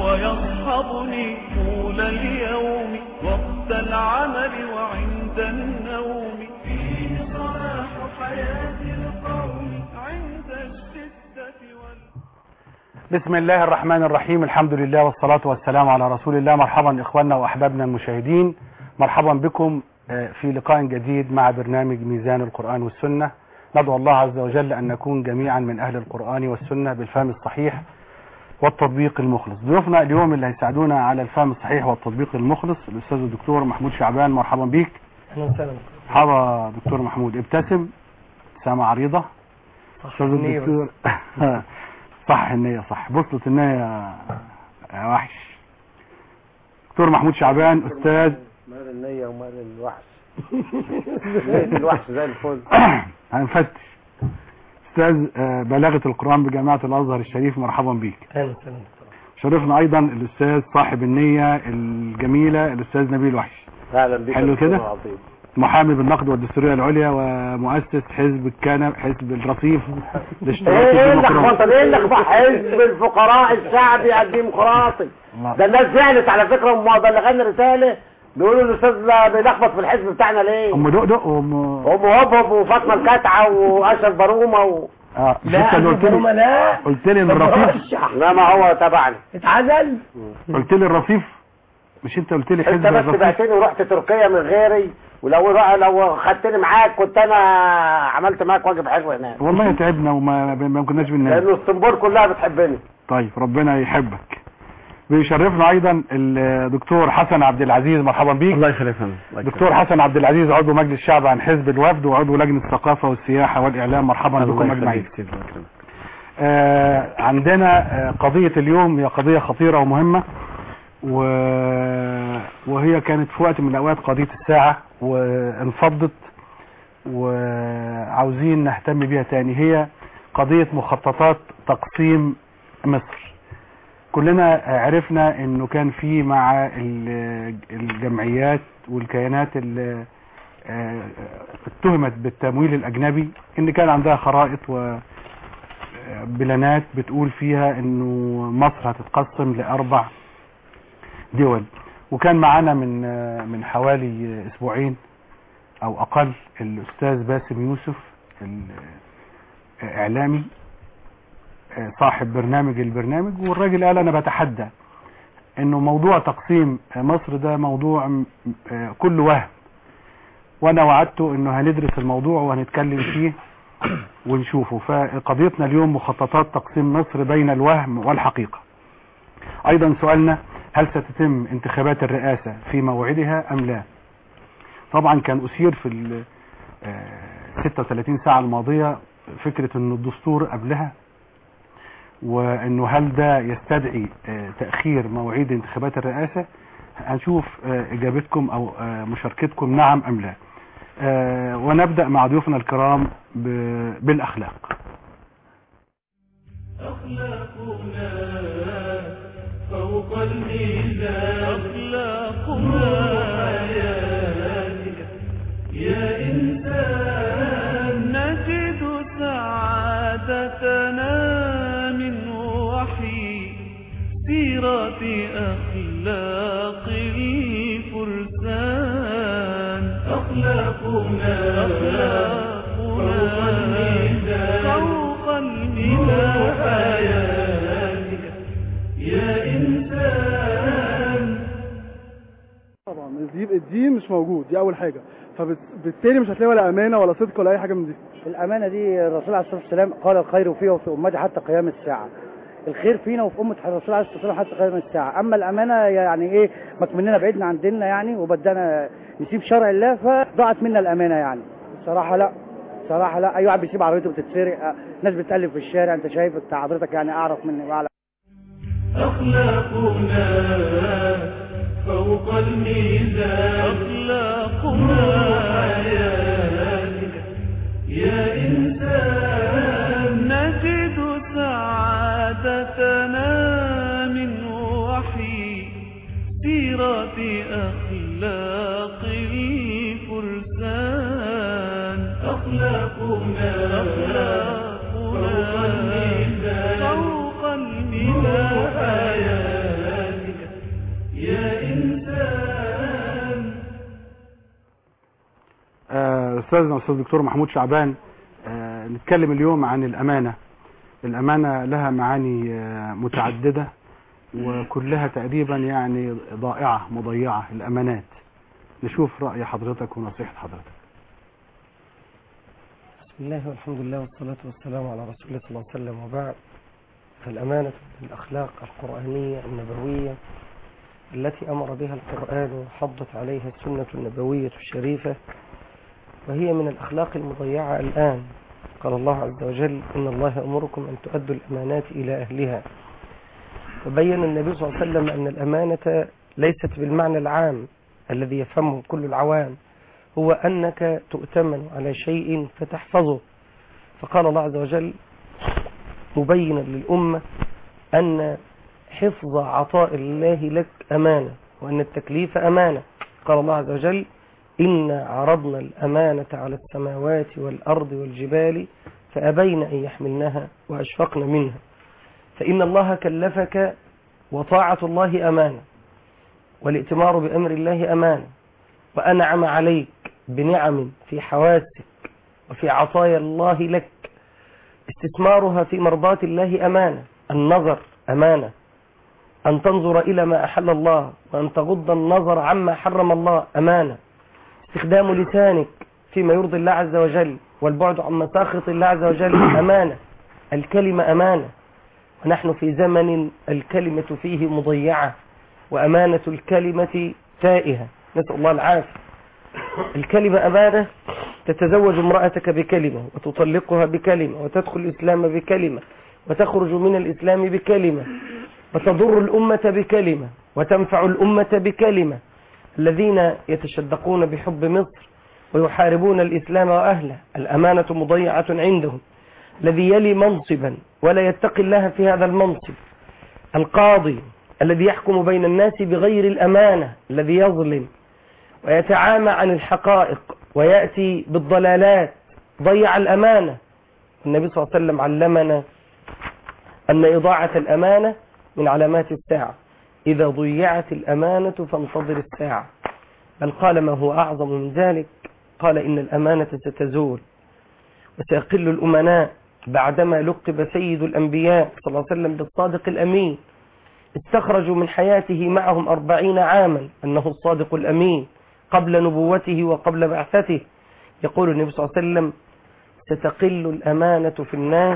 ويصحبني طول اليوم وقت العمل وعند النوم فيه صلاح حياة القوم عند الشدة وال بسم الله الرحمن الرحيم الحمد لله والصلاة والسلام على رسول الله مرحبا إخواننا وأحبابنا المشاهدين مرحبا بكم آه، في لقاء جديد مع برنامج ميزان القرآن والسنة ندعو الله عز وجل أن نكون جميعا من أهل القرآن والسنة بالفهم الصحيح والتطبيق المخلص ضيوفنا اليوم اللي هيساعدونا على الفهم الصحيح والتطبيق المخلص الأستاذ الدكتور محمود شعبان مرحبا بيك اهلا وسهلا مرحبا دكتور محمود ابتسم ابتسامة عريضة أستاذ النية الدكتور صح النية صح بصلة النية يا وحش دكتور محمود شعبان أستاذ مال النية ومال الوحش نية الوحش زي الفل هنفتش أستاذ آه، بلاغة القرآن بجامعة الأزهر الشريف مرحبا بيك اهلا وسهلا دكتور. شرفنا أيضا الأستاذ صاحب النية الجميلة الأستاذ نبيل وحش اهلا بك حلو يا دكتور كده؟ عظيم. محامي بالنقد والدستورية العليا ومؤسس حزب الكنب حزب الرصيف الاشتراكي ايه الديمقراطي اللخبطه ايه اللخبطه حزب الفقراء الشعبي الديمقراطي الله. ده الناس زعلت على فكره وما بلغنا رساله بيقولوا الاستاذ لا بيلخبط في الحزب بتاعنا ليه؟ أم دقدق وأم ام هبهب وفاطمه الكتعه واشرف بارومه و... اه لا أنت قلت هم لي لا قلت لي ان الرصيف لا ما هو تبعني اتعزل قلت لي الرصيف مش انت قلت لي انت حزب بس الرصيف بعتني ورحت تركيا من غيري ولو لو خدتني معاك كنت انا عملت معاك واجب حلو هناك والله تعبنا وما ما كناش بننام لان اسطنبول كلها بتحبني طيب ربنا يحبك بيشرفنا ايضا الدكتور حسن عبد العزيز مرحبا بيك الله يخليك يا فندم. دكتور حسن عبد العزيز عضو مجلس الشعب عن حزب الوفد وعضو لجنه الثقافه والسياحه والاعلام مرحبا الله بكم يخليك اجمعين كتير، الله يكرمك. آه عندنا آه قضيه اليوم هي قضيه خطيره ومهمه و... وهي كانت في وقت من الاوقات قضيه الساعه وانفضت وعاوزين نهتم بيها تاني هي قضيه مخططات تقسيم مصر كلنا عرفنا انه كان في مع ال- الجمعيات والكيانات اللي آه، اتهمت بالتمويل الاجنبي ان كان عندها خرائط وبلانات بتقول فيها انه مصر هتتقسم لاربع دول وكان معانا من آه، من حوالي اسبوعين او اقل الاستاذ باسم يوسف الاعلامي آه، صاحب برنامج البرنامج والراجل قال انا بتحدى انه موضوع تقسيم آه، مصر ده موضوع م- آه، كله وهم وانا وعدته انه هندرس الموضوع وهنتكلم فيه ونشوفه فقضيتنا اليوم مخططات تقسيم مصر بين الوهم والحقيقة ايضا سؤالنا هل ستتم انتخابات الرئاسة في موعدها ام لا طبعا كان اثير في ال آه، 36 ساعة الماضية فكرة ان الدستور قبلها وانه هل ده يستدعي آه، تأخير مواعيد انتخابات الرئاسة هنشوف آه، اجابتكم او آه، مشاركتكم نعم ام لا آه، ونبدأ مع ضيوفنا الكرام ب- بالاخلاق أخلاقنا فوق الميزان أخلاقنا حياتك يا إنسان نجد سعادتنا من وحي سيرة أخلاق الفرسان أخلاقنا فوق الميزان فوق الميزان حياتك يا إنسان طبعا الدين الدين مش موجود دي اول حاجه فبالتالي مش هتلاقي ولا امانه ولا صدق ولا اي حاجه من دي الأمانة دي الرسول عليه الصلاة والسلام قال الخير فيه وفي أمتي حتى قيام الساعة الخير فينا وفي أمة الرسول عليه الصلاة والسلام حتى قيام الساعة أما الأمانة يعني إيه مكمننا بعدنا عن ديننا يعني وبدأنا نسيب شرع الله فضاعت منا الأمانة يعني الصراحة لا صراحة لا أي واحد بيسيب عربيته بتتسرق آه، ناس بتقلب في الشارع أنت شايف أنت حضرتك يعني أعرف مني وأعلم أخلاقنا فوق الميزان أخلاقنا حياتك يا إنسان نجد سعادتنا من وحي سيرة أخلاق الفرسان أخلاقنا فوق الميزان فوق الميزان حياتك استاذنا الاستاذ الدكتور محمود شعبان آه، نتكلم اليوم عن الامانه الامانه لها معاني آه، متعدده وكلها تقريبا يعني ضائعه مضيعه الامانات نشوف راي حضرتك ونصيحه حضرتك بسم الله والحمد لله والصلاة والسلام على رسول الله صلى الله عليه وسلم وبعد فالأمانة من الأخلاق القرآنية النبوية التي أمر بها القرآن وحضت عليها السنة النبوية الشريفة وهي من الأخلاق المضيعة الآن قال الله عز وجل إن الله يأمركم أن تؤدوا الأمانات إلى أهلها وبين النبي صلى الله عليه وسلم أن الأمانة ليست بالمعنى العام الذي يفهمه كل العوام هو أنك تؤتمن على شيء فتحفظه فقال الله عز وجل مبينا للأمة أن حفظ عطاء الله لك أمانة وأن التكليف أمانة قال الله عز وجل إنا عرضنا الأمانة على السماوات والأرض والجبال فأبين أن يحملنها وأشفقن منها فإن الله كلفك وطاعة الله أمانة والائتمار بأمر الله أمانة وأنعم عليك بنعم في حواسك وفي عطايا الله لك استثمارها في مرضاة الله أمانة النظر أمانة أن تنظر إلى ما أحل الله وأن تغض النظر عما حرم الله أمانة استخدام لسانك فيما يرضي الله عز وجل والبعد عن مساخط الله عز وجل أمانة الكلمة أمانة ونحن في زمن الكلمة فيه مضيعة وأمانة الكلمة تائهة نسأل الله العافية الكلمة أمانة تتزوج امرأتك بكلمة وتطلقها بكلمة وتدخل الإسلام بكلمة وتخرج من الإسلام بكلمة وتضر الأمة بكلمة وتنفع الأمة بكلمة الذين يتشدقون بحب مصر ويحاربون الإسلام وأهله الأمانة مضيعة عندهم الذي يلي منصبا ولا يتقي الله في هذا المنصب القاضي الذي يحكم بين الناس بغير الأمانة الذي يظلم ويتعامى عن الحقائق ويأتي بالضلالات ضيع الأمانة النبي صلى الله عليه وسلم علمنا أن إضاعة الأمانة من علامات الساعة إذا ضيعت الأمانة فانتظر الساعة بل قال ما هو أعظم من ذلك قال إن الأمانة ستزول وسيقل الأمناء بعدما لقب سيد الأنبياء صلى الله عليه وسلم بالصادق الأمين استخرجوا من حياته معهم أربعين عاما أنه الصادق الأمين قبل نبوته وقبل بعثته يقول النبي صلى الله عليه وسلم ستقل الأمانة في الناس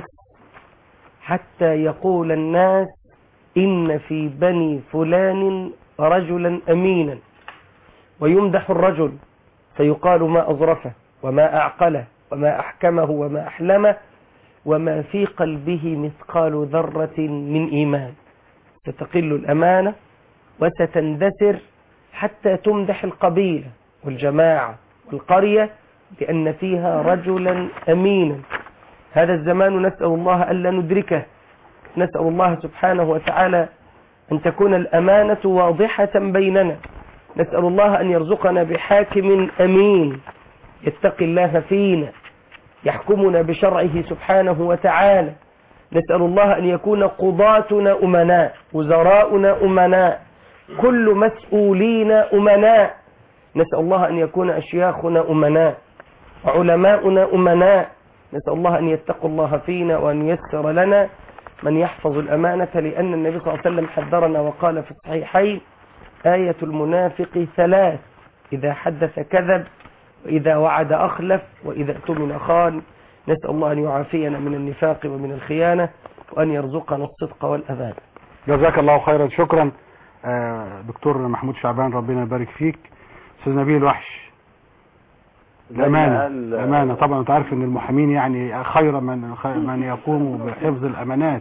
حتى يقول الناس إن في بني فلان رجلا أمينا ويمدح الرجل فيقال ما أظرفه وما أعقله وما أحكمه وما أحلمه وما في قلبه مثقال ذرة من إيمان ستقل الأمانة وستندثر حتى تمدح القبيلة والجماعة والقرية بأن فيها رجلا أمينا هذا الزمان نسأل الله ألا ندركه نسأل الله سبحانه وتعالى أن تكون الأمانة واضحة بيننا نسأل الله أن يرزقنا بحاكم أمين يتقي الله فينا يحكمنا بشرعه سبحانه وتعالى نسأل الله أن يكون قضاتنا أمناء وزراؤنا أمناء كل مسؤولين أمناء نسأل الله أن يكون أشياخنا أمناء وعلماؤنا أمناء نسأل الله أن يتقوا الله فينا وأن يسر لنا من يحفظ الأمانة لأن النبي صلى الله عليه وسلم حذرنا وقال في الصحيحين آية المنافق ثلاث إذا حدث كذب وإذا وعد أخلف وإذا اؤتمن خان نسأل الله أن يعافينا من النفاق ومن الخيانة وأن يرزقنا الصدق والأمان جزاك الله خيرا شكرا آه، دكتور محمود شعبان ربنا يبارك فيك استاذ نبيل وحش الأمانة الأمانة طبعا أنت عارف إن المحامين يعني خير من خير من يقوم بحفظ الأمانات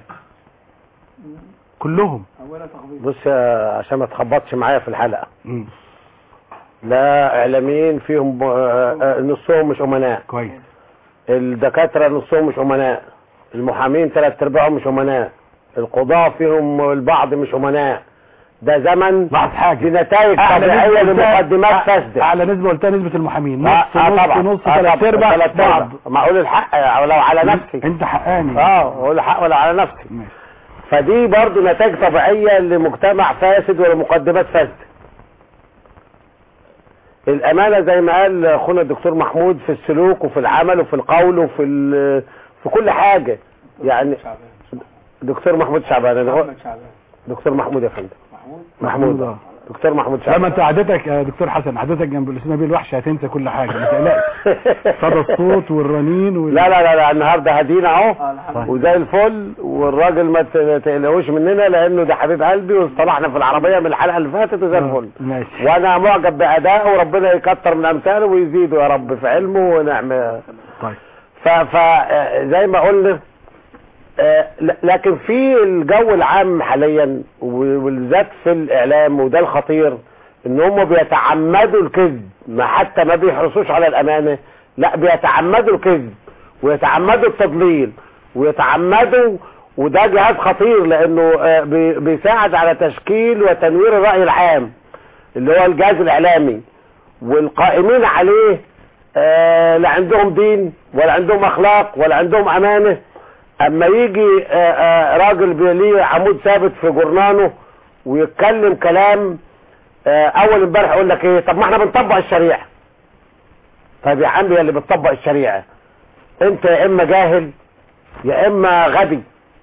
كلهم بص يا- عشان ما تخبطش معايا في الحلقة مم. لا اعلاميين فيهم آه، آه، نصهم مش امناء كويس الدكاترة نصهم مش امناء المحامين ثلاث ارباعهم مش امناء القضاة فيهم البعض مش امناء ده زمن بعض حاجة دي نتائج أعلى طبيعية نسبة قلتها- لمقدمات فاسدة أعلى نسبة قلتها نسبة المحامين آه، نص آه، نص طبعا. نص آه، ثلاث طبعا. أرباع ثلاث بعض أرباع. ما اقول الحق ولو على نفسي أنت حقاني اه اقول الحق ولا على نفسي ماشي. فدي برضو نتائج طبيعية لمجتمع فاسد ولمقدمات فاسدة الامانه زي ما قال اخونا الدكتور محمود في السلوك وفي العمل وفي القول وفي ال- في كل حاجه يعني دكتور محمود شعبان أنا- دكتور محمود يا فندم محمود آه. دكتور محمود لما شعبان انت قعدتك يا دكتور حسن قعدتك جنب الاستاذ نبيل وحش هتنسى كل حاجه ما تقلقش صدى الصوت والرنين وال... لا لا لا لا النهارده هدينا اهو وزي الفل والراجل ما ت- تقلقوش مننا لانه ده حبيب قلبي واصطلحنا في العربيه من الحلقه اللي فاتت وزي الفل ماشي وانا معجب بادائه وربنا يكتر من امثاله ويزيده يا رب في علمه ونعمه طيب ف ف آه، زي ما قلنا آه، ل- لكن في الجو العام حاليا وبالذات في الاعلام وده الخطير ان هم بيتعمدوا الكذب ما حتى ما بيحرصوش على الامانه لا بيتعمدوا الكذب ويتعمدوا التضليل ويتعمدوا وده جهاز خطير لانه آه، بي- بيساعد على تشكيل وتنوير الراي العام اللي هو الجهاز الاعلامي والقائمين عليه آه، لا عندهم دين ولا عندهم اخلاق ولا عندهم امانه اما يجي آه، آه، راجل بي- ليه عمود ثابت في جورنانه ويتكلم كلام آه، اول امبارح يقول لك ايه طب ما احنا بنطبق الشريعه طيب يا عم يا اللي بتطبق الشريعه انت يا اما جاهل يا اما غبي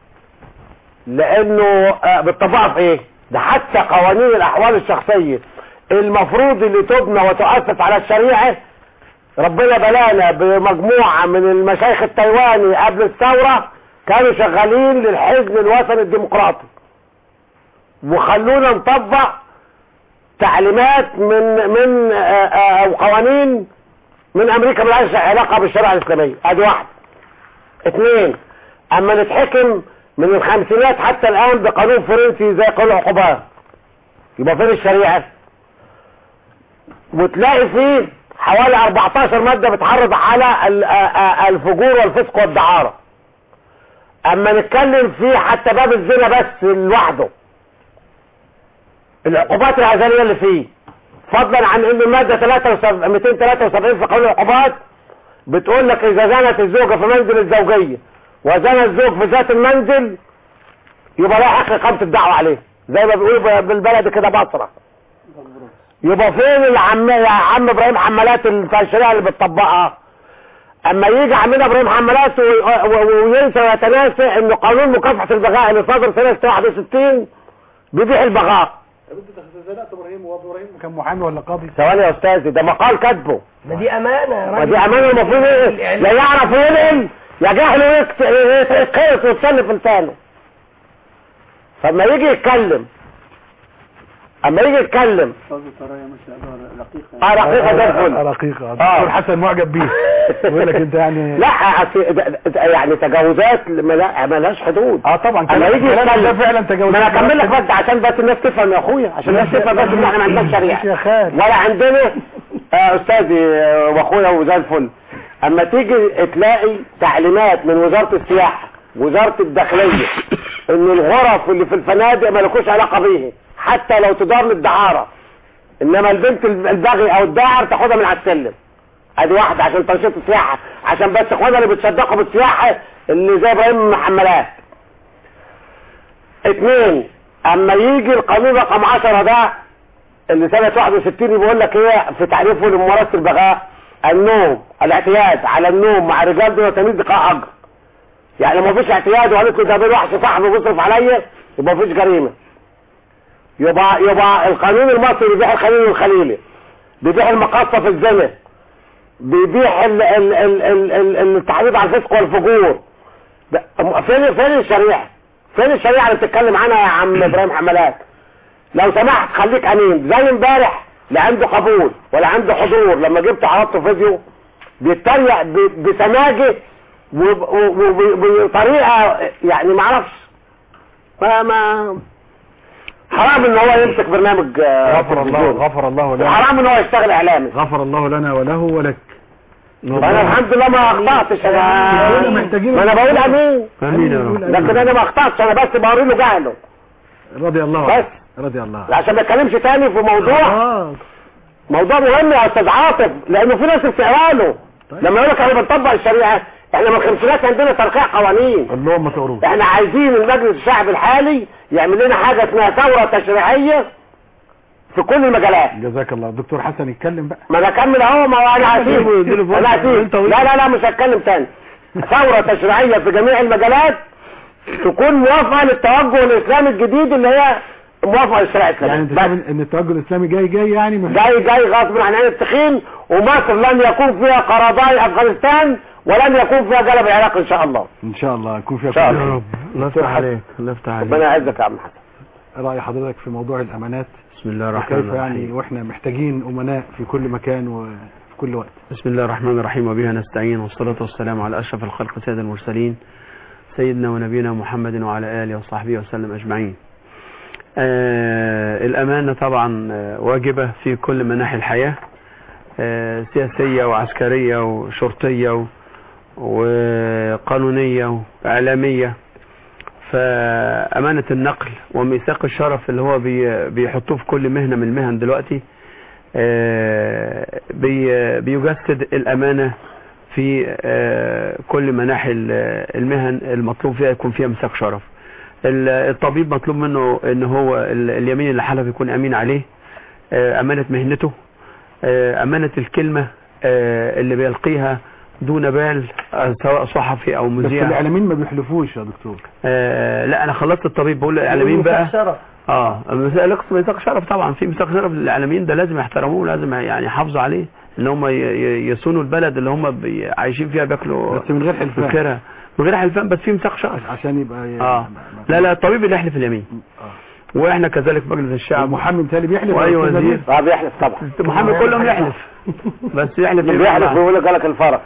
لانه آه، بتطبقها في ايه ده حتى قوانين الاحوال الشخصيه المفروض اللي تبنى وتؤسس على الشريعه ربنا بلانا بمجموعة من المشايخ التايواني قبل الثورة كانوا شغالين للحزب الوطني الديمقراطي وخلونا نطبق تعليمات من من آه، آه، او قوانين من امريكا ملهاش علاقة بالشريعة الاسلامية ادي واحد اثنين اما نتحكم من الخمسينات حتى الان بقانون فرنسي زي قانون العقوبات يبقى فين الشريعة وتلاقي فيه حوالي 14 مادة بتحرض على ال- آ- آ- الفجور والفسق والدعارة اما نتكلم فيه حتى باب الزنا بس لوحده العقوبات العزلية اللي فيه فضلا عن ان المادة 73 273 في قانون العقوبات بتقول لك اذا زنت الزوجة في منزل الزوجية وزنى الزوج في ذات المنزل يبقى لا حق اقامة الدعوة عليه زي ما بيقولوا بالبلد كده بصرة يبقى فين العم يا عم ابراهيم حمالات بتاع الشريعه اللي بتطبقها اما يجي عمنا ابراهيم حمالات و- و- وينسى ويتناسى ان قانون مكافحه البغاء اللي صدر سنه 61 بيبيح البغاء كان محامي ولا قاضي ثواني يا استاذي ده مقال كاتبه ما دي امانه يا ما راجل دي امانه المفروض ايه يا يعرف ينقل يا جهل ويكت- يتقيس ويتسلف لسانه فما يجي يتكلم اما يجي يتكلم اه رقيقه زي الفل رقيقة آه. دكتور حسن معجب بيه يقول لك انت يعني لا أصل ده- ده- يعني تجاوزات ملا- ملهاش حدود اه طبعا اما كلام يجي كلام ده يتكلم فعلا تجاوز ما انا اكمل لك بس عشان بس الناس تفهم يا اخويا عشان الناس تفهم بس ان احنا ما عندناش يا شريعه خال ولا عندنا آه استاذي آه، واخويا وزي الفل اما تيجي تلاقي تعليمات من وزاره السياحه وزاره الداخليه ان الغرف اللي في الفنادق ما لكوش علاقه بيه حتى لو تدار للدعاره انما البنت البغي او الداعر تاخدها من على السلم ادي واحده عشان تنشيط السياحه عشان بس اخوانا اللي بيتصدقوا بالسياحه اللي زي ابراهيم محملات اتنين اما يجي القانون رقم 10 ده اللي سنة 61 بيقول لك ايه في تعريفه لممارسة البغاء النوم الاعتياد على النوم مع الرجال دون تمييز دقاء اجر يعني ما فيش اعتياد وقالت له ده بين وحش صاحبي بيصرف عليا يبقى ما فيش جريمه يبقى يبقى القانون المصري بيبيح الخليل الخليلي بيبيح المقاصة في الزنا بيبيح ال- ال- ال- ال- ال- التحريض على الفسق والفجور ده- فين فين الشريعه فين الشريعه اللي بتتكلم عنها يا عم ابراهيم حملات لو سمحت خليك امين زي امبارح لا عنده قبول ولا عنده حضور لما جبت عرضته فيديو بيتريق ب- بسماجه وبطريقه يعني ما اعرفش ما ما حرام ان هو يمسك برنامج آه، غفر الله تلفزيون. غفر الله لنا وحرام ان هو يشتغل اعلامي غفر الله لنا وله ولك فانا الحمد لله ما اخطاتش كلنا انا محتاجين ما انا بقول امين امين يا رب لكن انا ما اخطاتش انا بس بوري له جهله رضي الله بس. عنه رضي الله عنه عشان ما اتكلمش تاني في موضوع اه موضوع مهم يا استاذ عاطف لانه في ناس بتقرا له طيب. لما يقول لك احنا بنطبق الشريعه احنا من الخمسينات عندنا ترقيع قوانين قول لهم ما تقروش احنا عايزين المجلس الشعب الحالي يعمل لنا حاجه اسمها ثوره تشريعيه في كل المجالات جزاك الله دكتور حسن يتكلم بقى ما انا اكمل اهو ما هو انا هسيب انا هسيب لا لا لا مش هتكلم تاني ثورة تشريعية في جميع المجالات تكون موافقة للتوجه الاسلامي الجديد اللي هي موافقة للشريعة يعني انت الاسلامية شايف ان التوجه الاسلامي جاي جاي يعني مش جاي جاي غصب عن عين التخين ومصر لن يكون فيها قرضاء افغانستان ولن يكون فيها جلب العراق ان شاء الله ان شاء الله يكون فيها إن شاء كل الله. خير. الله يفتح عليك الله يفتح عليك ربنا يعزك يا عم حسن راي حضرتك في موضوع الامانات بسم الله الرحمن وكيف يعني الرحيم واحنا محتاجين امناء في كل مكان وفي كل وقت بسم الله الرحمن الرحيم وبها نستعين والصلاة والسلام على أشرف الخلق سيد المرسلين سيدنا ونبينا محمد وعلى آله وصحبه وسلم أجمعين آه الأمانة طبعا آه، واجبة في كل مناحي الحياة آه سياسية وعسكرية وشرطية و- وقانونية وإعلامية فأمانة النقل وميثاق الشرف اللي هو بي- بيحطوه في كل مهنة من المهن دلوقتي آه، بي- بيجسد الأمانة في آه، كل مناحي ال- المهن المطلوب فيها يكون فيها مساق شرف ال- الطبيب مطلوب منه ان هو ال- اليمين اللي حلف يكون امين عليه آه، امانة مهنته آه، امانة الكلمة آه، اللي بيلقيها دون بال آه، سواء صحفي او بس مذيع الاعلاميين ما بيحلفوش يا دكتور آه، لا انا خلصت الطبيب بقول للاعلاميين بقى شرف اه مسألة ميثاق شرف طبعا في ميثاق شرف للاعلاميين ده لازم يحترموه لازم يعني يحافظوا عليه ان هم ي- ي- يصونوا البلد اللي هم بي- عايشين فيها بياكلوا بس من غير حلفان بخيرها من غير حلفان بس في ميثاق شرف عشان يبقى ي- اه ما- ما- لا لا الطبيب اللي يحلف اليمين واحنا كذلك مجلس الشعب محمد تالي بيحلف واي ولا أستاذ وزير نبيل؟ اه بيحلف طبعا محمد كلهم يحلف بس يحلف اللي يمين بيحلف معاه. بيقول لك لك الفرق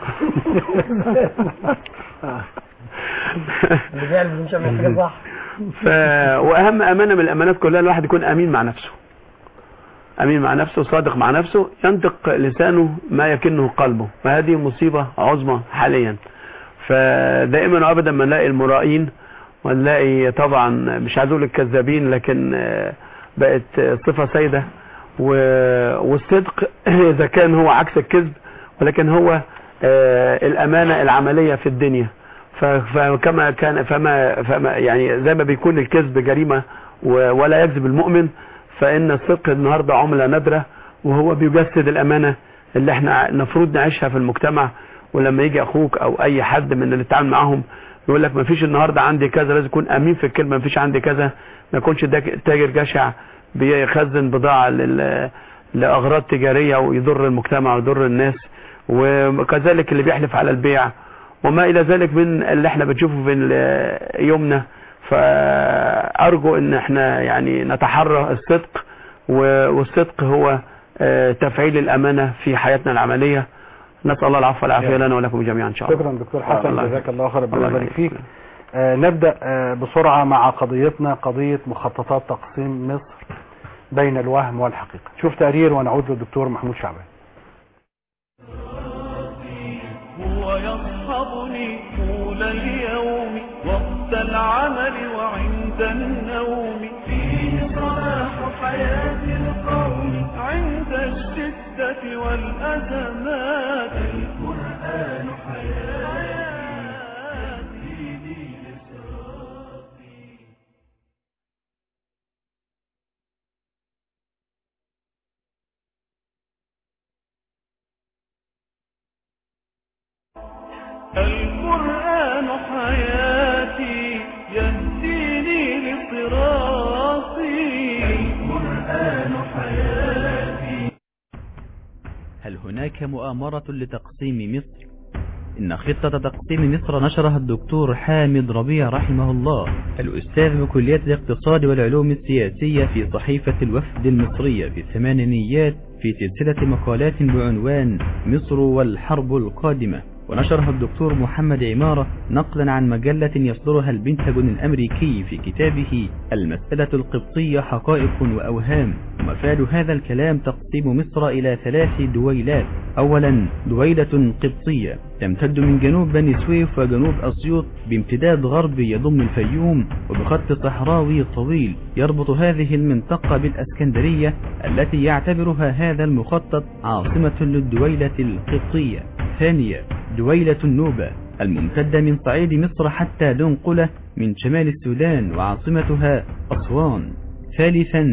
اللي بيعمل مش عامل حاجه صح ف... واهم امانه من الامانات كلها الواحد يكون امين مع نفسه امين مع نفسه صادق مع نفسه ينطق لسانه ما يكنه قلبه فهذه مصيبه عظمى حاليا فدائما وابدا ما نلاقي المرائين ونلاقي طبعا مش عايز اقول الكذابين لكن آه، بقت آه، صفه سيده و- والصدق اذا كان هو عكس الكذب ولكن هو آه، الامانه العمليه في الدنيا ف- فكما كان فما فما يعني زي ما بيكون الكذب جريمه و- ولا يكذب المؤمن فان الصدق النهارده عمله نادره وهو بيجسد الامانه اللي احنا المفروض نعيشها في المجتمع ولما يجي اخوك او اي حد من اللي بتتعامل معاهم يقول لك ما فيش النهارده عندي كذا لازم يكون امين في الكلمه ما فيش عندي كذا ما يكونش داك- تاجر جشع بيخزن بضاعه لل لاغراض تجاريه ويضر المجتمع ويضر الناس وكذلك اللي بيحلف على البيع وما الى ذلك من اللي احنا بنشوفه في ال- يومنا فارجو ان احنا يعني نتحرى الصدق و- والصدق هو آه، تفعيل الامانه في حياتنا العمليه نسال الله العفو والعافيه لنا ولكم جميعا ان شاء الله شكرا دكتور حسن الله جزاك الله خير ربنا الله يبارك يبارك فيك آه نبدا آه بسرعه مع قضيتنا قضيه مخططات تقسيم مصر بين الوهم والحقيقه شوف تقرير ونعود للدكتور محمود شعبان هو يصحبني طول اليوم وقت العمل وعند النوم فيه صلاح حياة القوم عند الشدة والأزمات القرآن حياتي القرآن حياتي يهديني لصراطي القرآن حياتي هل هناك مؤامرة لتقسيم مصر؟ إن خطة تقسيم مصر نشرها الدكتور حامد ربيع رحمه الله الأستاذ بكلية الاقتصاد والعلوم السياسية في صحيفة الوفد المصرية في الثمانينيات في سلسلة مقالات بعنوان مصر والحرب القادمة ونشرها الدكتور محمد عمارة نقلا عن مجلة يصدرها البنتاجون الأمريكي في كتابه المسألة القبطية حقائق وأوهام ومفاد هذا الكلام تقسيم مصر إلى ثلاث دويلات أولا دويلة قبطية تمتد من جنوب بني سويف وجنوب أسيوط بامتداد غربي يضم الفيوم وبخط صحراوي طويل يربط هذه المنطقة بالأسكندرية التي يعتبرها هذا المخطط عاصمة للدويلة القبطية ثانية دويلة النوبة الممتدة من صعيد مصر حتى دنقلة من شمال السودان وعاصمتها أسوان ثالثا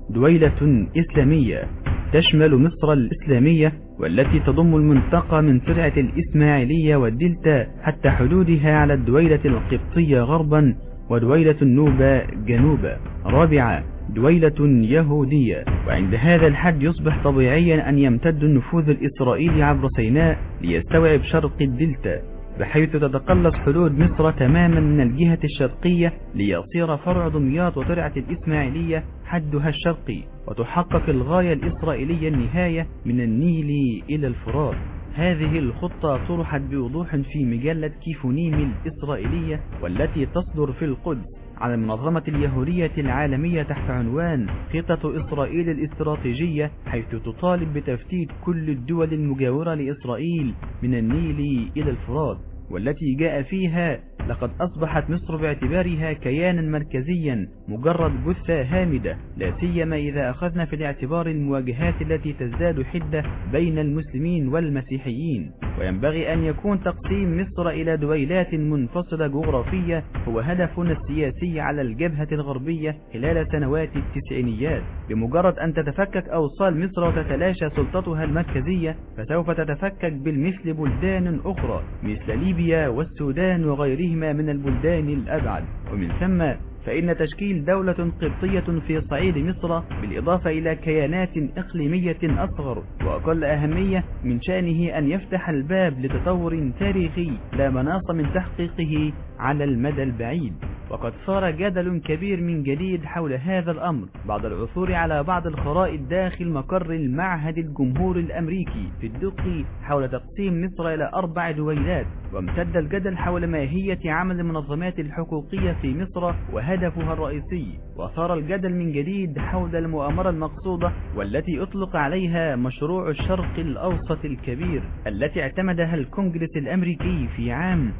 دويلة إسلامية تشمل مصر الإسلامية والتي تضم المنطقة من ترعة الإسماعيلية والدلتا حتى حدودها على الدويلة القبطية غربا ودويلة النوبة جنوبا رابعا دويلة يهودية وعند هذا الحد يصبح طبيعيا أن يمتد النفوذ الإسرائيلي عبر سيناء ليستوعب شرق الدلتا بحيث تتقلص حدود مصر تماما من الجهة الشرقية ليصير فرع دمياط وترعة الإسماعيلية حدها الشرقي وتحقق الغاية الإسرائيلية النهاية من النيل إلى الفرات هذه الخطة طرحت بوضوح في مجلة كيفونيم الإسرائيلية والتي تصدر في القدس على المنظمة اليهودية العالمية تحت عنوان خطة إسرائيل الاستراتيجية حيث تطالب بتفتيت كل الدول المجاورة لإسرائيل من النيل إلى الفرات والتي جاء فيها لقد أصبحت مصر باعتبارها كيانا مركزيا مجرد جثة هامدة لا سيما إذا أخذنا في الاعتبار المواجهات التي تزداد حدة بين المسلمين والمسيحيين وينبغي أن يكون تقسيم مصر إلى دويلات منفصلة جغرافية هو هدفنا السياسي على الجبهة الغربية خلال سنوات التسعينيات بمجرد أن تتفكك أوصال مصر وتتلاشى سلطتها المركزية فسوف تتفكك بالمثل بلدان أخرى مثل ليبيا والسودان وغيرهما من البلدان الأبعد ومن ثم فإن تشكيل دولة قبطية في صعيد مصر بالإضافة إلى كيانات إقليمية أصغر وأقل أهمية من شأنه أن يفتح الباب لتطور تاريخي لا مناص من تحقيقه على المدى البعيد وقد صار جدل كبير من جديد حول هذا الأمر بعد العثور على بعض الخرائط داخل مقر المعهد الجمهوري الأمريكي في الدقي حول تقسيم مصر إلى أربع دويلات وامتد الجدل حول ماهية عمل المنظمات الحقوقية في مصر وهدفها الرئيسي وصار الجدل من جديد حول المؤامرة المقصودة والتي أطلق عليها مشروع الشرق الأوسط الكبير التي اعتمدها الكونجرس الأمريكي في عام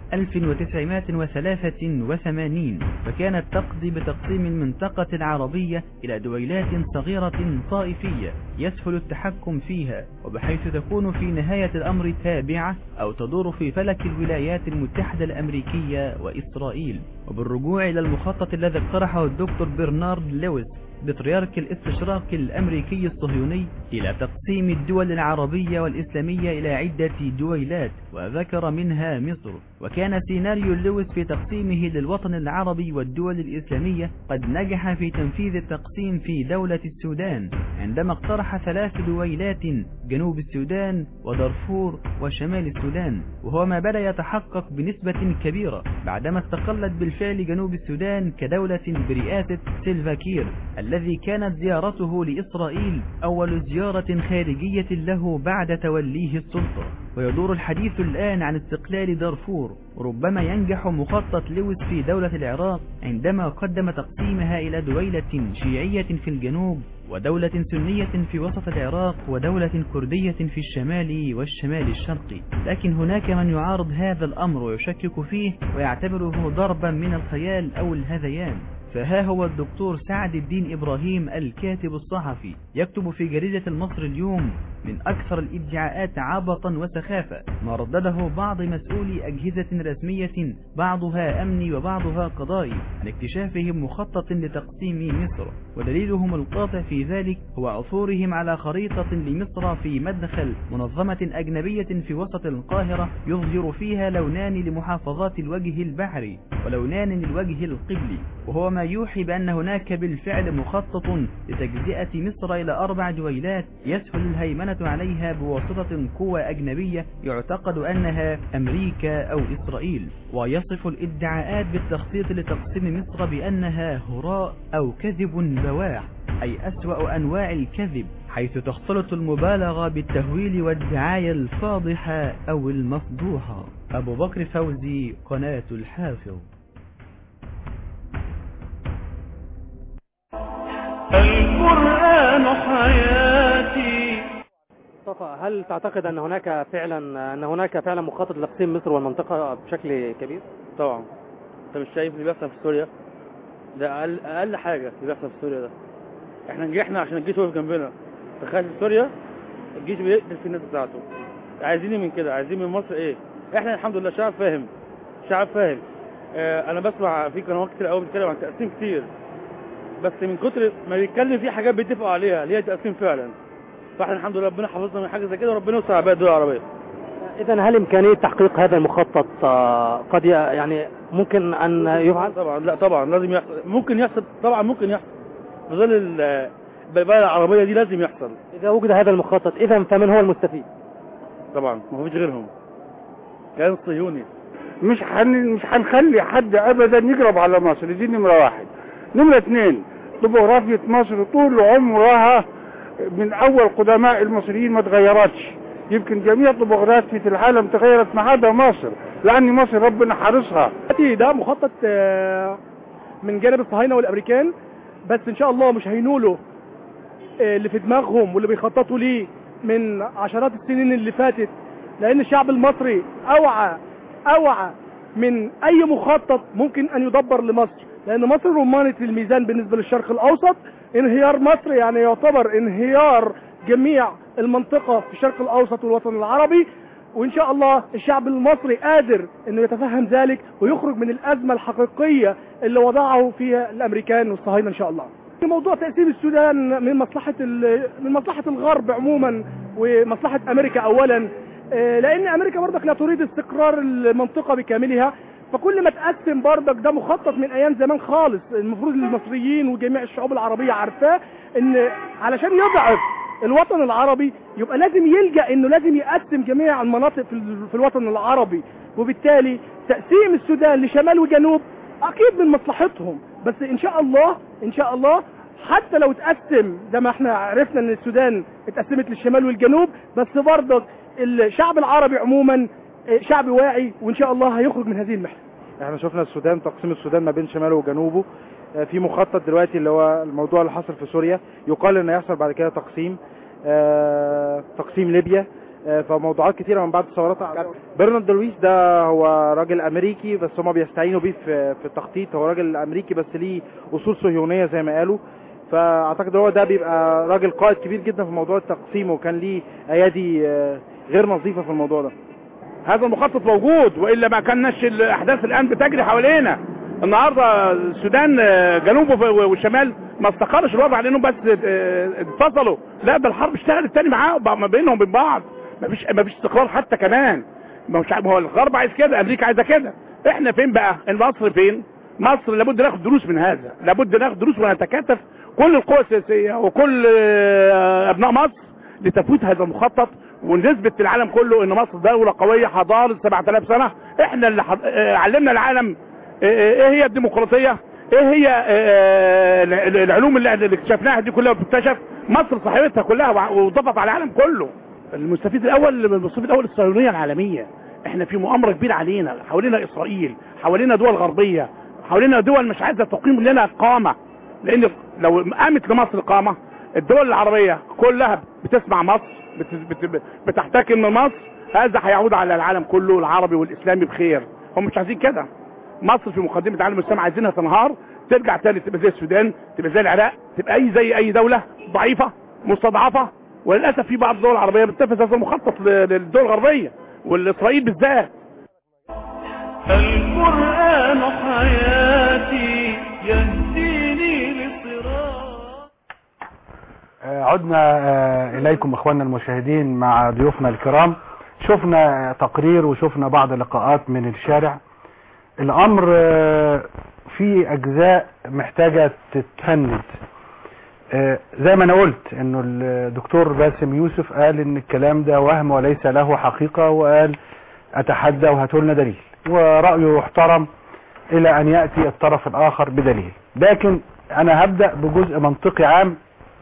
1983 فكانت تقضي بتقسيم المنطقة العربية إلى دويلات صغيرة طائفية يسهل التحكم فيها وبحيث تكون في نهاية الأمر تابعة أو تدور في فلك الولايات المتحدة الأمريكية وإسرائيل وبالرجوع إلى المخطط الذي اقترحه الدكتور برنارد لويس بطريرك الاستشراق الأمريكي الصهيوني إلى تقسيم الدول العربية والإسلامية إلى عدة دويلات وذكر منها مصر وكان سيناريو لويس في تقسيمه للوطن العربي والدول الإسلامية قد نجح في تنفيذ التقسيم في دولة السودان عندما اقترح ثلاث دويلات جنوب السودان ودارفور وشمال السودان وهو ما بدأ يتحقق بنسبة كبيرة بعدما استقلت بالفعل جنوب السودان كدولة برئاسة سيلفا كير الذي كانت زيارته لإسرائيل أول زيارة خارجية له بعد توليه السلطة ويدور الحديث الآن عن استقلال دارفور وربما ينجح مخطط لويس في دولة العراق عندما قدم تقسيمها إلى دويلة شيعية في الجنوب ودولة سنية في وسط العراق ودولة كردية في الشمال والشمال الشرقي لكن هناك من يعارض هذا الأمر ويشكك فيه ويعتبره ضربا من الخيال أو الهذيان فها هو الدكتور سعد الدين إبراهيم الكاتب الصحفي يكتب في جريدة المصر اليوم من أكثر الادعاءات عبطا وسخافة ما ردده بعض مسؤولي أجهزة رسمية بعضها أمني وبعضها قضائي عن اكتشافهم مخطط لتقسيم مصر ودليلهم القاطع في ذلك هو عثورهم على خريطة لمصر في مدخل منظمة أجنبية في وسط القاهرة يظهر فيها لونان لمحافظات الوجه البحري ولونان للوجه القبلي وهو ما يوحي بأن هناك بالفعل مخطط لتجزئة مصر إلى أربع دويلات يسهل الهيمنة عليها بواسطة قوى أجنبية يعتقد أنها أمريكا أو إسرائيل ويصف الادعاءات بالتخطيط لتقسيم مصر بأنها هراء أو كذب بواع أي أسوأ أنواع الكذب حيث تختلط المبالغة بالتهويل والدعاية الفاضحة أو المفضوحة أبو بكر فوزي قناة الحافظ القرآن حياتي مصطفى هل تعتقد ان هناك فعلا ان هناك فعلا مخطط لتقسيم مصر والمنطقه بشكل كبير؟ طبعا انت مش شايف اللي بيحصل في سوريا ده اقل اقل حاجه اللي بيحصل في سوريا ده احنا نجحنا عشان الجيش واقف جنبنا تخيل في سوريا الجيش بيقتل في الناس بتاعته عايزين إيه من كده عايزين من مصر ايه احنا الحمد لله شعب فاهم شعب فاهم اه انا بسمع في قنوات كتير قوي بتتكلم عن تقسيم كتير بس من كتر ما بيتكلم في حاجات بيتفقوا عليها اللي هي تقسيم فعلا فاحنا الحمد لله ربنا حافظنا من حاجه زي كده وربنا يوسع على باقي الدول العربيه إذا هل إمكانية تحقيق هذا المخطط آه، قد ي- يعني ممكن أن يفعل؟ طبعا لا طبعا لازم يحصل ممكن يحصل طبعا ممكن يحصل في ظل ال- البلد العربيه دي لازم يحصل إذا وجد هذا المخطط إذا فمن هو المستفيد؟ طبعا ما فيش غيرهم كيان الصهيوني مش حن... مش هنخلي حد ابدا يقرب على مصر دي نمره واحد نمره اثنين طبوغرافية مصر طول عمرها من اول قدماء المصريين ما تغيرتش يمكن جميع طبوغرافية العالم تغيرت ما عدا مصر لان مصر ربنا حارسها ده مخطط آه، من جانب الصهاينه والامريكان بس ان شاء الله مش هينولوا آه، اللي في دماغهم واللي بيخططوا ليه من عشرات السنين اللي فاتت لان الشعب المصري اوعى اوعى من اي مخطط ممكن ان يدبر لمصر لان مصر رمانة الميزان بالنسبة للشرق الاوسط انهيار مصر يعني يعتبر انهيار جميع المنطقة في الشرق الاوسط والوطن العربي وان شاء الله الشعب المصري قادر انه يتفهم ذلك ويخرج من الازمة الحقيقية اللي وضعه فيها الامريكان والصهاينة ان شاء الله في موضوع تقسيم السودان من مصلحة ال- من مصلحة الغرب عموما ومصلحة امريكا اولا آه، لان امريكا برضك لا تريد استقرار المنطقة بكاملها فكل ما تقسم برضك ده مخطط من ايام زمان خالص المفروض المصريين وجميع الشعوب العربية عارفاه ان علشان يضعف الوطن العربي يبقى لازم يلجأ انه لازم يقسم جميع المناطق في ال- في الوطن العربي وبالتالي تقسيم السودان لشمال وجنوب اكيد من مصلحتهم بس ان شاء الله ان شاء الله حتى لو اتقسم زي ما احنا عرفنا ان السودان اتقسمت للشمال والجنوب بس برضك الشعب العربي عموما اه، شعب واعي وان شاء الله هيخرج من هذه المحنه احنا شفنا السودان تقسيم السودان ما بين شماله وجنوبه آه، في مخطط دلوقتي اللي هو الموضوع اللي حصل في سوريا يقال ان يحصل بعد كده تقسيم آه، تقسيم ليبيا آه، فموضوعات كتيره من بعد الثورات برنارد لويس ده هو راجل امريكي بس هما بيستعينوا بيه في في التخطيط هو راجل امريكي بس ليه اصول صهيونيه زي ما قالوا فاعتقد هو ده بيبقى راجل قائد كبير جدا في موضوع التقسيم وكان ليه ايادي آه، غير نظيفه في الموضوع ده هذا المخطط موجود والا ما كانش الاحداث الان بتجري حوالينا النهارده السودان آه، جنوب وف- والشمال ما استقرش الوضع لانهم بس آه، انفصلوا لا ده الحرب اشتغلت تاني معاهم ما بينهم وبين بعض ما فيش ما فيش استقرار حتى كمان ما مش ما هو الغرب عايز كده امريكا عايزه كده احنا فين بقى مصر فين مصر لابد ناخد دروس من هذا لابد ناخد دروس ونتكاتف كل القوى السياسيه وكل آه، ابناء مصر لتفويت هذا المخطط ونثبت للعالم كله ان مصر دولة قوية حضارة 7000 سنة احنا اللي حض... آه، علمنا العالم آه، آه، ايه هي الديمقراطية ايه هي آه، ال- العلوم اللي اللي اكتشفناها دي كلها بتكتشف مصر صاحبتها كلها وع- وضفت على العالم كله المستفيد الاول المستفيد الاول الصهيونية العالمية احنا في مؤامرة كبيرة علينا حوالينا اسرائيل حوالينا دول غربية حوالينا دول مش عايزة تقيم لنا قامة لان لو قامت لمصر قامة الدول العربية كلها بتسمع مصر بت- بت- بتحتكم من مصر هذا هيعود على العالم كله العربي والاسلامي بخير هم مش عايزين كده مصر في مقدمة العالم الاسلامي عايزينها تنهار ترجع تاني تبقى زي السودان تبقى زي العراق تبقى اي زي اي دولة ضعيفة مستضعفة وللاسف في بعض الدول العربية بتنفذ هذا المخطط ل- للدول الغربية والاسرائيل بالذات القرآن حياتي يهديني لصراط آه، عدنا آه، إليكم إخواننا المشاهدين مع ضيوفنا الكرام شفنا تقرير وشفنا بعض اللقاءات من الشارع الأمر آه، في أجزاء محتاجة تتفند آه، زي ما أنا قلت إنه الدكتور باسم يوسف قال إن الكلام ده وهم وليس له حقيقة وقال أتحدى وهاتوا لنا دليل ورأيه يحترم إلى أن يأتي الطرف الآخر بدليل لكن أنا هبدأ بجزء منطقي عام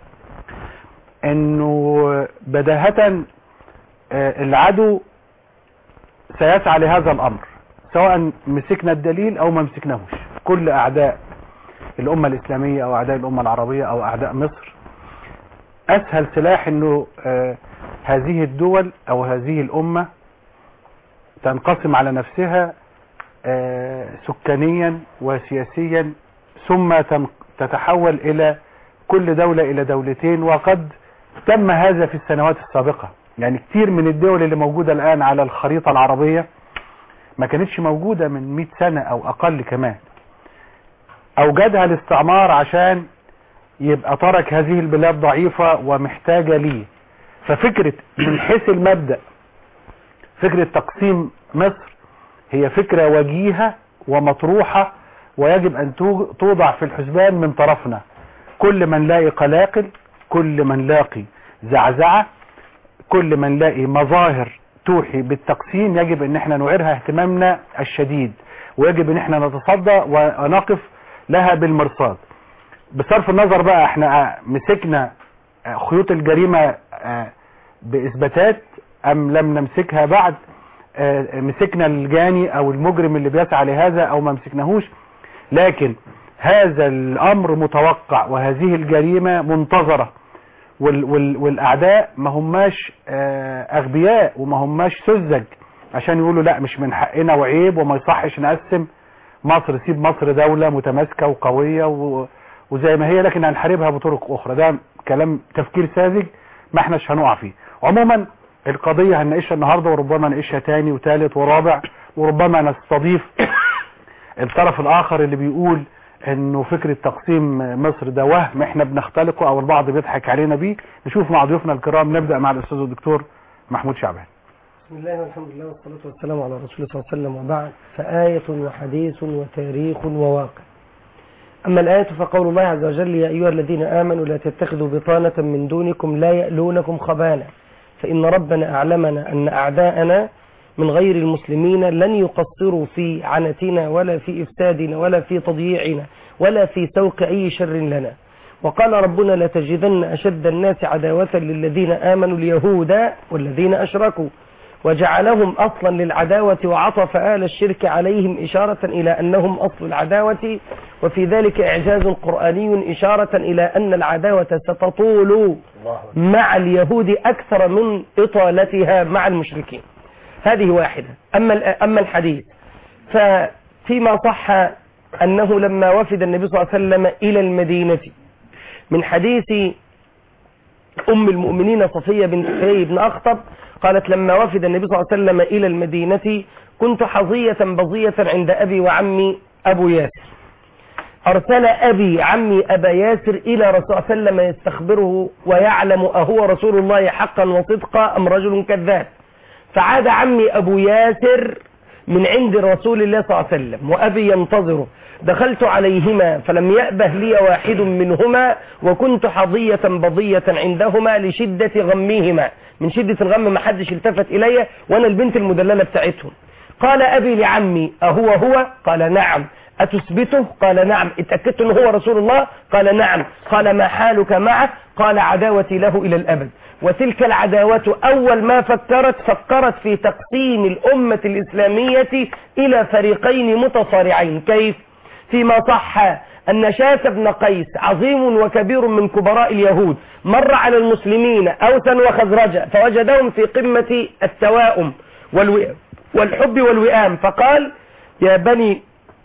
انه بداهة آه، العدو سيسعى لهذا الامر سواء مسكنا الدليل او ما مسكناهوش كل اعداء الامة الاسلامية او اعداء الامة العربية او اعداء مصر اسهل سلاح انه آه، هذه الدول او هذه الامة تنقسم على نفسها آه، سكانيا وسياسيا ثم تن- تتحول الى كل دولة الى دولتين وقد تم هذا في السنوات السابقة يعني كتير من الدول اللي موجودة الآن على الخريطة العربية ما كانتش موجودة من 100 سنة أو أقل كمان أوجدها الاستعمار عشان يبقى ترك هذه البلاد ضعيفة ومحتاجة ليه ففكرة من حيث المبدأ فكرة تقسيم مصر هي فكرة وجيهة ومطروحة ويجب أن تو- توضع في الحسبان من طرفنا كل من لاقي قلاقل كل من لاقي زعزعة كل من لاقي مظاهر توحي بالتقسيم يجب ان احنا نعيرها اهتمامنا الشديد ويجب ان احنا نتصدى ونقف لها بالمرصاد بصرف النظر بقى احنا مسكنا خيوط الجريمة آه، باثباتات ام لم نمسكها بعد آه، مسكنا الجاني او المجرم اللي بيسعى لهذا او ما مسكناهوش لكن هذا الامر متوقع وهذه الجريمة منتظرة وال وال والاعداء ما هماش آه، اغبياء وما هماش سذج عشان يقولوا لا مش من حقنا وعيب وما يصحش نقسم مصر سيب مصر دولة متماسكة وقوية و... وزي ما هي لكن هنحاربها بطرق اخرى ده كلام تفكير ساذج ما احناش هنقع فيه عموما القضية هنناقشها النهاردة وربما نناقشها تاني وتالت ورابع وربما نستضيف الطرف الاخر اللي بيقول انه فكرة تقسيم مصر ده وهم احنا بنختلقه او البعض بيضحك علينا بيه نشوف مع ضيوفنا الكرام نبدأ مع الاستاذ الدكتور محمود شعبان بسم الله والحمد لله والصلاة والسلام على رسول الله صلى الله عليه وسلم وبعد فآية وحديث وتاريخ وواقع أما الآية فقول الله عز وجل يا أيها الذين آمنوا لا تتخذوا بطانة من دونكم لا يألونكم خبالا فإن ربنا أعلمنا أن أعداءنا من غير المسلمين لن يقصروا في عنتنا ولا في إفسادنا ولا في تضييعنا ولا في سوق أي شر لنا وقال ربنا لتجدن أشد الناس عداوة للذين آمنوا اليهود والذين أشركوا وجعلهم أصلا للعداوة وعطف آل الشرك عليهم إشارة إلى أنهم أصل العداوة وفي ذلك إعجاز قرآني إشارة إلى أن العداوة ستطول مع اليهود أكثر من إطالتها مع المشركين هذه واحدة أما ال- أما الحديث ففيما صح أنه لما وفد النبي صلى الله عليه وسلم إلى المدينة من حديث أم المؤمنين صفية بنت حيي بن أخطب قالت لما وفد النبي صلى الله عليه وسلم إلى المدينة كنت حظية بظية عند أبي وعمي أبو ياسر أرسل أبي عمي أبا ياسر إلى رسول الله صلى الله عليه وسلم يستخبره ويعلم أهو رسول الله حقا وصدقا أم رجل كذاب فعاد عمي أبو ياسر من عند رسول الله صلى الله عليه وسلم وأبي ينتظره دخلت عليهما فلم يأبه لي واحد منهما وكنت حظية بضية عندهما لشدة غمهما من شدة الغم ما حدش التفت إلي وأنا البنت المدللة بتاعتهم قال أبي لعمي أهو هو قال نعم أتثبته قال نعم اتأكدت أنه هو رسول الله قال نعم قال ما حالك معه قال عداوتي له إلى الأبد وتلك العداوة أول ما فكرت فكرت في تقسيم الأمة الإسلامية إلى فريقين متصارعين كيف؟ فيما صح أن شاس بن قيس عظيم وكبير من كبراء اليهود مر على المسلمين أوسا وخزرجا فوجدهم في قمة التواؤم والو- والحب والوئام فقال يا بني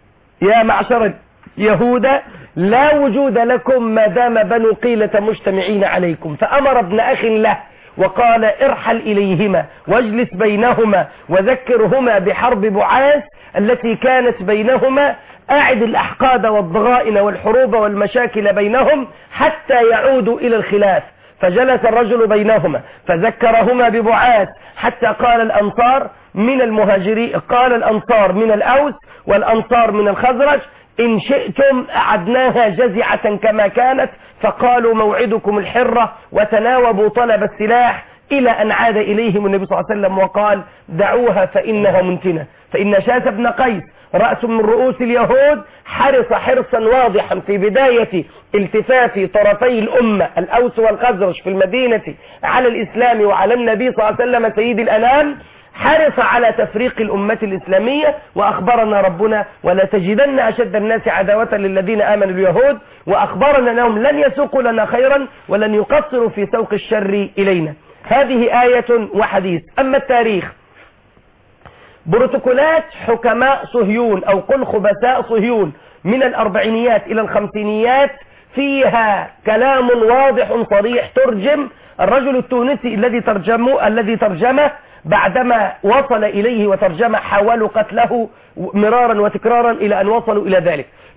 يا معشر يهود لا وجود لكم ما دام بنو قيلة مجتمعين عليكم فأمر ابن أخ له وقال ارحل إليهما واجلس بينهما وذكرهما بحرب بعاث التي كانت بينهما أعد الأحقاد والضغائن والحروب والمشاكل بينهم حتى يعودوا إلى الخلاف فجلس الرجل بينهما فذكرهما ببعاث حتى قال الأنصار من المهاجرين قال الأنصار من الأوس والأنصار من الخزرج إن شئتم أعدناها جزعة كما كانت فقالوا موعدكم الحرة وتناوبوا طلب السلاح إلى أن عاد إليهم النبي صلى الله عليه وسلم وقال دعوها فإنها منتنة فإن شاس بن قيس رأس من رؤوس اليهود حرص حرصا واضحا في بداية التفاف طرفي الأمة الأوس والخزرج في المدينة على الإسلام وعلى النبي صلى الله عليه وسلم سيد الأنام حرص على تفريق الأمة الإسلامية وأخبرنا ربنا ولا تجدن أشد الناس عداوة للذين آمنوا اليهود وأخبرنا أنهم لن يسوقوا لنا خيرا ولن يقصروا في سوق الشر إلينا هذه آية وحديث أما التاريخ بروتوكولات حكماء صهيون أو قل خبثاء صهيون من الأربعينيات إلى الخمسينيات فيها كلام واضح صريح ترجم الرجل التونسي الذي ترجمه الذي ترجمه بعدما وصل إليه وترجمه حاولوا قتله مرارا وتكرارا إلى أن وصلوا إلى ذلك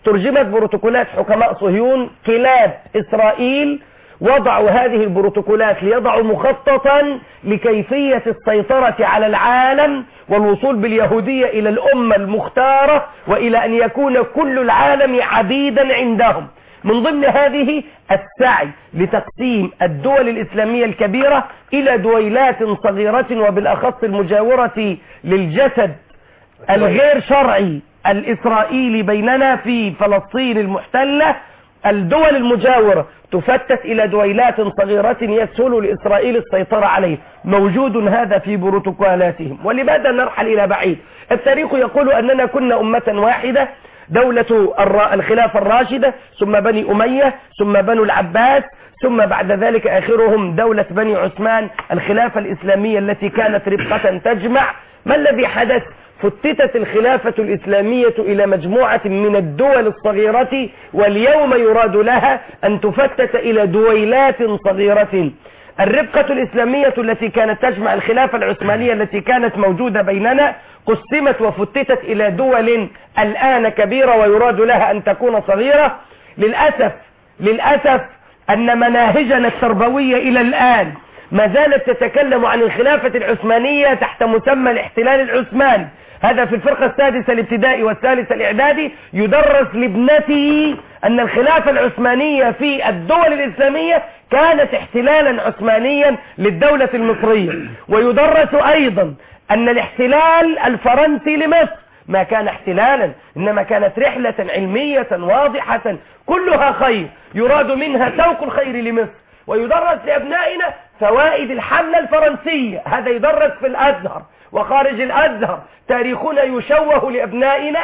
ترجمت بروتوكولات حكماء صهيون كلاب إسرائيل وضعوا هذه البروتوكولات ليضعوا مخططا لكيفية السيطرة على العالم والوصول باليهودية إلى الأمة المختارة وإلى أن يكون كل العالم عبيدا عندهم من ضمن هذه السعي لتقسيم الدول الإسلامية الكبيرة إلى دويلات صغيرة وبالأخص المجاورة للجسد الغير شرعي الإسرائيلي بيننا في فلسطين المحتلة الدول المجاورة تفتت إلى دويلات صغيرة يسهل لإسرائيل السيطرة عليه موجود هذا في بروتوكولاتهم ولماذا نرحل إلى بعيد التاريخ يقول أننا كنا أمة واحدة دولة الر- الخلافة الراشدة ثم بني أمية ثم بنو العباس ثم بعد ذلك آخرهم دولة بني عثمان الخلافة الإسلامية التي كانت رفقة تجمع ما الذي حدث فتتت الخلافة الإسلامية إلى مجموعة من الدول الصغيرة واليوم يراد لها أن تفتت إلى دويلات صغيرة الرفقة الإسلامية التي كانت تجمع الخلافة العثمانية التي كانت موجودة بيننا قسمت وفتتت إلى دول الآن كبيرة ويراد لها أن تكون صغيرة للأسف للأسف أن مناهجنا التربوية إلى الآن ما زالت تتكلم عن الخلافة العثمانية تحت مسمى الاحتلال العثماني هذا في الفرقة السادسة الابتدائي والثالثة الإعدادي يدرس لابنته أن الخلافة العثمانية في الدول الإسلامية كانت احتلالا عثمانيا للدولة المصرية ويدرس أيضا أن الاحتلال الفرنسي لمصر ما كان احتلالا إنما كانت رحلة علمية واضحة كلها خير يراد منها سوق الخير لمصر ويدرس لأبنائنا فوائد الحملة الفرنسية هذا يدرس في الأزهر وخارج الأزهر تاريخنا يشوه لأبنائنا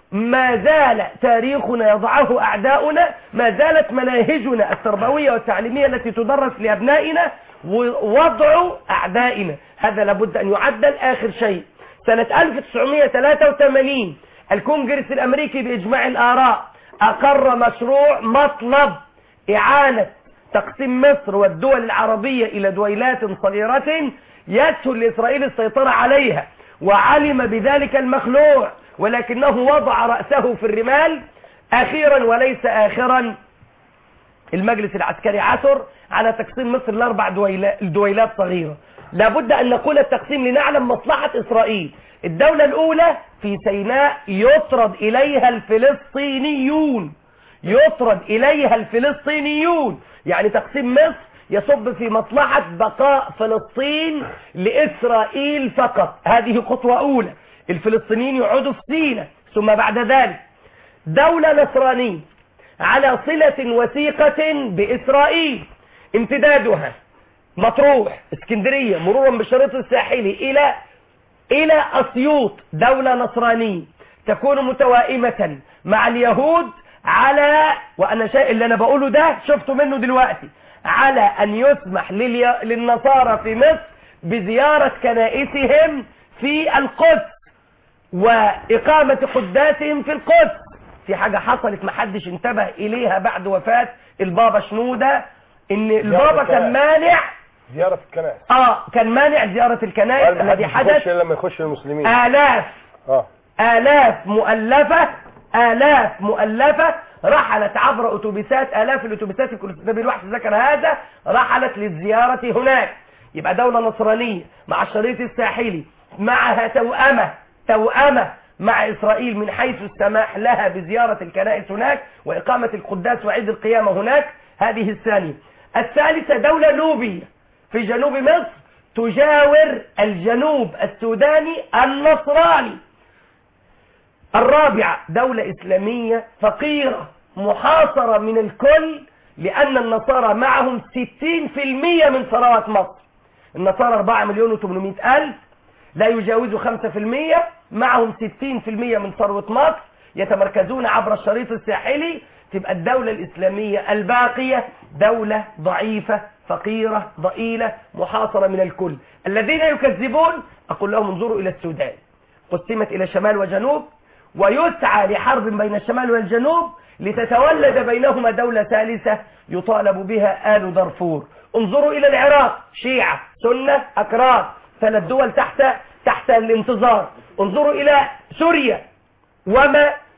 ما زال تاريخنا يضعه أعداؤنا ما زالت مناهجنا التربوية والتعليمية التي تدرس لأبنائنا وضع أعدائنا هذا لابد أن يعدل آخر شيء سنة 1983 الكونجرس الأمريكي بإجماع الآراء أقر مشروع مطلب إعانة تقسيم مصر والدول العربية إلى دويلات صغيرة يسهل لإسرائيل السيطرة عليها وعلم بذلك المخلوع ولكنه وضع رأسه في الرمال أخيرا وليس آخرا المجلس العسكري عثر على تقسيم مصر لأربع دويلا- دويلات صغيرة لابد أن نقول التقسيم لنعلم مصلحة إسرائيل الدولة الأولى في سيناء يطرد إليها الفلسطينيون يطرد إليها الفلسطينيون يعني تقسيم مصر يصب في مصلحة بقاء فلسطين لإسرائيل فقط هذه خطوة أولى الفلسطينيين يقعدوا في سيناء ثم بعد ذلك دولة نصرانية على صلة وثيقة بإسرائيل امتدادها مطروح اسكندرية مرورا بالشريط الساحلي إلى إلى أسيوط دولة نصرانية تكون متوائمة مع اليهود على وأنا شيء اللي أنا بقوله ده شفته منه دلوقتي على أن يسمح للي... للنصارى في مصر بزيارة كنائسهم في القدس وإقامة قداسهم في القدس في حاجة حصلت محدش انتبه إليها بعد وفاة البابا شنودة إن البابا كان الكنائس. مانع زيارة الكنائس اه كان مانع زيارة الكنائس قال الذي محدش يخش حدث إلا لما يخش المسلمين آلاف اه آلاف مؤلفة آلاف مؤلفة رحلت عبر أتوبيسات آلاف الأتوبيسات النبي الوحش ذكر هذا رحلت للزيارة هناك يبقى دولة نصرانية مع الشريط الساحلي معها توأمة توأمة مع إسرائيل من حيث السماح لها بزيارة الكنائس هناك وإقامة القداس وعيد القيامة هناك هذه الثانية الثالثة دولة نوبية في جنوب مصر تجاور الجنوب السوداني النصراني الرابعة دولة إسلامية فقيرة محاصرة من الكل لأن النصارى معهم 60% من ثروات مصر النصارى 4 مليون و800 ألف لا يجاوزوا 5% معهم 60% من ثروة مصر يتمركزون عبر الشريط الساحلي تبقى الدولة الإسلامية الباقية دولة ضعيفة فقيرة ضئيلة محاصرة من الكل الذين يكذبون أقول لهم انظروا إلى السودان قسمت إلى شمال وجنوب ويسعى لحرب بين الشمال والجنوب لتتولد بينهما دولة ثالثة يطالب بها آل دارفور انظروا إلى العراق شيعة سنة أكراد ثلاث دول تحت تحت الانتظار انظروا إلى سوريا وما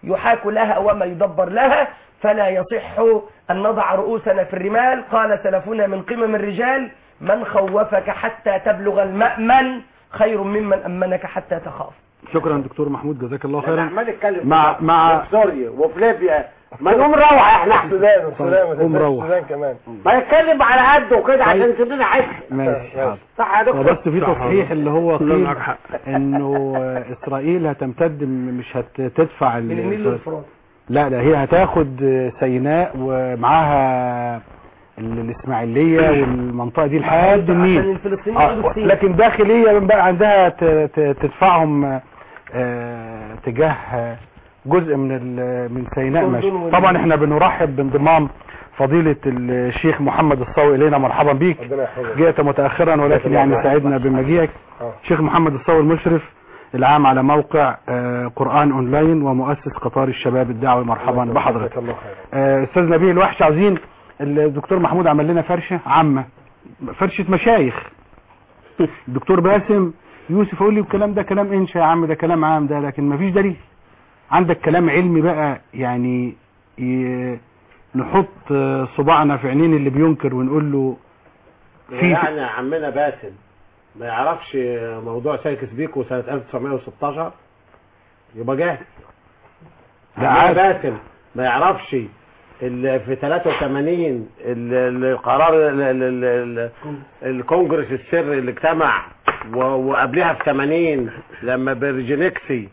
يحاك لها وما يدبر لها فلا يصح أن نضع رؤوسنا في الرمال قال سلفنا من قمم الرجال من خوفك حتى تبلغ المأمن خير ممن أمنك حتى تخاف شكرا دكتور محمود جزاك الله احنا خيرا عمال نتكلم مع في- مع في سوريا وفي ليبيا ما نقوم نروح احنا احسن السودان والسودان ما قوم تنساش روح. السودان كمان ما نتكلم على قده وكده طيب. عشان يسيب لنا حته ماشي حاضر. صح يا دكتور وبس في تصحيح اللي هو لا، قيل معك حق. انه اسرائيل هتمتد م- مش هتدفع من النيل للفرات لا لا هي هتاخد سيناء ومعاها ال- الاسماعيليه والمنطقه دي لحد عشان النيل الفلسطينيين آه، يقعدوا كتير. لكن داخليا بقى عندها ت- ت- تدفعهم آه، تجاه آه، جزء من ال- من سيناء الأردن ماشي وال- طبعا احنا بنرحب بانضمام فضيلة الشيخ محمد الصاوي الينا مرحبا بيك ربنا يحفظك جئت متأخرا ولكن يعني سعدنا بمجيئك آه. شيخ محمد الصاوي المشرف العام على موقع آه، قرآن اونلاين ومؤسس قطار الشباب الدعوي مرحبا بحضرتك جزاك الله خير آه، استاذ نبيل الوحش عاوزين الدكتور محمود عمل لنا فرشه عامه فرشه مشايخ الدكتور باسم يوسف يقول لي الكلام ده كلام انشا يا عم ده كلام عام ده لكن مفيش دليل عندك كلام علمي بقى يعني ي- نحط آه، صباعنا في عينين اللي بينكر ونقول له في يعني عمنا باسم ما يعرفش موضوع سايكس بيكو سنة 1916 يبقى جاهل ده عمنا عاد. باسم ما يعرفش ال- في 83 ال- القرار ال- ال- ال- ال- الكونجرس السري اللي اجتمع و- وقبلها في 80 لما برجينكسي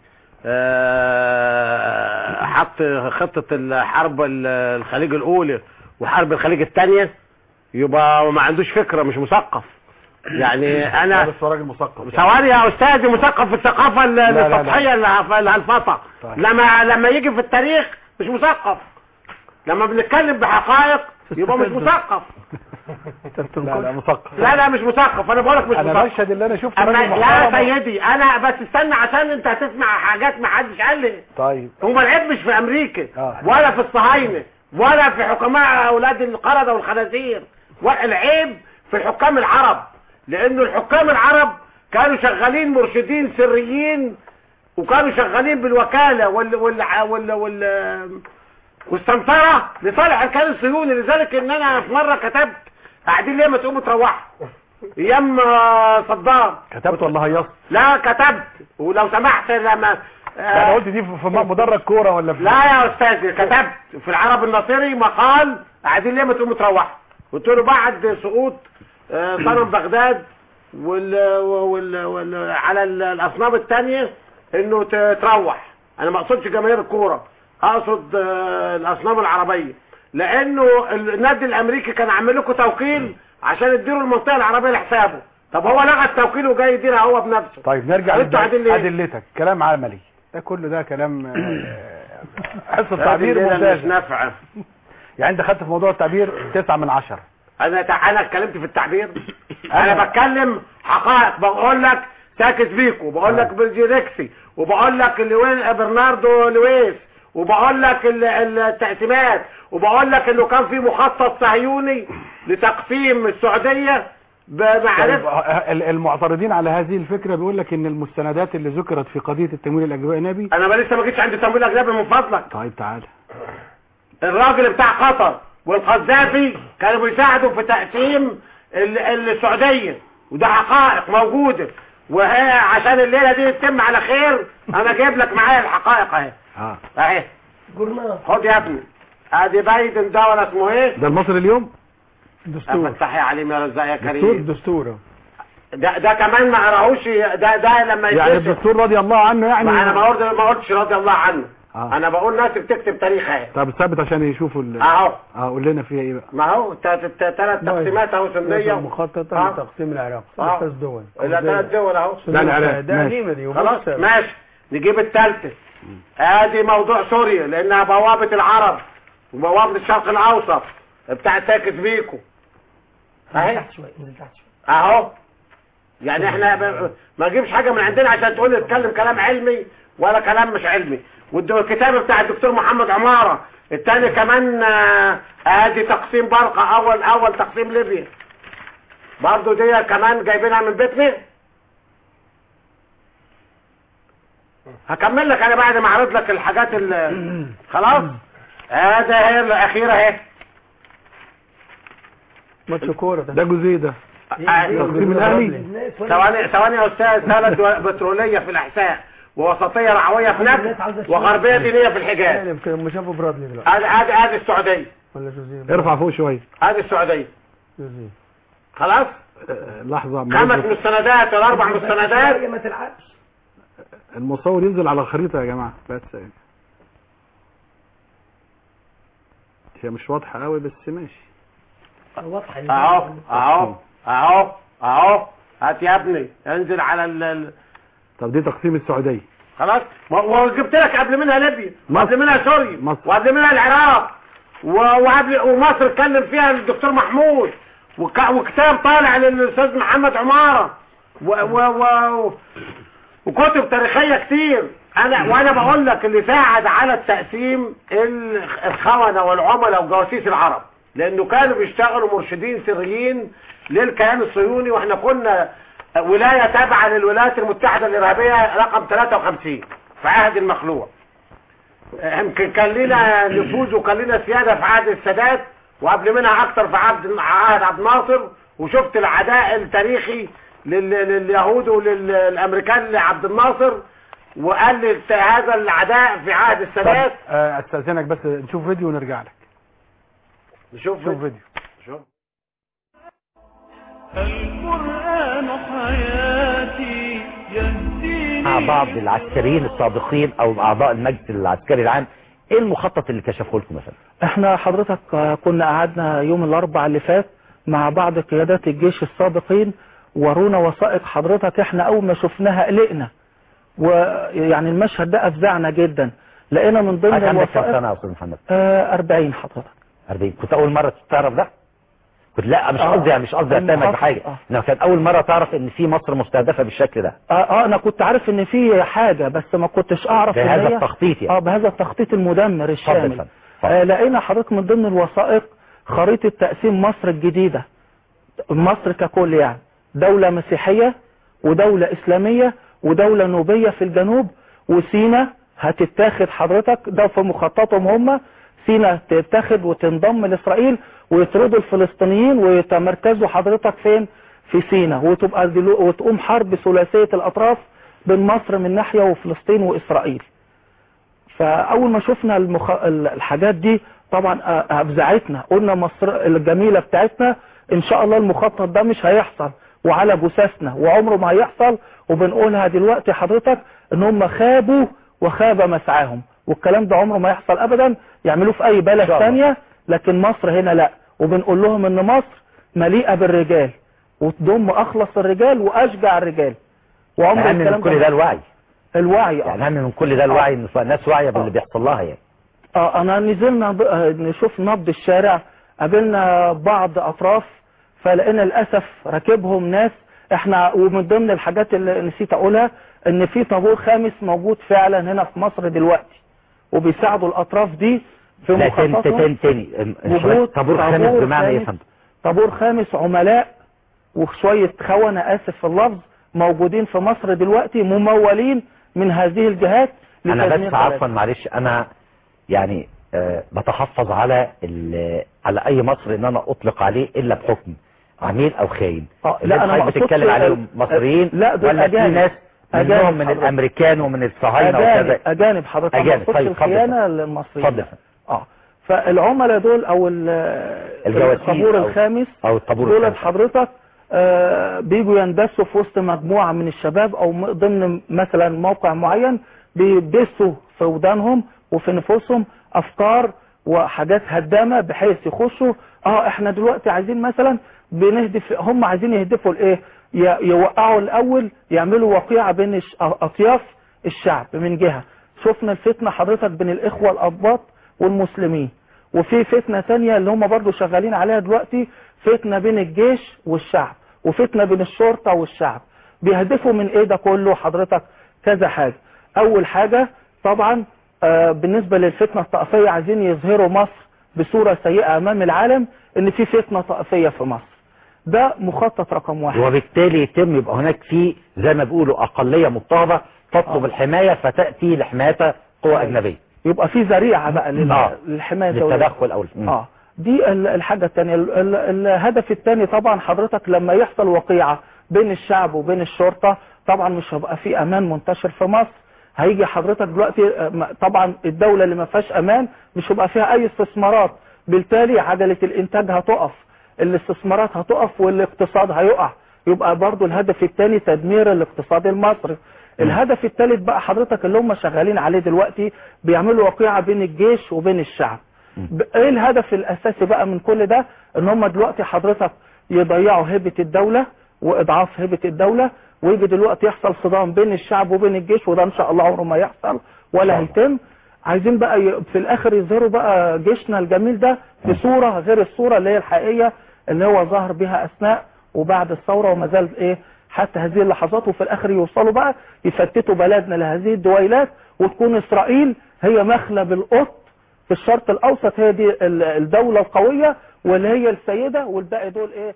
آه، حط خطة الحرب ال- الخليج الأولى وحرب الخليج الثانية يبقى ما عندوش فكرة مش مثقف يعني انا بس راجل مثقف ثواني يا استاذي مثقف في الثقافة ال- لا، لا. السطحية اللي- الهلفطة طيب. لما لما يجي في التاريخ مش مثقف لما بنتكلم بحقائق يبقى مش مثقف لا لا مثقف لا لا مش مثقف انا بقولك مش انا مثقف بشهد اللي انا شفته أما راجل لا محترم يا سيدي انا بس استنى عشان انت هتسمع حاجات ما حدش قال لي طيب هو العيب مش في امريكا آه. ولا في الصهاينه ولا في حكماء اولاد القردة والخنازير والعيب في الحكام العرب لانه الحكام العرب كانوا شغالين مرشدين سريين وكانوا شغالين بالوكالة وال وال وال, وال والسمسرة لصالح الكيان الصهيوني لذلك ان انا في مرة كتبت قاعدين ليه ما تقوموا تروحوا ايام آه، صدام كتبت ولا هيصت لا كتبت ولو سمحت لما انا قلت دي في في مدرج كوره ولا في لا يا استاذ كتبت في العرب الناصري مقال قاعدين ليه ما تقوموا تروحوا قلت له بعد سقوط آه، صنم بغداد وال, وال, وال على ال- الاصنام الثانيه انه ت- تروح انا ما اقصدش جماهير الكوره اقصد آه، الاصنام العربيه لانه النادي الامريكي كان عامل لكم توكيل عشان تديروا المنطقه العربيه لحسابه طب هو لغى التوكيل وجاي يديرها هو بنفسه طيب نرجع انتوا قاعدين ليه؟ لادلتك كلام عملي ده كله ده كلام آه، حصه هذه تعبير الليلة مش ممتازه نافعه يعني انت خدت في موضوع التعبير تسعة من عشرة انا تع- انا اتكلمت في التعبير انا بتكلم حقائق بقول لك ساكت بيكو بقول لك برجيركسي وبقول لك لوين برناردو لويس وبقول لك ال- ال- التقسيمات وبقول لك انه كان في مخطط صهيوني لتقسيم السعوديه طيب، بمعرفه آه، ال- المعترضين على هذه الفكرة بيقول لك ان المستندات اللي ذكرت في قضية التمويل الاجنبي انا ما لسه ما جيتش عندي تمويل اجنبي من فضلك طيب تعالى الراجل بتاع قطر والقذافي كانوا بيساعدوا في تقسيم ال- السعودية وده حقائق موجودة وهي عشان الليلة دي تتم على خير انا جايب لك معايا الحقائق اهي اه اهي جورنال خد يا ابني ادي بايدن ده ولا اسمه ايه ده المصري اليوم دستور فتح يا عليم يا رزاق يا دستور كريم دستور ده ده كمان ما قراهوش ده ده لما يعني يتكتب الدستور رضي الله عنه يعني ما انا ما قلت ما قلتش رضي الله عنه آه. انا بقول ناس بتكتب تاريخ اهي طب ثابت عشان يشوفوا ال... اهو اه قول لنا فيها ايه بقى ما هو ثلاث تقسيمات اهو سنديه مخططة آه. لتقسيم العراق آه. ثلاث دول لا ثلاث دول اهو لا لا لا ده ماشي. قديمة دي خلاص وبص- ماشي نجيب الثالثة ادي موضوع سوريا لانها بوابة العرب وبوابة الشرق الاوسط بتاع ساكت بيكو اهي تحت شوية نزل تحت شوية اهو يعني احنا ب- ما نجيبش حاجة من عندنا عشان تقول لي اتكلم كلام علمي ولا كلام مش علمي والكتاب بتاع الدكتور محمد عمارة الثاني كمان آه، ادي تقسيم برقة اول اول تقسيم ليبيا برضو دي كمان جايبينها من بيتنا هكمل لك انا بعد ما اعرض لك الحاجات ال خلاص هذا هي الاخيره اهي ماتش كوره ده جزء ده تقسيم الاهلي ثواني ثواني يا استاذ ثلاث بتروليه في الاحساء ووسطيه رعويه في نجد وغربيه دينيه في الحجاز يمكن مش ابو برادلي دلوقتي هذه هذه هذه السعوديه ولا جوزيه ارفع فوق شويه هذه السعوديه جوزيه خلاص آه، لحظه خمس مستندات ولا اربع مستندات ما تلعبش المصور ينزل على الخريطه يا جماعه بس يعني. هي مش واضحه قوي بس ماشي واضحه اهو اهو اهو اهو هات يا ابني انزل على ال- ال طب دي تقسيم السعوديه خلاص و- وجبت لك قبل منها ليبيا وقبل منها سوريا مصر. وقبل منها العراق و- وقبل ومصر اتكلم فيها الدكتور محمود وك- وكتاب طالع للاستاذ محمد عماره و و و وكتب تاريخيه كتير انا وانا بقول لك اللي ساعد على التقسيم ال- الخونه والعملاء وجواسيس العرب لانه كانوا بيشتغلوا مرشدين سريين للكيان الصهيوني واحنا كنا ولايه تابعه للولايات المتحده الارهابيه رقم 53 في عهد المخلوع يمكن كان لنا نفوذ وكان لنا سياده في عهد السادات وقبل منها اكتر في عهد عهد عبد الناصر وشفت العداء التاريخي لل- لليهود وللامريكان لعبد الناصر وقال لي هذا العداء في عهد السادات طب، آه، استاذنك بس نشوف فيديو ونرجع لك نشوف شوف فيديو شوف القرآن حياتي يهديني مع بعض العسكريين السابقين او اعضاء المجلس العسكري العام ايه المخطط اللي كشفه لكم مثلا احنا حضرتك آه، كنا قعدنا يوم الاربعاء اللي فات مع بعض قيادات الجيش السابقين ورونا وثائق حضرتك احنا اول ما شفناها قلقنا ويعني المشهد ده افزعنا جدا لقينا من ضمن حضرتك عندك كام الوثائق سنه يا استاذ محمد آه 40 حضرتك 40 كنت اول مره تعرف ده كنت لا مش آه. قصدي مش قصدي اتهمك المخطط، بحاجه آه. انما كان اول مره تعرف ان في مصر مستهدفه بالشكل ده اه, آه انا كنت عارف ان في حاجة بس ما كنتش اعرف إن بهذا هي- التخطيط يعني اه بهذا التخطيط المدمر اتفضل الشامل اتفضل. اتفضل. آه لقينا حضرتك من ضمن الوثائق خريطة تقسيم مصر الجديدة مصر ككل يعني دولة مسيحية ودولة اسلامية ودولة نوبية في الجنوب وسينا هتتاخد حضرتك ده في مخططهم هم سينا تتاخد وتنضم لاسرائيل ويطردوا الفلسطينيين ويتمركزوا حضرتك فين في سينا وتبقى دلو وتقوم حرب ثلاثية الاطراف بين مصر من ناحية وفلسطين واسرائيل فاول ما شفنا المخ... ال- الحاجات دي طبعا أ- افزعتنا قلنا مصر الجميلة بتاعتنا ان شاء الله المخطط ده مش هيحصل وعلى جثثنا وعمره ما هيحصل وبنقولها دلوقتي حضرتك ان هم خابوا وخاب مسعاهم والكلام ده عمره ما يحصل ابدا يعملوه في اي بلد شاء الله. ثانيه لكن مصر هنا لا وبنقول لهم ان مصر مليئة بالرجال وتضم اخلص الرجال واشجع الرجال وعمر اهم من الكلام كل ده الوعي الوعي اه يعني اهم من كل ده الوعي ان الناس واعيه باللي بيحصل لها يعني اه انا نزلنا ب- آه، نشوف نبض الشارع قابلنا بعض اطراف فلقينا للاسف راكبهم ناس احنا ومن ضمن الحاجات اللي نسيت اقولها ان في طابور خامس موجود فعلا هنا في مصر دلوقتي وبيساعدوا الاطراف دي في لا تاني مخططهم تاني تاني ام- وجود طابور خامس بمعنى ايه يا فندم طابور خامس عملاء وشوية خونة اسف في اللفظ موجودين في مصر دلوقتي ممولين من هذه الجهات انا لتدمير بس عفوا بلدنا. معلش انا يعني آه بتحفظ على ال- على اي مصري ان انا اطلق عليه الا بحكم عميل او خاين آه، اللي لا، أنا حضرتك ما بتتكلم أقصدش- عليهم مصريين لا، دول ولا في أجانب. ناس أجانب منهم من حضرتك. الامريكان ومن الصهاينه أجانب, وكذا أجانب حضرتك أجانب. ما أقصدش طيب، اتفضل. الخيانة للمصريين اتفضل. اه فالعملاء دول او ال- الجواسيس الطابور أو- الخامس او الطابور دول الخامس. حضرتك آه بيجوا يندسوا في وسط مجموعة من الشباب او م- ضمن مثلا موقع معين بيدسوا في ودانهم وفي نفوسهم افكار وحاجات هدامة بحيث يخشوا اه احنا دلوقتي عايزين مثلا بنهدف هم عايزين يهدفوا لايه ي- يوقعوا الاول يعملوا وقيعة بين الش- اطياف الشعب من جهة شفنا الفتنة حضرتك بين الاخوة الاباط والمسلمين وفي فتنة تانية اللي هم برضو شغالين عليها دلوقتي فتنة بين الجيش والشعب وفتنة بين الشرطة والشعب بيهدفوا من ايه ده كله حضرتك كذا حاجة اول حاجة طبعا آه بالنسبة للفتنة الطائفية عايزين يظهروا مصر بصورة سيئة امام العالم ان في فتنة طائفية في مصر ده مخطط رقم واحد وبالتالي يتم يبقى هناك في زي ما بيقولوا اقليه مضطهده تطلب الحماية فتأتي لحمايتها قوى أجنبية يبقى في ذريعة بقى لل- آه. للحماية الدولية للتدخل أو مم. اه دي ال- الحاجة الثانية الهدف الثاني طبعا حضرتك لما يحصل وقيعة بين الشعب وبين الشرطة طبعا مش هيبقى في امان منتشر في مصر هيجي حضرتك دلوقتي آه، م- طبعا الدولة اللي ما فيهاش امان مش هيبقى فيها اي استثمارات بالتالي عجلة الانتاج هتقف الاستثمارات هتقف والاقتصاد هيقع يبقى برضو الهدف الثاني تدمير الاقتصاد المصري الهدف الثالث بقى حضرتك اللي هم شغالين عليه دلوقتي بيعملوا وقيعة بين الجيش وبين الشعب ب- ايه الهدف الاساسي بقى من كل ده ان هم دلوقتي حضرتك يضيعوا هيبة الدولة واضعاف هيبة الدولة ويجي دلوقتي يحصل صدام بين الشعب وبين الجيش وده ان شاء الله عمره ما يحصل ولا هيتم عايزين بقى ي... في الاخر يظهروا بقى جيشنا الجميل ده بصورة غير الصورة اللي هي الحقيقية اللي هو ظهر بها اثناء وبعد الثورة وما زال ايه حتى هذه اللحظات وفي الاخر يوصلوا بقى يفتتوا بلدنا لهذه الدويلات وتكون اسرائيل هي مخلب القط في الشرق الاوسط هي دي ال- الدولة القوية واللي هي السيدة والباقي دول ايه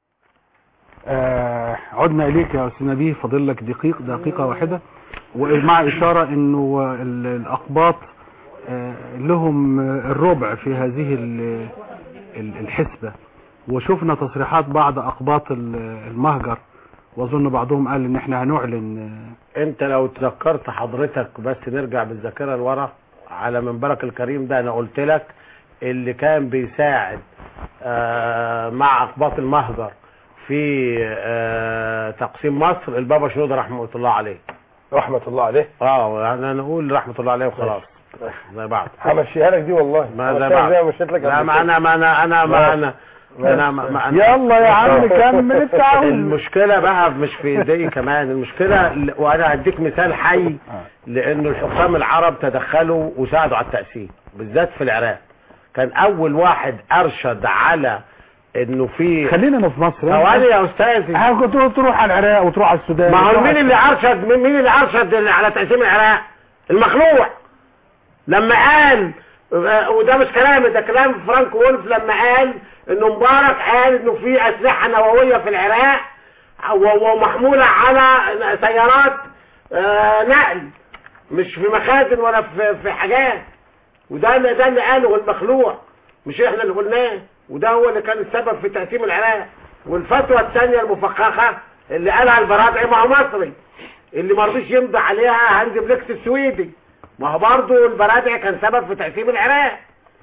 آه عدنا إليك يا أستاذ نبيه فاضل لك دقيق دقيقة واحدة ومع إشارة أنه ال- الأقباط آه لهم آه، الربع في هذه ال- ال- الحسبة وشفنا تصريحات بعض أقباط ال- المهجر وأظن بعضهم قال إن إحنا هنعلن انت لو تذكرت حضرتك بس نرجع بالذاكره لورا على منبرك الكريم ده انا قلت لك اللي كان بيساعد آه، مع اقباط المهجر في آه، تقسيم مصر البابا شنودة رحمه الله عليه رحمة الله عليه اه يعني نقول رحمه الله عليه وخلاص زي بعض همشيها لك دي والله ما زي همشيها بعض زي ما مشيت لك لا قبل ما كده. انا ما انا انا ما انا انا ما ما أنا يلا يا عم كمل التعاون. المشكله بقى مش في ايدي كمان المشكله ل- وانا هديك مثال حي لانه الحكام العرب تدخلوا وساعدوا على التاسيس بالذات في العراق كان اول واحد ارشد على انه في خلينا في مصر ثواني يا استاذي اه كنت تروح على العراق وتروح على السودان ما هو وتروح مين على- اللي ارشد مين مين اللي ارشد على تقسيم العراق المخلوع لما قال آه، وده مش كلامي ده كلام فرانك وولف لما قال انه مبارك قال انه في اسلحه نوويه في العراق و- ومحموله على سيارات آه، نقل مش في مخازن ولا في في حاجات وده اللي ده اللي قاله المخلوع مش احنا اللي قلناه وده هو اللي كان السبب في تقسيم العراق والفتوى الثانيه المفخخه اللي قالها البرادعي ما هو مصري اللي ما رضيش يمضي عليها هانز بليكس السويدي ما هو برضه البرادعي كان سبب في تقسيم العراق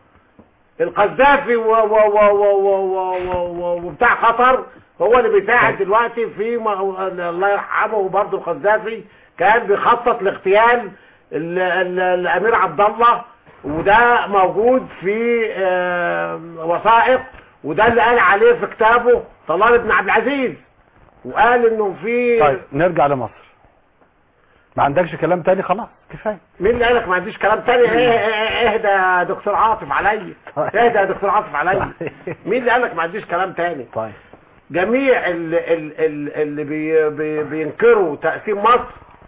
القذافي و و و و و و و و وبتاع قطر هو اللي بيساعد دلوقتي في ما الله يرحمه برضه القذافي كان بيخطط لاغتيال ال- ال- الامير عبد الله وده موجود في آه، وثائق وده اللي قال عليه في كتابه طلال بن عبد العزيز وقال انه في طيب نرجع لمصر ما عندكش كلام تاني خلاص كفايه مين اللي قالك ما عنديش كلام تاني ايه ايه- اهدى يا دكتور عاطف عليا اهدى يا دكتور عاطف عليا مين اللي قالك ما عنديش كلام تاني طيب جميع ال- ال- ال- اللي بي بي بينكروا تقسيم مصر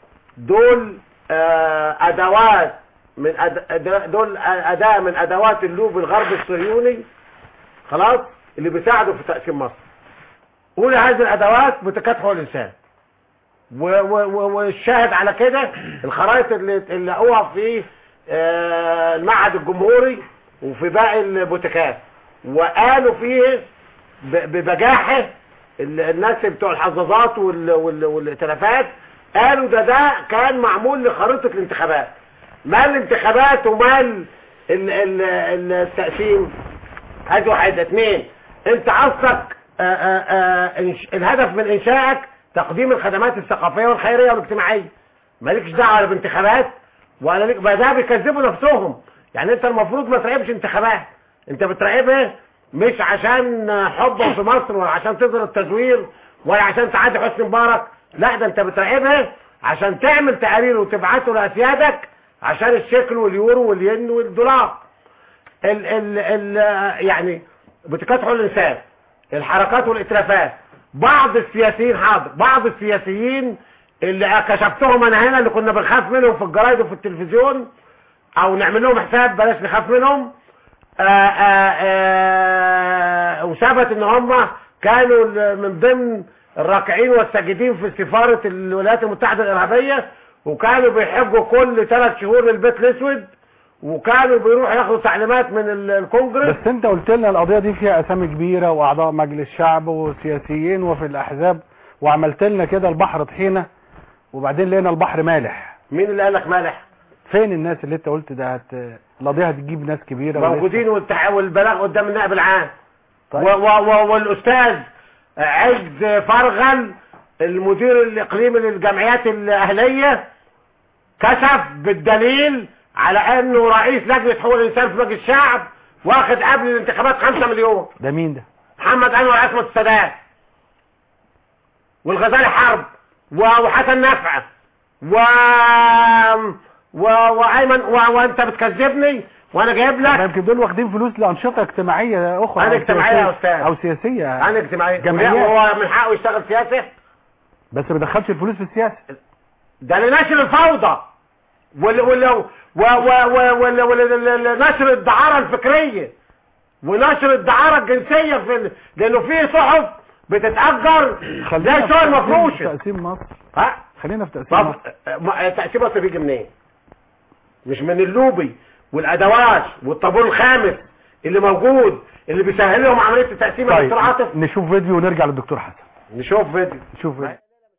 دول آه، ادوات من أد- أد- دول اداة من ادوات اللوب الغرب الصهيوني خلاص اللي بيساعدوا في تقسيم مصر اولى هذه الادوات بتكافح الانسان و- و- و- والشاهد على كده الخرائط اللي اللي لقوها في آه، المعهد الجمهوري وفي باقي البوتيكات وقالوا فيه ب- ببجاحة ال- الناس بتوع الحظاظات وال- وال- والائتلافات قالوا ده ده كان معمول لخريطة الانتخابات مال الانتخابات ومال ال- ال- ال- التقسيم ادي واحد اتنين انت قصدك آه، آه، آه، إنش- الهدف من انشائك تقديم الخدمات الثقافية والخيرية والاجتماعية مالكش دعوة لا بانتخابات ولا ليك ما ده بيكذبوا نفسهم يعني انت المفروض ما تراقبش انتخابات انت بتراقبها مش عشان حبهم في مصر ولا عشان تظهر التزوير ولا عشان تعادي حسني مبارك لا ده انت بتراقبها عشان تعمل تقارير وتبعته لاسيادك عشان الشكل واليورو والين والدولار ال ال ال يعني بتكافحوا الانسان الحركات والاتلافات بعض السياسيين حاضر بعض السياسيين اللي كشفتهم انا هنا اللي كنا بنخاف منهم في الجرايد وفي التلفزيون او نعمل لهم حساب بلاش نخاف منهم آآ آآ وثبت ان هم كانوا ال- من ضمن الراكعين والساجدين في سفارة الولايات المتحدة الارهابية وكانوا بيحجوا كل ثلاث شهور للبيت الاسود وكانوا بيروحوا ياخدوا تعليمات من ال- الكونجرس بس انت قلت لنا القضيه دي فيها اسامي كبيره واعضاء مجلس شعب وسياسيين وفي الاحزاب وعملت لنا كده البحر طحينه وبعدين لقينا البحر مالح مين اللي قال لك مالح فين الناس اللي انت قلت ده هت... القضيه هتجيب ناس كبيره ولسه- موجودين والتع- والبلاغ قدام النائب العام طيب. و و و والاستاذ عز فرغل المدير الاقليمي للجمعيات الاهليه كشف بالدليل على انه رئيس لجنه حقوق الانسان في مجلس الشعب واخد قبل الانتخابات 5 مليون ده مين ده محمد انور عصمت السادات والغزالي حرب و- وحسن نفع و و وايمن و... وانت بتكذبني وانا جايب ما لك يمكن دول واخدين فلوس لانشطه اجتماعيه اخرى أنا أو اجتماعية يا سياسية- أستاذ. او سياسيه انا اجتماعي جمعيات. هو من حقه يشتغل سياسي بس ما دخلش الفلوس في السياسه ده لنشر الفوضى وال وال و و و وال وال نشر الدعارة الفكرية ونشر الدعارة الجنسية في ال... لانه في صحف بتتأجر زي في الصور تقسيم- المفروشة تقسيم مصر ها خلينا في تقسيم طب مصر ما- تقسيم مصر بيجي منين مش من اللوبي والادوات والطابور الخامس اللي موجود اللي بيسهل لهم عملية التقسيم طيب دكتور عاطف نشوف فيديو ونرجع للدكتور حسن نشوف فيديو نشوف فيديو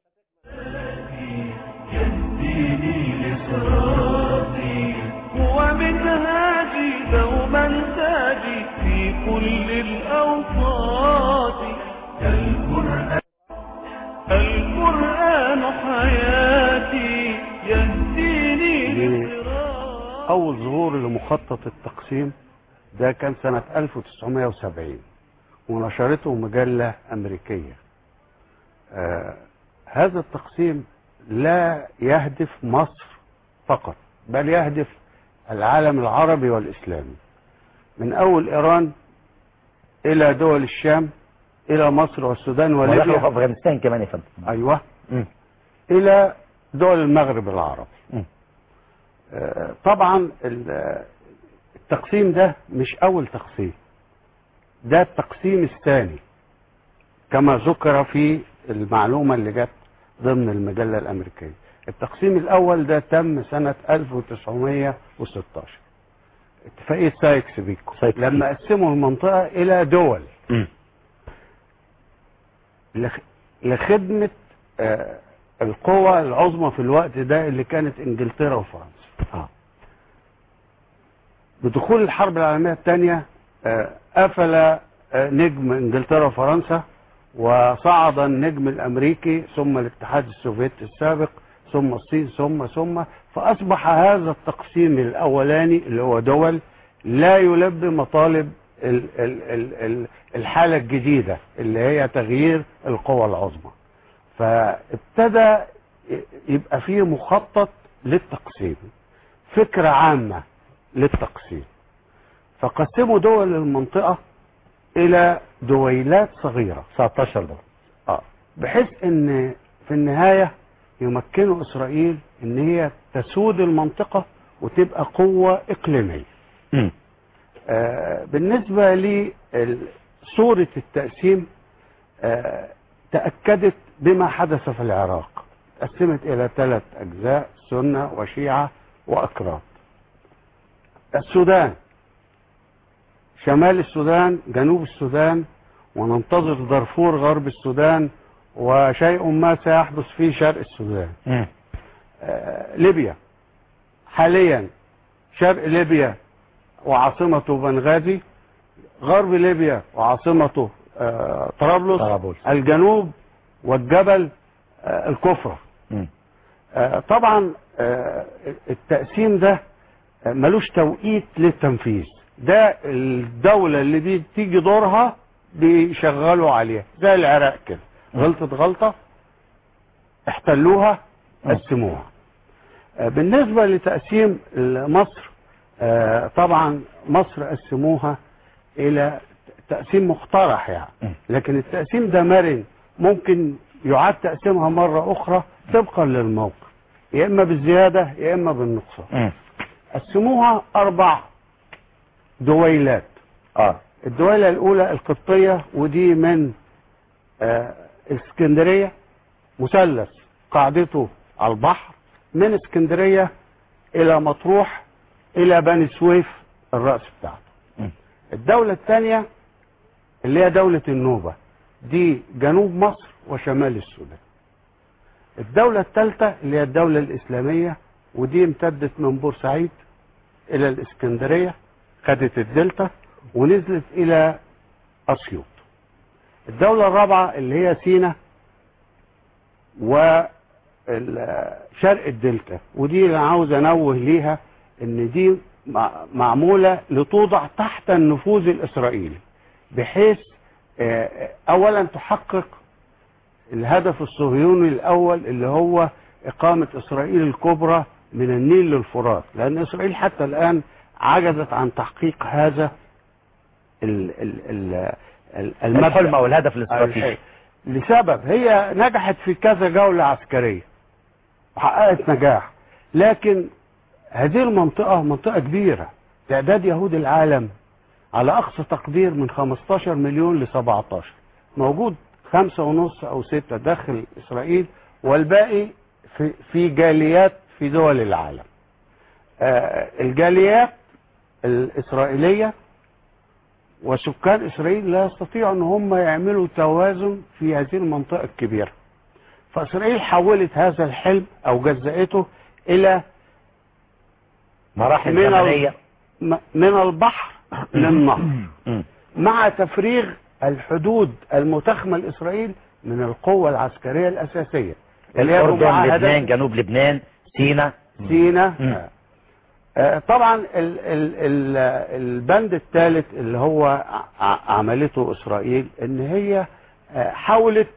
ومنهاجي دوما تاجي في كل الأوقات القرآن القرآن حياتي يهديني أول ظهور لمخطط التقسيم ده كان سنة 1970 ونشرته مجلة أمريكية آه هذا التقسيم لا يهدف مصر فقط بل يهدف العالم العربي والإسلامي من أول إيران إلى دول الشام إلى مصر والسودان ودخلوا في وليبيا افغانستان كمان يا فندم أيوة مم. إلى دول المغرب العربي مم. آه، طبعا ال- التقسيم ده مش أول تقسيم ده التقسيم الثاني كما ذكر في المعلومة اللي جت ضمن المجلة الأمريكية التقسيم الأول ده تم سنة 1916 اتفاقية سايكس بيكو لما قسموا المنطقة إلى دول لخ- لخدمة آه، القوى العظمى في الوقت ده اللي كانت انجلترا وفرنسا آه. بدخول الحرب العالمية الثانية آه، قفل آه، نجم انجلترا وفرنسا وصعد النجم الامريكي ثم الاتحاد السوفيتي السابق ثم الصين ثم ثم فاصبح هذا التقسيم الاولاني اللي هو دول لا يلبي مطالب ال- ال- ال- ال- الحالة الجديدة اللي هي تغيير القوى العظمى فابتدى يبقى فيه مخطط للتقسيم فكرة عامة للتقسيم فقسموا دول المنطقة إلى دويلات صغيرة 19 دولار اه بحيث ان في النهاية يمكنوا اسرائيل ان هي تسود المنطقة وتبقى قوة اقليمية آه بالنسبة لصورة التقسيم آه تأكدت بما حدث في العراق قسمت الى ثلاث اجزاء سنة وشيعة واكراد السودان شمال السودان جنوب السودان وننتظر دارفور غرب السودان وشيء ما سيحدث في شرق السودان آه ليبيا حاليا شرق ليبيا وعاصمته بنغازي غرب ليبيا وعاصمته آه طرابلس طرابلس. الجنوب والجبل آه الكفرة آه طبعا آه التقسيم ده آه، ملوش توقيت للتنفيذ ده الدولة اللي بتيجي دورها بيشغلوا عليها زي العراق كده غلطت غلطة احتلوها قسموها آه، بالنسبة لتقسيم مصر آه، طبعا مصر قسموها الى تقسيم مقترح يعني لكن التقسيم ده مرن ممكن يعاد تقسيمها مرة اخرى طبقا للموقف يا اما بالزيادة يا اما بالنقصان قسموها اربع دويلات اه الدويلة الاولى القبطية ودي من آه اسكندرية مثلث قاعدته على البحر من اسكندرية الى مطروح الى بني سويف الرأس بتاعته الدولة الثانية اللي هي دولة النوبة دي جنوب مصر وشمال السودان الدولة الثالثة اللي هي الدولة الإسلامية ودي امتدت من بورسعيد إلى الإسكندرية خدت الدلتا ونزلت إلى أسيوط الدولة الرابعة اللي هي سينا وشرق الدلتا ودي اللي أنا عاوز أنوه ليها إن دي مع- معمولة لتوضع تحت النفوذ الإسرائيلي بحيث آه، أولا تحقق الهدف الصهيوني الأول اللي هو إقامة إسرائيل الكبرى من النيل للفرات لأن إسرائيل حتى الآن عجزت عن تحقيق هذا ال ال ال ال المبدأ الحلم أو الهدف الاستراتيجي. الحلم. لسبب هي نجحت في كذا جولة عسكرية وحققت نجاح لكن هذه المنطقة منطقة كبيرة تعداد يهود العالم على أقصى تقدير من 15 مليون ل 17 موجود خمسة ونص أو ستة داخل إسرائيل والباقي في, في جاليات في دول العالم آه الجاليات الإسرائيلية وسكان إسرائيل لا يستطيعوا أن هم يعملوا توازن في هذه المنطقة الكبيرة فإسرائيل حولت هذا الحلم أو جزأته إلى مراحل من ال- زمنية م- من البحر للنهر مع تفريغ الحدود المتخمة لإسرائيل من القوة العسكرية الأساسية اللي هي الأردن معاهدات لبنان جنوب لبنان سينا سينا مم. آه، طبعا ال ال ال البند الثالث اللي هو ع- عملته اسرائيل ان هي آه، حاولت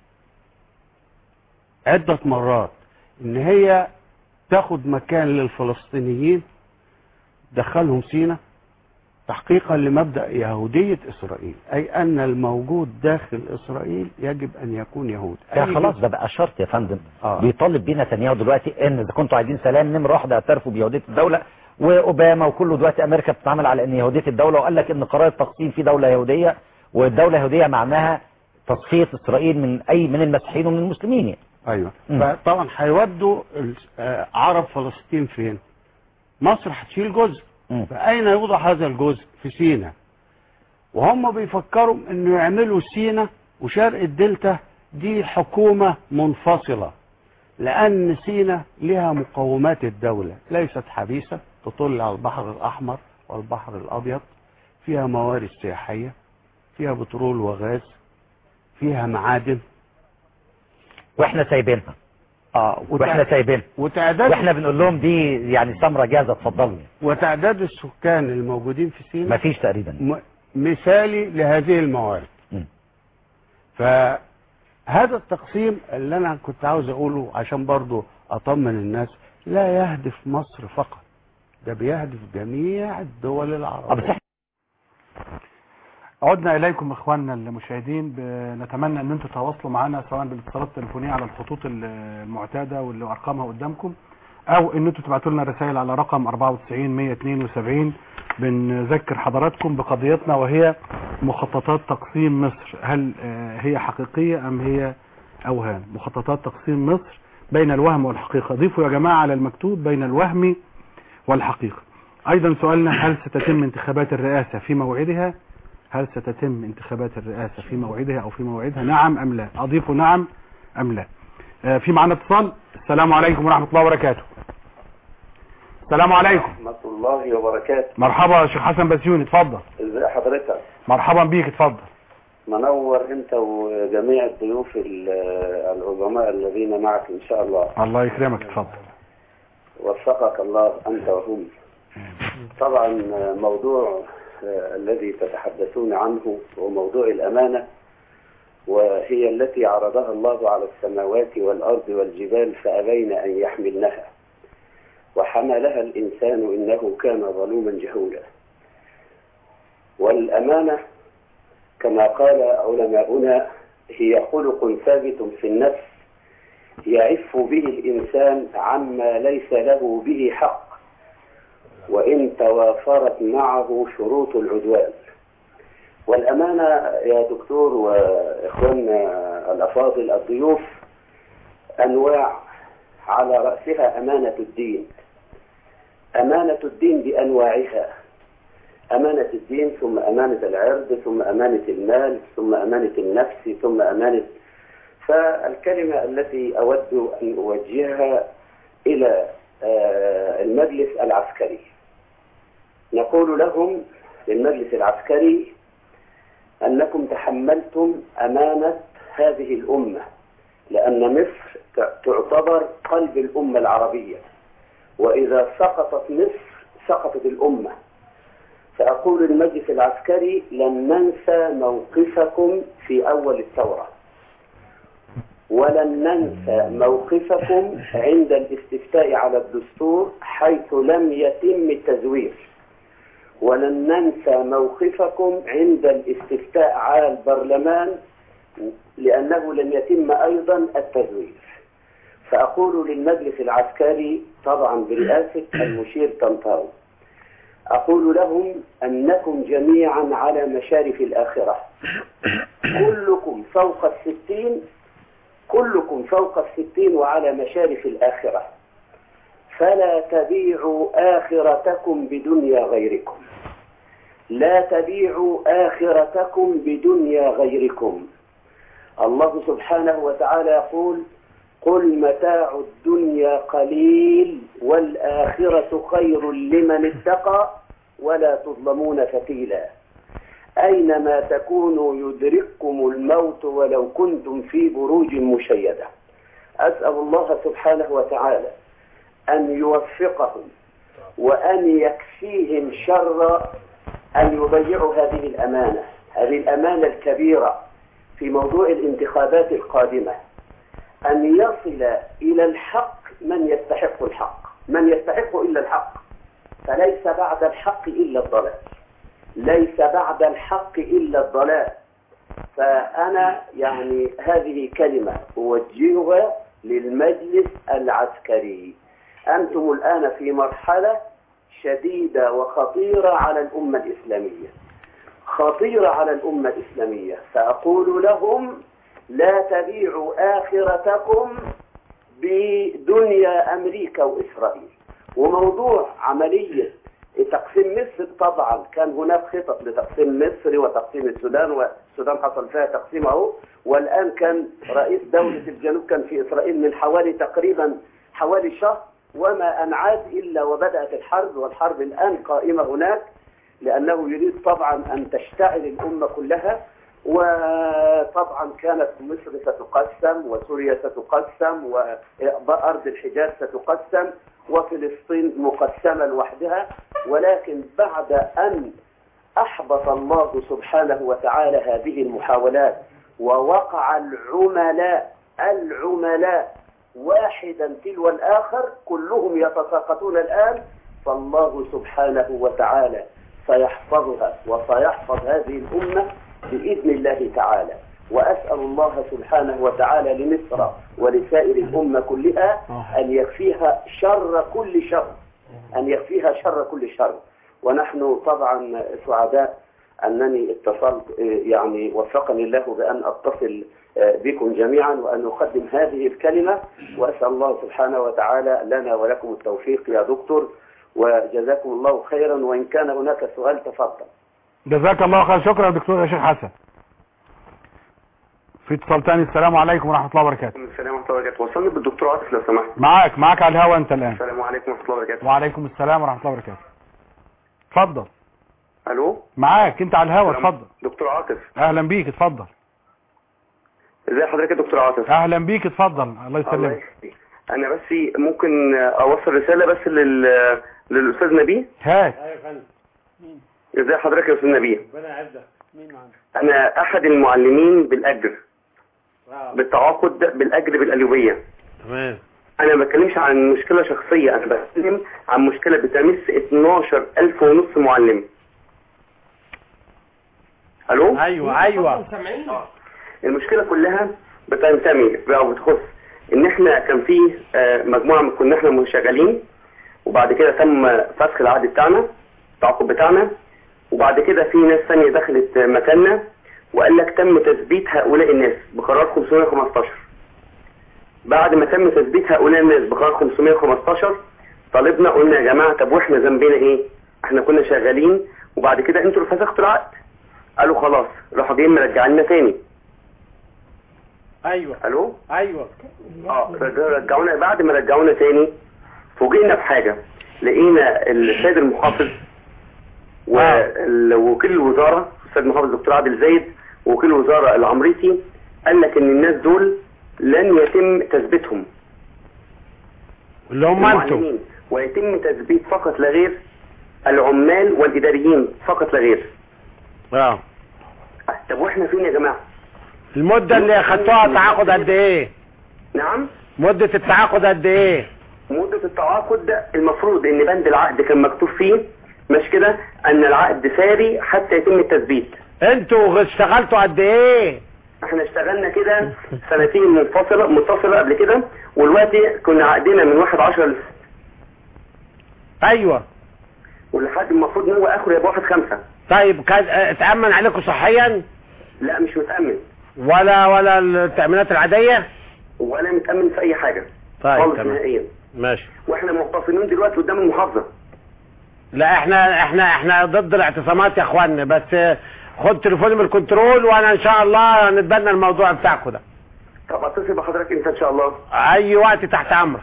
عدة مرات ان هي تاخد مكان للفلسطينيين دخلهم سينا تحقيقا لمبدأ يهودية اسرائيل اي ان الموجود داخل اسرائيل يجب ان يكون يهود ده أي خلاص جزء- ده بقى شرط يا فندم آه. بيطالب بينا نتنياهو دلوقتي ان اذا كنتوا عايزين سلام نمره واحده اعترفوا بيهوديه الدوله واوباما وكله دلوقتي امريكا بتتعامل على ان يهوديه الدوله وقال لك ان قرار التقسيم في دوله يهوديه والدوله اليهوديه معناها تصفيه اسرائيل من اي من المسيحيين ومن المسلمين يعني. ايوه مم. فطبعا هيودوا ال- آه، عرب فلسطين فين مصر هتشيل جزء مم. فاين يوضع هذا الجزء في سينا وهم بيفكروا انه يعملوا سينا وشرق الدلتا دي حكومة منفصلة لان سينا لها مقومات الدولة ليست حبيسة تطل على البحر الاحمر والبحر الابيض فيها موارد سياحية فيها بترول وغاز فيها معادن واحنا سايبينها اه واحنا سايبينها وتعداد واحنا بنقول لهم دي يعني سمره جاهزه اتفضلوا وتعداد السكان الموجودين في سينا مفيش تقريبا م- مثالي لهذه الموارد مم. فهذا التقسيم اللي انا كنت عاوز اقوله عشان برضو اطمن الناس لا يهدف مصر فقط ده بيهدف جميع الدول اه العربية بس احنا عدنا اليكم اخواننا المشاهدين ب- نتمنى ان انتم تتواصلوا معنا سواء بالاتصالات التليفونيه على الخطوط ال- المعتاده واللي ارقامها قدامكم او ان انتم تبعتوا لنا رسائل على رقم 94 172 بنذكر حضراتكم بقضيتنا وهي مخططات تقسيم مصر هل آه، هي حقيقيه ام هي اوهام مخططات تقسيم مصر بين الوهم والحقيقه ضيفوا يا جماعه على المكتوب بين الوهم والحقيقه ايضا سؤالنا هل ستتم انتخابات الرئاسه في موعدها هل ستتم انتخابات الرئاسة في موعدها أو في موعدها نعم أم لا أضيف نعم أم لا آه، في معنا اتصال السلام عليكم ورحمة الله وبركاته السلام عليكم ورحمة الله وبركاته مرحبا يا شيخ حسن بسيوني اتفضل ازي حضرتك مرحبا بيك اتفضل منور انت وجميع الضيوف ال- العظماء الذين معك ان شاء الله الله يكرمك اتفضل وفقك الله انت وهم طبعا موضوع آه، الذي تتحدثون عنه هو موضوع الامانه وهي التي عرضها الله على السماوات والارض والجبال فابين ان يحملنها وحملها الانسان انه كان ظلوما جهولا والامانه كما قال علماؤنا هي خلق ثابت في النفس يعف به الإنسان عما ليس له به حق وإن توافرت معه شروط العدوان والأمانة يا دكتور وإخواننا الأفاضل الضيوف أنواع على رأسها أمانة الدين أمانة الدين بأنواعها أمانة الدين ثم أمانة العرض ثم أمانة المال ثم أمانة النفس ثم أمانة فالكلمة التي أود أن أوجهها إلى آه، المجلس العسكري نقول لهم للمجلس العسكري أنكم تحملتم أمانة هذه الأمة لأن مصر ت- تعتبر قلب الأمة العربية وإذا سقطت مصر سقطت الأمة فأقول للمجلس العسكري لن ننسى موقفكم في أول الثورة ولن ننسى موقفكم عند الاستفتاء على الدستور حيث لم يتم التزوير ولن ننسى موقفكم عند الاستفتاء على البرلمان لأنه لم يتم أيضا التزوير فأقول للمجلس العسكري طبعا برئاسة المشير طنطاوي أقول لهم أنكم جميعا على مشارف الآخرة كلكم فوق الستين كلكم فوق الستين وعلى مشارف الآخرة فلا تبيعوا آخرتكم بدنيا غيركم لا تبيعوا آخرتكم بدنيا غيركم الله سبحانه وتعالى يقول قل متاع الدنيا قليل والآخرة خير لمن اتقى ولا تظلمون فتيلا أينما تكونوا يدرككم الموت ولو كنتم في بروج مشيدة أسأل الله سبحانه وتعالى أن يوفقهم وأن يكفيهم شر أن يضيعوا هذه الأمانة هذه الأمانة الكبيرة في موضوع الانتخابات القادمة أن يصل إلى الحق من يستحق الحق من يستحق إلا الحق فليس بعد الحق إلا الضلال ليس بعد الحق إلا الضلال فأنا يعني هذه كلمة أوجهها للمجلس العسكري أنتم الآن في مرحلة شديدة وخطيرة على الأمة الإسلامية خطيرة على الأمة الإسلامية فأقول لهم لا تبيعوا آخرتكم بدنيا أمريكا وإسرائيل وموضوع عملية تقسيم مصر طبعا كان هناك خطط لتقسيم مصر وتقسيم السودان والسودان حصل فيها تقسيم اهو والآن كان رئيس دولة الجنوب كان في إسرائيل من حوالي تقريبا حوالي شهر وما أن عاد إلا وبدأت الحرب والحرب الآن قائمة هناك لأنه يريد طبعا أن تشتعل الأمة كلها وطبعا كانت مصر ستقسم وسوريا ستقسم وأرض الحجاز ستقسم وفلسطين مقسمة لوحدها ولكن بعد أن أحبط الله سبحانه وتعالى هذه المحاولات ووقع العملاء العملاء واحدا تلو الآخر كلهم يتساقطون الآن فالله سبحانه وتعالى سيحفظها وسيحفظ هذه الأمة بإذن الله تعالى وأسأل الله سبحانه وتعالى لمصر ولسائر الأمة كلها أن يكفيها شر كل شر أن يكفيها شر كل شر ونحن طبعا سعداء أنني اتصلت يعني وفقني الله بأن أتصل بكم جميعا وأن أقدم هذه الكلمة وأسأل الله سبحانه وتعالى لنا ولكم التوفيق يا دكتور وجزاكم الله خيرا وإن كان هناك سؤال تفضل جزاك الله خير شكرا يا دكتور يا شيخ حسن في اتصال تاني السلام عليكم ورحمة الله وبركاته السلام ورحمة الله وبركاته وصلني بالدكتور عاطف لو سمحت معاك معاك على الهوا انت الان السلام عليكم ورحمة الله وبركاته وعليكم السلام ورحمة الله وبركاته اتفضل الو معاك انت على الهوا اتفضل دكتور عاطف اهلا بيك اتفضل ازي حضرتك يا دكتور عاطف اهلا بيك اتفضل الله الله يسلمك يخليك انا بس ممكن اوصل رسالة بس لل للاستاذ نبيه هات ازي حضرتك يا استاذ نبيه ربنا يعزك مين معانا انا احد المعلمين بالاجر بالتعاقد بالاجر بالالوبيه تمام انا ما بتكلمش عن مشكله شخصيه انا بتكلم عن مشكله بتمس 12000 ونص معلم الو ايوه ايوه المشكله كلها بتنتمي او بتخص ان احنا كان في آه، مجموعه من- كنا احنا شغالين وبعد كده تم فسخ العقد بتاعنا التعاقد بتاعنا وبعد كده في ناس ثانيه دخلت مكاننا وقال لك تم تثبيت هؤلاء الناس بقرار 515 بعد ما تم تثبيت هؤلاء الناس بقرار 515 طالبنا قلنا يا جماعه طب واحنا ذنبنا ايه؟ احنا كنا شغالين وبعد كده انتوا اللي فسختوا العقد قالوا خلاص راحوا جايين مرجعيننا تاني ايوه الو ايوه اه رجعونا بعد ما رجعونا تاني فوجئنا بحاجه لقينا السيد المحافظ ووكيل الوزاره السيد المحافظ الدكتور عادل زايد وكيل الوزاره العمريتي قال لك ان الناس دول لن يتم تثبيتهم اللي هم انتوا المعلمين ويتم تثبيت فقط لا غير العمال والاداريين فقط لا غير اه طب واحنا فين يا جماعه المدة اللي اخدتوها تعاقد قد ايه نعم مدة التعاقد قد ايه مدة التعاقد ده المفروض ان بند العقد كان مكتوب فيه مش كده ان العقد ساري حتى يتم التثبيت انتوا اشتغلتوا قد ايه احنا اشتغلنا كده سنتين منفصلة متصلة قبل كده والوقت كنا عقدنا من واحد عشر ل- ايوه ولحد المفروض ان هو اخره يبقى واحد خمسة طيب كان اه، اتأمن عليكم صحيا لا مش متأمن ولا ولا التأمينات العادية ولا متأمن في اي حاجة طيب خالص تمام نهائيا ماشي واحنا معتصمين دلوقتي قدام المحافظة لا احنا احنا احنا ضد الاعتصامات يا اخوانا بس اه، خد تليفوني من الكنترول وانا ان شاء الله نتبنى الموضوع بتاعكم ده طب اتصل بحضرتك انت ان شاء الله اي وقت تحت امرك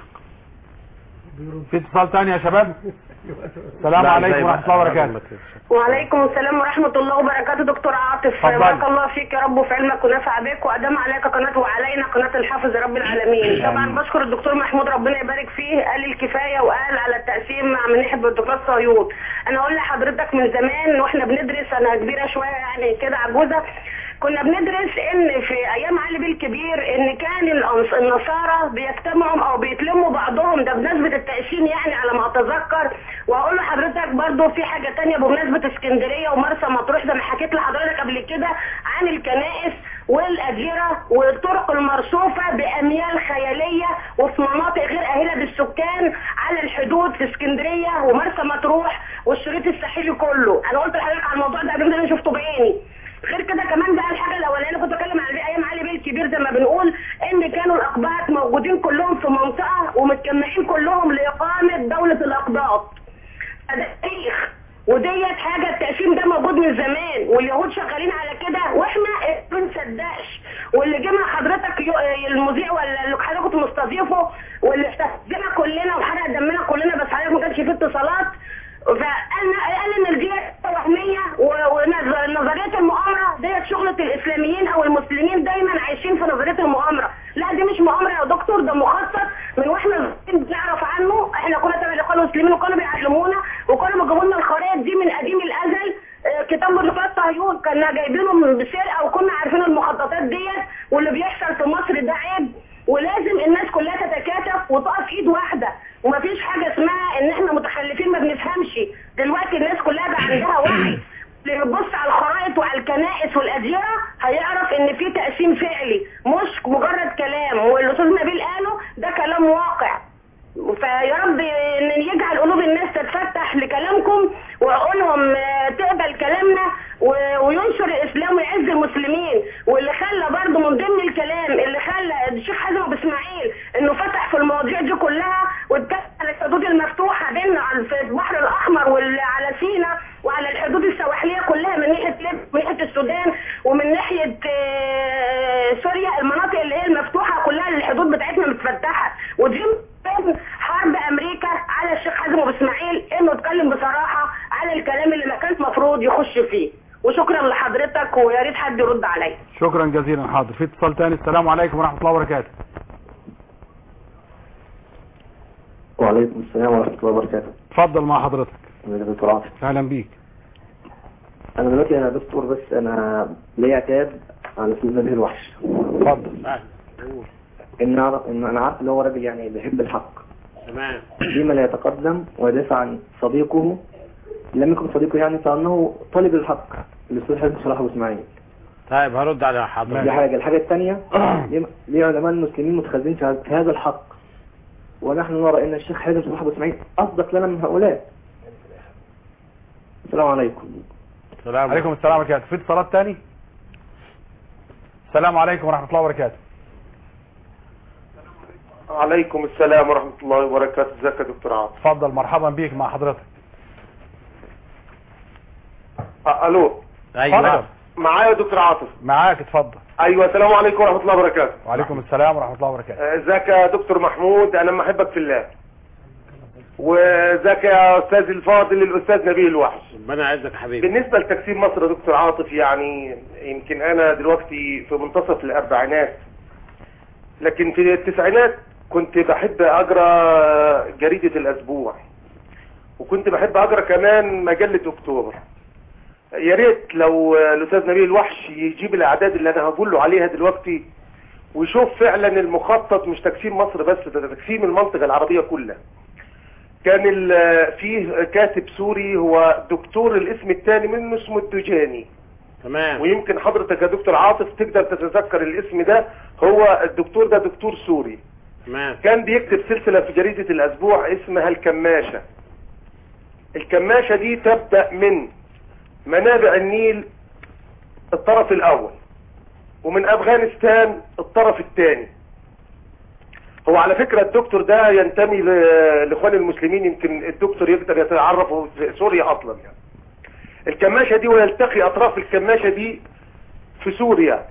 في اتصال تاني يا شباب السلام لا، عليكم زي ورحمة ما- الله وبركاته وعليكم السلام ورحمة الله وبركاته دكتور عاطف اتفضل. بارك الله فيك يا رب وفي علمك ونفع بك وأدام عليك قناة وعلينا قناة الحافظ رب العالمين طبعا بشكر الدكتور محمود ربنا يبارك فيه قال الكفاية وقال على التقسيم مع منيحة بروتوكول صهيون أنا أقول لحضرتك من زمان وإحنا بندرس أنا كبيرة شوية يعني كده عجوزة كنا بندرس ان في ايام علي بيه الكبير ان كان الأنص- النصارى بيجتمعوا او بيتلموا بعضهم ده بمناسبه التقسيم يعني على ما اتذكر واقول لحضرتك برضو في حاجه تانية بمناسبه اسكندريه ومرسى مطروح زي ما حكيت لحضرتك قبل كده عن الكنائس والأديرة والطرق المرصوفة بأميال خيالية وفي مناطق غير أهلة بالسكان على الحدود في اسكندرية ومرسى مطروح والشريط الساحلي كله أنا قلت لحضرتك على الموضوع ده قبل كده أنا شفته بعيني غير كده كمان بقى الحاجه الاولانيه كنت بتكلم عن ايام علي بيه الكبير زي ما بنقول ان كانوا الاقباط موجودين كلهم في منطقه ومتجمعين كلهم لاقامه دوله الاقباط ده تاريخ وديت حاجه التقسيم ده موجود من زمان واليهود شغالين على كده واحنا ما بنصدقش واللي جه مع حضرتك يو- المذيع ولا اللي حضرتك كنت مستضيفه واللي استفزنا كلنا وحرق دمنا كلنا بس حضرتك ما كانش فيه اتصالات فقال قال ان دي وهميه ونظريه المؤامره ديت شغله الاسلاميين او المسلمين دايما عايشين في نظريه المؤامره لا دي مش مؤامره يا دكتور ده مخطط من واحنا صغيرين بنعرف عنه احنا كنا تبع الاخوان المسلمين وكانوا بيعلمونا وكانوا بيجيبوا لنا الخرائط دي من قديم الازل آه، كتاب بروتوكول صهيون كنا جايبينه من بسرقه وكنا عارفين المخططات ديت واللي بيحصل في مصر ده عيب ولازم الناس كلها تتكاتف وتقف ايد واحده ومفيش حاجه اسمها ان احنا متخلفين ما بنفهمش دلوقتي الناس كلها بقى عندها وعي اللي يبص على الخرائط وعلى الكنائس والاديره هيعرف ان في تقسيم فعلي مش مجرد كلام والاستاذ نبيل قاله ده كلام واقع فيا رب ان يجعل قلوب الناس تتفتح لكلامكم وعقولهم آه، تقبل كلامنا و- وينشر الاسلام ويعز المسلمين واللي خلى برضه من ضمن الكلام اللي خلى الشيخ حازم ابو اسماعيل انه فتح في المواضيع دي كلها واتكلم عن الحدود المفتوحه بيننا على- في البحر الاحمر وعلى سينا وعلى الحدود السواحليه كلها من ناحيه ليبيا ومن ناحيه السودان ومن ناحيه آه، سوريا المناطق اللي هي المفتوحه كلها الحدود بتاعتنا متفتحه ودي من حرب امريكا على الشيخ حازم ابو اسماعيل انه اتكلم بصراحه على الكلام اللي ما كانش مفروض يخش فيه وشكرا لحضرتك ويا ريت حد يرد عليا شكرا جزيلا حاضر في اتصال تاني السلام عليكم ورحمة الله وبركاته وعليكم السلام ورحمة الله وبركاته اتفضل مع حضرتك يا دكتور عاطف اهلا بيك أنا دلوقتي أنا دكتور بس أنا ليا اعتاد على اسم نبيه الوحش اتفضل إن أعرف إن أنا عارف إن هو راجل يعني بيحب الحق تمام فيما لا يتقدم ويدافع عن صديقه لم يكن صديقه يعني فأنه طالب الحق الأستاذ حازم صلاح أبو إسماعيل طيب هرد على حضرتك دي حاجة الحاجة الثانية ليه- ليه علماء المسلمين متخذين في هذا- في هذا الحق ونحن نرى أن الشيخ حازم صلاح أبو إسماعيل أصدق لنا من هؤلاء السلام عليكم السلام عليكم السلام ورحمة الله في اتصالات تاني السلام عليكم ورحمة الله وبركاته عليكم السلام ورحمة الله وبركاته ازيك يا دكتور عاطف اتفضل مرحبا بيك مع حضرتك أ- الو اتفضل. معايا يا دكتور عاطف معاك اتفضل ايوه السلام عليكم ورحمة الله وبركاته وعليكم السلام ورحمة الله وبركاته آه، ازيك يا دكتور محمود انا محبك في الله وازيك يا استاذ الفاضل الاستاذ نبيل الوحش ربنا يعزك يا حبيبي بالنسبة لتكسير مصر يا دكتور عاطف يعني يمكن انا دلوقتي في منتصف الاربعينات لكن في التسعينات كنت بحب اقرا جريدة الاسبوع وكنت بحب اقرا كمان مجلة اكتوبر يا ريت لو الاستاذ نبيل الوحش يجيب الاعداد اللي انا هقول له عليها دلوقتي ويشوف فعلا المخطط مش تكسير مصر بس ده ده تكسير المنطقة العربية كلها كان ال- فيه كاتب سوري هو دكتور الاسم الثاني منه اسمه الدجاني تمام ويمكن حضرتك يا دكتور عاطف تقدر تتذكر الاسم ده هو الدكتور ده دكتور سوري تمام كان بيكتب سلسلة في جريدة الأسبوع اسمها الكماشة الكماشة دي تبدأ من منابع النيل الطرف الأول ومن أفغانستان الطرف الثاني هو على فكرة الدكتور ده ينتمي ل- لإخوان المسلمين يمكن الدكتور يقدر يتعرفه في سوريا أصلا يعني الكماشة دي ويلتقي أطراف الكماشة دي في سوريا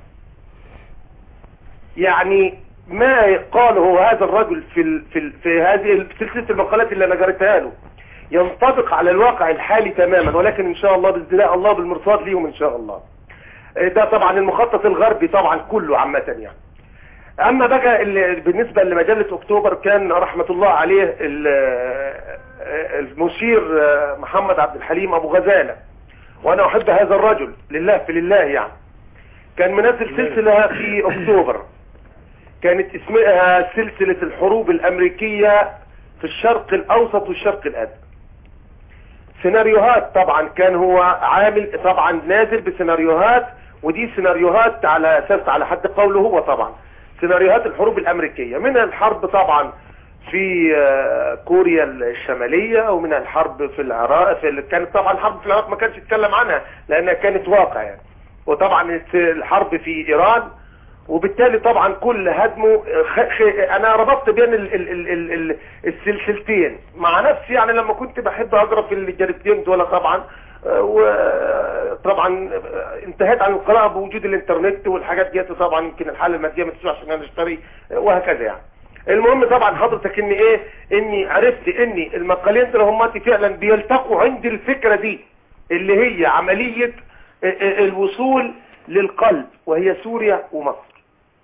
يعني ما قاله هذا الرجل في ال في ال في هذه سلسله المقالات اللي انا قريتها له ينطبق على الواقع الحالي تماما ولكن ان شاء الله باذن الله الله بالمرصاد ليهم ان شاء الله آه، ده طبعا المخطط الغربي طبعا كله عامه يعني اما بقى ال- بالنسبه لمجله اكتوبر كان رحمه الله عليه ال- آه، المشير آه، محمد عبد الحليم ابو غزاله وانا احب هذا الرجل لله في لله يعني كان منزل سلسله في اكتوبر كانت اسمها سلسلة الحروب الامريكية في الشرق الاوسط والشرق الادنى سيناريوهات طبعا كان هو عامل طبعا نازل بسيناريوهات ودي سيناريوهات على اساس على حد قوله هو طبعا سيناريوهات الحروب الامريكية منها الحرب طبعا في آه، كوريا الشمالية ومنها الحرب في العراق في ال- كانت طبعا الحرب في العراق ما كانش يتكلم عنها لانها كانت واقع يعني وطبعا الحرب في ايران وبالتالي طبعا كل هدمه خ... خ... انا ربطت بين ال... ال... ال... ال... ال... السلسلتين مع نفسي يعني لما كنت بحب اقرا في الجريدتين دول طبعا آه، وطبعا آه، انتهيت عن القراءه بوجود الانترنت والحاجات ديت طبعا يمكن الحاله الماديه ما تسمحش ان انا اشتري آه، وهكذا يعني المهم طبعا حضرتك ان ايه اني عرفت ان المقالين دول هم فعلا بيلتقوا عند الفكره دي اللي هي عمليه آه، آه، الوصول للقلب وهي سوريا ومصر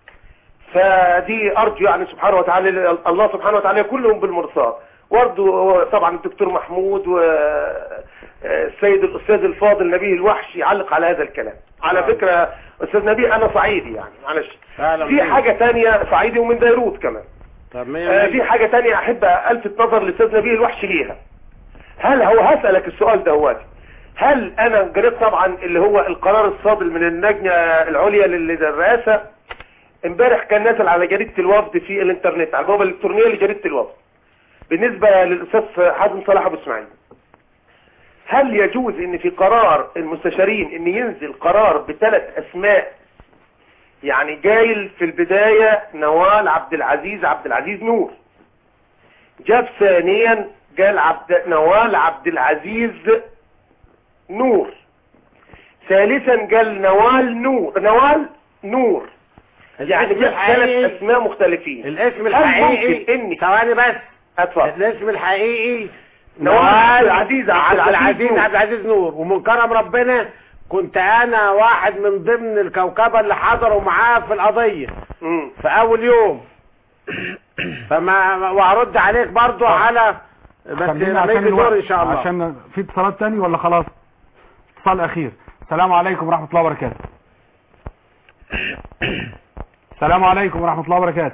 فدي ارجو يعني سبحانه وتعالى الله سبحانه وتعالى كلهم بالمرصاد برضه طبعا الدكتور محمود والسيد الاستاذ الفاضل نبيه الوحش يعلق على هذا الكلام على فكرة استاذ نبيه انا صعيدي يعني معلش فعلا في حاجة تانية صعيدي ومن بيروت كمان طب مية آه، مية. في حاجة تانية احب الفت نظر الاستاذ نبيه الوحش ليها هل هو هسألك السؤال دواتي هل انا قريت طبعا اللي هو القرار الصادر من اللجنة العليا للرئاسة امبارح كان نازل على جريدة الوفد في الانترنت على البوابة الالكترونية لجريدة الوفد بالنسبة للاستاذ حازم صلاح ابو اسماعيل هل يجوز ان في قرار المستشارين ان ينزل قرار بثلاث اسماء يعني جايل في البداية نوال عبد العزيز عبد العزيز نور جاب ثانيا قال عبد نوال عبد العزيز نور ثالثا قال نوال نور نوال نور يعني الاسم جاب الحقيقي- ثلاث اسماء مختلفين الاسم هل الحقيقي ممكن اني ثواني بس اتفضل الاسم الحقيقي نوال عبد العزيز عبد عبد العزيز العزيز نور. عبد العزيز نور ومن كرم ربنا كنت انا واحد من ضمن الكوكبه اللي حضروا معاه في القضيه في اول يوم فما وهرد عليك برضو على بس خلينا لما عشان يجي دور الوقت ان شاء الله عشان في اتصالات تاني ولا خلاص اتصال اخير السلام عليكم ورحمة الله وبركاته السلام عليكم ورحمة الله وبركاته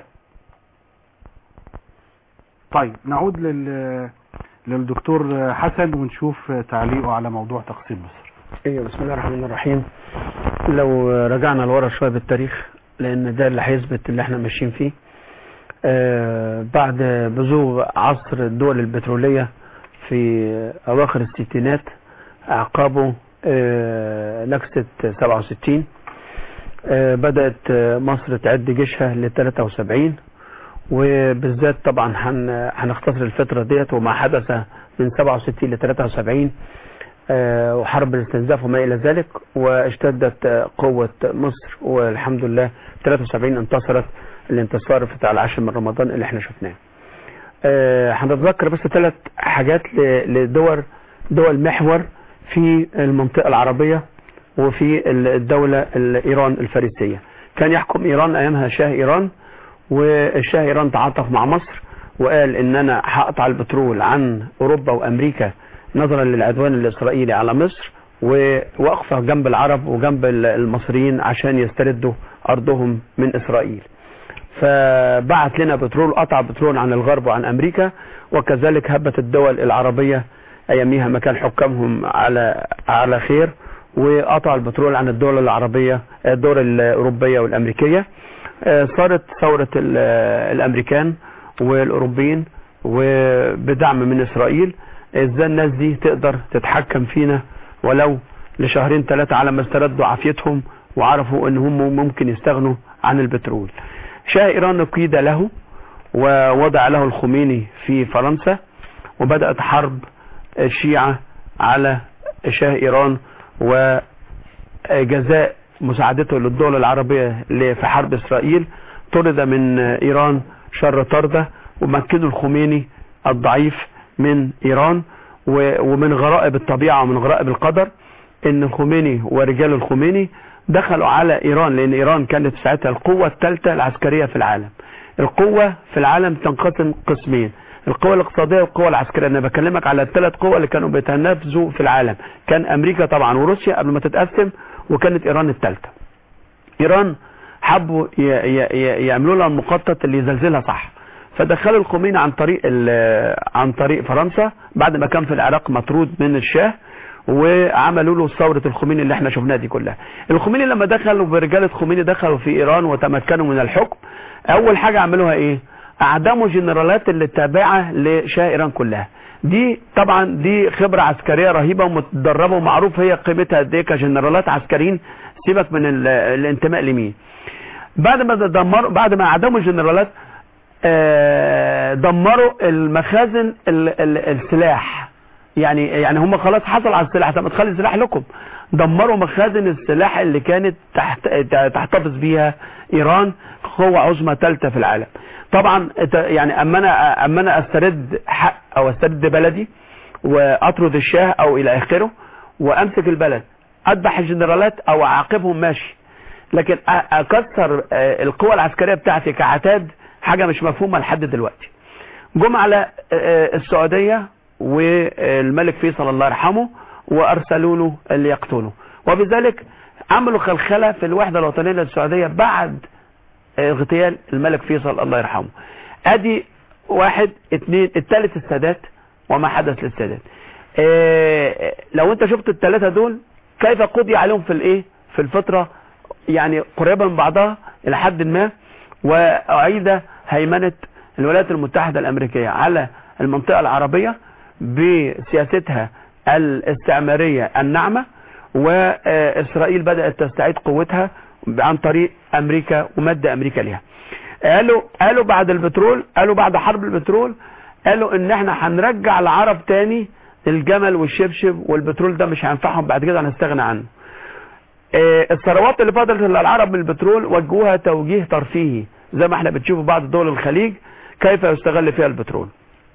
طيب نعود لل للدكتور حسن ونشوف تعليقه على موضوع تقسيم مصر ايوه بسم الله الرحمن الرحيم لو رجعنا لورا شويه بالتاريخ لان ده اللي هيثبت اللي احنا ماشيين فيه آه بعد بزوغ عصر الدول البتروليه في اواخر الستينات اعقابه آه نكسه 67 آه بدات آه، مصر تعد جيشها ل 73 وبالذات طبعا هن- هنختصر الفترة ديت وما حدث من 67 ل 73 آه، وحرب الاستنزاف وما إلى ذلك واشتدت آه، قوة مصر والحمد لله 73 انتصرت الانتصار بتاع العاشر من رمضان اللي احنا شفناه آه، هنتذكر بس ثلاث حاجات ل- لدول دول محور في المنطقة العربية وفي الدولة الإيران الفارسية كان يحكم إيران أيامها شاه إيران والشاه إيران تعاطف مع مصر وقال إن أنا هقطع البترول عن أوروبا وأمريكا نظرا للعدوان الإسرائيلي على مصر ووقفة جنب العرب وجنب المصريين عشان يستردوا أرضهم من إسرائيل فبعت لنا بترول قطع بترول عن الغرب وعن أمريكا وكذلك هبت الدول العربية أياميها ما كان حكامهم على على خير وقطع البترول عن الدول العربية الدول الأوروبية والأمريكية آه، صارت ثورة ال- الأمريكان والأوروبيين وبدعم من إسرائيل ازاي الناس دي تقدر تتحكم فينا ولو لشهرين ثلاثة على ما استردوا عافيتهم وعرفوا ان هم ممكن يستغنوا عن البترول شاه ايران قيد له ووضع له الخميني في فرنسا وبدأت حرب الشيعة على شاه ايران وجزاء مساعدته للدول العربية اللي في حرب اسرائيل طرد من ايران شر طردة ومكنوا الخميني الضعيف من ايران و- ومن غرائب الطبيعة ومن غرائب القدر ان الخميني ورجال الخميني دخلوا على ايران لان ايران كانت ساعتها القوة الثالثة العسكرية في العالم القوة في العالم تنقسم قسمين القوة الاقتصادية والقوة العسكرية انا بكلمك على الثلاث قوى اللي كانوا بيتنافسوا في العالم كان امريكا طبعا وروسيا قبل ما تتقسم وكانت ايران الثالثة ايران حبوا ي- ي- ي- يعملوا لها المخطط اللي يزلزلها صح فدخلوا الخميني عن طريق ال- عن طريق فرنسا بعد ما كان في العراق مطرود من الشاه وعملوا له ثورة الخميني اللي احنا شفناها دي كلها الخميني لما دخلوا برجالة خميني دخلوا في ايران وتمكنوا من الحكم اول حاجة عملوها ايه اعدموا جنرالات اللي تابعة لشاه ايران كلها دي طبعا دي خبرة عسكرية رهيبة ومتدربة ومعروف هي قيمتها قد ايه كجنرالات عسكريين سيبك من ال- الانتماء لمين بعد ما دمروا بعد ما اعدموا الجنرالات آه، دمروا المخازن ال- ال- السلاح يعني يعني هم خلاص حصل على السلاح طب تخلي السلاح لكم دمروا مخازن السلاح اللي كانت تحت تحتفظ بيها ايران قوة عظمى ثالثة في العالم طبعا ات- يعني اما انا اما انا استرد حق او استرد بلدي واطرد الشاه او الى اخره وامسك البلد اذبح الجنرالات او اعاقبهم ماشي لكن أ- اكسر آه، القوة العسكرية بتاعتي كعتاد حاجة مش مفهومة لحد دلوقتي جم على آه، السعودية والملك فيصل الله يرحمه وارسلوا له اللي يقتله وبذلك عملوا خلخلة في الوحدة الوطنية للسعودية بعد آه، اغتيال الملك فيصل الله يرحمه ادي واحد اتنين التالت السادات وما حدث للسادات آه، لو انت شفت الثلاثة دول كيف قضي عليهم في الايه في الفترة يعني قريبة من بعضها الى حد ما واعيد هيمنة الولايات المتحدة الامريكية على المنطقة العربية بسياستها الاستعمارية الناعمة واسرائيل بدأت تستعيد قوتها عن طريق امريكا ومد امريكا لها قالوا قالوا بعد البترول قالوا بعد حرب البترول قالوا ان احنا هنرجع العرب تاني الجمل والشبشب والبترول ده مش هينفعهم بعد كده هنستغنى عنه آه، الثروات اللي فضلت للعرب من البترول وجهوها توجيه ترفيهي زي ما احنا بنشوف بعض دول الخليج كيف يستغل فيها البترول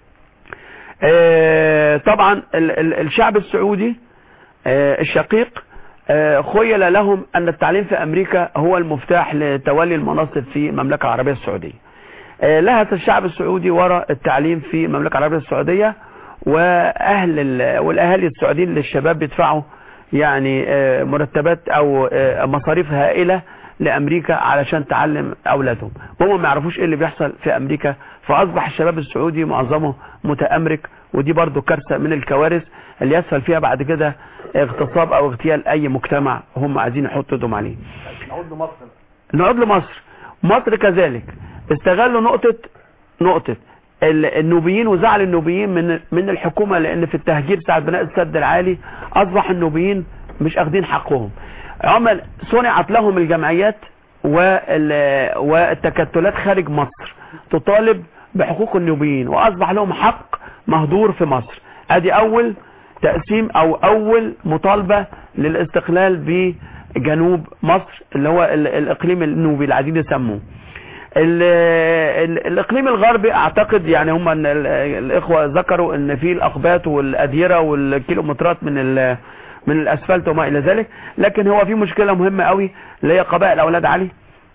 آه، طبعا ال- ال- الشعب السعودي آه، الشقيق آه، خيل لهم ان التعليم في امريكا هو المفتاح لتولي المناصب في المملكة العربية السعودية آه، لهث الشعب السعودي وراء التعليم في المملكة العربية السعودية واهل ال- والاهالي السعوديين للشباب بيدفعوا يعني آه، مرتبات او آه، مصاريف هائلة لامريكا علشان تعلم اولادهم وهم ما يعرفوش ايه اللي بيحصل في امريكا فاصبح الشباب السعودي معظمه متامرك ودي برضو كارثة من الكوارث اللي يسهل فيها بعد كده اغتصاب او اغتيال اي مجتمع هم عايزين يحطوا ايدهم عليه نعود لمصر نعود لمصر مصر كذلك استغلوا نقطة نقطة ال- النوبيين وزعل النوبيين من من الحكومة لان في التهجير ساعة بناء السد العالي اصبح النوبيين مش اخذين حقهم عمل صنعت لهم الجمعيات وال- والتكتلات خارج مصر تطالب بحقوق النوبيين واصبح لهم حق مهدور في مصر ادي اول تقسيم او اول مطالبة للاستقلال بجنوب مصر اللي هو ال- الاقليم النوبي اللي عايزين يسموه ال- ال- الاقليم الغربي اعتقد يعني هم ال- ال- الاخوة ذكروا ان في الاقباط والاديرة والكيلومترات من ال- من الاسفلت وما الى ذلك لكن هو في مشكلة مهمة قوي اللي هي قبائل اولاد علي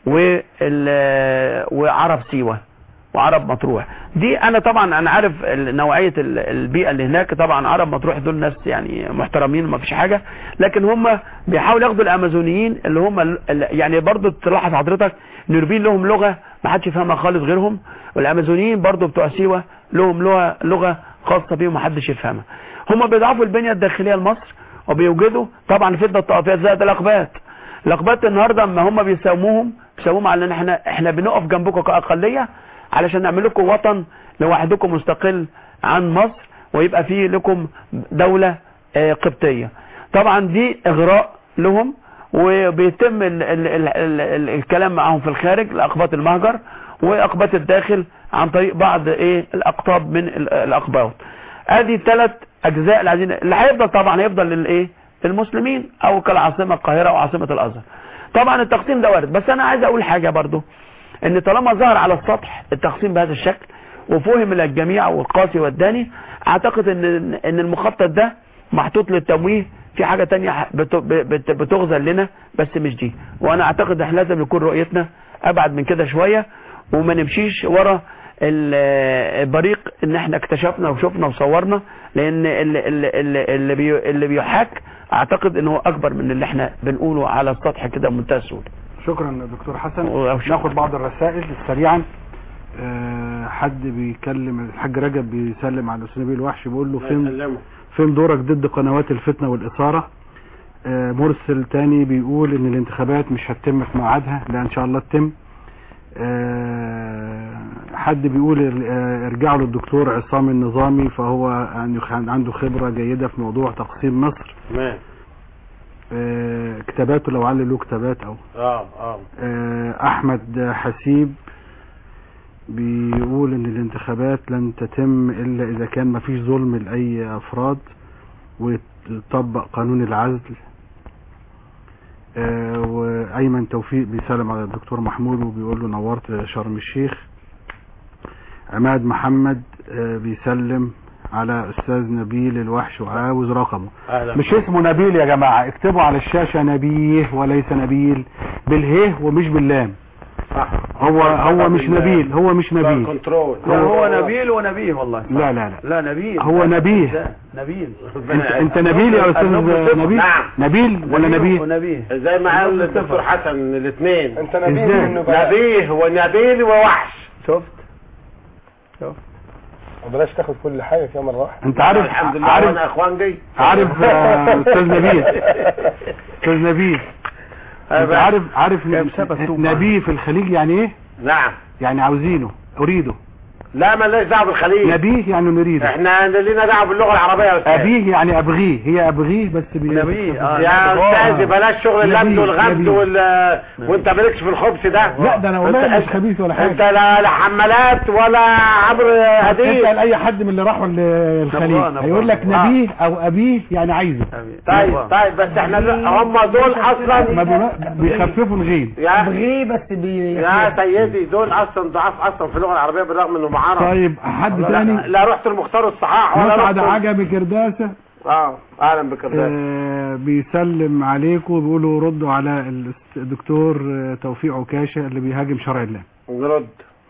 وال- وعرب سيوة وعرب مطروح دي انا طبعا انا عارف ال- نوعية ال- البيئة اللي هناك طبعا عرب مطروح دول ناس يعني محترمين ما فيش حاجة لكن هم بيحاولوا ياخدوا الامازونيين اللي هم ال- ال- يعني برضو تلاحظ حضرتك ان اليوروبيين لهم لغة ما حدش يفهمها خالص غيرهم والامازونيين برضو بتوع سيوة لهم لغة لغة خاصة بيهم ما حدش يفهمها هم بيضعفوا البنية الداخلية لمصر وبيوجدوا طبعا فتنة الطائفيات زائد الاقباط الاقباط النهارده اما هم بيسموهم بيسموهم على ان احنا احنا بنقف جنبكم كاقليه علشان نعمل لكم وطن لوحدكم مستقل عن مصر ويبقى فيه لكم دولة آه، قبطية طبعا دي اغراء لهم وبيتم ال ال ال ال ال الكلام معهم في الخارج الاقباط المهجر واقباط الداخل عن طريق بعض ايه الاقطاب من ال- الاقباط ادي ثلاث اجزاء اللي عايزين اللي هيفضل طبعا هيفضل للايه المسلمين او كالعاصمه القاهره او عاصمه الازهر طبعا التقسيم ده وارد بس انا عايز اقول حاجه برضو ان طالما ظهر على السطح التقسيم بهذا الشكل وفهم للجميع والقاسي والداني اعتقد ان ان المخطط ده محطوط للتمويه في حاجة تانية بت- بت- بتغزل لنا بس مش دي وانا اعتقد احنا لازم يكون رؤيتنا ابعد من كده شوية وما نمشيش ورا ال- البريق ان احنا اكتشفنا وشفنا وصورنا لان اللي, اللي, اللي, اللي, بي اللي بيحاك اعتقد ان هو اكبر من اللي احنا بنقوله على السطح كده بمنتهى السهوله شكرا دكتور حسن ناخد بعض الرسائل سريعا آه، حد بيكلم الحاج رجب بيسلم على الاستاذ نبيل الوحش بيقول له فين فين دورك ضد قنوات الفتنه والاثاره آه، مرسل تاني بيقول ان الانتخابات مش هتتم في ميعادها لا ان شاء الله تتم آه، حد بيقول آه، ارجعوا للدكتور عصام النظامي فهو يعني عنده خبره جيده في موضوع تقسيم مصر تمام آه، كتاباته لو علي له كتابات او اه اه آه، احمد حسيب بيقول ان الانتخابات لن تتم الا اذا كان مفيش ظلم لاي افراد ويطبق قانون العزل آه، وايمن توفيق بيسلم على الدكتور محمود وبيقول له نورت شرم الشيخ عماد محمد آه، بيسلم على استاذ نبيل الوحش وعاوز رقمه أهلا مش اسمه نبيل يا جماعة اكتبوا على الشاشة نبيه وليس نبيل بالهيه ومش باللام هو هو مش نبيل هو مش نبيل كنترول لا هو نبيل ونبيه والله لا لا لا لا نبيل هو لا، نبيه. لا، نبيل انت, انت نبيل يا استاذ نبيل نعم نبيل ولا نبيه ونبيه زي ما قال الدكتور حسن الاثنين انت نبيل إزاي؟ من النبلاء. نبيه ونبيل ووحش شفت شفت بلاش تاخد كل حاجه كده مره واحده انت عارف الحمد لله عارف وانا اخوان جاي عارف آه، استاذ نبيل استاذ نبيل انت عارف عارف كيف ثبت توبة؟ نبيه في الخليج يعني ايه نعم يعني عاوزينه اريده لا مالناش دعوه بالخليج نبيه يعني نريده احنا لينا دعوه باللغه العربيه يا استاذ ابيه يعني ابغيه هي ابغيه بس بي... نبيه اه يا استاذ بلاش شغل اللمد نبيه، والغمز نبيه. وال وانت مالكش في الخبز ده لا ده انا والله انت- مش خبيث ولا حاجه انت لا لا حمالات ولا عمرو هديه اسال اي حد من اللي راحوا ال- الخليج نبغاه، نبغاه. هيقول لك نبيه او ابيه يعني عايزه طيب طيب بس احنا هم دول ما اصلا بينا- بيخففوا الغين يا ابغيه بس بي يا سيدي دول اصلا ضعاف اصلا في اللغه العربيه بالرغم انه معرض طيب حد لا, تاني لا رحت المختار الصحاح ولا مسعد رحت عجب كرداسه اه اهلا بك يا آه بيسلم عليكم بيقولوا ردوا على الاست- الدكتور آه، توفيق عكاشه اللي بيهاجم شرع الله نرد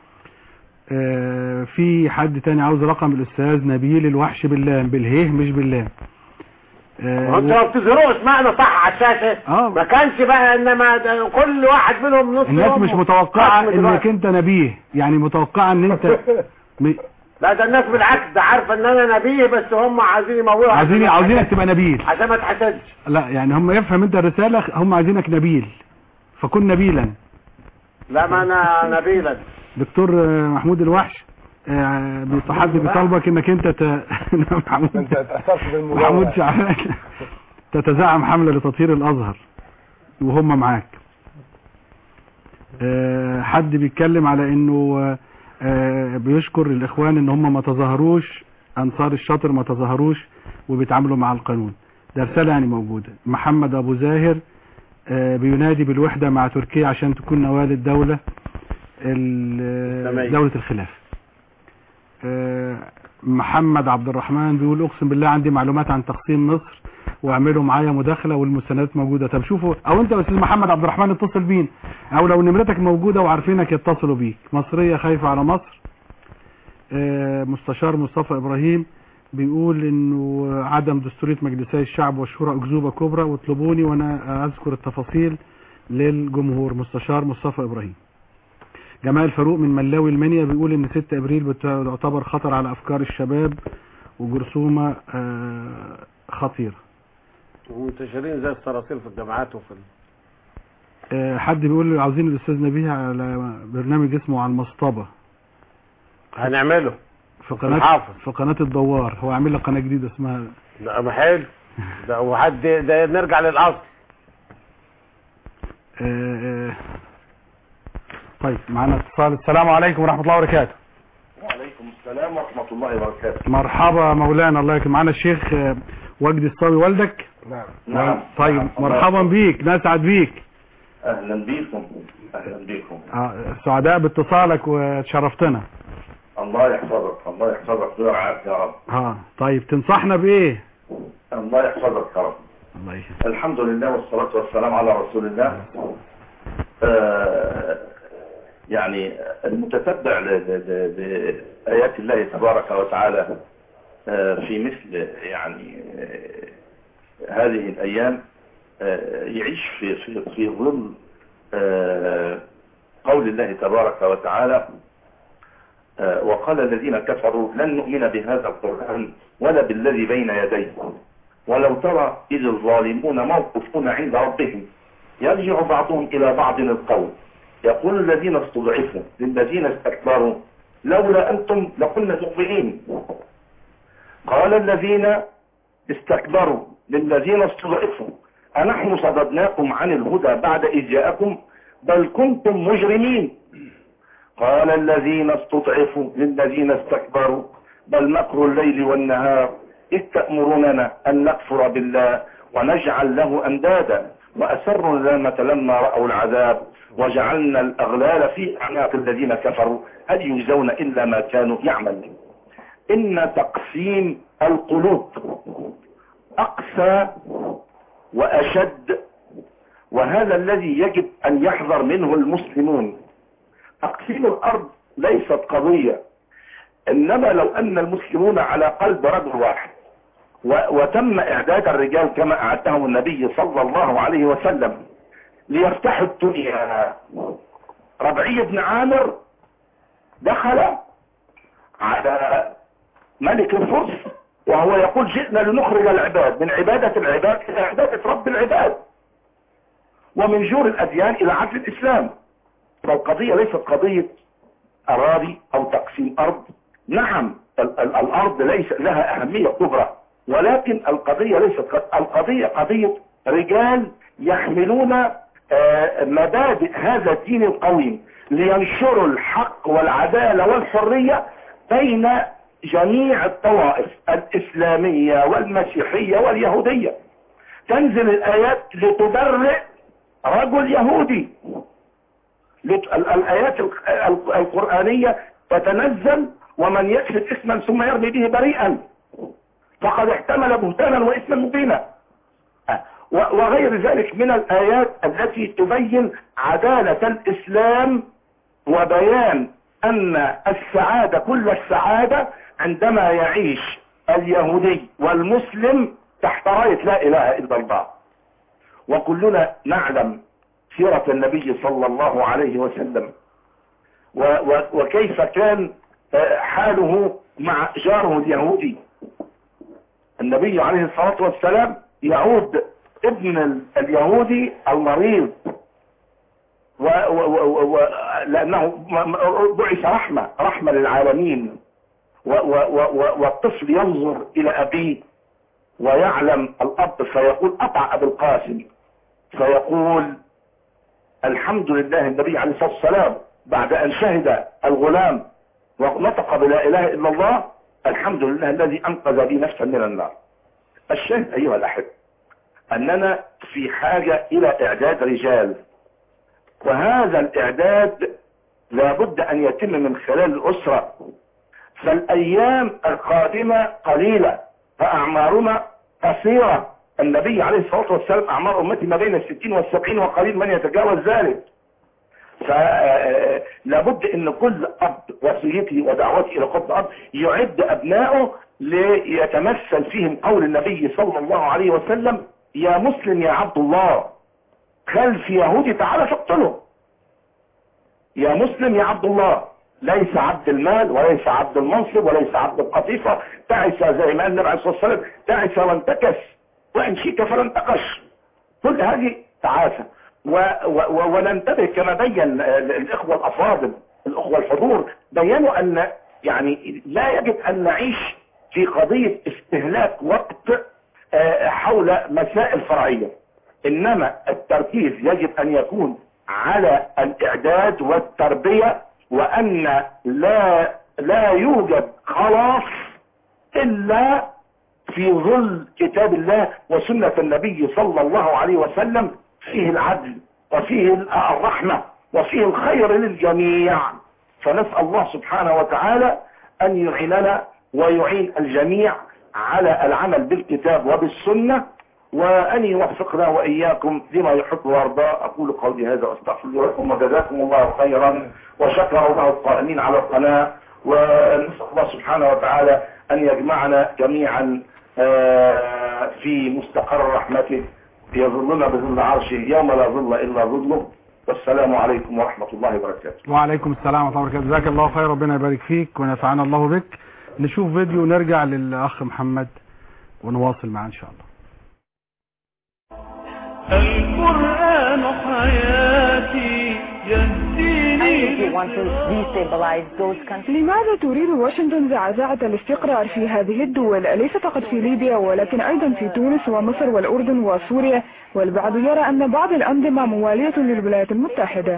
آه في حد تاني عاوز رقم الاستاذ نبيل الوحش باللام بالهيه مش باللام هو انتوا ما بتظهروش معنى صح على الشاشه اه ما كانش بقى انما ده كل واحد منهم نص الناس يوم مش متوقعه خصم دلوقتي. انك انت نبيه يعني متوقعه ان انت م- لا ده الناس بالعكس ده عارفه ان انا نبيه بس هم عايزين يمولوا عايزين عشان- عاوزينك تبقى نبيل عشان ما تحسدش لا يعني هم يفهم انت الرساله هم عايزينك نبيل فكن نبيلا لا ما انا نبيلا دكتور آه، محمود الوحش آه، بيتحدى بيطالبك انك انت ت... محمود انت اتاثرت بالمجاورة. محمود شعبان تتزعم حملة لتطهير الازهر وهم معاك آه، حد بيتكلم على انه آه، آه، بيشكر الاخوان ان هم ما تظاهروش انصار الشاطر ما تظاهروش وبيتعاملوا مع القانون ده رسالة يعني موجودة محمد ابو زاهر آه، بينادي بالوحدة مع تركيا عشان تكون نواة الدولة إسلامية. دولة الخلافة آه، محمد عبد الرحمن بيقول اقسم بالله عندي معلومات عن تقسيم مصر واعملوا معايا مداخله والمستندات موجوده طب شوفوا او انت يا استاذ محمد عبد الرحمن اتصل بينا او لو نمرتك موجوده وعارفينك يتصلوا بيك مصريه خايفه على مصر آه، مستشار مصطفى ابراهيم بيقول انه عدم دستوريه مجلسي الشعب والشورى اكذوبه كبرى واطلبوني وانا اذكر التفاصيل للجمهور مستشار مصطفى ابراهيم جمال فاروق من ملاوي المنيا بيقول ان 6 ابريل بتعتبر خطر على افكار الشباب وجرثومه آه، خطيره ومنتشرين زي الصراصير في الجامعات وفي ال... آه، حد بيقول عاوزين الاستاذ نبيه على برنامج اسمه على المصطبه هنعمله في قناه الحافظ. في قناه الدوار هو عامل لك قناه جديده اسمها لا ما حلو ده وحد ده نرجع للاصل آه، آه، طيب معانا اتصال السلام عليكم ورحمه الله وبركاته وعليكم السلام ورحمة الله وبركاته مرحبا مولانا الله يكرم معانا الشيخ آه، وجدي الصاوي والدك نعم نعم طيب مرحبا بيك نسعد بيك أهلا بكم أهلا بكم آه، سعداء باتصالك وتشرفتنا الله يحفظك الله يحفظك ويرعاك يا رب ها طيب تنصحنا بايه الله يحفظك يا رب الله يخليك الحمد لله والصلاة والسلام على رسول الله آه يعني المتتبع ل- ل- ل- لآيات الله تبارك وتعالى آه في مثل يعني آه هذه الأيام آه يعيش في في في ظل آه قول الله تبارك وتعالى آه وقال الذين كفروا لن نؤمن بهذا القرآن ولا بالذي بين يديه ولو ترى إذ الظالمون موقفون عند ربهم يرجع بعضهم إلى بعض القول يقول الذين استضعفوا للذين استكبروا لولا أنتم لكنا مؤمنين قال الذين استكبروا للذين استضعفوا أنحن صددناكم عن الهدى بعد إذ جاءكم بل كنتم مجرمين قال الذين استضعفوا للذين استكبروا بل مكر الليل والنهار إذ تأمروننا أن نكفر بالله ونجعل له أندادا وأسروا اللامة لما رأوا العذاب وجعلنا الأغلال في أعناق الذين كفروا هل يجزون إلا ما كانوا يعملون إن تقسيم القلوب أقسى وأشد وهذا الذي يجب أن يحذر منه المسلمون تقسيم الأرض ليست قضية إنما لو أن المسلمون على قلب رجل واحد و- وتم إعداد الرجال كما أعدهم النبي صلى الله عليه وسلم ليفتحوا الدنيا ربعي بن عامر دخل على ملك الفرس وهو يقول جئنا لنخرج العباد من عبادة العباد إلى عبادة رب العباد ومن جور الأديان إلى عدل الإسلام فالقضية ليست قضية أراضي أو تقسيم أرض نعم ال- ال- الأرض ليس لها أهمية كبرى ولكن القضية ليست قض- القضية قضية رجال يحملون آه، مبادئ هذا الدين القويم لينشروا الحق والعدالة والحرية بين جميع الطوائف الإسلامية والمسيحية واليهودية تنزل الآيات لتبرئ رجل يهودي لت- ال- الآيات ال- ال- القرآنية تتنزل ومن يكسب اسما ثم يرمي به بريئا فقد احتمل بهتانا واسما مبينا آه، و- وغير ذلك من الآيات التي تبين عدالة الإسلام وبيان أن السعادة كل السعادة عندما يعيش اليهودي والمسلم تحت راية لا إله إلا الله وكلنا نعلم سيرة النبي صلى الله عليه وسلم و و وكيف كان آه، حاله مع جاره اليهودي النبي عليه الصلاة والسلام يعود ابن ال- اليهودي المريض و و و و لأنه م- م- بعث رحمة رحمة للعالمين و و و و والطفل ينظر إلى أبيه ويعلم الأب فيقول أطع أبي القاسم فيقول الحمد لله النبي عليه الصلاة والسلام بعد أن شهد الغلام ونطق بلا إله إلا الله الحمد لله الذي أنقذ بي نفسا من النار الشاهد أيها الأحب أننا في حاجة إلى إعداد رجال وهذا الإعداد لابد أن يتم من خلال الأسرة فالأيام القادمة قليلة فأعمارنا قصيرة النبي عليه الصلاة والسلام أعمار أمتي ما بين الستين والسبعين وقليل من يتجاوز ذلك فلابد ان كل اب وصيتي ودعوتي الى كل اب يعد ابنائه ليتمثل فيهم قول النبي صلى الله عليه وسلم يا مسلم يا عبد الله خلف يهودي تعالى فاقتله يا مسلم يا عبد الله ليس عبد المال وليس عبد المنصب وليس عبد القطيفة تعس زي ما قال النبي عليه الصلاة والسلام تعس وانتكس وإن شئت فلانتقش كل هذه تعاسة و و و وننتبه كما بين الإخوة الأفاضل الأخوة الحضور بينوا أن يعني لا يجب أن نعيش في قضية استهلاك وقت آه، حول مسائل فرعية إنما التركيز يجب أن يكون على الإعداد والتربية وأن لا لا يوجد خلاص إلا في ظل كتاب الله وسنة النبي صلى الله عليه وسلم فيه العدل وفيه الرحمة وفيه الخير للجميع فنسأل الله سبحانه وتعالى أن يعيننا ويعين الجميع على العمل بالكتاب وبالسنة وأن يوفقنا وإياكم لما يحب ويرضى أقول قولي هذا وأستغفر الله لكم وجزاكم الله خيرا وشكر الله القائمين على القناة ونسأل الله سبحانه وتعالى أن يجمعنا جميعا آه، في مستقر رحمته يظلنا بظل عرشه يوم لا ظل إلا ظله والسلام عليكم ورحمة الله وبركاته وعليكم السلام ورحمة الله وبركاته جزاك الله خير ربنا يبارك فيك ونفعنا الله بك نشوف فيديو ونرجع للأخ محمد ونواصل معاه إن شاء الله القرآن حياتي يهديني لماذا تريد واشنطن زعزعة الاستقرار في هذه الدول أليس فقط في ليبيا ولكن أيضا في تونس ومصر والأردن وسوريا والبعض يرى أن بعض الأنظمة موالية للولايات المتحدة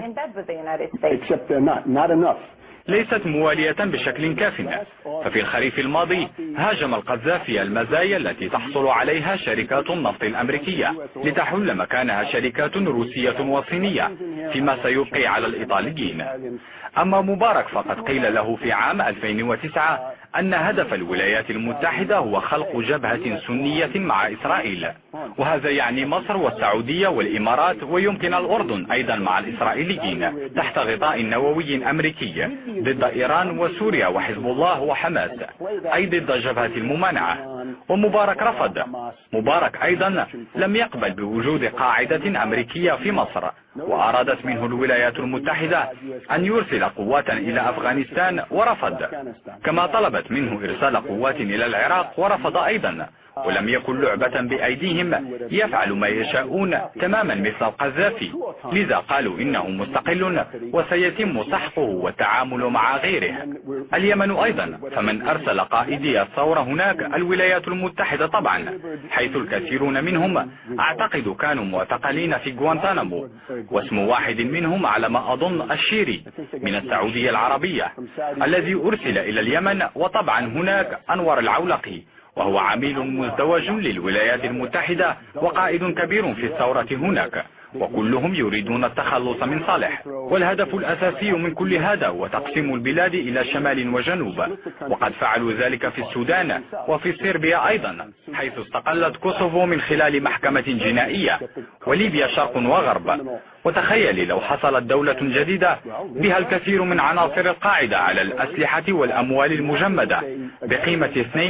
except they're not, not enough. ليست موالية بشكل كاف ففي الخريف الماضي هاجم القذافي المزايا التي تحصل عليها شركات النفط الأمريكية لتحل مكانها شركات روسية وصينية فيما سيبقي على الإيطاليين أما مبارك فقد قيل له في عام 2009 أن هدف الولايات المتحدة هو خلق جبهة سنية مع إسرائيل وهذا يعني مصر والسعودية والإمارات ويمكن الأردن أيضا مع الإسرائيليين تحت غطاء نووي أمريكي ضد إيران وسوريا وحزب الله وحماس أي ضد جبهة الممانعة ومبارك رفض مبارك أيضا لم يقبل بوجود قاعدة أمريكية في مصر وأرادت منه الولايات المتحدة أن يرسل قوات إلى أفغانستان ورفض كما طلبت منه إرسال قوات إلى العراق ورفض أيضا ولم يكن لعبة بأيديهم يفعل ما يشاءون تماما مثل القذافي لذا قالوا إنه مستقل وسيتم سحقه والتعامل مع غيره اليمن أيضا فمن أرسل قائدي الثورة هناك الولايات المتحدة طبعا حيث الكثيرون منهم أعتقد كانوا معتقلين في غوانتانامو واسم واحد منهم على ما أظن الشيري من السعودية العربية الذي أرسل إلى اليمن وطبعا هناك أنور العولقي وهو عميل مزدوج للولايات المتحدة وقائد كبير في الثورة هناك وكلهم يريدون التخلص من صالح والهدف الأساسي من كل هذا هو تقسيم البلاد إلى شمال وجنوب وقد فعلوا ذلك في السودان وفي صربيا أيضا حيث استقلت كوسوفو من خلال محكمة جنائية وليبيا شرق وغرب وتخيلي لو حصلت دولة جديدة بها الكثير من عناصر القاعدة على الأسلحة والأموال المجمدة بقيمة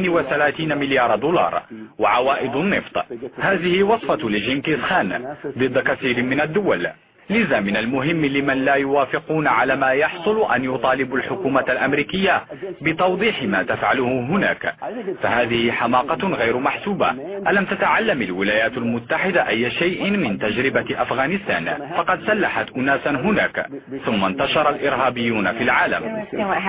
32 مليار دولار وعوائد النفط هذه وصفة لجنكيز خان ضد كثير من الدول لذا من المهم لمن لا يوافقون على ما يحصل أن يطالبوا الحكومة الأمريكية بتوضيح ما تفعله هناك فهذه حماقة غير محسوبة ألم تتعلم الولايات المتحدة أي شيء من تجربة أفغانستان فقد سلحت أناسا هناك ثم انتشر الإرهابيون في العالم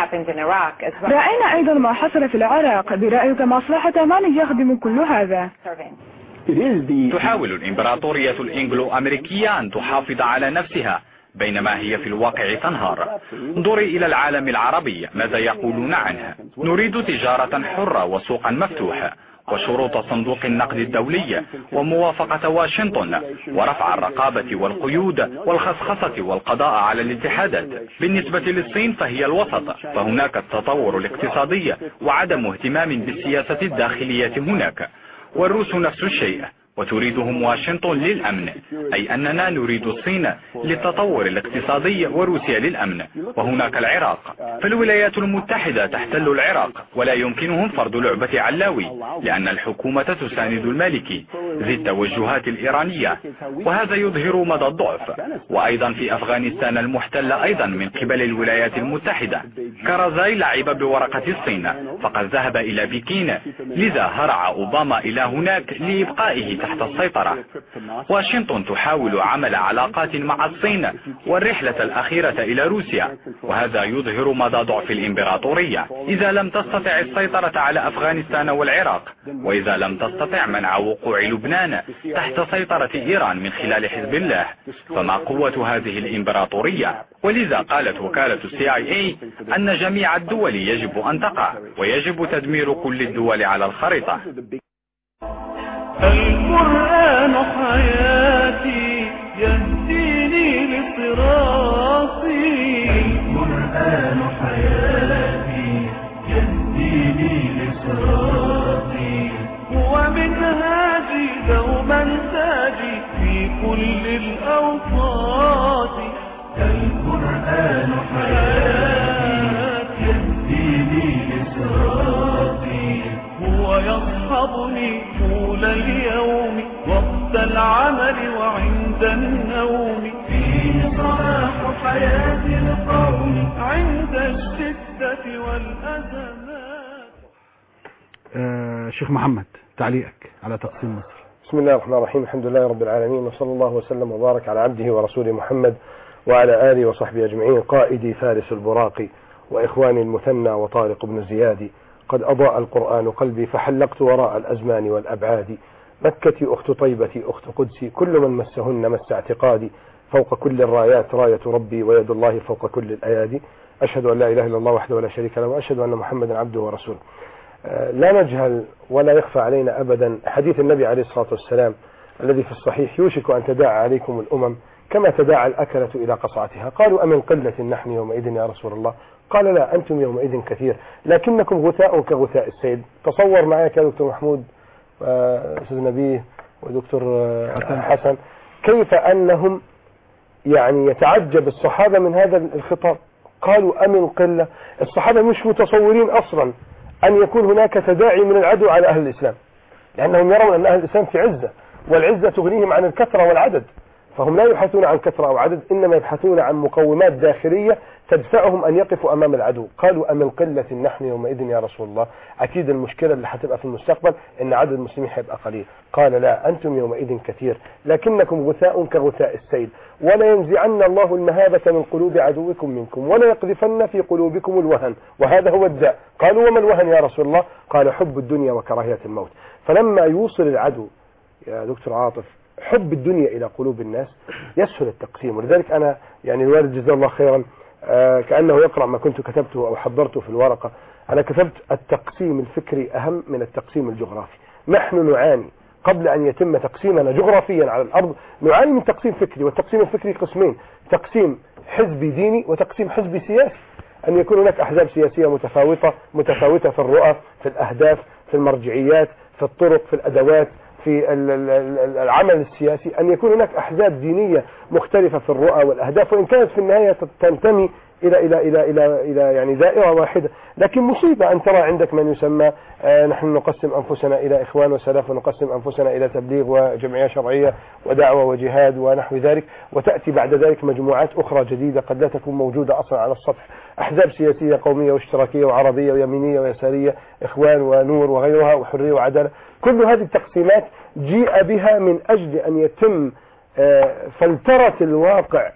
رأينا أيضا ما حصل في العراق برأيك مصلحة من يخدم كل هذا تحاول الإمبراطورية الإنجلو أمريكية أن تحافظ على نفسها بينما هي في الواقع تنهار انظري إلى العالم العربي ماذا يقولون عنها نريد تجارة حرة وسوقا مفتوحا وشروط صندوق النقد الدولي وموافقة واشنطن ورفع الرقابة والقيود والخصخصة والقضاء على الاتحادات بالنسبة للصين فهي الوسط فهناك التطور الاقتصادي وعدم اهتمام بالسياسة الداخلية هناك والروس نفس الشيء وتريدهم واشنطن للأمن أي أننا نريد الصين للتطور الاقتصادي وروسيا للأمن وهناك العراق فالولايات المتحدة تحتل العراق ولا يمكنهم فرض لعبة علاوي لأن الحكومة تساند المالكي ذي التوجهات الإيرانية وهذا يظهر مدى الضعف وأيضا في أفغانستان المحتلة أيضا من قبل الولايات المتحدة كارازاي لعب بورقة الصين فقد ذهب إلى بكين لذا هرع أوباما إلى هناك لإبقائه تحت السيطرة واشنطن تحاول عمل علاقات مع الصين والرحلة الأخيرة إلى روسيا وهذا يظهر مدى ضعف الإمبراطورية إذا لم تستطع السيطرة على أفغانستان والعراق وإذا لم تستطع منع وقوع لبنان تحت سيطرة إيران من خلال حزب الله فما قوة هذه الإمبراطورية ولذا قالت وكالة السي اي اي أن جميع الدول يجب أن تقع ويجب تدمير كل الدول على الخريطة القرآن حياتي يهديني لصراطي القرآن حياتي يهديني لصراطي هو منهاجي دوما تاجي في كل الأوقات القرآن حياتي يهديني لصراطي هو يصحبني طول اليوم وقت العمل وعند النوم فيه صلاح حياة القوم عند الشدة والأزمات آه شيخ محمد تعليقك على تقسيم مصر بسم الله الرحمن الرحيم الحمد لله رب العالمين وصلى الله وسلم وبارك على عبده ورسوله محمد وعلى آله وصحبه أجمعين قائدي فارس البراق وإخواني المثنى وطارق بن زياد قد أضاء القرآن قلبي فحلقت وراء الأزمان والأبعاد مكتي أخت طيبتي أخت قدسي كل من مسهن مس اعتقادي فوق كل الرايات راية ربي ويد الله فوق كل الأيادي أشهد أن لا إله إلا الله وحده لا شريك له وأشهد أن محمدا عبده ورسوله آه، لا نجهل ولا يخفى علينا أبدا حديث النبي عليه الصلاة والسلام الذي في الصحيح يوشك أن تداعى عليكم الأمم كما تداعى الأكلة إلى قصعتها قالوا أمن قلة نحن يومئذ يا رسول الله قال لا أنتم يومئذ كثير لكنكم غثاء كغثاء السيد تصور معك يا دكتور محمود آه، أستاذ نبيه ودكتور آه، حسن كيف أنهم يعني يتعجب الصحابة من هذا الخطاب قالوا أمن قلة الصحابة مش متصورين أصلا أن يكون هناك تداعي من العدو على أهل الإسلام لأنهم يرون أن أهل الإسلام في عزة والعزة تغنيهم عن الكثرة والعدد فهم لا يبحثون عن كثرة أو عدد إنما يبحثون عن مقومات داخلية تدفعهم أن يقفوا أمام العدو قالوا أمن قلة نحن يومئذ يا رسول الله أكيد المشكلة اللي هتبقى في المستقبل إن عدد المسلمين هيبقى قليل قال لا أنتم يومئذ كثير لكنكم غثاء كغثاء السيل ولا ينزعن الله المهابة من قلوب عدوكم منكم ولا يقذفن في قلوبكم الوهن وهذا هو الداء قالوا وما الوهن يا رسول الله قال حب الدنيا وكراهية الموت فلما يوصل العدو يا دكتور عاطف حب الدنيا إلى قلوب الناس يسهل التقسيم ولذلك أنا يعني الوالد جزاه الله خيرا آه كأنه يقرأ ما كنت كتبته أو حضرته في الورقة أنا كتبت التقسيم الفكري أهم من التقسيم الجغرافي نحن نعاني قبل أن يتم تقسيمنا جغرافيا على الأرض نعاني من تقسيم فكري والتقسيم الفكري قسمين تقسيم حزبي ديني وتقسيم حزبي سياسي أن يكون هناك أحزاب سياسية متفاوتة متفاوتة في الرؤى في الأهداف في المرجعيات في الطرق في الأدوات في العمل السياسي أن يكون هناك أحزاب دينية مختلفة في الرؤى والأهداف وإن كانت في النهاية تنتمي إلى إلى إلى إلى إلى يعني دائرة واحدة لكن مصيبة أن ترى عندك من يسمى آه نحن نقسم أنفسنا إلى إخوان وسلف ونقسم أنفسنا إلى تبليغ وجمعية شرعية ودعوة وجهاد ونحو ذلك وتأتي بعد ذلك مجموعات أخرى جديدة قد لا تكون موجودة أصلا على السطح أحزاب سياسية قومية واشتراكية وعربية ويمينية ويسارية إخوان ونور وغيرها وحرية وعدالة كل هذه التقسيمات جيء بها من أجل أن يتم آه فلترة الواقع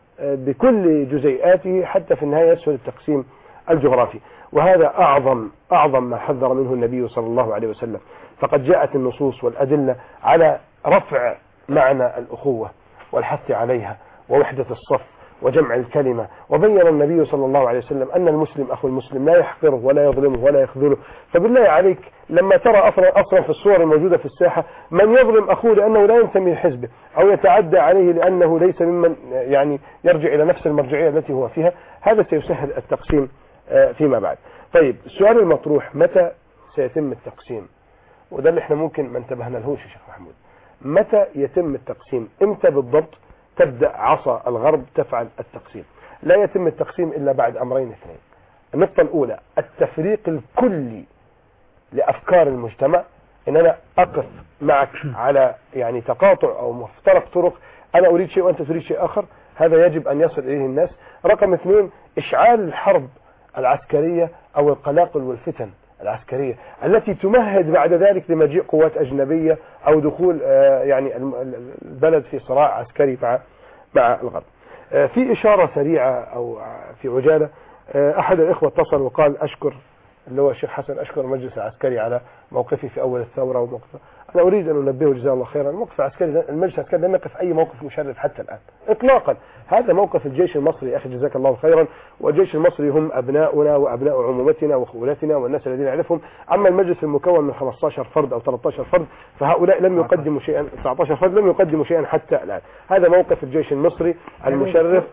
بكل جزيئاته حتى في النهاية يسهل التقسيم الجغرافي وهذا أعظم أعظم ما حذر منه النبي صلى الله عليه وسلم فقد جاءت النصوص والأدلة على رفع معنى الأخوة والحث عليها ووحدة الصف وجمع الكلمة وبين النبي صلى الله عليه وسلم أن المسلم أخو المسلم لا يحقره ولا يظلمه ولا يخذله فبالله عليك لما ترى أصلا, أصلا في الصور الموجودة في الساحة من يظلم أخوه لأنه لا ينتمي لحزبه أو يتعدى عليه لأنه ليس ممن يعني يرجع إلى نفس المرجعية التي هو فيها هذا سيسهل التقسيم آه، فيما بعد طيب السؤال المطروح متى سيتم التقسيم وده اللي احنا ممكن ما انتبهنا لهوش يا شيخ محمود متى يتم التقسيم امتى بالضبط تبدأ عصا الغرب تفعل التقسيم لا يتم التقسيم إلا بعد أمرين اثنين النقطة الأولى التفريق الكلي لأفكار المجتمع إن أنا أقف معك على يعني تقاطع أو مفترق طرق أنا أريد شيء وأنت تريد شيء آخر هذا يجب أن يصل إليه الناس رقم اثنين إشعال الحرب العسكرية أو القلاقل والفتن العسكرية التي تمهد بعد ذلك لمجيء قوات أجنبية أو دخول آه، يعني الم- ال- البلد في صراع عسكري مع مع الغرب آه، في إشارة سريعة أو في عجالة آه، أحد الإخوة اتصل وقال أشكر اللي هو الشيخ حسن أشكر المجلس العسكري على موقفي في أول الثورة وموقف أنا أريد أن أنبهه جزاه الله خيرا الموقف العسكري ده- المجلس العسكري لم يقف أي موقف مشرف حتى الآن إطلاقا هذا موقف الجيش المصري يا أخي جزاك الله خيرا والجيش المصري هم أبناؤنا وأبناء عمومتنا وخولتنا والناس الذين نعرفهم أما المجلس المكون من 15 فرد أو 13 فرد فهؤلاء لم يقدموا شيئا 19 فرد لم يقدموا شيئا حتى الآن هذا موقف الجيش المصري المشرف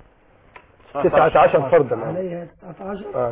19 فردا عليها 19 آه.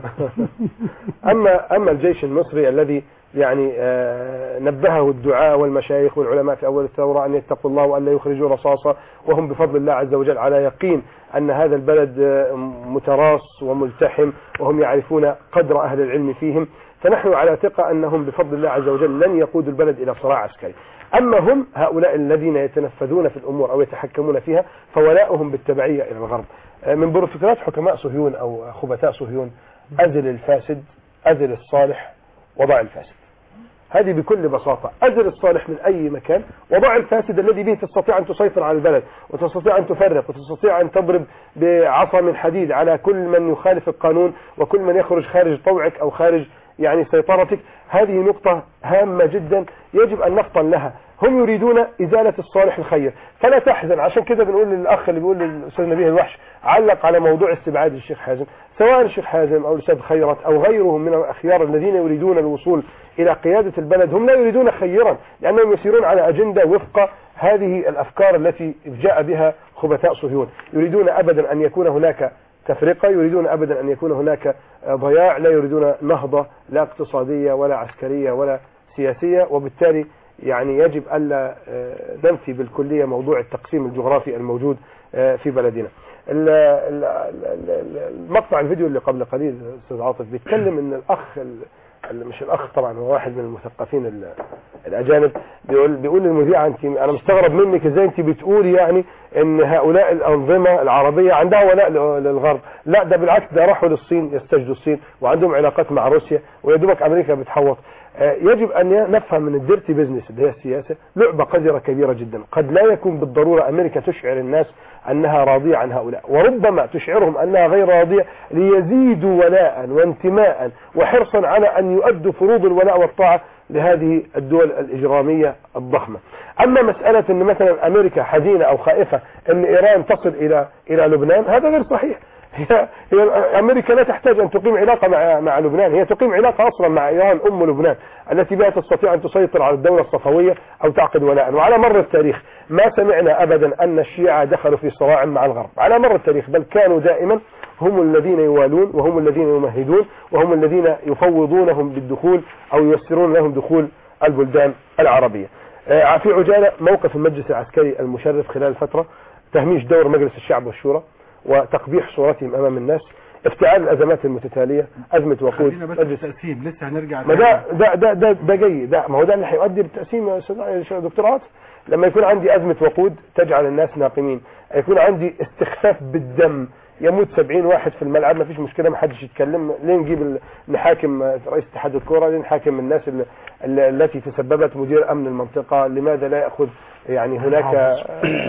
أما أما الجيش المصري الذي يعني آه، نبهه الدعاء والمشايخ والعلماء في أول الثورة أن يتقوا الله وأن لا يخرجوا رصاصة وهم بفضل الله عز وجل على يقين أن هذا البلد آه، متراص وملتحم وهم يعرفون قدر أهل العلم فيهم فنحن على ثقة أنهم بفضل الله عز وجل لن يقودوا البلد إلى صراع عسكري أما هم هؤلاء الذين يتنفذون في الأمور أو يتحكمون فيها فولاؤهم بالتبعية إلى الغرب آه، من بروتوكولات حكماء صهيون أو خبثاء صهيون أزل الفاسد أزل الصالح وضع الفاسد هذه بكل بساطة أزل الصالح من أي مكان وضع الفاسد الذي به تستطيع أن تسيطر على البلد وتستطيع أن تفرق وتستطيع أن تضرب بعصا من حديد على كل من يخالف القانون وكل من يخرج خارج طوعك أو خارج يعني سيطرتك هذه نقطة هامة جدا يجب أن نفطن لها هم يريدون إزالة الصالح الخير فلا تحزن عشان كده بنقول للأخ اللي بيقول للأستاذ نبيه الوحش علق على موضوع استبعاد الشيخ حازم سواء الشيخ حازم أو الأستاذ خيرت أو غيرهم من الأخيار الذين يريدون الوصول إلى قيادة البلد هم لا يريدون خيرا لأنهم يسيرون على أجندة وفق هذه الأفكار التي جاء بها خبثاء صهيون يريدون أبدا أن يكون هناك تفرقة يريدون أبدا أن يكون هناك آه، ضياع لا يريدون نهضة لا اقتصادية ولا عسكرية ولا سياسية وبالتالي يعني يجب ألا آه، ننفي بالكلية موضوع التقسيم الجغرافي الموجود آه، في بلدنا ال- ال- ال- ال- المقطع الفيديو اللي قبل قليل أستاذ عاطف بيتكلم ان الأخ ال- ال- مش الأخ طبعا هو واحد من المثقفين ال- الأجانب بيقول بيقول للمذيعة أنت أنا مستغرب منك إزاي أنت بتقولي يعني إن هؤلاء الأنظمة العربية عندها ولاء ل- للغرب لا ده بالعكس ده راحوا للصين يستجدوا الصين وعندهم علاقات مع روسيا ويدوبك أمريكا بتحوط آه، يجب أن نفهم من الديرتي بيزنس اللي هي السياسة لعبة قذرة كبيرة جدا قد لا يكون بالضرورة أمريكا تشعر الناس أنها راضية عن هؤلاء وربما تشعرهم أنها غير راضية ليزيدوا ولاء وانتماء وحرصا على أن يؤدوا فروض الولاء والطاعة لهذه الدول الإجرامية الضخمة أما مسألة أن مثلا أمريكا حزينة أو خائفة أن إيران تصل إلى إلى لبنان هذا غير صحيح هي, هي أمريكا لا تحتاج أن تقيم علاقة مع مع لبنان هي تقيم علاقة أصلا مع إيران أم لبنان التي بها تستطيع أن تسيطر على الدولة الصفوية أو تعقد ولاء وعلى مر التاريخ ما سمعنا أبدا أن الشيعة دخلوا في صراع مع الغرب على مر التاريخ بل كانوا دائما هم الذين يوالون وهم الذين يمهدون وهم الذين يفوضونهم بالدخول أو ييسرون لهم دخول البلدان العربية آه، في عجالة موقف المجلس العسكري المشرف خلال الفترة تهميش دور مجلس الشعب والشورى وتقبيح صورتهم أمام الناس افتعال الأزمات المتتالية أزمة وقود خلينا بس التقسيم لسه هنرجع ما ده ده ده ده, ده جيد ده ما هو ده اللي هيؤدي للتقسيم يا استاذ يا دكتور عاطف لما يكون عندي أزمة وقود تجعل الناس ناقمين يكون عندي استخفاف بالدم يموت 70 واحد في الملعب ما فيش مشكله ما حدش يتكلم ليه نجيب ال- نحاكم رئيس اتحاد الكوره ليه نحاكم الناس ال- ال- التي تسببت مدير امن المنطقه لماذا لا ياخذ يعني هناك آه،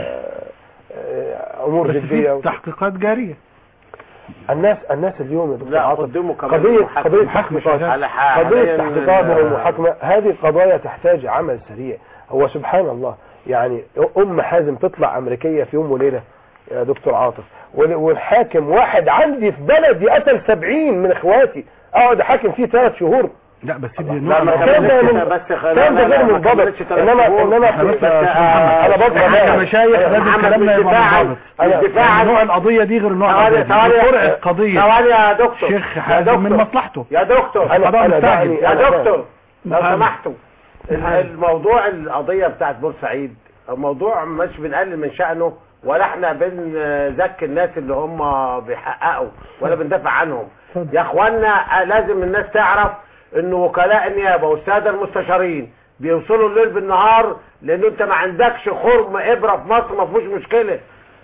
آه، امور بس في جديه تحقيقات جارية الناس الناس اليوم يا دكتور لا عاطف قدموا كمان قضية محاكمة. قضية مش تحقيقات على ح- قضية حاليا تحقيقات ال- والمحاكمة هذه قضايا تحتاج عمل سريع هو سبحان الله يعني أم حازم تطلع أمريكية في يوم وليلة يا دكتور عاطف وال- والحاكم واحد عندي في بلدي قتل سبعين من اخواتي اقعد احاكم فيه ثلاث شهور لا بس دي لا ما كان ده من كان ده غير منضبط انما انما احنا بس في- يا أستاذ محمد، انا بطلع احنا كمشايخ لازم كلامنا يبقى منضبط الدفاع نوع القضيه دي غير نوع ثواني- القضيه ثواني- دي فرع قضيه ثواني يا دكتور شيخ يا حازم من دكتور. مصلحته يا دكتور القضاء أنا مستعجل دعني- يا أنا دكتور لو نعم. سمحتوا ال- الموضوع القضية بتاعت بورسعيد موضوع مش بنقلل من شأنه ولا احنا بنزكي الناس اللي هم بيحققوا ولا بندافع عنهم يا اخوانا لازم الناس تعرف ان وكلاء النيابة والسادة المستشارين بيوصلوا الليل بالنهار لان انت ما عندكش خرم ابرة في مصر ما فيهوش مشكلة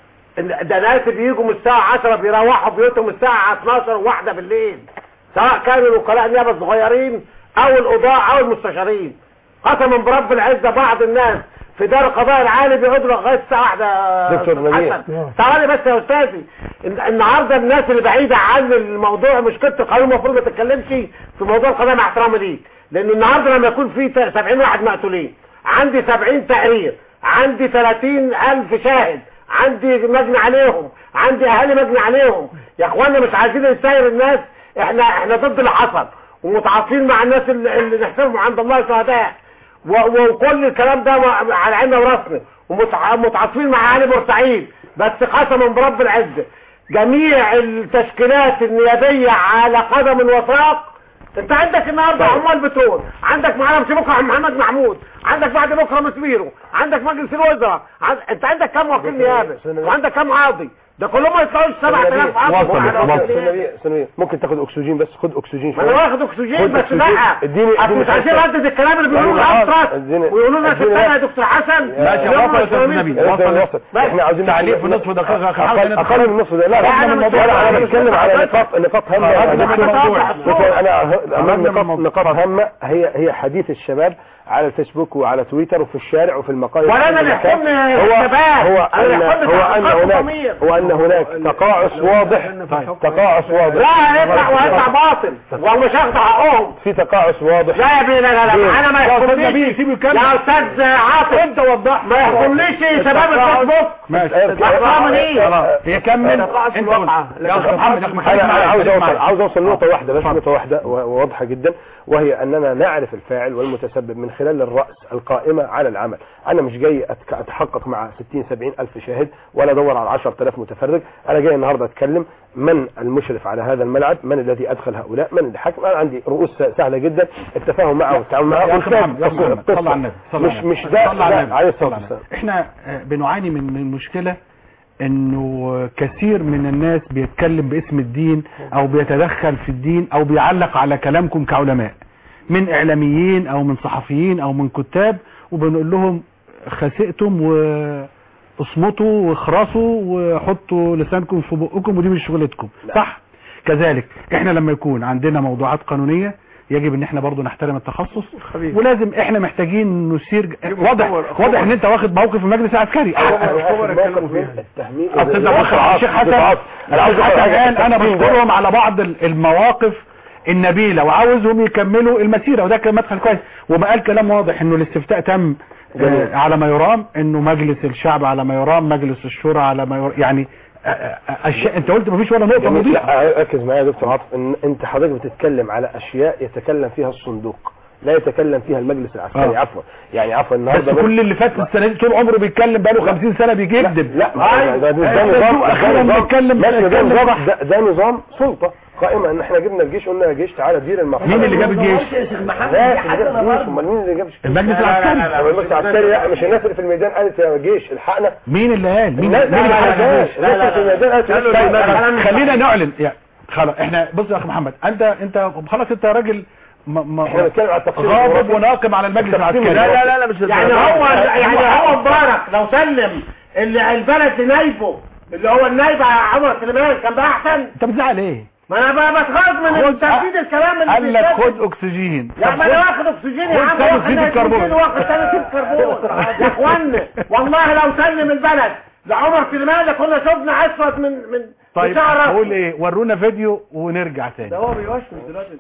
إن- ده ناس بيجوا من الساعة 10 بيروحوا بيوتهم الساعة 12 واحدة بالليل سواء كانوا الوكلاء النيابة الصغيرين او القضاء او المستشارين قسما برب العزة بعض الناس في دار القضاء العالي بيقعدوا لغاية الساعة واحدة دكتور نبيل. حسن ثواني بس يا استاذي الن- النهارده الناس اللي بعيدة عن الموضوع مشكلة القانون المفروض ما تتكلمش في موضوع القضاء مع احترامي ليك لان النهارده لما يكون في ت- 70 واحد مقتولين عندي 70 تقرير عندي 30 الف شاهد عندي مجني عليهم عندي اهالي مجني عليهم يا اخوانا مش عايزين نسير الناس احنا احنا ضد اللي حصل ومتعاطفين مع الناس اللي, اللي نحسبهم عند الله شهداء و- وكل الكلام ده مع- على عيننا وراسنا ومتعاطفين مع اهالي بورسعيد بس قسما برب العزه جميع التشكيلات النيابيه على قدم وساق انت عندك النهارده عمال بترول عندك معلم بكره محمد محمود عندك بعد بكره مسبيرو عندك مجلس الوزراء عند... انت عندك كم وكيل نيابه وعندك كم قاضي ده كلهم ما يطلعوش 7000 قاضي وصل على وصل وكيل نيابة. سنوية سنوية ممكن تاخد اكسجين بس خد اكسجين ما انا شوية. واخد اكسجين خد بس أكسجين. لا اديني اصل اديني مش عايزين حتة. نردد الكلام اللي بيقولوه اديني- الابطال اديني- ويقولوا لنا اديني- ستنا يا دكتور حسن ماشي، يوم وصل يا أستاذ الخميس. النبي، وصل وصل احنا عاوزين تعليق في نصف دقيقة أخي حسن، اقل أقل من نصف دقيقة لا لا، لا أنا انا مش- انا انا بتكلم على أنا نقاط نقاط هامة خرجنا من الموضوع. مثلا انا امام خرجنا من نقاط الموضوع. نقاط هامة هي هي حديث الشباب على الفيسبوك وعلى تويتر وفي الشارع وفي المقاهي ولا أنا في اللي المكان. يحكمني هو الشباب. هو أنا اللي ان يحكمني هو ان تحقيقات هناك الضمير. هو ان هناك تقاعس واضح تقاعس واضح لا يطلع ويطلع باطل ومش هاخد حقهم في تقاعس واضح لا يا بيه لا لا ليه؟ لا انا ما يا أستاذ يحكمنيش نبيل، سيبه يكمل. يا استاذ عاطف انت وضح ما يحكمنيش شباب الفيسبوك ماشي محترم ليه خلاص هي كمل انت قلت يا اخي محمد يا اخي محمد انا أنا عاوز خليك اوصل معايا. عاوز اوصل نقطه واحده بس نقطه واحده و- وواضحه جدا وهي اننا نعرف الفاعل والمتسبب من خلال الراس القائمه على العمل انا مش جاي أتك- اتحقق مع 60 70 الف شاهد ولا ادور على 10000 متفرج انا جاي النهارده اتكلم من المشرف على هذا الملعب من الذي ادخل هؤلاء من اللي حكم انا عندي رؤوس سهله جدا التفاهم معه والتعامل معه يا أخي والكتاب محمد، يا أخي محمد، قصة. صل على النبي، صل على مش النبي. مش ده صل على لا، النبي، عليه صل الصلاه على والسلام النبي. احنا آه، بنعاني من من مشكلة انه كثير من الناس بيتكلم باسم الدين او بيتدخل في الدين او بيعلق على كلامكم كعلماء من اعلاميين او من صحفيين او من كتاب وبنقول لهم خسئتم واصمتوا واخرسوا وحطوا لسانكم في بقكم ودي مش شغلتكم صح كذلك احنا لما يكون عندنا موضوعات قانونية يجب ان احنا برضو نحترم التخصص ولازم احنا محتاجين نسير واضح واضح ان انت واخد موقف في المجلس العسكري التهميش أستاذ بكر الشيخ حسن انا عاوز الشيخ أقول حسن حاجة. قال انا التقسيم ده- بشكرهم على بعض ال- المواقف النبيلة وعاوزهم يكملوا المسيرة وده كان مدخل كويس وما قال كلام واضح انه الاستفتاء تم آه، على ما يرام انه مجلس الشعب على ما يرام مجلس الشورى على ما يرام يعني آه، آه، أشياء انت قلت مفيش ولا نقطة جميل. مضيئة لا ركز معايا يا دكتور عاطف ان انت حضرتك بتتكلم على اشياء يتكلم فيها الصندوق لا يتكلم فيها المجلس العسكري آه. عفوا يعني عفوا بس النهارده كل اللي فات السنة دي طول عمره بيتكلم بقاله 50 سنة بيجي يكذب لا ده ده- ده آه، نظام ده اخيرا نظام بيتكلم ماشي ده بيتكلم نظام صح. ده, ده نظام سلطه قائمه ان احنا جبنا الجيش قلنا يا جيش تعالى دير المرحله مين اللي جاب الجيش؟ يا شيخ محمد لا دي حاجة اللي جاب الجيش امال مين اللي جاب الجيش؟ المجلس لا، لا، العسكري. لا، لا، المجلس العسكري لا مش الناس اللي في الميدان قالت يا جيش الحقنا مين اللي قال مين الناس مين اللي اللي قال في الميدان لا لا الناس اللي في الميدان قالت قالوا لا، للمجلس. لا، لا، خلينا نعلن يا خلاص احنا بص يا اخي محمد انت انت خلاص انت راجل م- م- احنا بنتكلم على التقسيم غاضب الجغرافي. وناقم على المجلس التقسيم العسكري الجغرافي. لا لا لا مش يعني هو يعني هو مبارك لو سلم ال- البلد لنايبه اللي هو النايب عمر سليمان كان بقى احسن انت بتزعل ايه ما انا بقى بتغاظ من خد- تنفيذ الكلام اللي قال لك بيتقال. خد اكسجين لا طب ما انا خد- واخد اكسجين يا خد عم ثاني واخد أكسيد الكربون. نيتروجين واخد ثاني اكسيد كربون يا اخوانا والله لو سلم البلد لعمر سليمان كنا شفنا اسود من من طيب بشعر أسود. قول ايه ورونا فيديو ونرجع تاني ده هو بيوشوش دلوقتي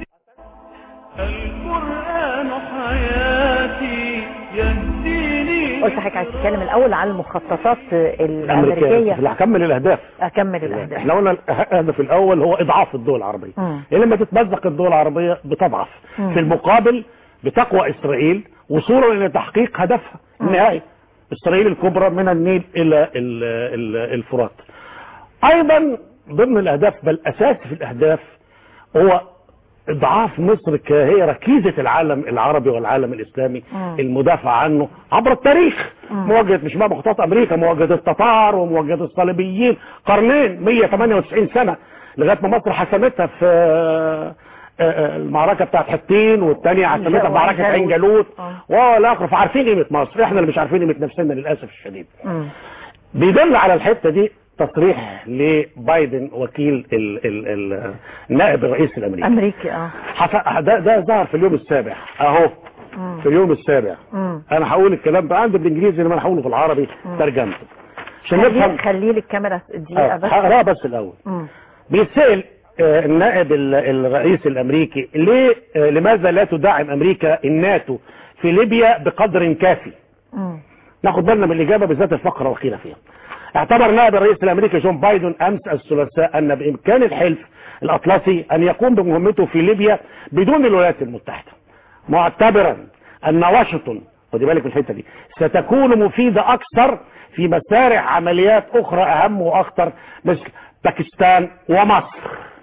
القرآن حياتي يهديني قلت حضرتك عايز تتكلم الاول على المخططات الامريكيه الامريكيه هكمل الاهداف اكمل الاهداف احنا قلنا الهدف الاول هو اضعاف الدول العربيه مم. لان لما تتمزق الدول العربيه بتضعف مم. في المقابل بتقوى اسرائيل وصولا الى تحقيق هدفها النهائي اسرائيل الكبرى من النيل الى ال- ال- الفرات ايضا ضمن الاهداف بل اساسي في الاهداف هو اضعاف مصر كهي ركيزة العالم العربي والعالم الاسلامي مم. المدافع عنه عبر التاريخ مواجهة مش بقى مخططات امريكا مواجهة التتار ومواجهة الصليبيين قرنين 198 سنة لغاية ما مصر حسمتها في آه، آه، المعركة بتاعت حطين والثانية حسمتها في معركة عين جالوت ولا اخر فعارفين قيمة مصر احنا اللي مش عارفين قيمة نفسنا للاسف الشديد بيدل على الحتة دي تصريح لبايدن وكيل ال ال ال نائب الرئيس الامريكي امريكي اه حف- ده ده ظهر في اليوم السابع اهو مم. في اليوم السابع مم. انا هقول الكلام ده عندي بالانجليزي انما انا هقوله في العربي ترجمته عشان خليه نفهم خليه للكاميرا دقيقه آه، بس هقراه بس الاول مم. بيتسأل آه، النائب ال- الرئيس الامريكي ليه آه، لماذا لا تدعم امريكا الناتو في ليبيا بقدر كافي مم. ناخد بالنا من الاجابه بالذات الفقره واخيرا فيها اعتبر نائب الرئيس الامريكي جون بايدن امس الثلاثاء ان بامكان الحلف الاطلسي ان يقوم بمهمته في ليبيا بدون الولايات المتحده معتبرا ان واشنطن خدي بالك من الحته دي ستكون مفيده اكثر في مسارع عمليات اخرى اهم واخطر مثل باكستان ومصر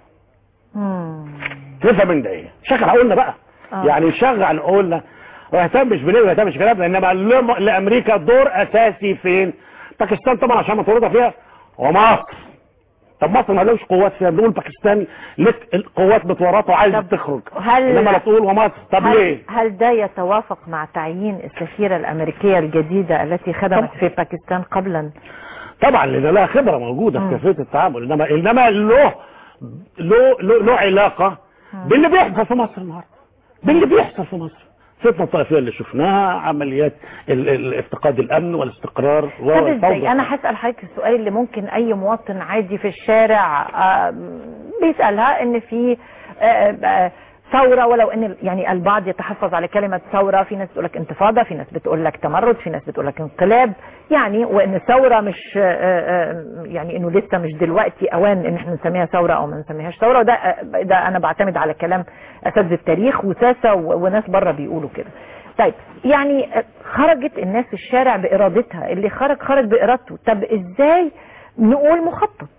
تفهم من ده ايه شغل قلنا بقى آه. يعني شغل قلنا ما يهتمش بليه وما يهتمش كلامنا انما لم- لامريكا دور اساسي فين باكستان طبعا عشان مطروده فيها ومصر طب مصر ما لهوش قوات فيها بنقول باكستان لك القوات بتورطه وعايزه تخرج هل انما لا تقول ومصر طب هل, ليه هل ده يتوافق مع تعيين السفيرة الأمريكية الجديدة التي خدمت في باكستان قبلا طبعا لان لها خبره موجوده في كيفيه التعامل انما انما له له له, له علاقه باللي بيحصل في مصر النهارده باللي بيحصل في مصر فتنة الطائفية اللي شفناها عمليات ال- ال- افتقاد الأمن والاستقرار طب ازاي والفوضى انا هسأل حضرتك السؤال اللي ممكن اي مواطن عادي في الشارع آه، بيسألها ان في آه، آه، ثورة ولو ان يعني البعض يتحفظ على كلمة ثورة في ناس بتقول لك انتفاضة في ناس بتقول لك تمرد في ناس بتقول لك انقلاب يعني وان الثورة مش آه، آه، يعني انه لسه مش دلوقتي اوان ان احنا نسميها ثورة او ما نسميهاش ثورة وده آه، ده انا بعتمد على كلام اساتذة التاريخ وساسة و- وناس بره بيقولوا كده طيب يعني آه، خرجت الناس في الشارع بارادتها اللي خرج خرج بارادته طب ازاي نقول مخطط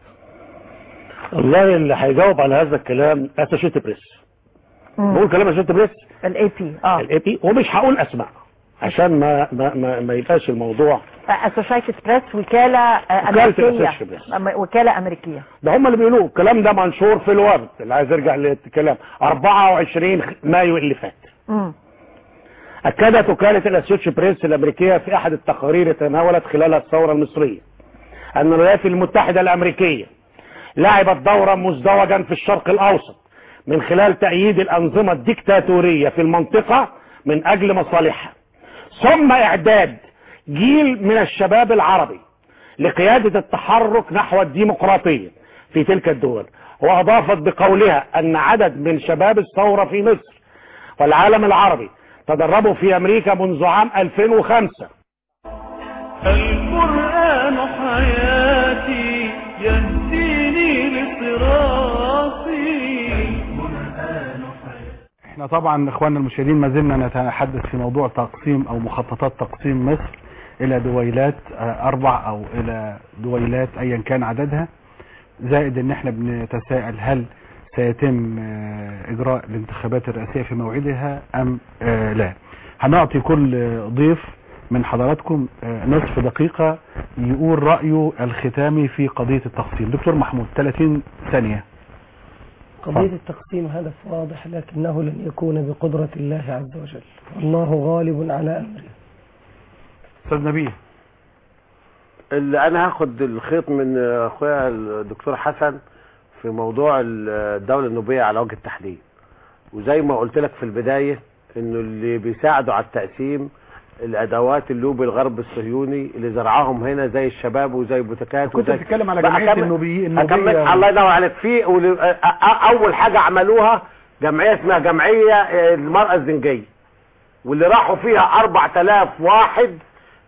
والله اللي هيجاوب على هذا الكلام اسوشيت بريس بقول كلام اسوشيت بريس الاي بي اه الاي بي ومش هقول اسماء عشان ما ما ما, ما يبقاش الموضوع اسوشيتد بريس وكالة آه، وكالة امريكية الأسوشيتد بريس. أم- وكالة امريكية ده هم اللي بيقولوه الكلام ده منشور في الورد اللي عايز يرجع للكلام 24 مايو اللي فات مم. أكدت وكالة الأسوشيتد بريس الأمريكية في أحد التقارير تناولت خلال الثورة المصرية أن الولايات المتحدة الأمريكية لعبت دورا مزدوجا في الشرق الأوسط من خلال تأييد الأنظمة الديكتاتورية في المنطقة من أجل مصالحها ثم إعداد جيل من الشباب العربي لقيادة التحرك نحو الديمقراطية في تلك الدول وأضافت بقولها أن عدد من شباب الثورة في مصر والعالم العربي تدربوا في أمريكا منذ عام 2005 القرآن حياتي يهديني لصراطي احنا طبعا اخواننا المشاهدين ما زلنا نتحدث في موضوع تقسيم او مخططات تقسيم مصر الى دويلات آه، اربع او الى دويلات ايا كان عددها زائد ان احنا بنتساءل هل سيتم آه، اجراء الانتخابات الرئاسية في موعدها ام آه، لا هنعطي كل آه، ضيف من حضراتكم آه، نصف دقيقة يقول رأيه الختامي في قضية التقسيم دكتور محمود 30 ثانية قضية التقسيم هدف واضح لكنه لن يكون بقدرة الله عز وجل والله غالب على أمره استاذ نبيه اللي انا هاخد الخيط من اخويا الدكتور حسن في موضوع الدولة النوبية على وجه التحديد وزي ما قلت لك في البداية انه اللي بيساعدوا على التقسيم الادوات اللوبي الغرب الصهيوني اللي زرعهم هنا زي الشباب وزي بوتكات كنت وزي بتتكلم على بقى جمعية أكمل- النوبي أكمل النوبية الله ينور عليك في ول- أ- أ- اول حاجة عملوها جمعية اسمها جمعية آه، المرأة الزنجية واللي راحوا فيها 4000 واحد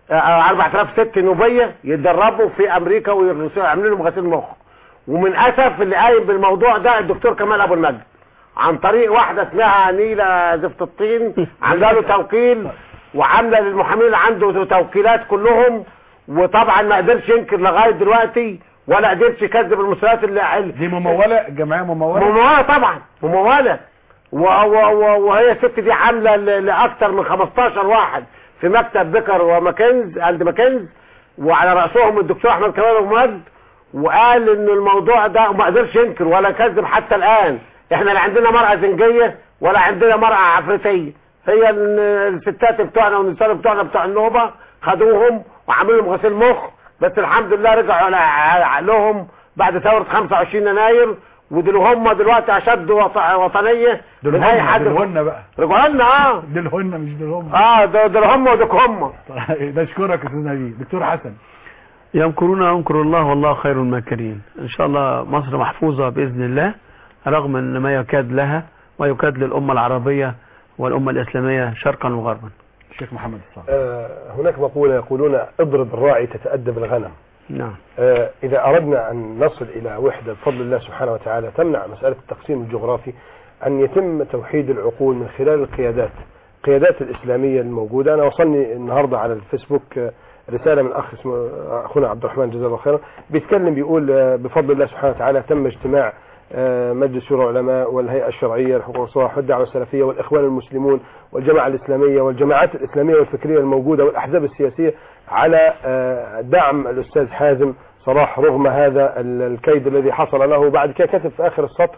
آه، 4000 ست نوبيه يتدربوا في امريكا ويعملوا لهم غسيل مخ ومن اسف اللي قايم بالموضوع ده الدكتور كمال ابو المجد عن طريق واحده اسمها نيله زفت الطين عامله له توكيل وعامله للمحامين اللي عنده توكيلات كلهم وطبعا ما قدرش ينكر لغايه دلوقتي ولا قدرش يكذب المسؤوليات اللي دي ممولة جمعية ممولة ممولة طبعا ممولة و و و وهي الست دي عاملة ل- لأكثر من 15 واحد في مكتب بكر وماكنز عند ماكنز وعلى رأسهم الدكتور أحمد كمال أبو مجد وقال إن الموضوع ده وما قدرش ينكر ولا كذب حتى الآن إحنا لا عندنا مرأة زنجية ولا عندنا مرأة عفريتية هي ال- الستات بتوعنا والنساء بتوعنا بتوع النوبة خدوهم وعملوا لهم غسيل مخ بس الحمد لله رجعوا على على عقلهم بعد ثورة 25 يناير ودول هم دلوقتي اشد وط- وطنية دول من اي هم حد دول هم بقى رجعوا لنا اه دول هم مش دول هم اه دول دول هم ودول هم نشكرك يا استاذ نبيل دكتور حسن يمكرون يمكر الله والله خير الماكرين ان شاء الله مصر محفوظة باذن الله رغم ان ما يكاد لها ويكاد للامة العربية والامة الاسلامية شرقا وغربا الشيخ محمد الصالح آه، هناك مقولة يقولون اضرب الراعي تتأدب الغنم نعم آه، إذا أردنا أن نصل إلى وحدة بفضل الله سبحانه وتعالى تمنع مسألة التقسيم الجغرافي أن يتم توحيد العقول من خلال القيادات القيادات الإسلامية الموجودة أنا وصلني النهاردة على الفيسبوك آه، رسالة من أخ اسمه آه، أخونا عبد الرحمن جزاه الله خيرا بيتكلم بيقول آه، بفضل الله سبحانه وتعالى تم اجتماع آه، مجلس شورى العلماء والهيئة الشرعية لحقوق الصلاح والدعوة السلفية والإخوان المسلمون والجماعة الإسلامية والجماعات الإسلامية والفكرية الموجودة والأحزاب السياسية على آه، دعم الأستاذ حازم صلاح رغم هذا ال- الكيد الذي حصل له بعد كده كتب في آخر السطر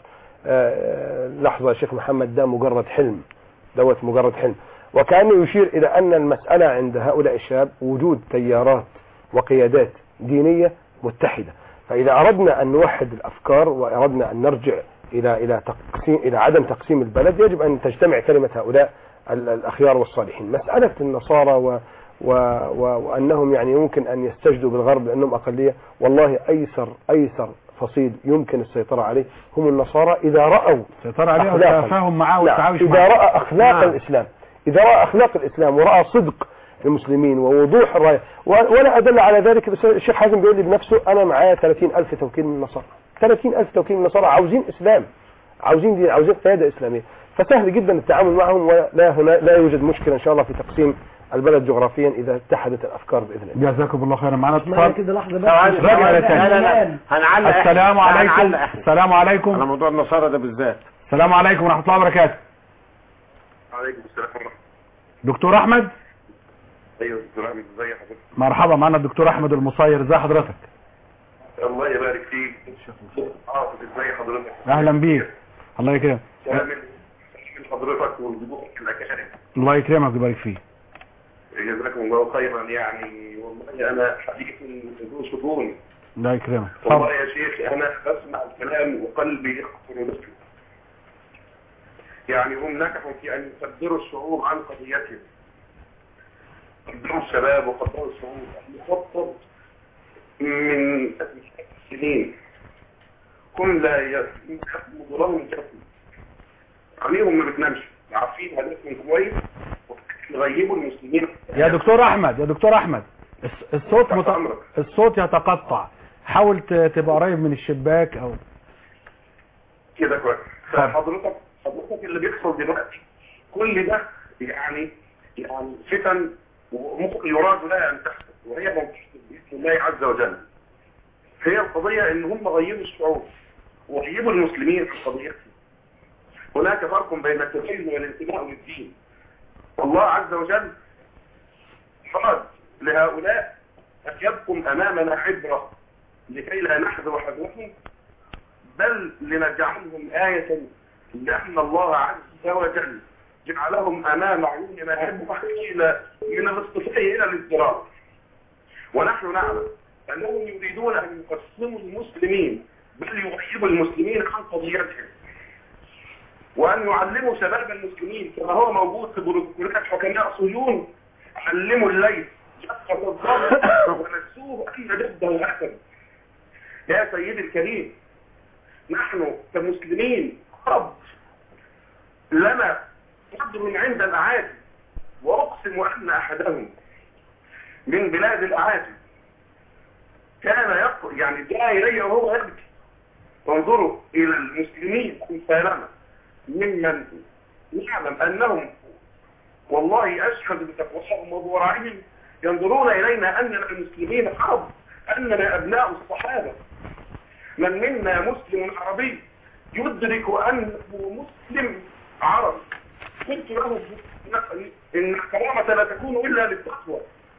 آه، لحظة يا شيخ محمد ده مجرد حلم دوت مجرد حلم وكأنه يشير إلى أن المسألة عند هؤلاء الشباب وجود تيارات وقيادات دينية متحدة فإذا أردنا أن نوحد الأفكار وأردنا أن نرجع إلى إلى تقسيم إلى عدم تقسيم البلد يجب أن تجتمع كلمة هؤلاء ال- الأخيار والصالحين مسألة النصارى و و و وأنهم يعني يمكن أن يستجدوا بالغرب لأنهم أقلية والله أيسر أيسر فصيل يمكن السيطرة عليه هم النصارى إذا رأوا السيطرة عليه أخلاقاً. والتفاهم معاه لا، والتعايش إذا معاه رأى أخلاق نعم. الإسلام إذا رأى أخلاق الإسلام ورأى صدق المسلمين ووضوح الراية و- ولا أدل على ذلك بس الشيخ حازم بيقول لي بنفسه أنا معايا 30 ألف توكيل من النصارى 30 ألف توكيل من النصارى عاوزين إسلام عاوزين دين عاوزين قيادة إسلامية فسهل جدا التعامل معهم ولا هنا لا يوجد مشكلة إن شاء الله في تقسيم البلد جغرافيا إذا اتحدت الأفكار بإذن الله جزاكم الله خيرا معنا معايا اتصال كده لحظة بس. راجع لا، يا تاني. لا، لا، لا. هنعلق إحنا. السلام عليكم هنعلق إحنا. السلام عليكم على موضوع النصارى ده بالذات السلام عليكم ورحمة الله وبركاته عليكم السلام ورحمة دكتور احمد ايوه دكتور احمد ازي حضرتك مرحبا معنا الدكتور احمد المصير ازي حضرتك الله يبارك فيك اه ازي حضرتك اهلا بيك الله يكرمك كامل من حضرتك وضيوفك الاكارم الله يكرمك ويبارك فيك جزاكم الله خيرا يعني والله انا حقيقة ذو شكون الله يكرمك والله اتفضل. يا شيخ انا اسمع الكلام وقلبي يخطر نفسي يعني هم نجحوا في ان يصدروا الشعوب عن قضيتهم قدروا الشباب وقدروا الشعوب المخطط من سنين كل لا يحكم ضرهم كفن عليهم ما بتنامش عارفين هدفهم كويس يغيبوا المسلمين يا دكتور احمد يا دكتور احمد الص- الصوت مت... الصوت يتقطع حاول ت- تبقى قريب من الشباك او كده كويس فحضرتك حضرتك اللي بيحصل دلوقتي كل ده يعني يعني فتن ومخ يراد لها ان تحصل وهي موجوده باذن الله عز وجل هي القضيه ان هم غيبوا الشعوب وغيبوا المسلمين في قضيتهم هناك فرق بين التدين والانتماء للدين الله عز وجل فرض لهؤلاء ان يبقوا امامنا حبره لكي لا نحذو حذوهم بل لنجعلهم آية لأن الله عز وجل جعلهم أمام عيوننا حيلة من الاصطفاء إلى الازدراء ونحن نعلم أنهم يريدون أن يقسموا المسلمين بل يغيبوا المسلمين عن قضيتهم وأن يعلموا شباب المسلمين كما هو موجود في بروتوكولات حكماء صهيون علموا الليل شقة الضرب ونسوه أن جده أكل يا سيدي الكريم نحن كمسلمين قد لنا قدر عند الأعادي وأقسم أن أحدهم من بلاد الأعاجم كان يق... يعني جاء إلي وهو يبكي وانظروا إلى المسلمين أمثالنا ممن نعلم أنهم والله أشهد بتقواهم وبورعهم ينظرون إلينا أننا المسلمين عرب أننا أبناء الصحابة من منا مسلم عربي يدرك أنه مسلم عربي قلت له إن الكرامة لا تكون إلا للتقوى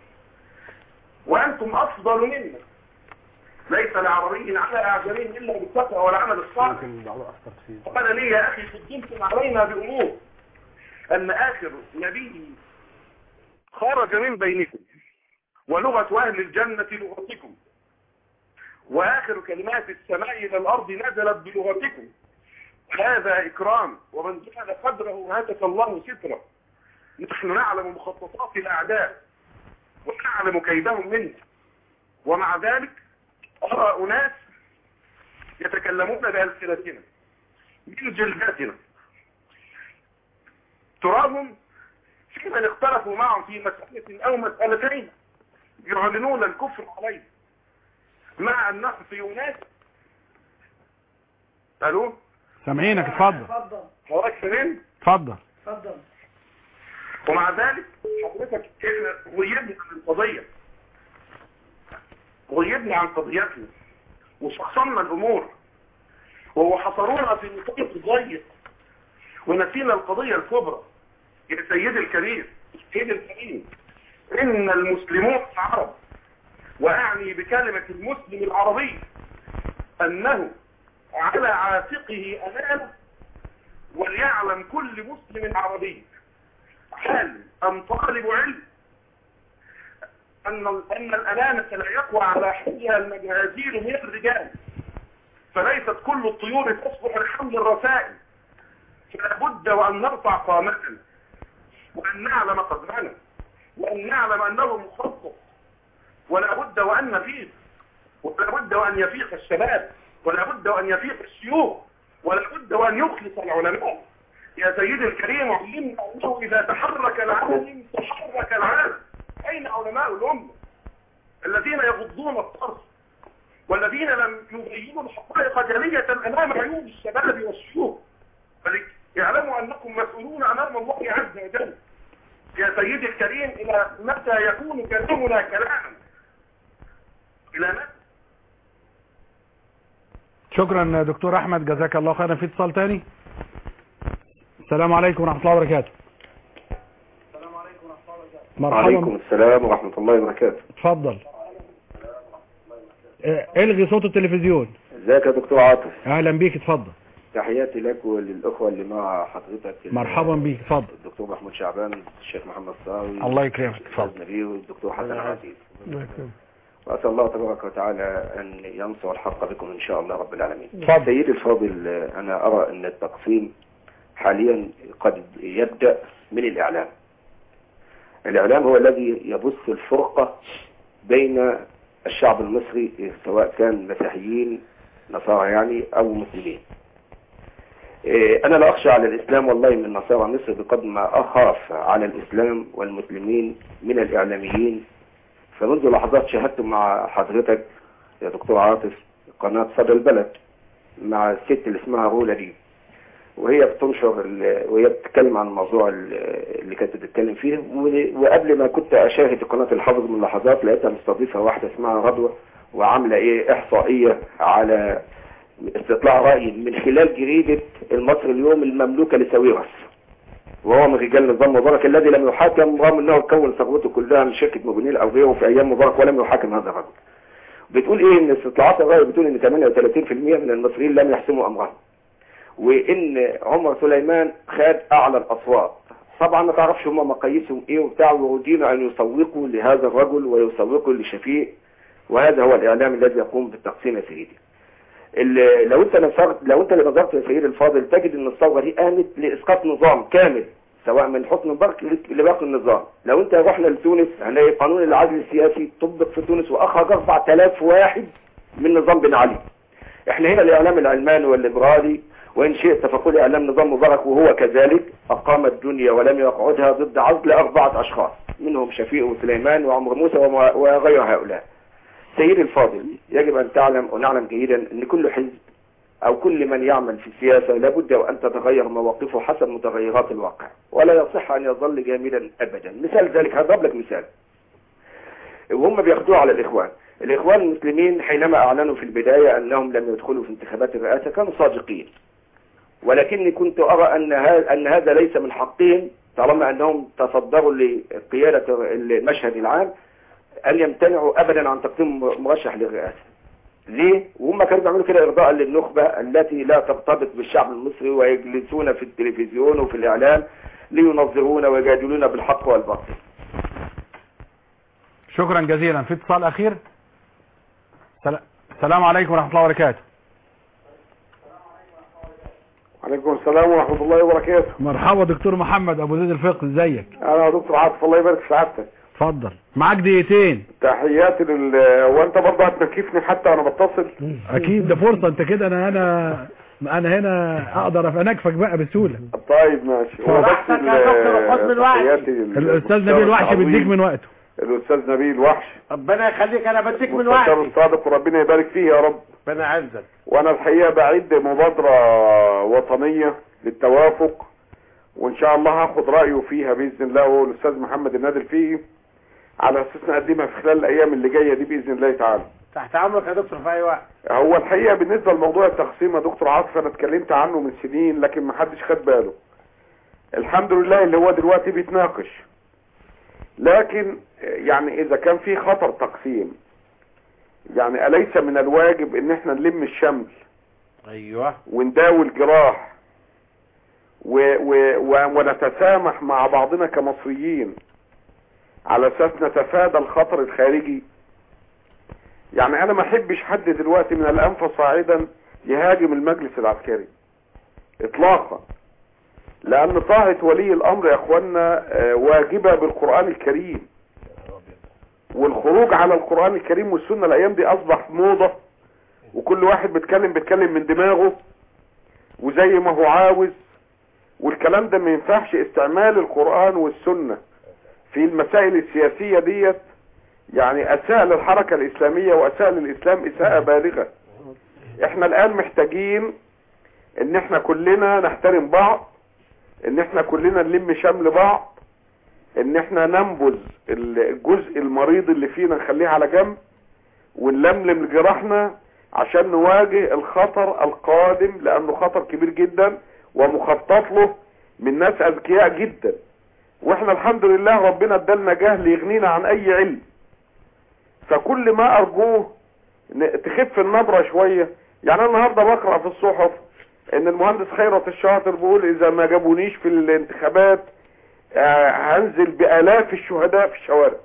وأنتم أفضل منا ليس لعربي على أعجمي إلا بالتقوى والعمل الصالح قال لي يا أخي قدمتم علينا بأمور أن آخر نبي خرج من بينكم ولغة أهل الجنة لغتكم وآخر كلمات السماء إلى الأرض نزلت بلغتكم هذا إكرام ومن جعل قدره هاتك الله سترة نحن نعلم مخططات الأعداء ونعلم كيدهم منا ومع ذلك أرى أناس يتكلمون بألسنتنا من جلداتنا تراهم في من اختلفوا معهم في مسألة أو مسألتين يعلنون الكفر عليه مع أنهم في أناس ألو سامعينك اتفضل حضرتك سامعني اتفضل اتفضل ومع ذلك حضرتك احنا غيبنا عن القضية غيبنا عن قضيتنا وشخصنا الامور وهو حصرونا في نطاق ضيق ونسينا القضية الكبرى يا سيدي الكريم سيدي الكريم ان المسلمون العرب واعني بكلمة المسلم العربي انه على عاتقه امانه وليعلم كل مسلم عربي عالم ام طالب علم ان ان الامانه لا يقوى على حملها المجازير من الرجال فليست كل الطيور تصلح لحمل الرسائل فلا بد وان نرفع قامتنا وان نعلم قدرنا وان نعلم انه مخطط ولا بد وان نفيق ولا بد وان يفيق الشباب ولا بد وان يفيق الشيوخ ولا بد وان يخلص العلماء يا سيدي الكريم علمنا انه اذا تحرك العالم تحرك العالم اين علماء الامه الذين يغضون الطرف والذين لم يبينوا الحقائق جلية امام عيون الشباب والشيوخ فلك يعلموا انكم مسؤولون امام الله عز وجل يا سيدي الكريم الى متى يكون كلامنا كلاما الى متى شكرا دكتور احمد جزاك الله خيرا في اتصال تاني السلام عليكم ورحمه الله وبركاته وعليكم السلام ورحمة الله وبركاته اتفضل اه، الغي صوت التلفزيون ازيك يا دكتور عاطف اهلا بيك اتفضل تحياتي لك وللأخوة اللي مع حضرتك مرحبا بيك اتفضل الدكتور محمود شعبان الشيخ محمد صاوي الله يكرمك اتفضل الأستاذ نبيه والدكتور حسن الله عزيز وأسأل الله تبارك وتعالى أن ينصر الحق بكم إن شاء الله رب العالمين اتفضل. سيدي الفاضل أنا أرى أن التقسيم حاليا قد يبدأ من الإعلام الإعلام هو الذي يبث الفرقة بين الشعب المصري سواء كان مسيحيين نصارى يعني أو مسلمين إيه، أنا لا أخشى على الإسلام والله من نصارى مصر بقدر ما أخاف على الإسلام والمسلمين من الإعلاميين فمنذ لحظات شاهدت مع حضرتك يا دكتور عاطف قناة صدى البلد مع الست اللي اسمها رولا دي وهي بتنشر ال- وهي بتتكلم عن الموضوع ال- اللي كانت بتتكلم فيه و- وقبل ما كنت اشاهد قناة الحافظ من لحظات لقيتها مستضيفة واحدة اسمها رضوى وعاملة ايه احصائية على استطلاع رأي من خلال جريدة المصري اليوم المملوكة لساويرس وهو من رجال نظام مبارك الذي لم يحاكم رغم انه كون ثروته كلها من شركة موبينيل او غيره في ايام مبارك ولم يحاكم هذا الرجل بتقول ايه ان استطلاعات الرأي بتقول ان 38% من المصريين لم يحسموا امرهم وان عمر سليمان خد اعلى الاصوات طبعا ما تعرفش هم مقاييسهم ايه وبتاع ويريدون ان يسوقوا لهذا الرجل ويسوقوا لشفيق وهذا هو الاعلام الذي يقوم بالتقسيم يا سيدي ال- لو انت نظرت لو انت نظرت يا سيدي الفاضل تجد ان الثوره دي قامت لاسقاط نظام كامل سواء من حسن مبارك لباقي النظام لو انت رحنا لتونس هنلاقي قانون العدل السياسي طبق في تونس واخرج 4000 واحد من نظام بن علي احنا هنا الاعلام العلماني والليبرالي وان شئت فقل اعلام نظام مبارك وهو كذلك اقام الدنيا ولم يقعدها ضد عزل اربعة اشخاص منهم شفيق وسليمان وعمر موسى وما- وغير هؤلاء سيدي الفاضل يجب أن تعلم ونعلم جيدا أن كل حزب أو كل من يعمل في السياسة لابد وأن تتغير مواقفه حسب متغيرات الواقع ولا يصح أن يظل جامدا أبدا مثال ذلك هضرب لك مثال وهم بياخدوه على الإخوان الإخوان المسلمين حينما أعلنوا في البداية أنهم لم يدخلوا في انتخابات الرئاسة كانوا صادقين ولكني كنت أرى أن هذا, أن هذا ليس من حقهم طالما أنهم تصدروا لقيادة المشهد العام أن يمتنعوا أبدا عن تقديم مرشح للرئاسة ليه؟ وهم كانوا بيعملوا كده إرضاء للنخبة التي لا ترتبط بالشعب المصري ويجلسون في التلفزيون وفي الإعلام لينظرون ويجادلون بالحق والباطل شكرا جزيلا في اتصال اخير سل- السلام عليكم ورحمه الله وبركاته عليكم السلام ورحمة الله وبركاته مرحبا دكتور محمد ابو زيد الفقه ازيك أنا دكتور عاطف الله يبارك في سعادتك اتفضل معاك دقيقتين تحياتي لل وأنت برضه هتنكفني حتى وأنا بتصل اكيد ده فرصه انت كده انا انا انا هنا اقدر ابقى انكفك بقى بسهوله طيب ماشي هو بس براحتك يا دكتور، خد من وقتي. تحياتي لل- الاستاذ نبيل وحش العظيم، بيديك من وقته الأستاذ نبيل وحش ربنا يخليك انا بديك من مستشار وقتي الصادق وربنا يبارك فيه يا رب ربنا يعزك وانا الحقيقه بعد مبادره وطنيه للتوافق وان شاء الله هاخد رايه فيها باذن الله هو الاستاذ محمد النادر فيه على اساس نقدمها في خلال الايام اللي جايه دي باذن الله تعالى تحت امرك يا دكتور في اي وقت هو الحقيقه بالنسبه لموضوع التقسيم يا دكتور عاطف انا اتكلمت عنه من سنين لكن ما حدش خد باله الحمد لله اللي هو دلوقتي بيتناقش لكن يعني اذا كان في خطر تقسيم يعني اليس من الواجب ان احنا نلم الشمل ايوه ونداوي الجراح و و و ونتسامح مع بعضنا كمصريين على اساس نتفادى الخطر الخارجي يعني انا ما احبش حد دلوقتي من الانف صاعدا يهاجم المجلس العسكري اطلاقا لان طاعة ولي الامر يا اخوانا آه، واجبة بالقرآن الكريم والخروج على القرآن الكريم والسنة الايام دي اصبح موضة وكل واحد بيتكلم بيتكلم من دماغه وزي ما هو عاوز والكلام ده ما ينفعش استعمال القرآن والسنة في المسائل السياسية ديت يعني اساء للحركة الاسلامية واساء للاسلام اساءة بالغة احنا الان محتاجين ان احنا كلنا نحترم بعض ان احنا كلنا نلم شمل بعض ان احنا ننبذ الجزء المريض اللي فينا نخليه على جنب ونلملم جراحنا عشان نواجه الخطر القادم لانه خطر كبير جدا ومخطط له من ناس اذكياء جدا واحنا الحمد لله ربنا ادالنا جهل يغنينا عن اي علم فكل ما ارجوه ن- تخف النبرة شوية يعني انا النهاردة بقرأ في الصحف ان المهندس خيرت الشاطر بيقول اذا ما جابونيش في الانتخابات آه، هنزل بالاف الشهداء في الشوارع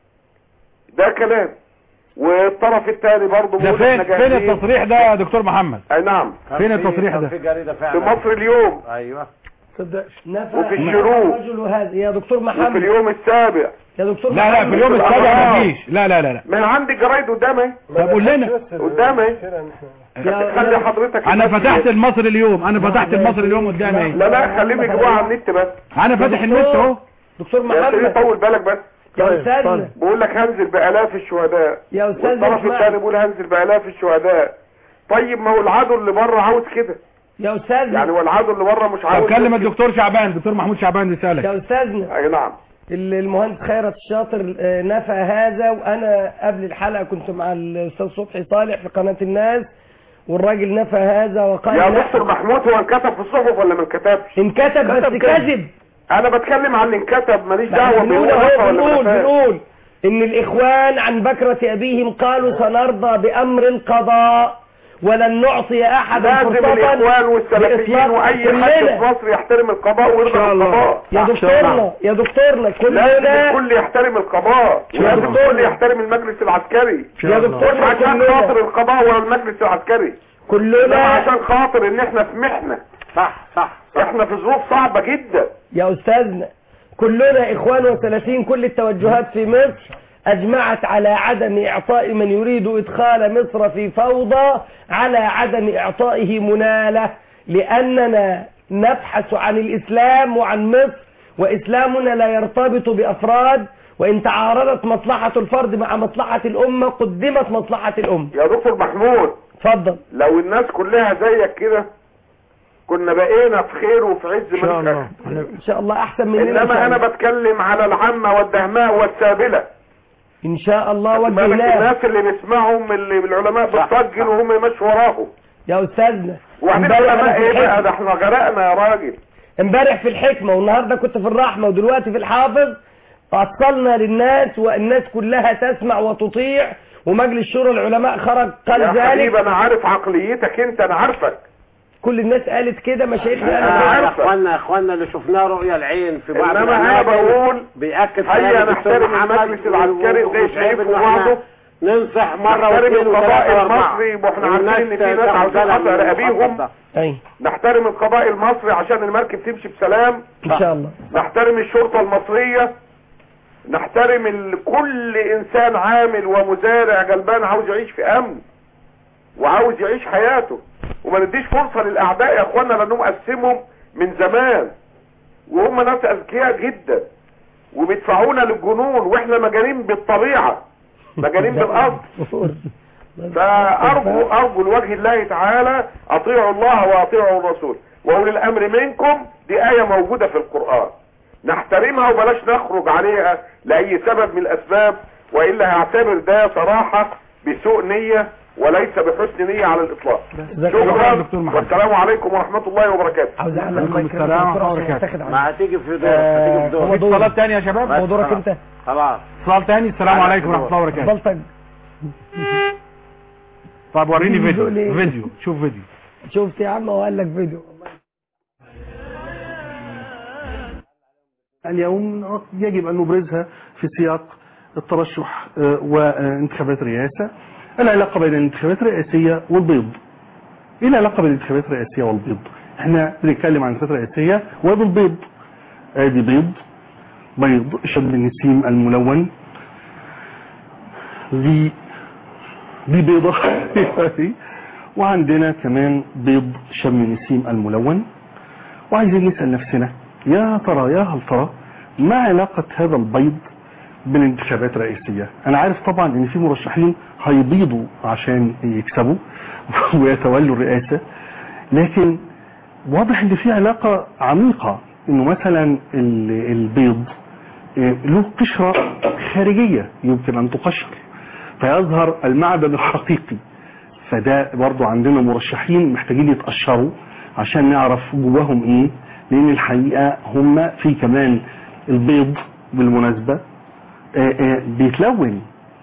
ده كلام والطرف الثاني برضه ده بيقول فين احنا فين جاهزين. التصريح ده يا دكتور محمد اي نعم فين التصريح ده في جريده في فعلا مصر اليوم ايوه صدقش نفى وفي الشروق. الرجل هذا يا دكتور وفي محمد اليوم السابع يا دكتور لا لا في اليوم السابع آه. ما فيش لا لا لا لا ما أنا عندي جرايد قدامي طب قول لنا قدامي خلي حضرتك انا الناس فتحت دي. المصري اليوم انا فتحت المصري اليوم قدامي لا لا خليهم يجيبوها على النت بس انا فاتح النت اهو دكتور يا سيدي محمد طول بالك بس يا استاذنا بقول لك هنزل بالاف الشهداء يا استاذنا والطرف اسمعني. الثاني بيقول هنزل بالاف الشهداء طيب ما هو العدو اللي بره عاوز كده يا استاذنا يعني هو العدو اللي بره مش طب عاوز كلم كده. الدكتور شعبان الدكتور محمود شعبان بيسالك يا استاذنا اي نعم ال- المهندس خيرت الشاطر آه، نفى هذا وانا قبل الحلقه كنت مع الاستاذ صبحي صالح في قناه الناس والراجل نفى هذا وقال يا لا. دكتور محمود هو انكتب في الصحف ولا ما انكتبش انكتب بس كذب انا بتكلم عن اللي انكتب ماليش لا، دعوه بنقول بهو اهو نفى ولا ما بنقول نفاش. بنقول ان الاخوان عن بكرة ابيهم قالوا سنرضى بامر القضاء ولن نعطي احدا لازم فرصة الاخوان والسلفيين بإطلاق واي حد كلنا. في مصر يحترم القضاء ويرضى بالقضاء يا دكتورنا يا دكتورنا لازم كلنا الكل يحترم القضاء يا ولازم دكتور. الكل يحترم المجلس العسكري يا دكتور، مش عشان كلنا. خاطر القضاء ولا المجلس العسكري إنما كلنا عشان خاطر ان احنا في محنه صح صح احنا في ظروف صعبه جدا يا استاذنا كلنا اخوان وثلاثين كل التوجهات في مصر اجمعت على عدم اعطاء من يريد ادخال مصر في فوضى على عدم اعطائه مناله لاننا نبحث عن الاسلام وعن مصر واسلامنا لا يرتبط بافراد وإن تعارضت مصلحة الفرد مع مصلحة الأمة قدمت مصلحة الأمة يا دكتور محمود اتفضل لو الناس كلها زيك كده كنا بقينا في خير وفي عز إن شاء من الله إن شاء الله أحسن مننا إن شاء انما انا الله. بتكلم على العامة والدهماء والسابلة إن شاء الله بالك وجهناه الناس اللي بنسمعهم اللي العلماء بتسجل وهم ماشي وراهم يا أستاذنا وبعدين امبارح العلماء أنا في ايه بقى الحكمة. ده احنا غرقنا يا راجل امبارح في الحكمة والنهاردة كنت في الرحمة ودلوقتي في الحافظ وصلنا للناس والناس كلها تسمع وتطيع ومجلس شورى العلماء خرج قال يا ذلك حبيبي انا عارف عقليتك انت انا عارفك كل الناس قالت كده مشايخنا أنا قالت يا عارفة. اخوانا يا اخوانا اللي شفناه رؤيا العين في بعض انما انا الأماكن بقول بيأكد هيا كلام الدكتور نحترم محمد المجلس العسكري زي ومش شايف عيب في إن إحنا بعضه ننصح مرة نحترم واثنين القضاء وثلاثة واربعة المصري واحنا والناس عارفين ان في ناس تاخد عاوزين بالها من قطع المخطط رقابيهم ده. أي نحترم القضاء المصري عشان المركب تمشي بسلام إن شاء الله نحترم الشرطة المصرية نحترم ال- كل انسان عامل ومزارع جلبان عاوز يعيش في امن وعاوز يعيش حياته وما نديش فرصة للاعداء يا اخوانا لانهم قسمهم من زمان وهم ناس اذكياء جدا وبيدفعونا للجنون واحنا مجانين بالطبيعة مجانين بالاصل فارجو ارجو لوجه الله تعالى اطيعوا الله واطيعوا الرسول واولي الامر منكم دي ايه موجودة في القرآن نحترمها وبلاش نخرج عليها لاي سبب من الاسباب والا هعتبر ده صراحة بسوء نية وليس بحسن نية على الاطلاق جزاك الله خير شكرا دكتور محمد. والسلام عليكم ورحمة الله وبركاته عاوز اعلق عليكم المايك السلام للدكتور ورحمة الله عشان وبركاته. يتاخد عنه. ما هتيجي في دور آه، هتيجي في هو دور دور. اتصالات تانية يا شباب بس هو دورك خلاص. انت خلاص اتصال تاني السلام أنا عليكم في ورحمة الله وبركاته بلطج طب وريني فيديو فيديو ليه؟ فيديو شوف فيديو شفت يا عم هو قال لك فيديو اليوم يجب أن نبرزها في سياق الترشح آه، وانتخابات الرئاسة العلاقة بين الانتخابات الرئاسية والبيض ايه العلاقة بين الانتخابات الرئاسية والبيض احنا بنتكلم عن الانتخابات الرئاسية وادي البيض ادي بيض بيض شد النسيم الملون ذي دي بيضة وعندنا كمان بيض شم النسيم الملون وعايزين نسأل نفسنا يا ترى يا هل ترى ما علاقة هذا البيض بالانتخابات الرئاسية انا عارف طبعا ان في مرشحين هيبيضوا عشان يكسبوا ويتولوا الرئاسة لكن واضح ان في علاقة عميقة انه مثلا ال- البيض إيه، له قشرة خارجية يمكن ان تقشر فيظهر المعدن الحقيقي فده برضو عندنا مرشحين محتاجين يتقشروا عشان نعرف جواهم ايه لان الحقيقة هم في كمان البيض بالمناسبة آه، آه، بيتلون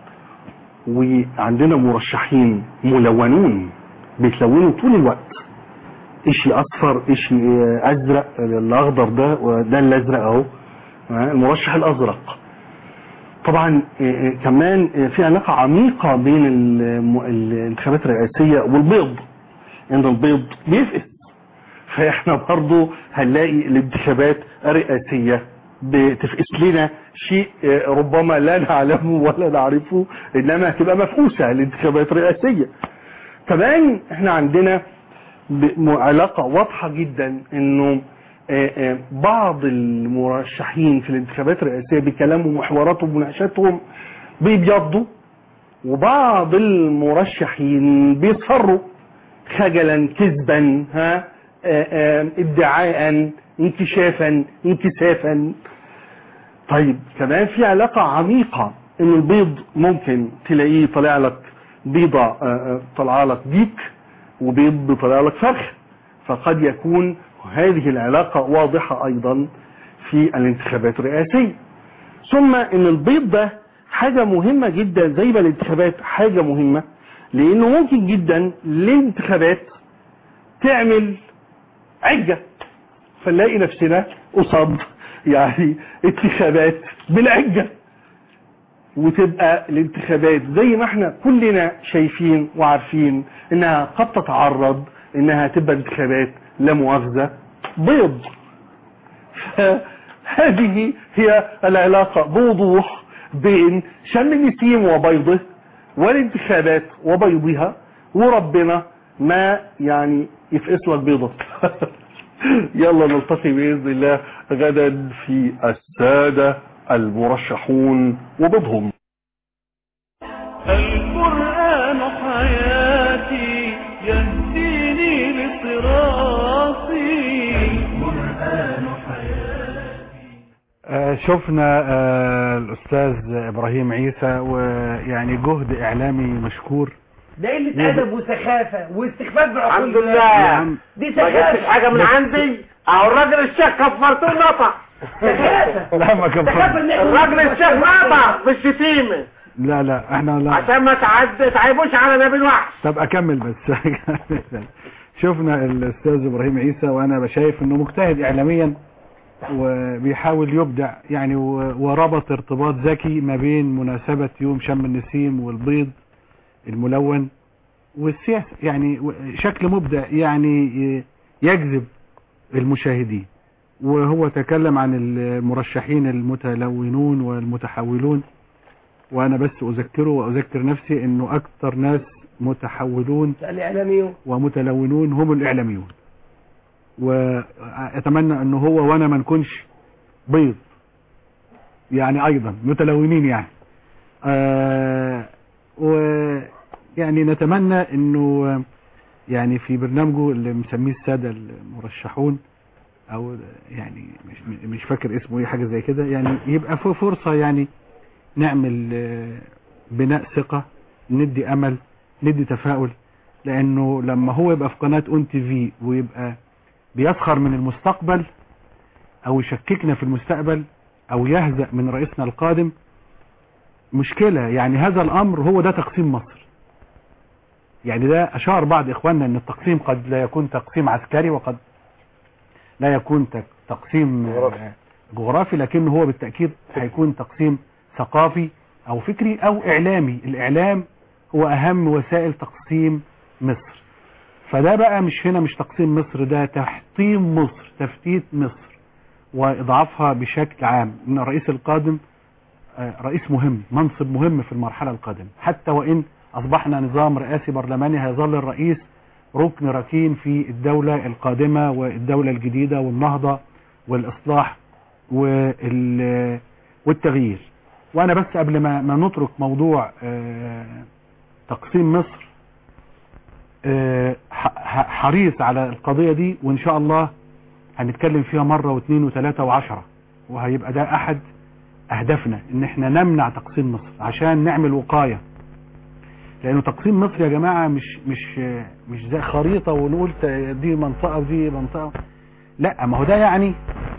وعندنا مرشحين ملونون بيتلونوا طول الوقت اشي اصفر اشي آه، ازرق الاخضر ده وده الازرق اهو آه، المرشح الازرق طبعا آه، آه، كمان آه، في علاقة عميقة بين الم- الانتخابات الرئاسية والبيض ان البيض بيفقس فاحنا برضو هنلاقي الانتخابات الرئاسية بتفقس لنا شيء آه، ربما لا نعلمه ولا نعرفه انما هتبقى مفقوسة الانتخابات الرئاسية كمان احنا عندنا ب- م- علاقة واضحة جدا انه آه، آه، بعض المرشحين في الانتخابات الرئاسية بكلامهم وحواراتهم ومناقشاتهم بيبيضوا وبعض المرشحين بيصفروا خجلا كذبا ها آه، آه، ادعاء انكشافا انكسافا طيب كمان في علاقة عميقة ان البيض ممكن تلاقيه طالع لك بيضة آه، آه، طالعه لك ديك وبيض طالع لك فرخ فقد يكون هذه العلاقة واضحة ايضا في الانتخابات الرئاسية ثم ان البيض ده حاجة مهمة جدا زي ما الانتخابات حاجة مهمة لانه ممكن جدا الانتخابات تعمل عجة فنلاقي نفسنا قصاد يعني انتخابات بالعجة وتبقى الانتخابات زي ما احنا كلنا شايفين وعارفين انها قد تتعرض انها تبقى انتخابات لا مؤاخذة بيض هذه هي العلاقة بوضوح بين شم النسيم وبيضه والانتخابات وبيضها وربنا ما يعني يفقس لك بيضة يلا نلتقي بإذن الله غدا في السادة المرشحون وبضهم القرآن حياتي يهديني لصراطي القرآن آه، شفنا آه، الأستاذ إبراهيم عيسى ويعني جهد إعلامي مشكور ده قله ادب وسخافه واستخفاف بعقول الحمد الناس. لله دي ما جبتش سخافه حاجه من عندي اهو الراجل الشيخ كفرتوه نطع لا ما كان الراجل الشيخ نطع بالشتيمه لا لا احنا لا عشان ما تعد تعيبوش على نبي الوحش طب اكمل بس شفنا الاستاذ ابراهيم عيسى وانا بشايف انه مجتهد اعلاميا وبيحاول يبدع يعني و- وربط ارتباط ذكي ما بين مناسبة يوم شم النسيم والبيض الملون والسياسة يعني و- شكل مبدع يعني ي- يجذب المشاهدين وهو تكلم عن المرشحين المتلونون والمتحولون وانا بس اذكره واذكر نفسي انه اكثر ناس متحولون الاعلاميون ومتلونون هم الاعلاميون واتمنى انه هو وانا ما نكونش بيض يعني ايضا متلونين يعني آه ويعني نتمنى انه يعني في برنامجه اللي مسميه الساده المرشحون او يعني مش مش فاكر اسمه ايه حاجه زي كده يعني يبقى في فرصه يعني نعمل آه، بناء ثقه ندي امل ندي تفاؤل لانه لما هو يبقى في قناه اون تي في ويبقى بيسخر من المستقبل او يشككنا في المستقبل او يهزأ من رئيسنا القادم مشكلة يعني هذا الامر هو ده تقسيم مصر يعني ده اشار بعض اخواننا ان التقسيم قد لا يكون تقسيم عسكري وقد لا يكون تق- تقسيم آه، جغرافي لكن هو بالتأكيد هيكون تقسيم ثقافي او فكري او اعلامي الاعلام هو اهم وسائل تقسيم مصر فده بقى مش هنا مش تقسيم مصر ده تحطيم مصر تفتيت مصر واضعافها بشكل عام ان الرئيس القادم آه، رئيس مهم منصب مهم في المرحلة القادمة حتى وان اصبحنا نظام رئاسي برلماني هيظل الرئيس ركن ركين في الدولة القادمة والدولة الجديدة والنهضة والاصلاح وال- والتغيير وانا بس قبل ما ما نترك موضوع آه، تقسيم مصر آه، ح- ح- حريص على القضية دي وان شاء الله هنتكلم فيها مرة واثنين وثلاثة وعشرة وهيبقى ده احد اهدافنا ان احنا نمنع تقسيم مصر عشان نعمل وقاية لانه تقسيم مصر يا جماعة مش مش آه، مش زي خريطة ونقول ت- دي منطقة ودي منطقة لا ما هو ده يعني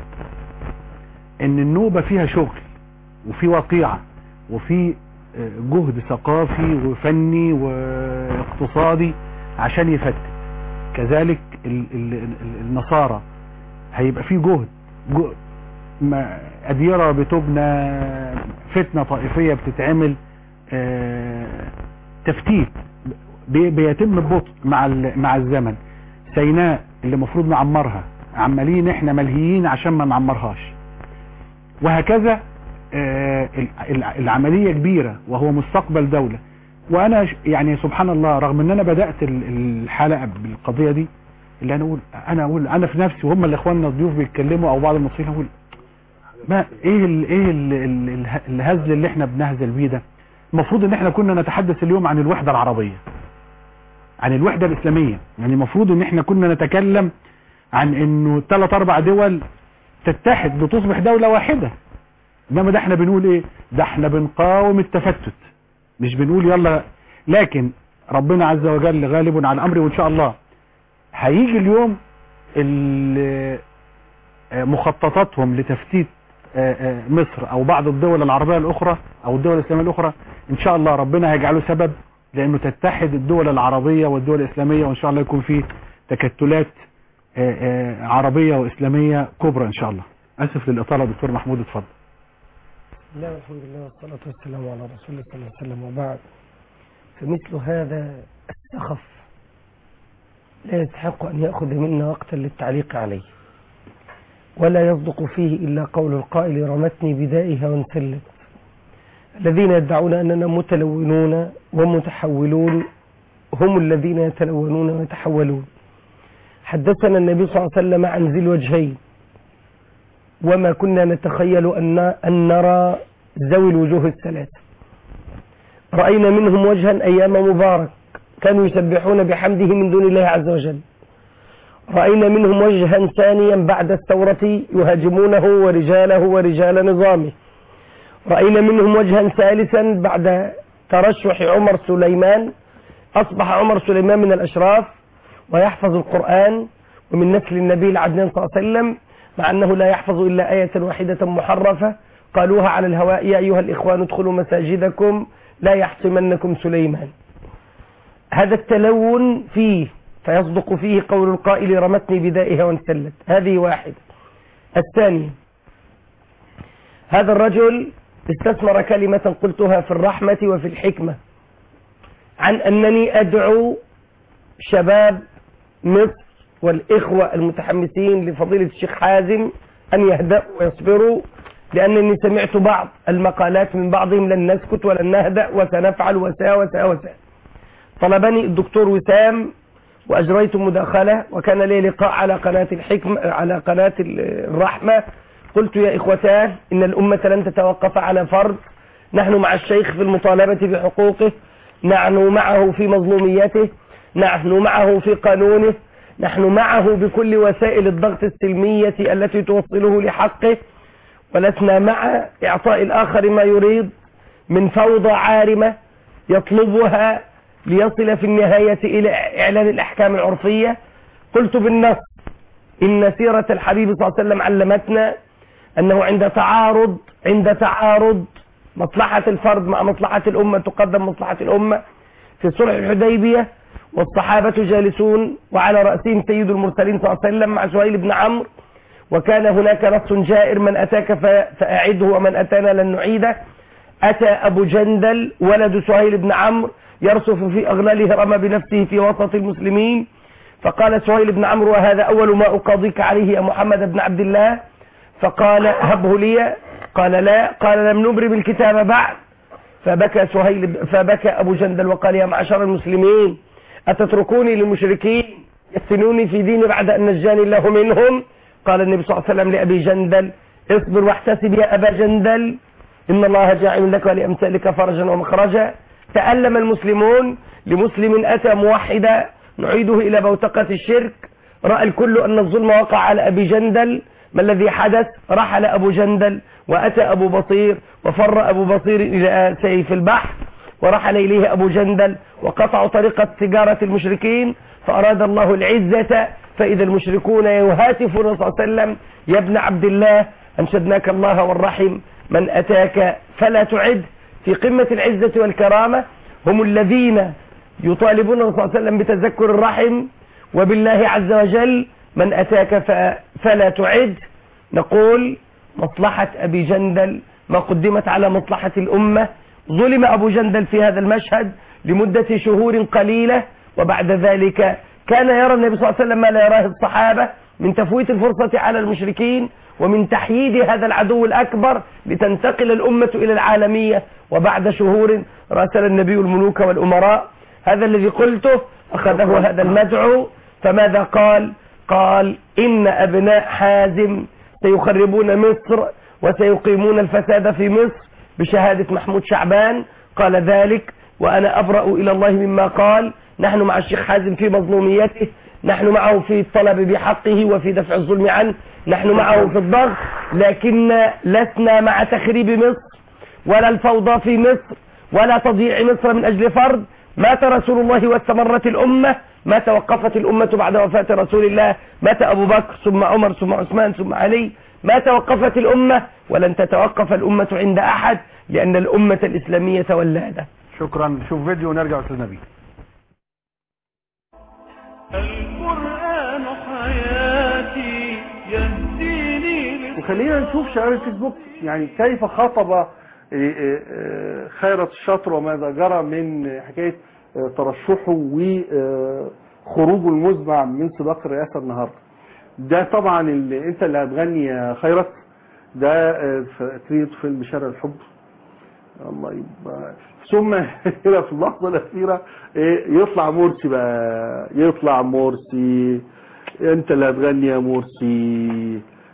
ان النوبة فيها شغل وفي وقيعة وفي آه، جهد ثقافي وفني واقتصادي عشان يفتت كذلك ال- ال- ال- النصارى هيبقى في جهد جهد ما- أديرة بتبنى فتنة طائفية بتتعمل آه، تفتيت بي- بيتم ببطء مع ال- مع الزمن سيناء اللي المفروض نعمرها عمالين احنا ملهيين عشان ما نعمرهاش وهكذا آه، ال- ال- العملية كبيرة وهو مستقبل دولة وانا ش- يعني سبحان الله رغم ان انا بدأت ال- الحلقة بالقضية دي اللي انا اقول انا اقول انا في نفسي وهم اللي اخواننا الضيوف بيتكلموا او بعض المصريين اقول ما ايه ال ايه ال ال اله- الهزل اللي احنا بنهزل بيه ده المفروض ان احنا كنا نتحدث اليوم عن الوحدة العربية عن الوحدة الاسلامية يعني المفروض ان احنا كنا نتكلم عن انه ثلاث اربع دول تتحد لتصبح دولة واحدة انما ده احنا بنقول ايه ده احنا بنقاوم التفتت مش بنقول يلا لكن ربنا عز وجل غالب على امره وان شاء الله هيجي اليوم اللي آه، مخططاتهم لتفتيت آه، آه، مصر او بعض الدول العربية الاخرى او الدول الاسلامية الاخرى ان شاء الله ربنا هيجعله سبب لانه تتحد الدول العربية والدول الاسلامية وان شاء الله يكون في تكتلات آه، آه، عربية واسلامية كبرى ان شاء الله اسف للاطالة دكتور محمود اتفضل بسم الله والحمد لله والصلاة والسلام على رسول الله صلى الله عليه وسلم وبعد فمثل هذا السخف لا يستحق أن يأخذ منا وقتا للتعليق عليه ولا يصدق فيه إلا قول القائل رمتني بدائها وانسلت الذين يدعون أننا متلونون ومتحولون هم الذين يتلونون ويتحولون حدثنا النبي صلى الله عليه وسلم عن ذي الوجهين وما كنا نتخيل أن, أن نرى ذوي الوجوه الثلاثة رأينا منهم وجها أيام مبارك كانوا يسبحون بحمده من دون الله عز وجل رأينا منهم وجها ثانيا بعد الثورة يهاجمونه ورجاله ورجال نظامه رأينا منهم وجها ثالثا بعد ترشح عمر سليمان أصبح عمر سليمان من الأشراف ويحفظ القرآن ومن نسل النبي العدنان صلى الله عليه وسلم مع أنه لا يحفظ إلا آية واحدة محرفة قالوها على الهواء يا أيها الإخوان ادخلوا مساجدكم لا يحطمنكم سليمان هذا التلون فيه فيصدق فيه قول القائل رمتني بدائها وانسلت هذه واحدة الثانية هذا الرجل استثمر كلمة قلتها في الرحمة وفي الحكمة عن أنني أدعو شباب مصر والإخوة المتحمسين لفضيلة الشيخ حازم أن يهدأوا ويصبروا لأنني سمعت بعض المقالات من بعضهم لن نسكت ولن نهدأ وسنفعل وسا وسا وسا طلبني الدكتور وسام وأجريت مداخلة وكان لي لقاء على قناة الحكمة على قناة الرحمة قلت يا إخوتان إن الأمة لن تتوقف على فرد نحن مع الشيخ في المطالبة بحقوقه نحن معه في مظلوميته نحن معه في قانونه نحن معه بكل وسائل الضغط السلمية التي توصله لحقه ولسنا مع إعطاء الآخر ما يريد من فوضى عارمة يطلبها ليصل في النهاية إلى إعلان الأحكام العرفية قلت بالنص إن سيرة الحبيب صلى الله عليه وسلم علمتنا أنه عند تعارض عند تعارض مصلحة الفرد مع مصلحة الأمة تقدم مصلحة الأمة في صلح الحديبية والصحابة جالسون وعلى رأسهم سيد المرسلين صلى الله عليه وسلم مع سهيل بن عمرو وكان هناك نص جائر من أتاك فأعده ومن أتانا لن نعيده أتى أبو جندل ولد سهيل بن عمرو يرصف في أغلاله رمى بنفسه في وسط المسلمين فقال سهيل بن عمرو وهذا أول ما أقاضيك عليه يا محمد بن عبد الله فقال هبه لي قال لا قال لم نبرم الكتاب بعد فبكى سهيل فبكى أبو جندل وقال يا معشر المسلمين أتتركوني للمشركين يفتنوني في ديني بعد أن نجاني الله منهم قال النبي صلى الله عليه وسلم لأبي جندل اصبر واحتسب يا أبا جندل إن الله جاعل لك ولأمثالك فرجا ومخرجا تألم المسلمون لمسلم أتى موحدا نعيده إلى بوتقة الشرك رأى الكل أن الظلم وقع على أبي جندل ما الذي حدث رحل أبو جندل وأتى أبو بصير وفر أبو بصير إلى سيف البحر ورحل إليه أبو جندل وقطعوا طريقة تجارة المشركين فأراد الله العزة فإذا المشركون يهاتفون صلى الله عليه وسلم يا ابن عبد الله أنشدناك الله والرحم من أتاك فلا تعد في قمة العزة والكرامة هم الذين يطالبون صلى الله عليه وسلم بتذكر الرحم وبالله عز وجل من أتاك فلا تعد نقول مصلحة أبي جندل ما قدمت على مصلحة الأمة ظلم أبو جندل في هذا المشهد لمدة شهور قليلة وبعد ذلك كان يرى النبي صلى الله عليه وسلم ما لا يراه الصحابة من تفويت الفرصة على المشركين ومن تحييد هذا العدو الأكبر لتنتقل الأمة إلى العالمية وبعد شهور راسل النبي الملوك والأمراء هذا الذي قلته أخذه هذا المدعو فماذا قال قال إن أبناء حازم سيخربون مصر وسيقيمون الفساد في مصر بشهادة محمود شعبان قال ذلك وأنا أبرأ إلى الله مما قال نحن مع الشيخ حازم في مظلوميته نحن معه في الطلب بحقه وفي دفع الظلم عنه نحن معه في الضغط لكن لسنا مع تخريب مصر ولا الفوضى في مصر ولا تضييع مصر من أجل فرد مات رسول الله واستمرت الأمة ما توقفت الأمة بعد وفاة رسول الله مات أبو بكر ثم عمر ثم عثمان ثم علي ما توقفت الأمة ولن تتوقف الأمة عند أحد لأن الأمة الإسلامية ولادة شكرا شوف فيديو ونرجع أستاذ نبيل القرآن حياتي يهديني وخلينا نشوف شباب الفيسبوك يعني كيف خاطب آه، آه، آه، خيرت الشطر وماذا جرى من حكاية آه، ترشحه وخروجه المزمع من سباق الرئاسة النهاردة ده طبعا اللي انت اللي هتغني يا خيرت ده آه، في تريد فيلم شارع الحب الله يبقى ثم كده في اللحظة الأخيرة إيه، يطلع مرسي بقى يطلع مرسي انت اللي هتغني يا مرسي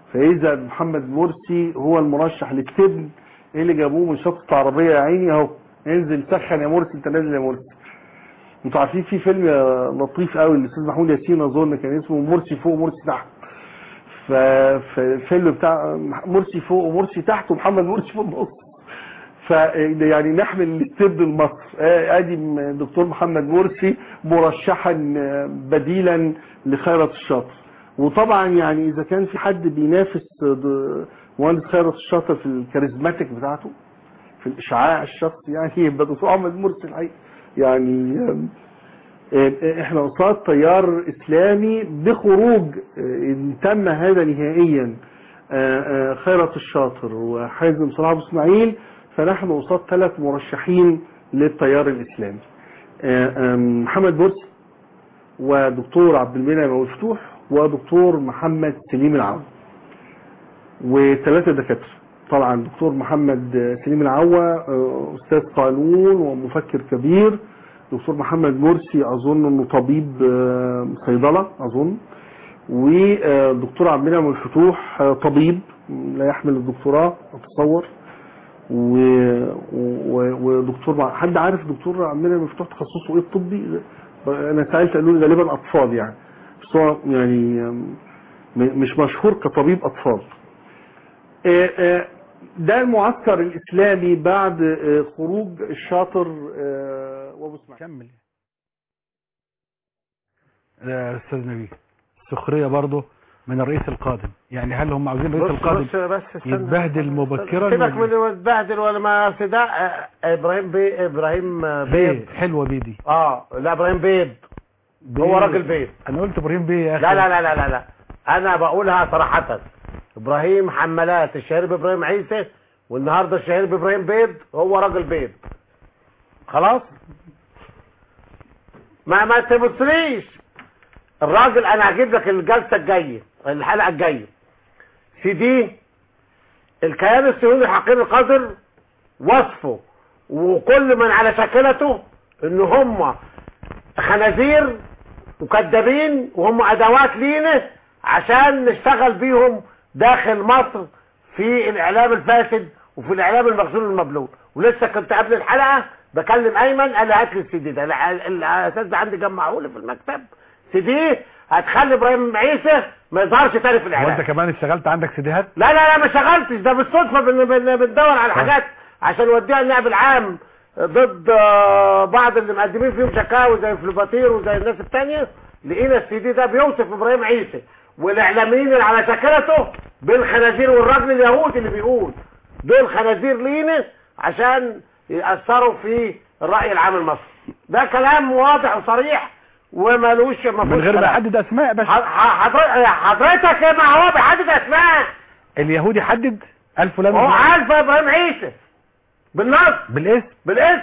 فاذا محمد مرسي هو المرشح للسجن ايه اللي جابوه من شطة عربية يا عيني اهو انزل سخن يا مرسي انت نازل يا مرسي انتوا عارفين في فيلم لطيف قوي الاستاذ محمود ياسين اظن كان اسمه مرسي فوق ومرسي تحت فالفيلم بتاع مرسي فوق ومرسي تحت ومحمد مرسي في النص ف يعني نحمل الاستبد لمصر آه، ادي م- دكتور محمد مرسي مرشحا آه، بديلا لخيرت الشاطر وطبعا يعني اذا كان في حد بينافس آه، د- مهندس خيرت الشاطر في الكاريزماتيك بتاعته في الاشعاع الشخصي يعني يبقى دكتور محمد مرسي الحقيقه يعني آم، آه، احنا قصاد تيار اسلامي بخروج آه، ان تم هذا نهائيا آه، آه، خيرت الشاطر وحازم صلاح ابو اسماعيل فنحن قصاد ثلاث مرشحين للتيار الاسلامي آه، آم، محمد مرسي ودكتور عبد المنعم ابو الفتوح ودكتور محمد سليم العوا وثلاثه دكاتره طبعا دكتور محمد سليم العوا آه، استاذ قانون ومفكر كبير دكتور محمد مرسي اظن انه طبيب آه، صيدله اظن ودكتور عبد المنعم الفتوح آه، طبيب لا يحمل الدكتوراه اتصور و... و... ودكتور مع... حد عارف دكتور عبد المنعم الفتوح تخصصه ايه الطبي انا سالت قالوا لي غالبا اطفال يعني بس هو يعني آم، م- مش مشهور كطبيب اطفال آه، آه، ده المعسكر الاسلامي بعد آه، خروج الشاطر آه، وابو اسماعيل كمل يا استاذ نبيل سخريه برضه من الرئيس القادم يعني هل هم عاوزين الرئيس بص القادم بص بس استنى. يتبهدل مبكرا سيبك ولا- من يتبهدل ولا ما أصل ده آه، ابراهيم بي ابراهيم آه، بيض بيه حلوه بيه دي اه لا ابراهيم بيض هو راجل بيض انا قلت ابراهيم بيه يا اخي لا لا لا لا لا, لا. انا بقولها صراحة ابراهيم حمالات الشهير بابراهيم عيسى والنهارده الشهير بابراهيم بيض هو راجل بيض خلاص ما ما تبصليش الراجل انا هجيب لك الجلسه الجايه الحلقه الجايه سي دي الكيان الصهيوني الحقير القادر وصفه وكل من على شاكلته ان هم خنازير وكذابين وهم ادوات لينا عشان نشتغل بيهم داخل مصر في الاعلام الفاسد وفي الاعلام المغسول المبلول ولسه كنت قبل الحلقه بكلم ايمن قال لي هات لي السي دي ده الع- الاساس ده عندي جمعه لي في المكتب سي دي هتخلي ابراهيم عيسى ما يظهرش تاني في هو الاعلام انت كمان اشتغلت عندك سيديهات لا لا لا ما شغلتش ده بالصدفة بن بن بندور على حاجات عشان نوديها النائب العام ضد آه، بعض اللي مقدمين فيهم شكاوي زي فلوباتير وزي الناس التانية لقينا السي دي ده بيوصف ابراهيم عيسى والاعلاميين اللي على شكلته بالخنازير والراجل اليهودي اللي بيقول دول خنازير لينا عشان يأثروا في الرأي العام المصري ده كلام واضح وصريح ومالوش ما من فيهوش غير ما كلام. يحدد اسماء بس ح- ح- حضر- حضرتك ما هو بيحدد اسماء اليهودي حدد قال فلان هو وفلان. عارف ابراهيم عيسى بالنص بالاسم بالاسم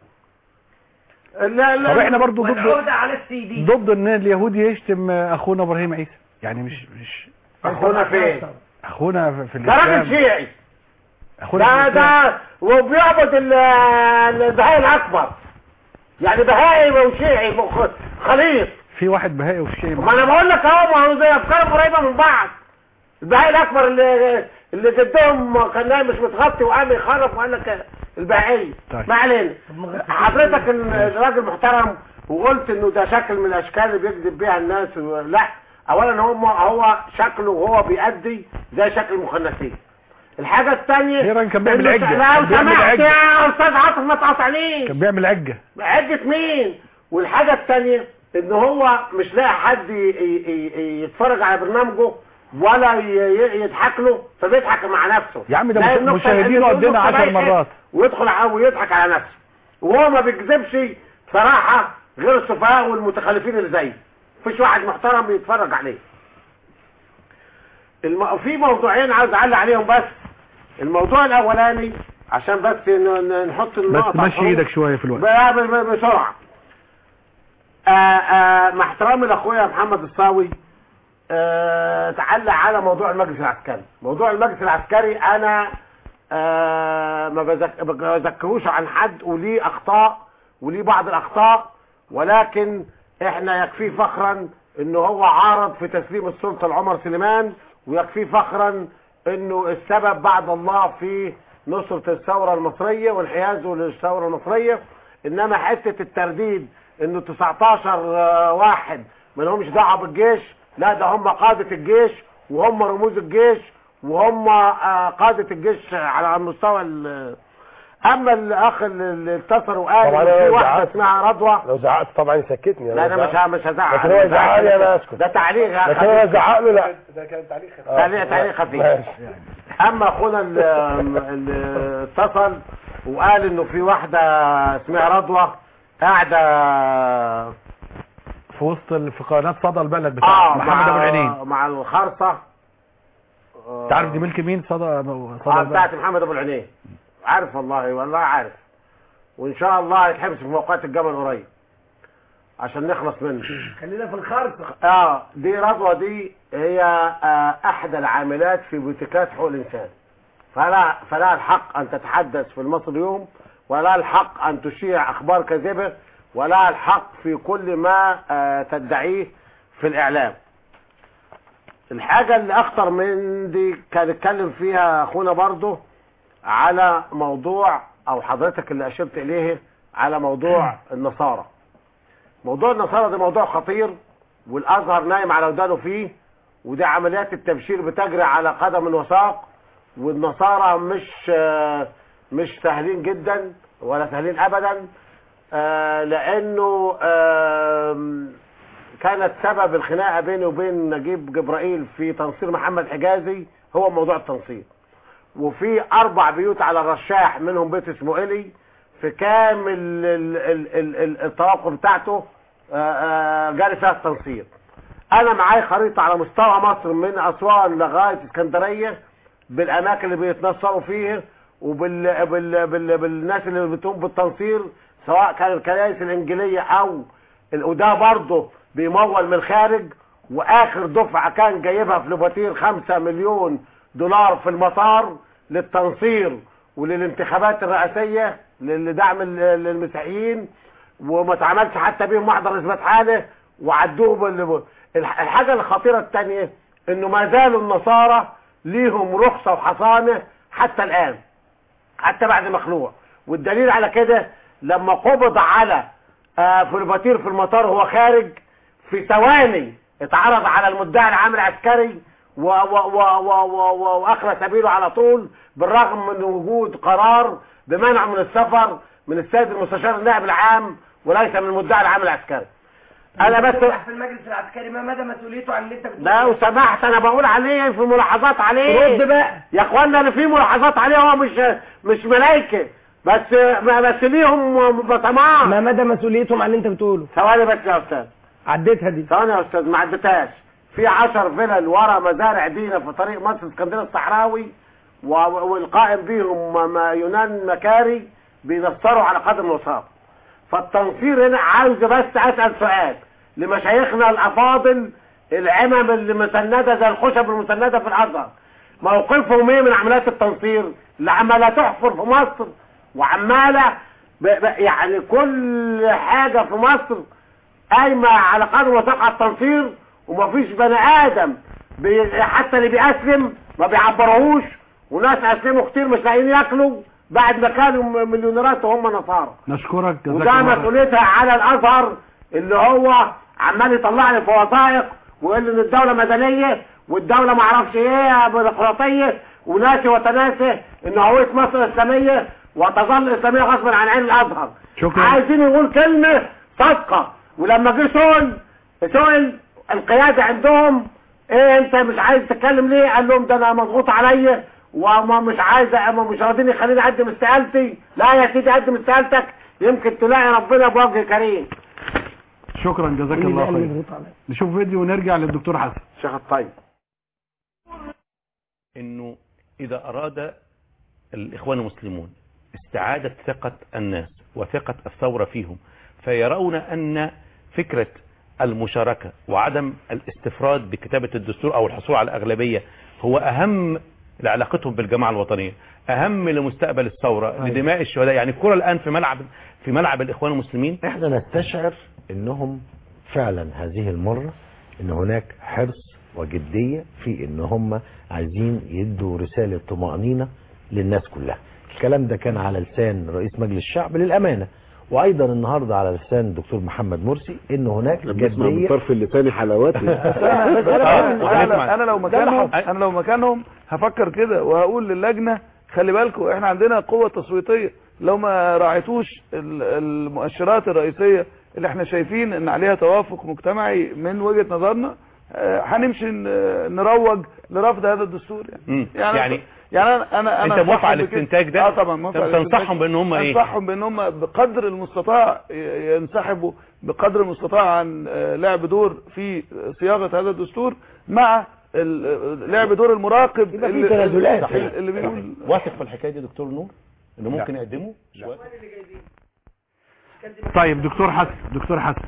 لا لا طب احنا برضو ضد والعودة على السي دي ضد ان اليهودي يشتم اخونا ابراهيم عيسى يعني مش مش اخونا فين اخونا في- في ده راجل الاسلام شيعي اخونا ده في الإسلام. ده وبيعبد ال- البهائي الاكبر يعني بهائي وشيعي مخ- خليط في واحد بهائي وفي شيء ما انا بقول لك اهو ما هو زي افكارهم قريبه من بعض البهائي الاكبر اللي اللي جدهم كان نايم مش متغطي وقام يخرف وقال لك البهائي طيب. ما علينا حضرتك ال- راجل محترم وقلت انه ده شكل من الاشكال اللي بيكذب بيها الناس و- لا اولا هو هو شكله وهو بيأدي زي شكل المخنثين الحاجة الثانية هي راجل كان بيعمل إنه- عجة. لا كان بيعمل سمحت عجة. يا استاذ عاطف ما تقاطعنيش كان بيعمل عجه عدة مين والحاجة التانية ان هو مش لاقي حد ي- ي- ي- يتفرج على برنامجه ولا ي- ي- يضحك له فبيضحك مع نفسه يا عم ده لا مش- النقطة مشاهدينه اللي قدنا النقطة عشر بايخة مرات. ويدخل ع- ويضحك على نفسه وهو ما بيكذبش صراحة غير السفهاء والمتخلفين اللي زيه مفيش واحد محترم بيتفرج عليه الم... في موضوعين عاوز اعلق عليهم بس الموضوع الاولاني عشان بس ن- ن- نحط النقط بس على مشي الحروف. ايدك شويه في الوقت ب- ب- ب- بسرعة آه، آه، مع احترامي لاخويا محمد الصاوي آه، تعلق على موضوع المجلس العسكري موضوع المجلس العسكري انا آه، ما بذك- ما بذكروش عن حد وليه اخطاء وليه بعض الاخطاء ولكن احنا يكفي فخرا ان هو عارض في تسليم السلطة لعمر سليمان ويكفيه فخرا انه السبب بعد الله في نصرة الثورة المصرية وانحيازه للثورة المصرية انما حتة الترديد انه 19 آه، واحد ما لهمش دعوه بالجيش لا ده هم قادة الجيش وهم رموز الجيش وهم آه، قادة الجيش على المستوى ال- اما الاخ اللي اتصل وقال طبعا إن أنا في لو واحده زعقت- اسمها رضوى لو زعقت طبعا يسكتني لا انا مش ه- مش هزعق لكن هو يزعق لي انا اسكت ده تعليق لكن انا ازعق له لا ده كان تعليق خفيف. تعليق تعليق خفيف ماشي. اما اخونا اللي اللي اتصل وقال انه في واحده اسمها رضوى قاعده في وسط ال- في قناه صدى البلد بتاع اه محمد ابو مع العينين مع الخرصه انت عارف دي ملك مين صدى صدى اه البلد بتاعت محمد ابو العينين عارف والله والله عارف وان شاء الله هيتحبس في موقعة الجبل قريب عشان نخلص منه خلينا في الخرص اه دي رضوى دي هي آه احدى العاملات في بوتيكات حقوق الانسان فلا فلا الحق ان تتحدث في المصري اليوم ولا الحق ان تشيع اخبار كاذبه ولا الحق في كل ما آه تدعيه في الاعلام الحاجه اللي اخطر من دي كان اتكلم فيها اخونا برضه على موضوع او حضرتك اللي اشرت اليه على موضوع النصارى موضوع النصارى ده موضوع خطير والازهر نايم على ودانه فيه ودي عمليات التبشير بتجري على قدم وساق والنصارى مش آه، مش سهلين جدا ولا سهلين ابدا آه، لانه آم، كانت سبب الخناقه بيني وبين نجيب جبرائيل في تنصير محمد حجازي هو موضوع التنصير وفي اربع بيوت على الرشاح منهم بيت اسمه الي في كامل ال- ال- ال- ال- الطواقم بتاعته آه، آه، جاري فيها التنصير انا معايا خريطه على مستوى مصر من اسوان لغايه اسكندريه بالاماكن اللي بيتنصروا فيها وبال بال بال بالناس اللي بتقوم بالتنصير سواء كان الكنائس الانجيليه او وده برضه بيمول من الخارج واخر دفعه كان جايبها في لوباتير 5 مليون دولار في المطار للتنصير وللانتخابات الرئاسيه لدعم ال- المسيحيين وما اتعملش حتى بيهم محضر اثبات حاله وعدوه بال- الح- الحاجه الخطيره الثانيه انه ما زالوا النصارى ليهم رخصه وحصانه حتى الان حتى بعد مخلوع والدليل على كده لما قبض على آه، فلوباتير في المطار وهو خارج في ثواني اتعرض على المدعي العام العسكري و- و- و- و- و- و- واخلى سبيله على طول بالرغم من وجود قرار بمنع من السفر من السيد المستشار النائب العام وليس من المدعي العام العسكري انا بس في المجلس العسكري ما مدى مسؤوليته عن اللي انت بتقوله لو سمحت انا بقول عليه في ملاحظات عليه رد بقى. يا اخوانا اللي في ملاحظات عليه هو مش مش ملايكه بس ما- بس ليهم بصمات ما مدى مسؤوليتهم عن اللي انت بتقوله ثواني بس يا استاذ عديتها دي ثواني يا استاذ ما عدتهاش في 10 فلل ورا مزارع دينا في طريق مصر اسكندريه الصحراوي و- والقائم بيهم ما يونان مكاري بينصروا على قدم وساق فالتنصير هنا عاوز بس اسال سؤال لمشايخنا الافاضل العمم اللي مسنده زي الخشب المسنده في الازهر موقفهم ايه من عمليات التنصير اللي عماله تحفر في مصر وعماله ب... ب... يعني كل حاجه في مصر قايمه على قدر وساق على التنصير ومفيش بني ادم بي... حتى اللي بيأسلم ما بيعبروهوش وناس اسلموا كتير مش لاقيين ياكلوا بعد ما كانوا م- مليونيرات وهم نصارى نشكرك جزاك وده الله خير. مسؤوليتها على الازهر اللي هو عمال يطلع لي في وثائق ويقول لي ان الدوله مدنيه والدوله ما اعرفش ايه ديمقراطيه وناسي وتناسي ان هويه مصر اسلاميه وتظل اسلاميه غصبا عن عين الازهر شكرا. عايزين يقول كلمه صادقه ولما جه سئل سئل القياده عندهم ايه انت مش عايز تتكلم ليه قال لهم ده انا مضغوط عليا وما مش عايز اما مش راضيين يخليني اقدم استقالتي لا يا سيدي قدم استقالتك يمكن تلاقي ربنا بوجه كريم شكرا جزاك اللي الله قال خير مضغوط عليا. نشوف فيديو ونرجع للدكتور حسن شيخ الطيب انه اذا اراد الاخوان المسلمون استعادة ثقة الناس وثقة الثورة فيهم فيرون ان فكرة المشاركة وعدم الاستفراد بكتابة الدستور او الحصول على الاغلبية هو اهم لعلاقتهم بالجماعة الوطنية اهم لمستقبل الثورة لدماء الشهداء يعني الكرة الان في ملعب في ملعب الاخوان المسلمين احنا نستشعر انهم فعلا هذه المرة ان هناك حرص وجدية في ان هم عايزين يدوا رسالة طمأنينة للناس كلها الكلام ده كان على لسان رئيس مجلس الشعب للأمانة وايضا النهارده على لسان الدكتور محمد مرسي ان هناك بنسمع من جدية طرف اللسان حلاوات انا انا انا لو مكانهم انا لو مكانهم هفكر كده وهقول للجنه خلي بالكم احنا عندنا قوه تصويتيه لو ما راعيتوش ال- المؤشرات الرئيسيه اللي احنا شايفين ان عليها توافق مجتمعي من وجهه نظرنا آه، هنمشي ن- نروج لرفض هذا الدستور يعني مم. يعني يعني يعني انا انا انت أنا موافق على أنصحهم بكده. الاستنتاج ده؟ اه طبعا موافق طب على تنصحهم الاستنتاج. بان هم ايه؟ انصحهم بان هم بقدر المستطاع ي- ينسحبوا بقدر المستطاع عن آه، لعب دور في صياغه هذا الدستور مع ال- لعب دور المراقب يبقى في اللي- تنازلات. اللي- اللي بيقول واثق في الحكايه دي دكتور نور انه ممكن يقدموا طيب دكتور حسن دكتور حسن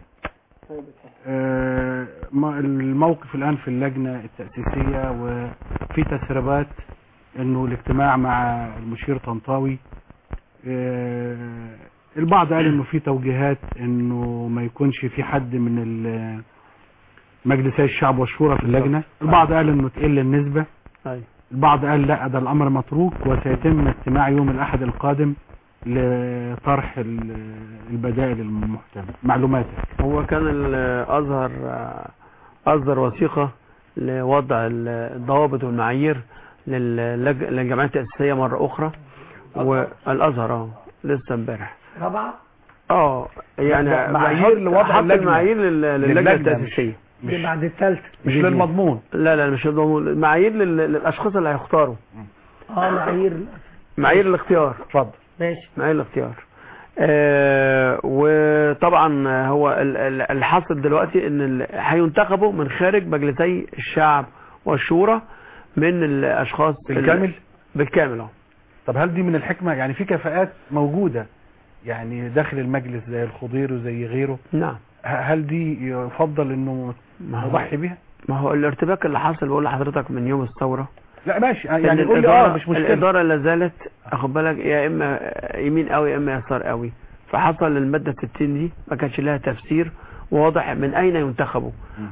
آه، ما- الموقف الآن في اللجنة التأسيسية وفي تسريبات انه الاجتماع مع المشير طنطاوي آه، البعض قال انه في توجيهات انه ما يكونش في حد من ال- مجلسي الشعب والشورى في اللجنة البعض قال انه تقل النسبة أيوة. البعض قال لا ده الامر متروك وسيتم اجتماع يوم الاحد القادم لطرح ال- البدائل المحتملة معلوماتك هو كان الازهر آه، اصدر وثيقه لوضع ال- الضوابط والمعايير للج- للجمعيات التاسيسيه مره اخرى والازهر اه لسه امبارح رابعة اه يعني ده معايير حط- لوضع حط اللجنة. المعايير لل- للجنه للجنة التاسيسيه دي بعد الثالثة مش للمضمون لا لا مش للمضمون المعايير لل- للاشخاص اللي هيختاروا اه معايير معايير الاختيار اتفضل ماشي معايير الاختيار آه وطبعا هو ال- ال- الحاصل دلوقتي ان ال- هينتخبوا من خارج مجلسي الشعب والشورى من الاشخاص ال- بالكامل؟ بالكامل اه طب هل دي من الحكمة يعني في كفاءات موجودة يعني داخل المجلس زي الخضير وزي غيره نعم ه- هل دي يفضل انه هو- نضحي بيها ما هو الارتباك اللي حصل بقول لحضرتك من يوم الثوره لا ماشي إن يعني قول لي اه مش مشكلة الاداره لا زالت اخد بالك يا اما يمين قوي يا اما يسار قوي فحصل الماده 60 دي ما كانش لها تفسير واضح من اين ينتخبوا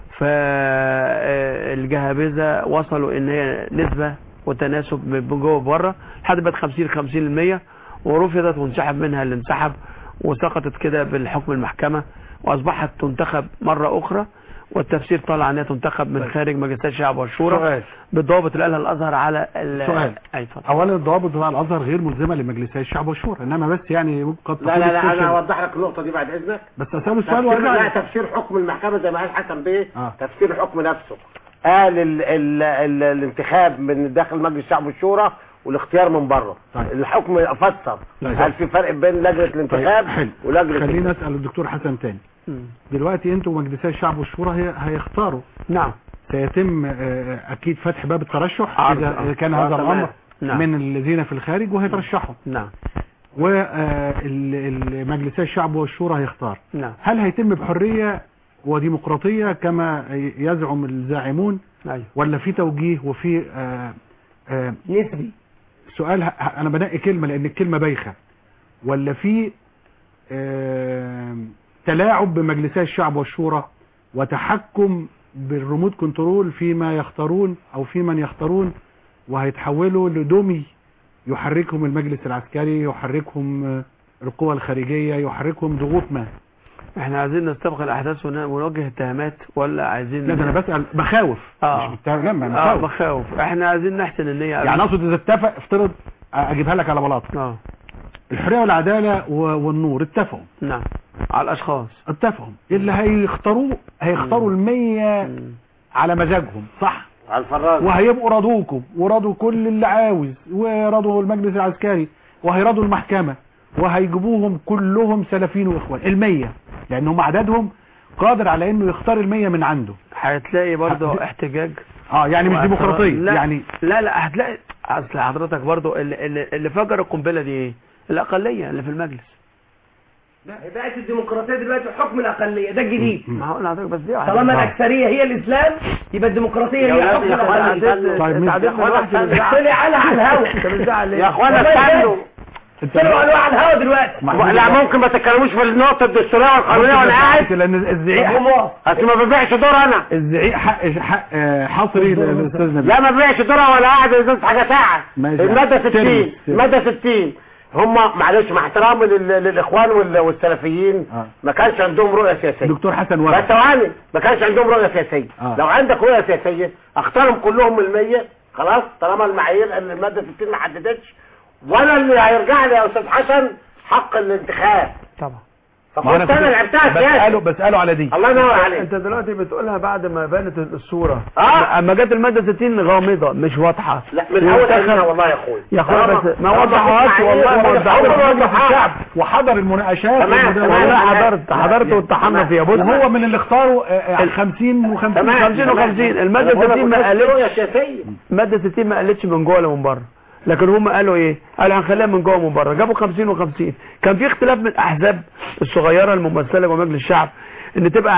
فالجهابذه وصلوا ان هي نسبه وتناسب من جوه وبره لحد بقت 50 50% ورفضت وانسحب منها اللي انسحب وسقطت كده بالحكم المحكمه واصبحت تنتخب مره اخرى والتفسير طالع انها تنتخب من طيب. خارج مجلس الشعب والشورى سؤال بالضوابط اللي قالها الازهر على ال- سؤال. اي اتفضل اولا الضوابط بتاع الازهر غير ملزمه لمجلسي الشعب والشورى انما بس يعني ممكن قد لا تكون لا لا السوشيال- انا اوضح لك النقطه دي بعد اذنك بس اساله سؤال تفسير وارجع لا لك. تفسير حكم المحكمه زي ما قال حسن بيه آه. تفسير الحكم نفسه قال ال ال ال الانتخاب من داخل مجلس الشعب والشورى والاختيار من بره طيب. الحكم فسر طيب. هل في فرق بين لجنه الانتخاب طيب، حلو. ولجنه خلينا اسال الدكتور حسن تاني دلوقتي انتوا مجلسي الشعب والشورى هي هيختاروا نعم سيتم آه، اكيد فتح باب الترشح عرض، اذا آه. إذا كان آه، هذا تمام. الامر نعم. من الذين في الخارج وهيترشحوا نعم ومجلسي الشعب والشورى هيختار نعم هل هيتم بحريه وديمقراطيه كما يزعم الزاعمون ايوه ولا في توجيه وفي آه، آه، نسبي سؤال ه- ه- انا بنقي كلمه لان الكلمه بايخه ولا في آه، تلاعب بمجلسي الشعب والشورى وتحكم بالريموت كنترول فيما يختارون او في من يختارون وهيتحولوا لدمي يحركهم المجلس العسكري يحركهم آه، القوى الخارجيه يحركهم ضغوط ما احنا عايزين نستبق الاحداث ون- ونوجه اتهامات ولا عايزين لا ده انا بسال مخاوف اه مش متهم لا ما اه مخاوف مخاوف احنا عايزين نحسن النية يعني اقصد اذا اتفق افترض اجيبها لك على بلاطه اه الحريه والعداله و- والنور اتفقوا نعم على الاشخاص اتفقوا اللي هيختاروه هيختاروا المية على مزاجهم صح على الفراغ وهيبقوا رضوكم ورضوا كل اللي عاوز ورضوا المجلس العسكري وهيرضوا المحكمة وهيجيبوهم كلهم سلفيين واخوان المية لان هم عددهم قادر على انه يختار المية من عنده هتلاقي برضه ه- احتجاج اه يعني مش واعتراض. ديمقراطية لا يعني لا لا هتلاقي اصل حضرتك برضه اللي, اللي, اللي فجر القنبله دي ايه الاقليه اللي في المجلس بقت الديمقراطية دلوقتي حكم الأقلية ده الجديد ما هو لحضرتك بس دي طالما الأكثرية هي الإسلام يبقى الديمقراطية يا هي ولاد حكم يا أخوانا الأقلية استنوا. طيب، مين- يا أخوانا استنوا. طلع على على الهوا انت بتزعل ليه؟ يا اخوانا والله استنوا طلعوا قالوا على الهوا دلوقتي لا ممكن ما تتكلموش في النقطة الدستورية والقانونية وانا قاعد لان الزعيق اصل ما ببيعش دور انا الزعيق حق حق آه، حصري للاستاذ نبيل لا ما ببيعش دور ولا قاعد ازاز حاجة ساعة ماشي. المادة سلم، 60 سلم. المادة 60 هم معلش مع احترامي لل- للاخوان وال- والسلفيين ما كانش عندهم رؤية سياسية دكتور حسن بس وهب ثواني ما كانش عندهم رؤية سياسية آه. لو عندك رؤية سياسية اختارهم كلهم من المية خلاص طالما المعايير اللي المادة 60 ما حددتش ولا اللي هيرجع لي يا استاذ حسن حق الانتخاب طبعا فكنت انا لعبتها سياسة بسأله بسأله على دي الله ينور عليك انت دلوقتي بتقولها بعد ما بانت الصورة اه اما جت المادة 60 غامضة مش واضحة لا من اول وانتخب- قالنا والله يا اخويا يا اخويا طالما- بس ما طالما وضحوهاش في والله ما معايير وضحوهاش ولا مجلس وضحوها. الشعب وحضر المناقشات تمام، والمدا- تمام. والله تمام. حضرت حضرت واتحمل فيها بص وهو من اللي اختاروا آه، آه، 50 و50 تمام. 50 و50 المادة أنا بقول لك 60 ما كنت قالتش رؤية سياسية مادة 60 ما قالتش من جوه ولا من بره لكن هم قالوا ايه قالوا هنخليها من جوه ومن بره جابوا 50 و50 كان في اختلاف من الاحزاب الصغيره الممثله جوه مجلس الشعب ان تبقى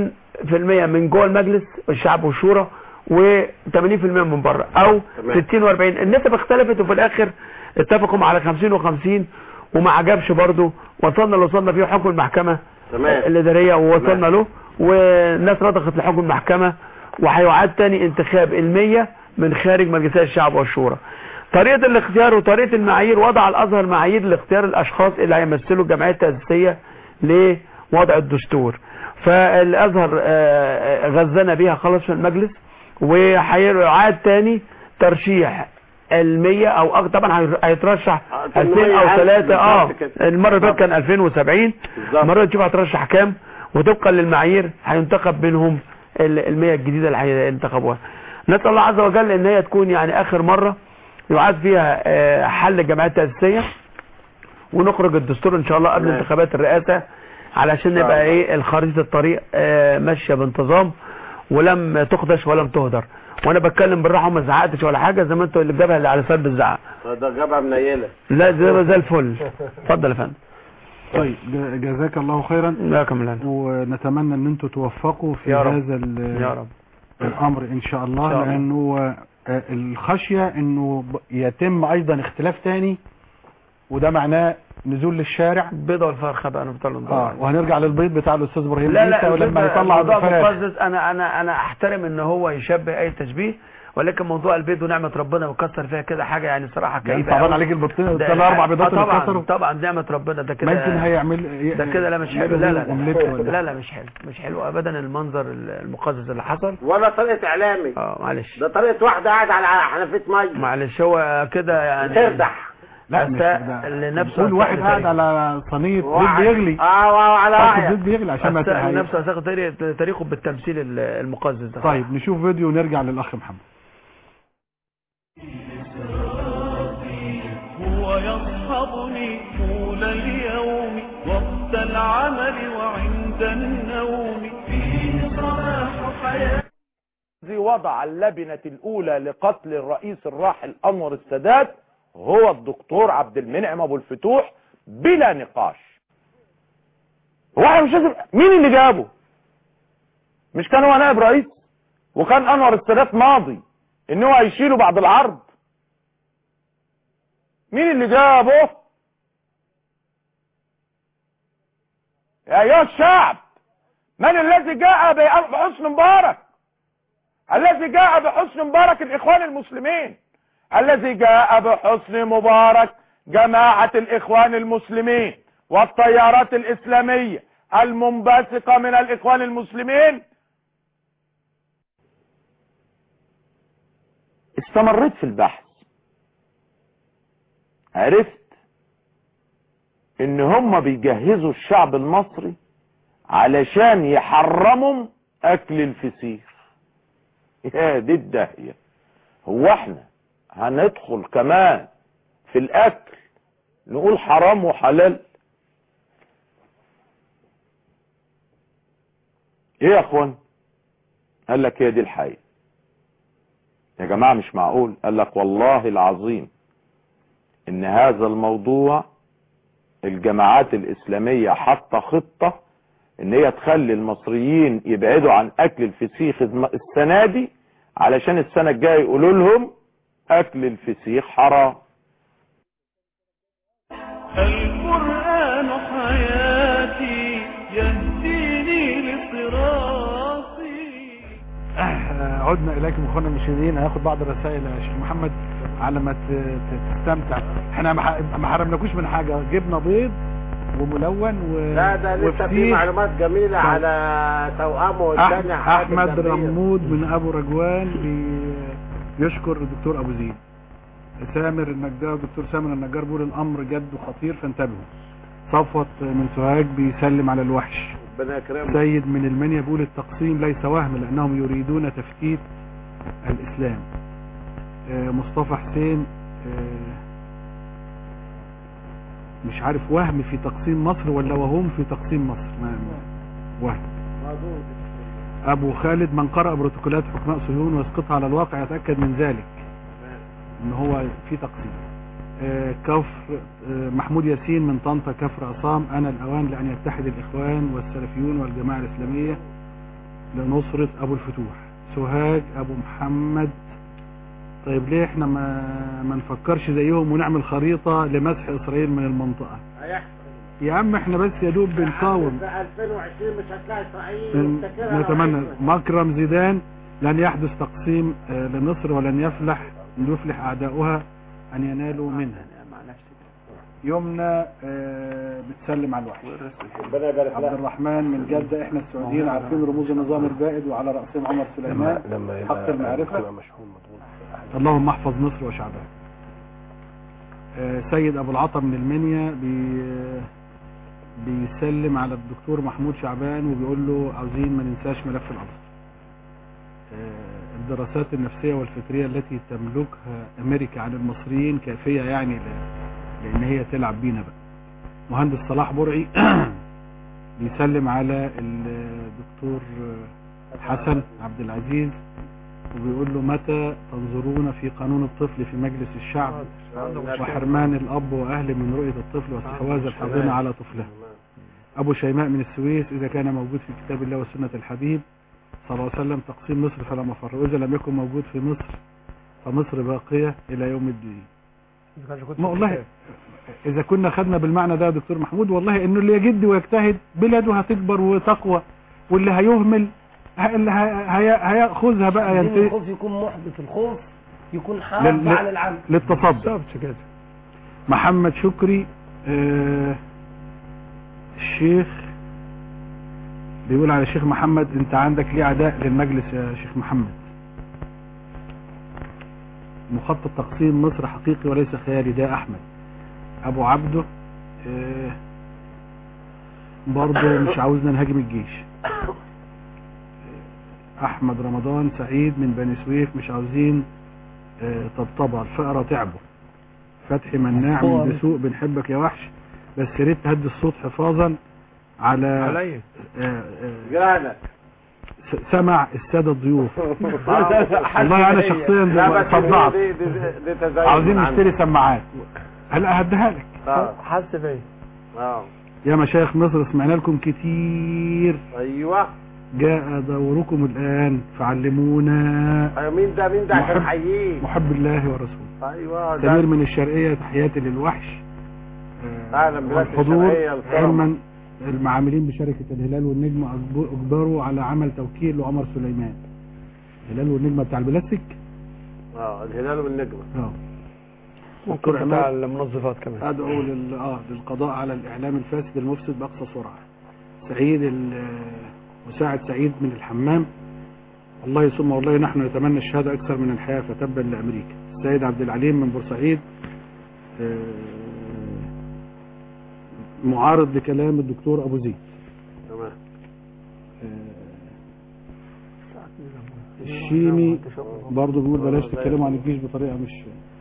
20% من جوه المجلس الشعب والشورى و80% من بره او تمام. 60 و40 النسب اختلفت وفي الاخر اتفقوا على 50 و50 وما عجبش برضه وصلنا اللي وصلنا فيه حكم المحكمه تمام. الاداريه ووصلنا له والناس رضخت لحكم المحكمه وهيعاد تاني انتخاب المية من خارج مجلسي الشعب والشورى طريقة الاختيار وطريقة المعايير وضع الازهر معايير لاختيار الاشخاص اللي هيمثلوا الجمعية التأسيسية لوضع الدستور فالازهر آه، آه، غزنا بيها خلاص في المجلس وهيعاد تاني ترشيح المية او أك- طبعا هي- هيترشح كان 2000 مية او ألف 3 اه بالظبط كده. المرة اللي فاتت كان 2070 المرة دي تشوف هترشح كام وطبقا للمعايير هينتخب منهم ال- المية الجديدة اللي هينتخبوها نسأل الله عز وجل ان هي تكون يعني اخر مرة يعاد فيها آه، حل الجمعيات التأسيسية ونخرج الدستور ان شاء الله قبل تمام. انتخابات الرئاسة علشان شاء نبقى الله. ايه الخريطة الطريق آه، ماشية بانتظام ولم تخدش ولم تهدر وانا بتكلم بالراحة وما زعقتش ولا حاجة زي ما انتوا اللي جابها اللي على سبب الزعق ده جابها منيلة لا زي زي الفل اتفضل يا فندم طيب ج- جزاك الله خيرا جزاكم الله ونتمنى ان انتم توفقوا في يا رب. هذا ال- يا رب الامر ان شاء الله إن شاء الله. لانه آه، الخشية انه ب- يتم ايضا اختلاف تاني وده معناه نزول للشارع البيضة والفرخة بقى نفضل اه وهنرجع للبيض بتاع الاستاذ ابراهيم لا عيسى لا ولما الفكرة يطلع الموضوع الفراخ مقزز انا انا انا احترم ان هو يشبه اي تشبيه ولكن موضوع البيض ونعمة ربنا وكسر فيها كده حاجة يعني صراحة يعني كئيبة طبعا أوي. عليك البطين ده- طلع اربع آه بيضات اللي طبعا اتكسروا طبعا نعمة ربنا ده كده ما يمكن هيعمل ده كده لا مش حلو لا لا أومليت ولا- لا, لا لا مش حلو مش حلو ابدا المنظر المقزز اللي حصل ولا طريقة اعلامي اه معلش ده طريقة واحدة قاعدة على حنفية مية معلش هو كده يعني تردح لا مش أساء ده. لنفسه كل أساء واحد قاعد لتاريخه. على صينية زيت واحد. بيغلي اه وعلى حط رأيك الزيت بيغلي عشان ما أساء تحرقش. لنفسه أساء تاريخ- تاريخه بالتمثيل ال- المقزز ده طيب نشوف فيديو ونرجع للاخ محمد هو يصحبني طول اليوم وقت العمل وعند النوم فيه صلاح حياتي الذي وضع اللبنة الأولى لقتل الرئيس الراحل أنور السادات هو الدكتور عبد المنعم أبو الفتوح بلا نقاش هو احنا مش لازم مين اللي جابه مش كان هو نائب رئيس وكان أنور السادات ماضي إن هو هيشيله بعد العرض مين اللي جابه يا أيها الشعب من الذي جاء بحسن مبارك الذي جاء بحسن مبارك الإخوان المسلمين الذي جاء بحسن مبارك جماعة الإخوان المسلمين والتيارات الإسلامية المنبثقة من الإخوان المسلمين استمريت في البحث عرفت ان هم بيجهزوا الشعب المصري علشان يحرموا اكل الفسيخ يا دي الداهية هو احنا هندخل كمان في الاكل نقول حرام وحلال ايه يا اخوان قال لك هي دي الحقيقة يا جماعة مش معقول قال لك والله العظيم ان هذا الموضوع الجماعات الاسلامية حاطة خطة ان هي تخلي المصريين يبعدوا عن اكل الفسيخ السنة دي علشان السنة الجاية يقولوا لهم اكل الفسيخ حرام القرآن حياتي يهديني لصراطي آه، عدنا اليكم اخوانا المشاهدين هاخد بعض الرسائل يا شيخ محمد على ما ت- ت- تستمتع احنا ما ح- ما حرمناكوش من حاجه جبنا بيض وملون و لا ده لسه في وفسيخ. معلومات جميلة طيب. على توأمه أح- والثاني احمد رمود من ابو رجوان بي- يشكر الدكتور ابو زيد سامر النجار دكتور سامر النجار بيقول الامر جد خطير فانتبهوا صفوت من سوهاج بيسلم على الوحش ربنا يكرمك سيد من المنيا بيقول التقسيم ليس وهم لانهم يريدون تفتيت الاسلام آه، مصطفى حسين آه، مش عارف وهم في تقسيم مصر ولا وهم في تقسيم مصر ما وهم ابو خالد من قرأ بروتوكولات حكماء صهيون ويسقطها على الواقع يتأكد من ذلك ان هو في تقسيم آه، كفر آه، محمود ياسين من طنطا كفر عصام انا الاوان لان يتحد الاخوان والسلفيون والجماعة الاسلامية لنصرة ابو الفتوح سوهاج ابو محمد طيب ليه احنا ما ما نفكرش زيهم ونعمل خريطة لمسح اسرائيل من المنطقة هيحصل يا عم احنا بس يا دوب بنقاوم في 2020 مش هتلاقي اسرائيل ن- مفتكرها نتمنى وحشة. مكرم زيدان لن يحدث تقسيم آه، لمصر ولن يفلح يفلح اعداؤها ان ينالوا منها يمنى آه، بتسلم على الوحش ربنا يبارك عبد لك الرحمن من جدة احنا السعوديين عارفين رموز النظام البائد وعلى رأسهم عمر سليمان لما لما حق يبقى المعرفة يبقى مشحون مضغوط اللهم احفظ مصر وشعبها آه، سيد ابو العطا من المنيا بي بيسلم على الدكتور محمود شعبان وبيقول له عاوزين ما ننساش ملف الازهر آه، الدراسات النفسية والفكرية التي تملكها امريكا عن المصريين كافية يعني ل- لان هي تلعب بينا بقى مهندس صلاح برعي بيسلم على الدكتور حسن عبد العزيز وبيقول له متى تنظرون في قانون الطفل في مجلس الشعب وحرمان الأب وأهله من رؤية الطفل واستحواذ الحاضنة على طفله أبو شيماء من السويس إذا كان موجود في كتاب الله وسنة الحبيب صلى الله عليه وسلم تقسيم مصر فلا مفر وإذا لم يكن موجود في مصر فمصر باقية إلى يوم الدين ما والله إذا كنا خدنا بالمعنى ده يا دكتور محمود والله إنه اللي يجد ويجتهد بلاده هتكبر وتقوى واللي هيهمل ه- اللي هي- هي- هياخذها بقى عايزين ينتهي الخوف يكون محبط الخوف يكون حافظ لل- على العمل للتصدي محمد شكري آه الشيخ بيقول على الشيخ محمد انت عندك ليه عداء للمجلس يا شيخ محمد مخطط تقسيم مصر حقيقي وليس خيالي ده احمد ابو عبده آه برضه مش عاوزنا نهاجم الجيش احمد رمضان سعيد من بني سويف مش عاوزين آه، طبطبة الفقرة تعبوا فتحي مناع من دسوق بنحبك يا وحش بس يا ريت تهدي الصوت حفاظا على عليا. آه، آه، جيرانك س- سمع السادة الضيوف والله انا شخصيا لا بس صدعت دي- دي- دي- دي تزين عاوزين من نشتري عندك. سماعات هلا هديها لك اه حس بيا اه يا مشايخ مصر سمعنا لكم كتير ايوه جاء دوركم الان فعلمونا أيوة، مين ده مين ده عشان محب- حييه محب الله ورسوله ايوه سمير ده من الشرقية تحياتي للوحش اهلا بلاد والحضور الشرقية الكرم. علما المعاملين بشركة الهلال والنجم أجب- اجبروا على عمل توكيل لعمر سليمان الهلال والنجمة بتاع البلاستيك اه الهلال والنجمة اه ممكن دكتور بتاع عماد، المنظفات كمان ادعو لل... اه للقضاء على الاعلام الفاسد المفسد باقصى سرعه سعيد ال... مساعد سعيد من الحمام الله ثم والله نحن نتمنى الشهاده اكثر من الحياه فتبا لامريكا السيد عبد العليم من بورسعيد آه، معارض لكلام الدكتور ابو زيد تمام الشيمي برضه بيقول بلاش تتكلموا عن الجيش بطريقه مش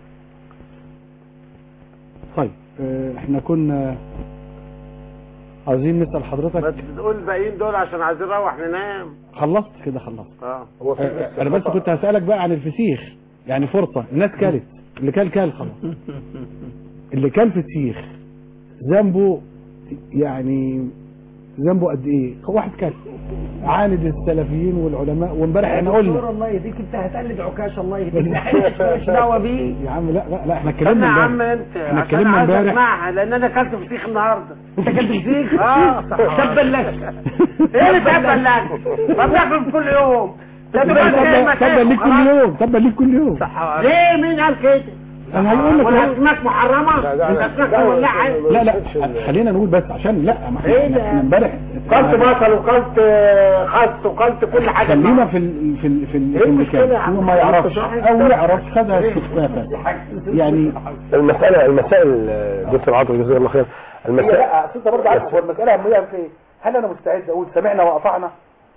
طيب آه، احنا كنا عاوزين نسال حضرتك بس تقول الباقيين دول عشان عايزين نروح ننام خلصت كده خلصت اه آه، انا بس كنت هسألك بقى عن الفسيخ يعني فرصة الناس كلت اللي كل كل خلاص اللي كل فسيخ ذنبه يعني ذنبه قد ايه هو واحد كان عاند السلفيين والعلماء وامبارح احنا دكتور قلنا الله يهديك انت هتقلد عكاش الله يهديك احنا مش دعوه بيه يا عم لا لا, لا احنا استنى اتكلمنا يا عم امبارح انت احنا عشان اتكلمنا عايز امبارح اسمعها لان انا اكلت فسيخ النهارده انت كنت فيك اه تبا لك ايه اللي تبا لك ما بناكل كل يوم ده تبقى تبا تبا ليك كل يوم تبا ليك كل يوم ليه مين قال كده انا هقول لك أهو. والاسماك محرمه انت اسماك مولعه لا لا خلينا نقول بس عشان لا ما إيه احنا ده؟ احنا امبارح قلت بصل وقلت خس وقلت كل حاجه خلينا في ال في ال في, ال إيه في المشكلة المكان يا عم؟ هو ما يعرفش او يعرف خدها استخفافا يعني المسألة المسائل دكتور عاطف جزاك الله خير هي المسائل لا اصل انت برضه عارف هو المساله اهميه في ايه؟ هل انا مستعد اقول سمعنا واطعنا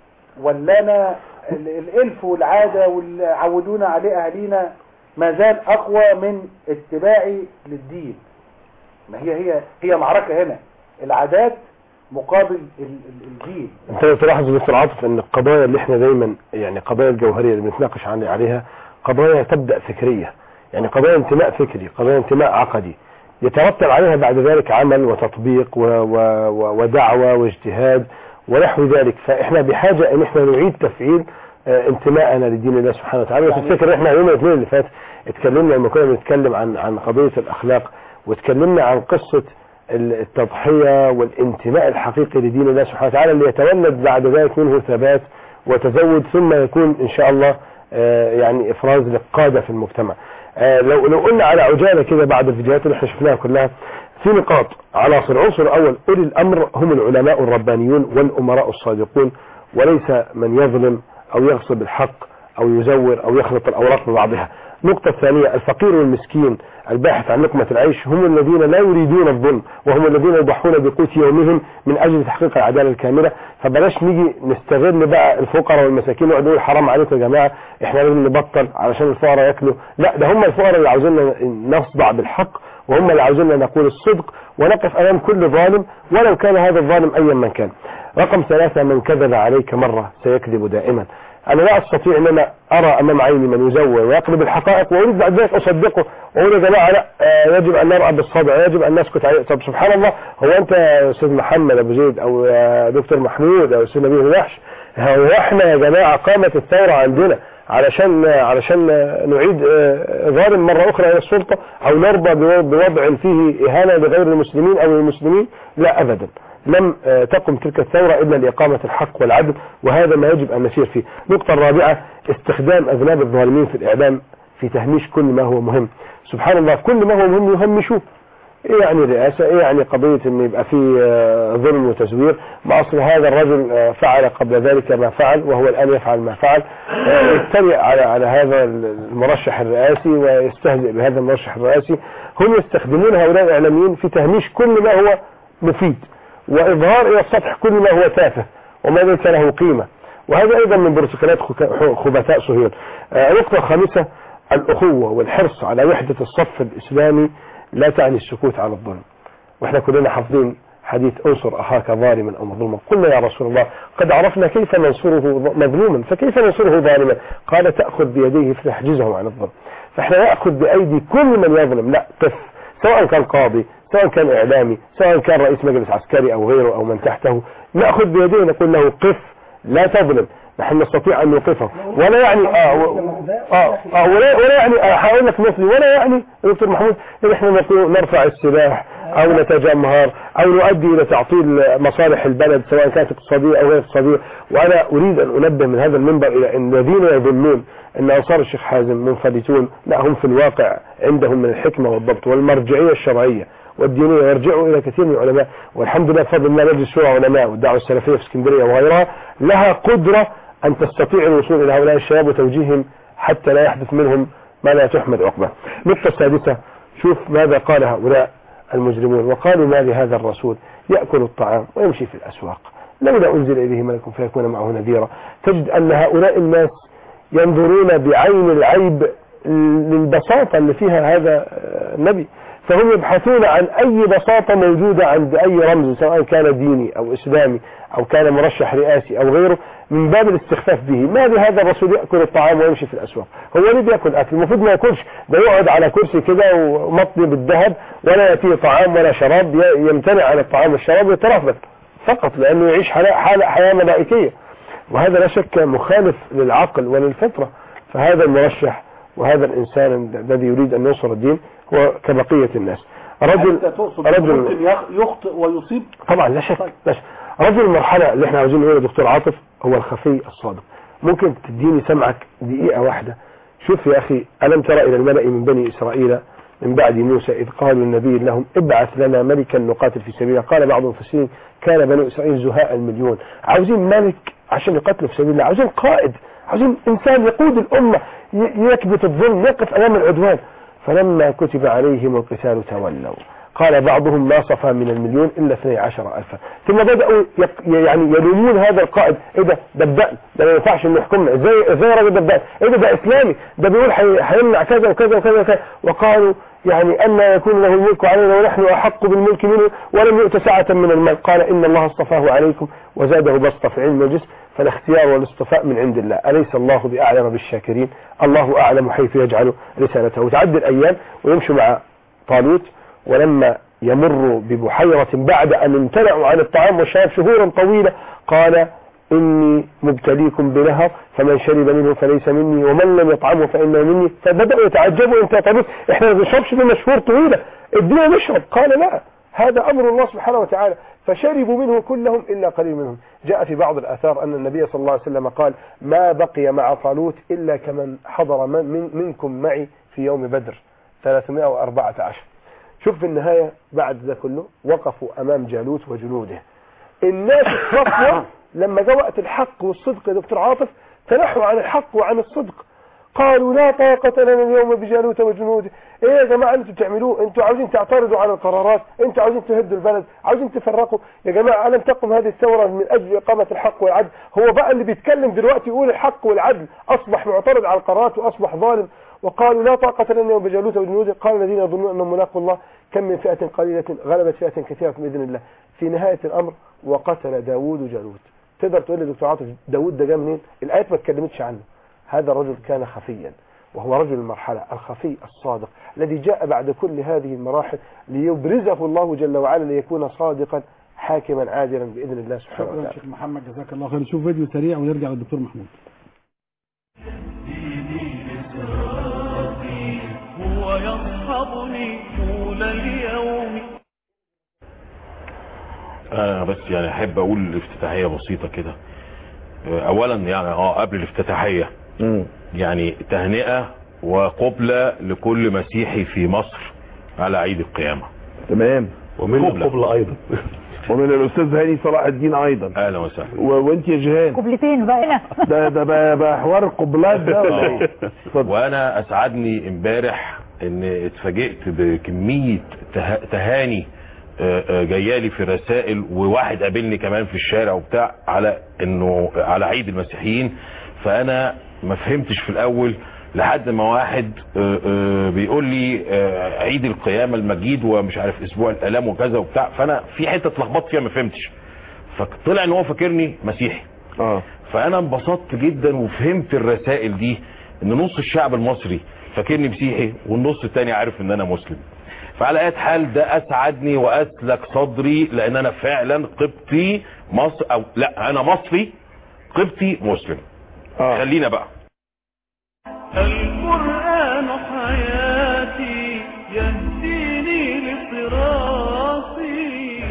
ولا انا ال- الالف والعاده واللي عودونا عليه اهالينا ما زال اقوى من اتباعي للدين ما هي هي هي معركه هنا العادات مقابل ال- ال- الدين انت لو تلاحظ يا دكتور عاطف ان القضايا اللي احنا دايما يعني قضايا الجوهريه اللي بنتناقش عن- عليها قضايا تبدا فكريه يعني قضايا انتماء فكري قضايا انتماء عقدي يترتب عليها بعد ذلك عمل وتطبيق و و و ودعوه واجتهاد ونحو ذلك فاحنا بحاجه ان احنا نعيد تفعيل آه، انتماءنا لدين الله سبحانه وتعالى وتفتكر احنا يوم الاثنين اللي فات اتكلمنا لما كنا بنتكلم عن عن قضيه الاخلاق واتكلمنا عن قصه التضحية والانتماء الحقيقي لدين الله سبحانه وتعالى اللي يتولد بعد ذلك منه ثبات وتزود ثم يكون ان شاء الله آه، يعني افراز للقادة في المجتمع آه، لو لو قلنا على عجالة كده بعد الفيديوهات اللي احنا شفناها كلها في نقاط عناصر العنصر الاول اولي الامر هم العلماء الربانيون والامراء الصادقون وليس من يظلم او يغصب الحق او يزور او يخلط الاوراق ببعضها النقطة الثانية الفقير والمسكين الباحث عن لقمة العيش هم الذين لا يريدون الظلم وهم الذين يضحون بقوت يومهم من اجل تحقيق العدالة الكاملة فبلاش نيجي نستغل بقى الفقراء والمساكين ونقعد نقول حرام عليكم يا جماعة احنا لازم نبطل علشان الفقراء ياكلوا لا ده هم الفقراء اللي عاوزيننا نصدع بالحق وهم اللي عاوزيننا نقول الصدق ونقف امام كل ظالم ولو كان هذا الظالم ايا من كان رقم ثلاثة من كذب عليك مرة سيكذب دائما انا لا استطيع ان انا ارى امام عيني من يزور ويقلب الحقائق واريد بعد ذلك اصدقه واقول يا جماعه لا آه، يجب ان نرأى بالصدع يجب ان نسكت عليه طب سبحان الله هو انت يا استاذ محمد ابو زيد او يا دكتور محمود او استاذ نبيل الوحش هو احنا يا جماعه قامت الثوره عندنا علشان علشان نعيد آه، ظالم مره اخرى الى السلطه او نرضى بو- بوضع فيه اهانه لغير المسلمين او المسلمين لا ابدا لم آه، تقم تلك الثورة إلا لإقامة الحق والعدل وهذا ما يجب أن نسير فيه النقطة الرابعة استخدام أذناب الظالمين في الإعلام في تهميش كل ما هو مهم سبحان الله كل ما هو مهم يهمشوه ايه يعني رئاسة ايه يعني قضية ان يبقى في آه، ظلم وتزوير ما اصل هذا الرجل آه، فعل قبل ذلك ما فعل وهو الان يفعل ما فعل آه، يتريق على على هذا المرشح الرئاسي ويستهزئ بهذا المرشح الرئاسي هم يستخدمون هؤلاء الاعلاميين في تهميش كل ما هو مفيد واظهار الى السطح كل ما هو تافه وما ليس له قيمة وهذا ايضا من بروتوكولات خك- خبثاء صهيون آه، النقطة الخامسة الاخوة والحرص على وحدة الصف الاسلامي لا تعني السكوت على الظلم واحنا كلنا حافظين حديث انصر اخاك ظالما او مظلوما قلنا يا رسول الله قد عرفنا كيف ننصره ظ- مظلوما فكيف ننصره ظالما قال تأخذ بيديه فتحجزه عن الظلم فاحنا نأخذ بأيدي كل من يظلم لا قف سواء كان قاضي سواء كان اعلامي سواء كان رئيس مجلس عسكري او غيره او من تحته نأخذ بيديه نقول له قف لا تظلم نحن نستطيع ان نوقفه ولا يعني اه و- اه, آه ولا, ولا يعني آه هقول لك مثلي ولا يعني يا دكتور محمود ان احنا نقول نرفع السلاح او نتجمهر او نؤدي الى تعطيل مصالح البلد سواء كانت اقتصادية او غير اقتصادية وانا اريد ان انبه من هذا المنبر الى ان الذين يظنون ان انصار الشيخ حازم منفلتون لا هم في الواقع عندهم من الحكمة والضبط والمرجعية الشرعية والدينية يرجعوا إلى كثير من العلماء والحمد لله بفضل الله مجلس شورى علماء والدعوة السلفية في اسكندرية وغيرها لها قدرة أن تستطيع الوصول إلى هؤلاء الشباب وتوجيههم حتى لا يحدث منهم ما لا تحمد عقبه النقطة السادسة شوف ماذا قال هؤلاء المجرمون وقالوا ما لهذا الرسول يأكل الطعام ويمشي في الأسواق لولا أنزل إليه ملك فيكون معه نذيرا تجد أن هؤلاء الناس ينظرون بعين العيب للبساطة اللي فيها هذا النبي فهم يبحثون عن أي بساطة موجودة عند أي رمز سواء كان ديني أو إسلامي أو كان مرشح رئاسي أو غيره من باب الاستخفاف به ما لهذا الرسول يأكل الطعام ويمشي في الأسواق هو ليه بيأكل أكل المفروض ما يأكلش ده يقعد على كرسي كده ومطني بالذهب ولا يأتيه طعام ولا شراب ي- يمتنع عن الطعام والشراب ويترهبط فقط لانه يعيش حالة, حالة حياة ملائكية وهذا لا شك مخالف للعقل وللفطرة فهذا المرشح وهذا الانسان الذي يريد ان ينصر الدين هو كبقية الناس رجل أنت تقصد رجل ممكن يخ- يخطئ ويصيب طبعا لا شك لا شك رجل المرحلة اللي احنا عاوزين نقوله دكتور عاطف هو الخفي الصادق ممكن تديني سمعك دقيقة واحدة شوف يا أخي ألم ترى إلى الملأ من بني إسرائيل من بعد موسى إذ قالوا النبي لهم ابعث لنا ملكا نقاتل في سبيل الله قال بعض المفسرين كان بنو إسرائيل زهاء المليون عاوزين ملك عشان يقاتلوا في سبيل الله عاوزين قائد عاوزين إنسان يقود الأمة ي- يكبت الظلم يقف أمام العدوان فلما كتب عليهم القتال تولوا قال بعضهم ما صفى من المليون إلا 12 ألفا ثم بدأوا يق- يعني يلومون هذا القائد ايه ده ده بدأنا ده ما ينفعش انه يحكمنا ازاي ازاي الراجل ده بدأنا ايه ده ده اسلامي ده بيقول حي- هيمنع كذا وكذا وكذا وكذا وقالوا يعني أن يكون له الملك علينا ونحن أحق بالملك منه ولم يؤت سعة من المال قال إن الله اصطفاه عليكم وزاده بسطة في علم الجسم فالاختيار والاصطفاء من عند الله أليس الله بأعلم بالشاكرين الله أعلم حيث يجعل رسالته وتعدي الأيام ويمشي مع طالوت ولما يمر ببحيرة بعد أن امتنعوا عن الطعام والشراب شهورا طويلة قال إني مبتليكم بنهر فمن شرب منه فليس مني ومن لم يطعمه فإنه مني فبدأوا يتعجبوا أنت يا طبيب إحنا ما بنشربش دي مشهور طويلة ادينا نشرب قال لا هذا أمر الله سبحانه وتعالى فشربوا منه كلهم إلا قليل منهم جاء في بعض الآثار أن النبي صلى الله عليه وسلم قال ما بقي مع طالوت إلا كمن حضر من من منكم معي في يوم بدر 314 شوف في النهاية بعد ذا كله وقفوا أمام جالوت وجنوده الناس الصفوة لما جاء وقت الحق والصدق يا دكتور عاطف تنحوا عن الحق وعن الصدق قالوا لا طاقة لنا اليوم بجالوت وجنوده ايه يا جماعة انتوا بتعملوه انتوا عاوزين تعترضوا على القرارات انتوا عاوزين تهدوا البلد عاوزين تفرقوا يا جماعة ألم تقم هذه الثورة من أجل إقامة الحق والعدل هو بقى اللي بيتكلم دلوقتي يقول الحق والعدل أصبح معترض على القرارات وأصبح ظالم وقالوا لا طاقة لنا اليوم بجالوت وجنوده قال الذين يظنون أنهم ملاقوا الله كم من فئة قليلة غلبت فئة كثيرة بإذن الله في نهاية الأمر وقتل داوود جالوت تقدر تقول لي دكتور عاطف داوود ده جاء منين الآيات ما اتكلمتش عنه هذا الرجل كان خفيا وهو رجل المرحلة الخفي الصادق الذي جاء بعد كل هذه المراحل ليبرزه الله جل وعلا ليكون صادقا حاكما عادلا بإذن الله سبحانه شكرا وتعالى شيخ محمد جزاك الله خير نشوف فيديو سريع ونرجع للدكتور محمود هو يصحبني طول اليوم انا بس يعني احب اقول افتتاحيه بسيطه كده آه، اولا يعني اه قبل الافتتاحيه يعني تهنئه وقبله لكل مسيحي في مصر على عيد القيامه تمام ومن القبلة ايضا ومن الاستاذ هاني صلاح الدين ايضا اهلا وسهلا و... وانت يا جيهان قبلتين بقى هنا ده ده بقى, بقى حوار القبلات ده ولا ايه وانا اسعدني امبارح ان اتفاجئت بكميه ته... تهاني آه، آه، جايالي في رسائل وواحد قابلني كمان في الشارع وبتاع على انه على عيد المسيحيين فانا ما فهمتش في الاول لحد ما واحد آه، آه، بيقول لي آه، عيد القيامه المجيد ومش عارف اسبوع الالام وكذا وبتاع فانا في حته اتلخبطت فيها ما فهمتش فطلع ان هو فاكرني مسيحي اه فانا انبسطت جدا وفهمت الرسائل دي ان نص الشعب المصري فاكرني مسيحي والنص التاني عارف ان انا مسلم فعلى اي حال ده اسعدني واسلك صدري لان انا فعلا قبطي مصر او لا انا مصري قبطي مسلم آه. خلينا بقى القرآن حياتي يهديني لصراطي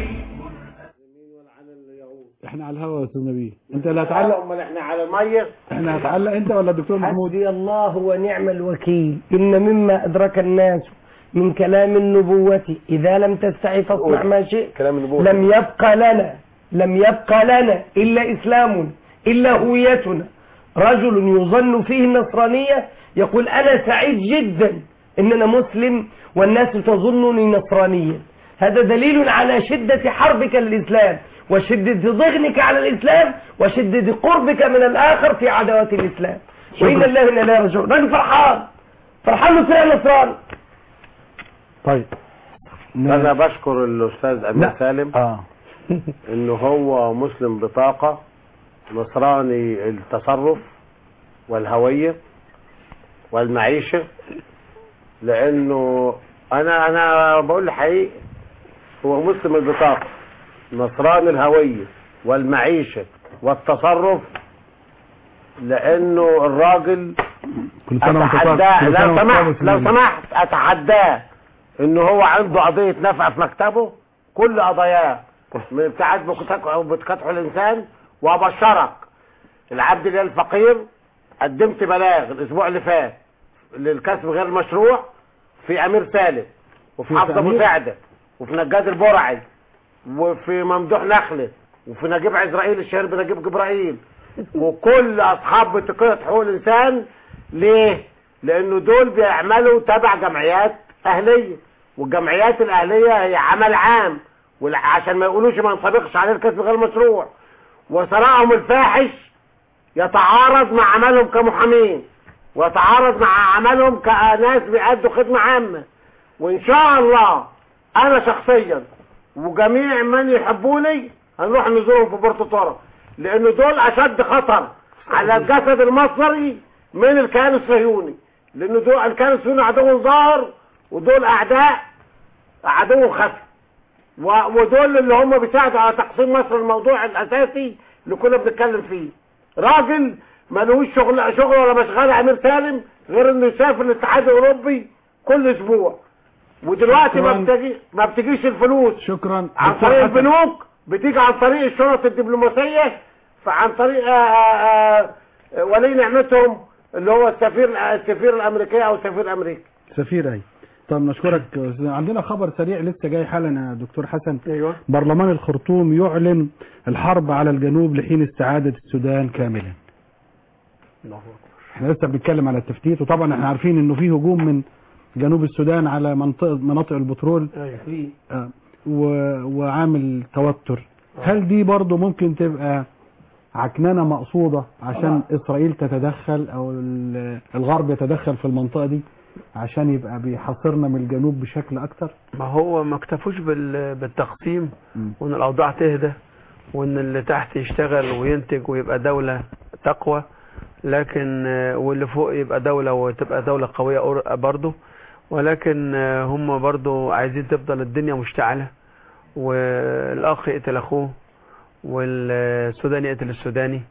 احنا على الهوا يا استاذ نبيل انت اللي هتعلق امال احنا على الميه احنا هتعلق انت ولا الدكتور محمود حسبي الله ونعم الوكيل إن مما أدرك الناس من كلام النبوة إذا لم تستعي فاصنع ما شئت كلام النبوة لم يبقى لنا لم يبقى لنا إلا إسلام إلا هويتنا رجل يظن فيه النصرانية يقول أنا سعيد جدا إن أنا مسلم والناس تظنني نصرانيا هذا دليل على شدة حربك للإسلام وشدة ضغنك على الإسلام وشدة قربك من الآخر في عداوة الإسلام وإن الله إن لا يرجعون راجل فرحان فرحان له فيها نصراني طيب انا بشكر الاستاذ امين لا. سالم اه انه هو مسلم بطاقة نصراني التصرف والهوية والمعيشة لانه انا انا بقول الحقيقة هو مسلم البطاقة نصراني الهوية والمعيشة والتصرف لانه الراجل كل سنة وانت طيب. اتحداه كل سنة لو وانت سمحت طيب لو وسلام. سمحت اتحداه ان هو عنده قضية نفع في مكتبه كل قضاياه من بتاعت بتكافح الانسان وابشرك العبد اللي الفقير قدمت بلاغ الاسبوع اللي فات للكسب غير المشروع في امير سالم وفي في حافظ ابو أمير؟ سعده وفي نجاد البرعي وفي ممدوح نخله وفي نجيب عزرائيل الشهير بنجيب جبرائيل وكل اصحاب بتقية حقوق الانسان ليه لانه دول بيعملوا تبع جمعيات اهليه والجمعيات الاهليه هي عمل عام والع- عشان ما يقولوش ما ينطبقش عليه الكسب غير مشروع وثراءهم الفاحش يتعارض مع عملهم كمحامين ويتعارض مع عملهم كناس بيأدوا خدمة عامة وإن شاء الله أنا شخصيا وجميع من يحبوني هنروح نزورهم في بورتو طارق لأن دول أشد خطر على الجسد المصري من الكيان الصهيوني لأن دول الكيان الصهيوني عدو ظاهر ودول أعداء عدو خفي و- ودول اللي هم بيساعدوا على تقسيم مصر الموضوع الاساسي اللي كنا بنتكلم فيه راجل ملوش شغل شغل ولا مشغله امير سالم غير انه يسافر الاتحاد الاوروبي كل اسبوع ودلوقتي ما شكراً. بتجي ما بتجيش الفلوس شكرا عن دكتور طريق حسن. البنوك بتيجي عن طريق الشرط الدبلوماسيه فعن طريق آه، آه، آه، ولي نعمتهم اللي هو السفير السفير الامريكي او السفير الامريكي سفير اي طب نشكرك عندنا خبر سريع لسه جاي حالا يا دكتور حسن ايوه برلمان الخرطوم يعلن الحرب على الجنوب لحين استعادة السودان كاملا احنا لسه بنتكلم على التفتيت وطبعا احنا عارفين انه في هجوم من جنوب السودان على منطقة مناطق البترول ايوه آه، و- وعامل توتر هل دي برضو ممكن تبقى عكننة مقصودة عشان إسرائيل تتدخل أو ال- الغرب يتدخل في المنطقة دي عشان يبقى بيحاصرنا من الجنوب بشكل أكتر ما هو ما اكتفوش بال- بالتقسيم وان الاوضاع تهدى وان اللي تحت يشتغل وينتج ويبقى دولة تقوى لكن آه، واللي فوق يبقى دولة وتبقى دولة قوية أور- برضه ولكن آه، هم برضه عايزين تفضل الدنيا مشتعلة والاخ يقتل اخوه والسوداني يقتل السوداني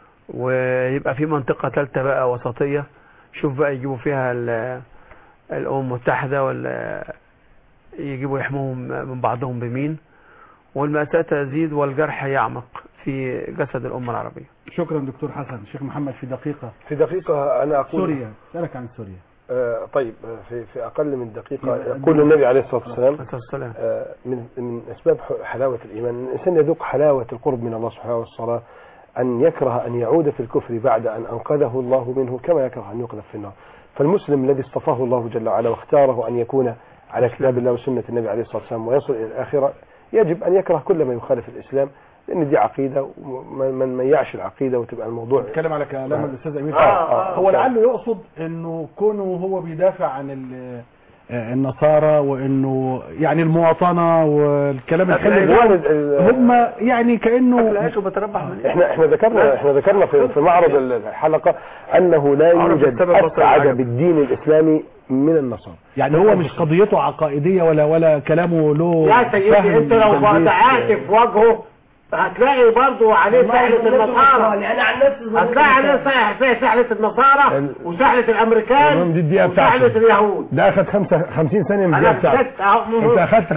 ويبقى في منطقة ثالثة بقى وسطية شوف بقى يجيبوا فيها ال- الأمم المتحدة ولا يجيبوا يحموهم من بعضهم بمين والمأساة تزيد والجرح يعمق في جسد الأمة العربية شكرا دكتور حسن شيخ محمد في دقيقة في دقيقة أنا أقول سوريا سألك عن سوريا آه طيب آه، في في أقل من دقيقة يبقى يقول النبي عليه الصلاة والسلام والسلام آه، من من أسباب ح- حلاوة الإيمان أن الإنسان يذوق حلاوة القرب من الله سبحانه والصلاة أن يكره أن يعود في الكفر بعد أن أنقذه الله منه كما يكره أن يقذف في النار فالمسلم الذي اصطفاه الله جل وعلا واختاره أن يكون على كتاب الله وسنة النبي عليه الصلاة والسلام ويصل إلى الآخرة يجب أن يكره كل ما يخالف الإسلام لأن دي عقيدة ومن من من يعش العقيدة وتبقى الموضوع بتكلم على كلام آه. الاستاذ امير آه، آه، هو آه. لعله يقصد انه كونه هو بيدافع عن ال- آه، النصارى وانه يعني المواطنه والكلام الحلو الوالد ده ال- هم يعني كانه وبتربح من احنا احنا ذكرنا احنا ذكرنا في في معرض الحلقه انه لا عرف يوجد السبب بطل اسعد العجب. بالدين الاسلامي من النصارى يعني هو مش قضيته عقائديه ولا ولا كلامه له يا سيدي فهم انت لو تنبيه. ضيعت في وجهه هتلاقي برضه عليه والله سهلة أنا النصارى أنا عن نفسي هتلاقي عليه سهلة فيها سهلة النصارى وسهلة المهم الامريكان دي الدقيقة وسهلة بتاعته اليهود ده اخد خمسة خمسين ثانية من انا الدقيقة بتاعته مسكت اهو انت اخدت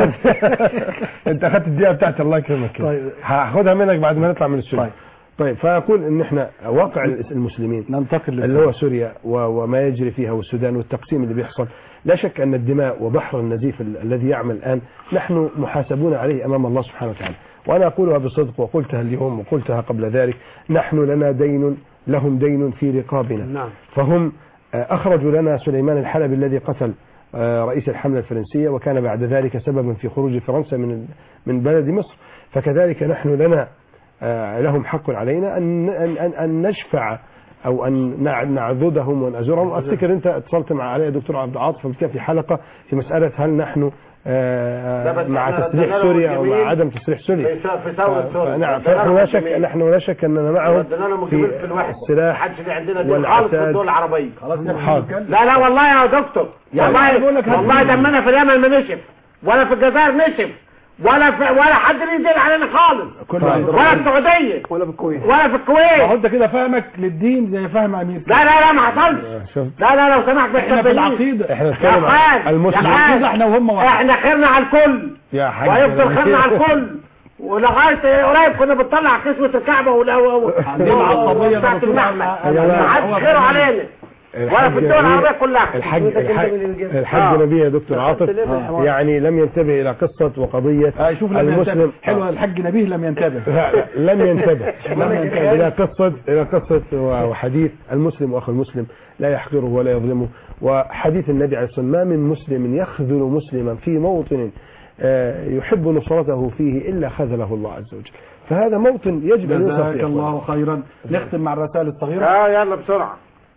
انت اخدت الدقيقة بتاعتي الله يكرمك كده. طيب. هاخدها منك بعد ما نطلع من السوريا طيب. طيب فاقول ان احنا واقع المسلمين ننتقل اللي هو سوريا و- وما يجري فيها والسودان والتقسيم اللي بيحصل لا شك ان الدماء وبحر النزيف ال- الذي يعمل الان نحن محاسبون عليه امام الله سبحانه وتعالى وانا اقولها بصدق وقلتها اليوم وقلتها قبل ذلك نحن لنا دين لهم دين في رقابنا نعم فهم آه، أخرجوا لنا سليمان الحلبي الذي قتل آه، رئيس الحملة الفرنسية وكان بعد ذلك سببا في خروج فرنسا من من بلد مصر فكذلك نحن لنا آه، لهم حق علينا أن أن أن, أن نشفع أو أن نع- نعذدهم ونأزرهم أفتكر أنت اتصلت مع علي دكتور عبد العاطف قبل كده في حلقة في مسألة هل نحن آه، لا، بس مع احنا تسليح ردنا لهم سوريا أو مع الجميل عدم تسليح سوريا في سا- في ثورة ف- سوريا. نعم ردنا فنحن لهم لا شك الجميل. نحن لا شك أننا معهم ردنا لهم الجميل في الوحدة السلاح محدش اللي عندنا دين خالص في والعتاد. الدول العربية حاضر لا لا والله يا دكتور يعني أنا بقول والله لك هات والله مني. دمنا في اليمن ما نشف ولا في الجزائر نشف ولا في ولا حد بينزل علينا خالص كله ولا السعوديه ولا في الكويت ولا في الكويت ما هو انت كده فاهمك للدين زي فهم امير لا لا لا ما حصلش شفت لا لا لو سمحت ما احنا في تكذبنيش. العقيده احنا يا نتكلم عن حاج المسلم يا حاج احنا وهم واحد احنا خيرنا على الكل يا حاج وهيفضل خيرنا على الكل ولغايه قريب كنا بنطلع كسوه الكعبه ولا عندنا عصبية بتاعت بتقول النحله على- ما حدش خيره علينا ولا في الدول العربيه كلها الحاج الحاج, الحاج آه. نبيه يا دكتور عاطف آه. يعني لم ينتبه الى قصه وقضيه آه شوف لم المسلم ينتبه حلوه الحاج نبيه لم ينتبه لا، لا، لم ينتبه لم ينتبه. الى قصه الى قصه وحديث المسلم واخو المسلم لا يحقره ولا يظلمه وحديث النبي عليه الصلاه والسلام ما من مسلم يخذل مسلما في موطن آه، يحب نصرته فيه الا خذله الله عز وجل فهذا موطن يجب ان ينصر جزاك فيه الله خيرا نختم مع الرسائل الصغيره اه يلا بسرعه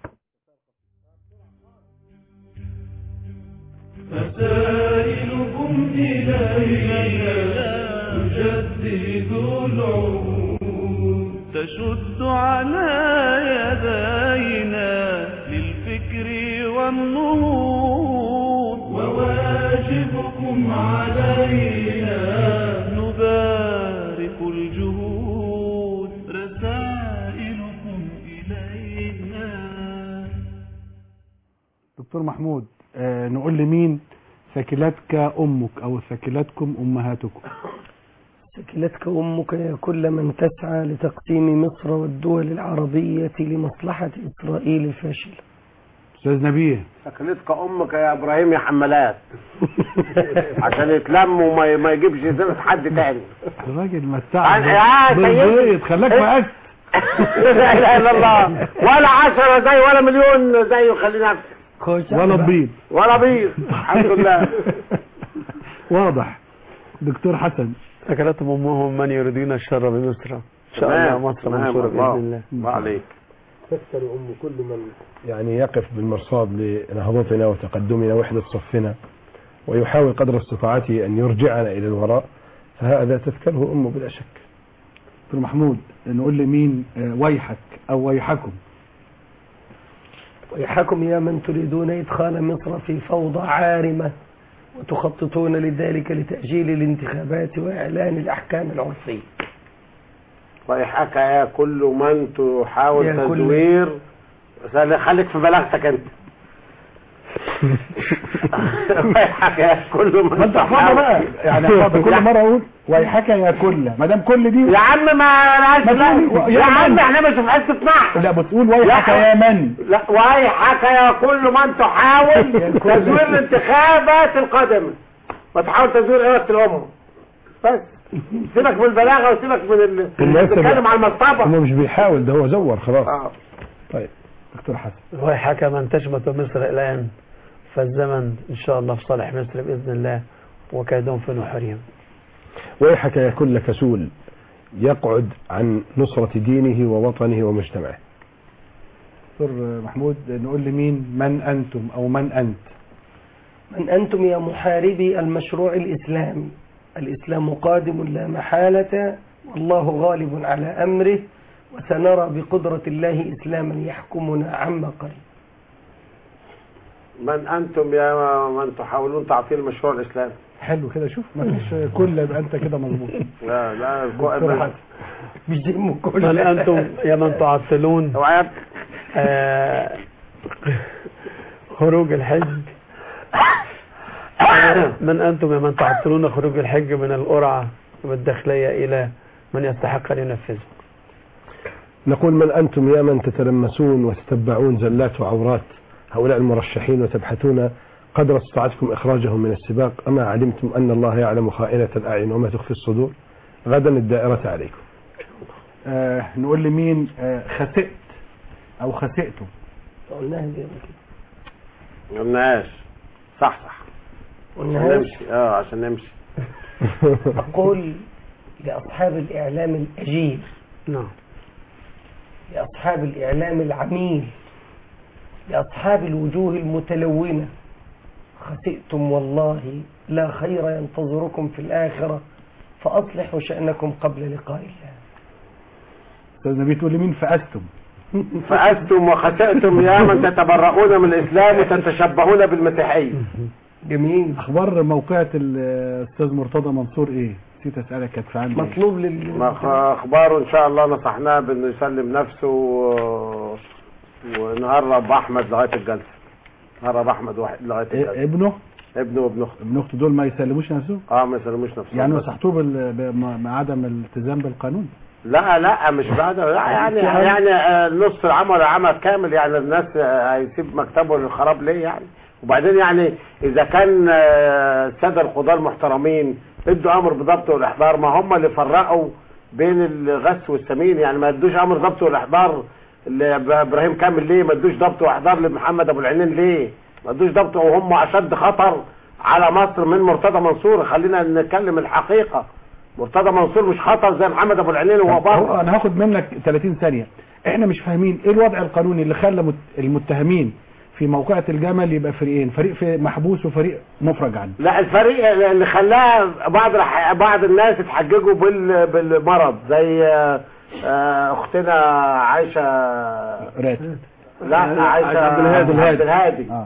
رسائلكم إلينا تجدد العهود تشد على يدينا للفكر والنهوض وواجبكم علينا نبارك الجهود رسائلكم إلينا دكتور محمود آه نقول لمين ثكلتك امك او ثكلتكم امهاتكم ثكلتك أمك يا كل من تسعى لتقسيم مصر والدول العربية لمصلحة إسرائيل الفاشلة استاذ نبيه سكنتك امك يا ابراهيم يا حمالات عشان يتلم وما ما يجيبش سيره حد تاني الراجل أنا- متعب يا بالبيض خلاك مقاس لا اله الا الله ولا عشرة زي ولا مليون زيه خلي نفسك ولا بيض ولا بيض الحمد لله واضح دكتور حسن أكلتهم أمهم من يريدون الشر بمصر إن شاء تمام، الله مصر تمام، منصورة الله. بإذن الله الله عليك تسأل أم كل من يعني يقف بالمرصاد لنهضتنا وتقدمنا وحدة صفنا ويحاول قدر استطاعته أن يرجعنا إلى الوراء فهذا تذكره أمه بلا شك دكتور محمود نقول لمين آه ويحك او ويحكم ويحكم يا من تريدون إدخال مصر في فوضى عارمة وتخططون لذلك لتأجيل الانتخابات وإعلان الأحكام العرفية ويحكى يا كل من تحاول يا كل- تزوير خلي- خليك في بلاغتك انت ويحكى يا كل من ما انت احفظها بقى يعني احفظها كل مره اقول ويحك يا كل ما دام كل دي يا عم ما لهاش ما لا تقول- يا يا عم من. احنا مش في حته نحو لا بتقول ويحك يا من لا ويحك يا كل من تحاول تزوير الانتخابات القادمه وتحاول تزوير إرادة الأمة بس سيبك من البلاغة وسيبك من ال... الناس بتتكلم على المصطبة هو مش بيحاول ده هو زور خلاص آه. طيب دكتور حسن ويحكى من تشمت مصر الآن فالزمن إن شاء الله في صالح مصر بإذن الله وكيدهم في نحورهم ويحك يا كل كسول يقعد عن نصرة دينه ووطنه ومجتمعه دكتور محمود نقول لمين من انتم او من انت من أنتم يا محاربي المشروع الإسلامي الإسلام قادم لا محالة والله غالب على أمره وسنرى بقدرة الله إسلاما يحكمنا عما قريب من أنتم يا من تحاولون تعطيل المشروع الإسلامي حلو كده شوف ما فيش كل يبقى انت كده مظبوط لا لا دكتور حسن مش زي أم كل من أنتم يا من تعطلون آه، خروج الحج آه، من أنتم يا من تعطلون خروج الحج من القرعة والداخلية إلى من يستحق أن ينفذه نقول من أنتم يا من تتلمسون وتتبعون زلات وعورات هؤلاء المرشحين وتبحثون قدر استطاعتكم إخراجهم من السباق أما علمتم أن الله يعلم خائنة الأعين وما تخفي الصدور غدا الدائرة عليكم آه نقول لمين آه خسئت او خسئتم قلناها دي قبل كده. قلناش صح صح عشان قلناهاش نمشي اه عشان نمشي أقول لأصحاب الإعلام الأجيل نعم لأصحاب الإعلام العميل لأصحاب الوجوه المتلونة خسئتم والله لا خير ينتظركم في الآخرة فأصلحوا شأنكم قبل لقاء الله استاذ نبي تقول لمين فأستم فأستم وخسأتم يا من تتبرؤون من الإسلام وتتشبهون بالمسيحية جميل اخبار موقعة الاستاذ مرتضى منصور ايه نسيت اسالك كانت في عندي مطلوب لل ما خ- اخباره ان شاء الله نصحناه بانه يسلم نفسه و... ونهرب احمد لغايه الجلسه نهرب احمد واحد لغايه إيه الجلسه ابنه ابنه وابن اخته ابن اخته دول ما يسلموش نفسهم اه ما يسلموش نفسهم يعني بس. نصحتوه بال... بم- بعدم الالتزام بالقانون لا لا مش بعد لا يعني يعني آه، نص العمل عمل كامل يعني الناس آه، هيسيب مكتبه للخراب ليه يعني وبعدين يعني اذا كان آه، الساده القضاه المحترمين ادوا امر بضبط والاحضار ما هم اللي فرقوا بين الغث والسمين يعني ما ادوش امر ضبط والاحضار لابراهيم كامل ليه ما ادوش ضبط واحضار لمحمد ابو العينين ليه ما ادوش ضبط وهم اشد خطر على مصر من مرتضى منصور خلينا نتكلم الحقيقه مرتضى منصور مش خطر زي محمد ابو العينين وهو هو بره انا هاخد منك 30 ثانية احنا مش فاهمين ايه الوضع القانوني اللي خلى مت- المتهمين في موقعة الجمل يبقى فريقين فريق في محبوس وفريق مفرج عنه لا الفريق اللي خلاها بعض الح- بعض الناس اتحججوا بال... بالمرض زي آه، آه، اختنا عائشه راتب لا عائشه عبد الهادي. عبد الهادي اه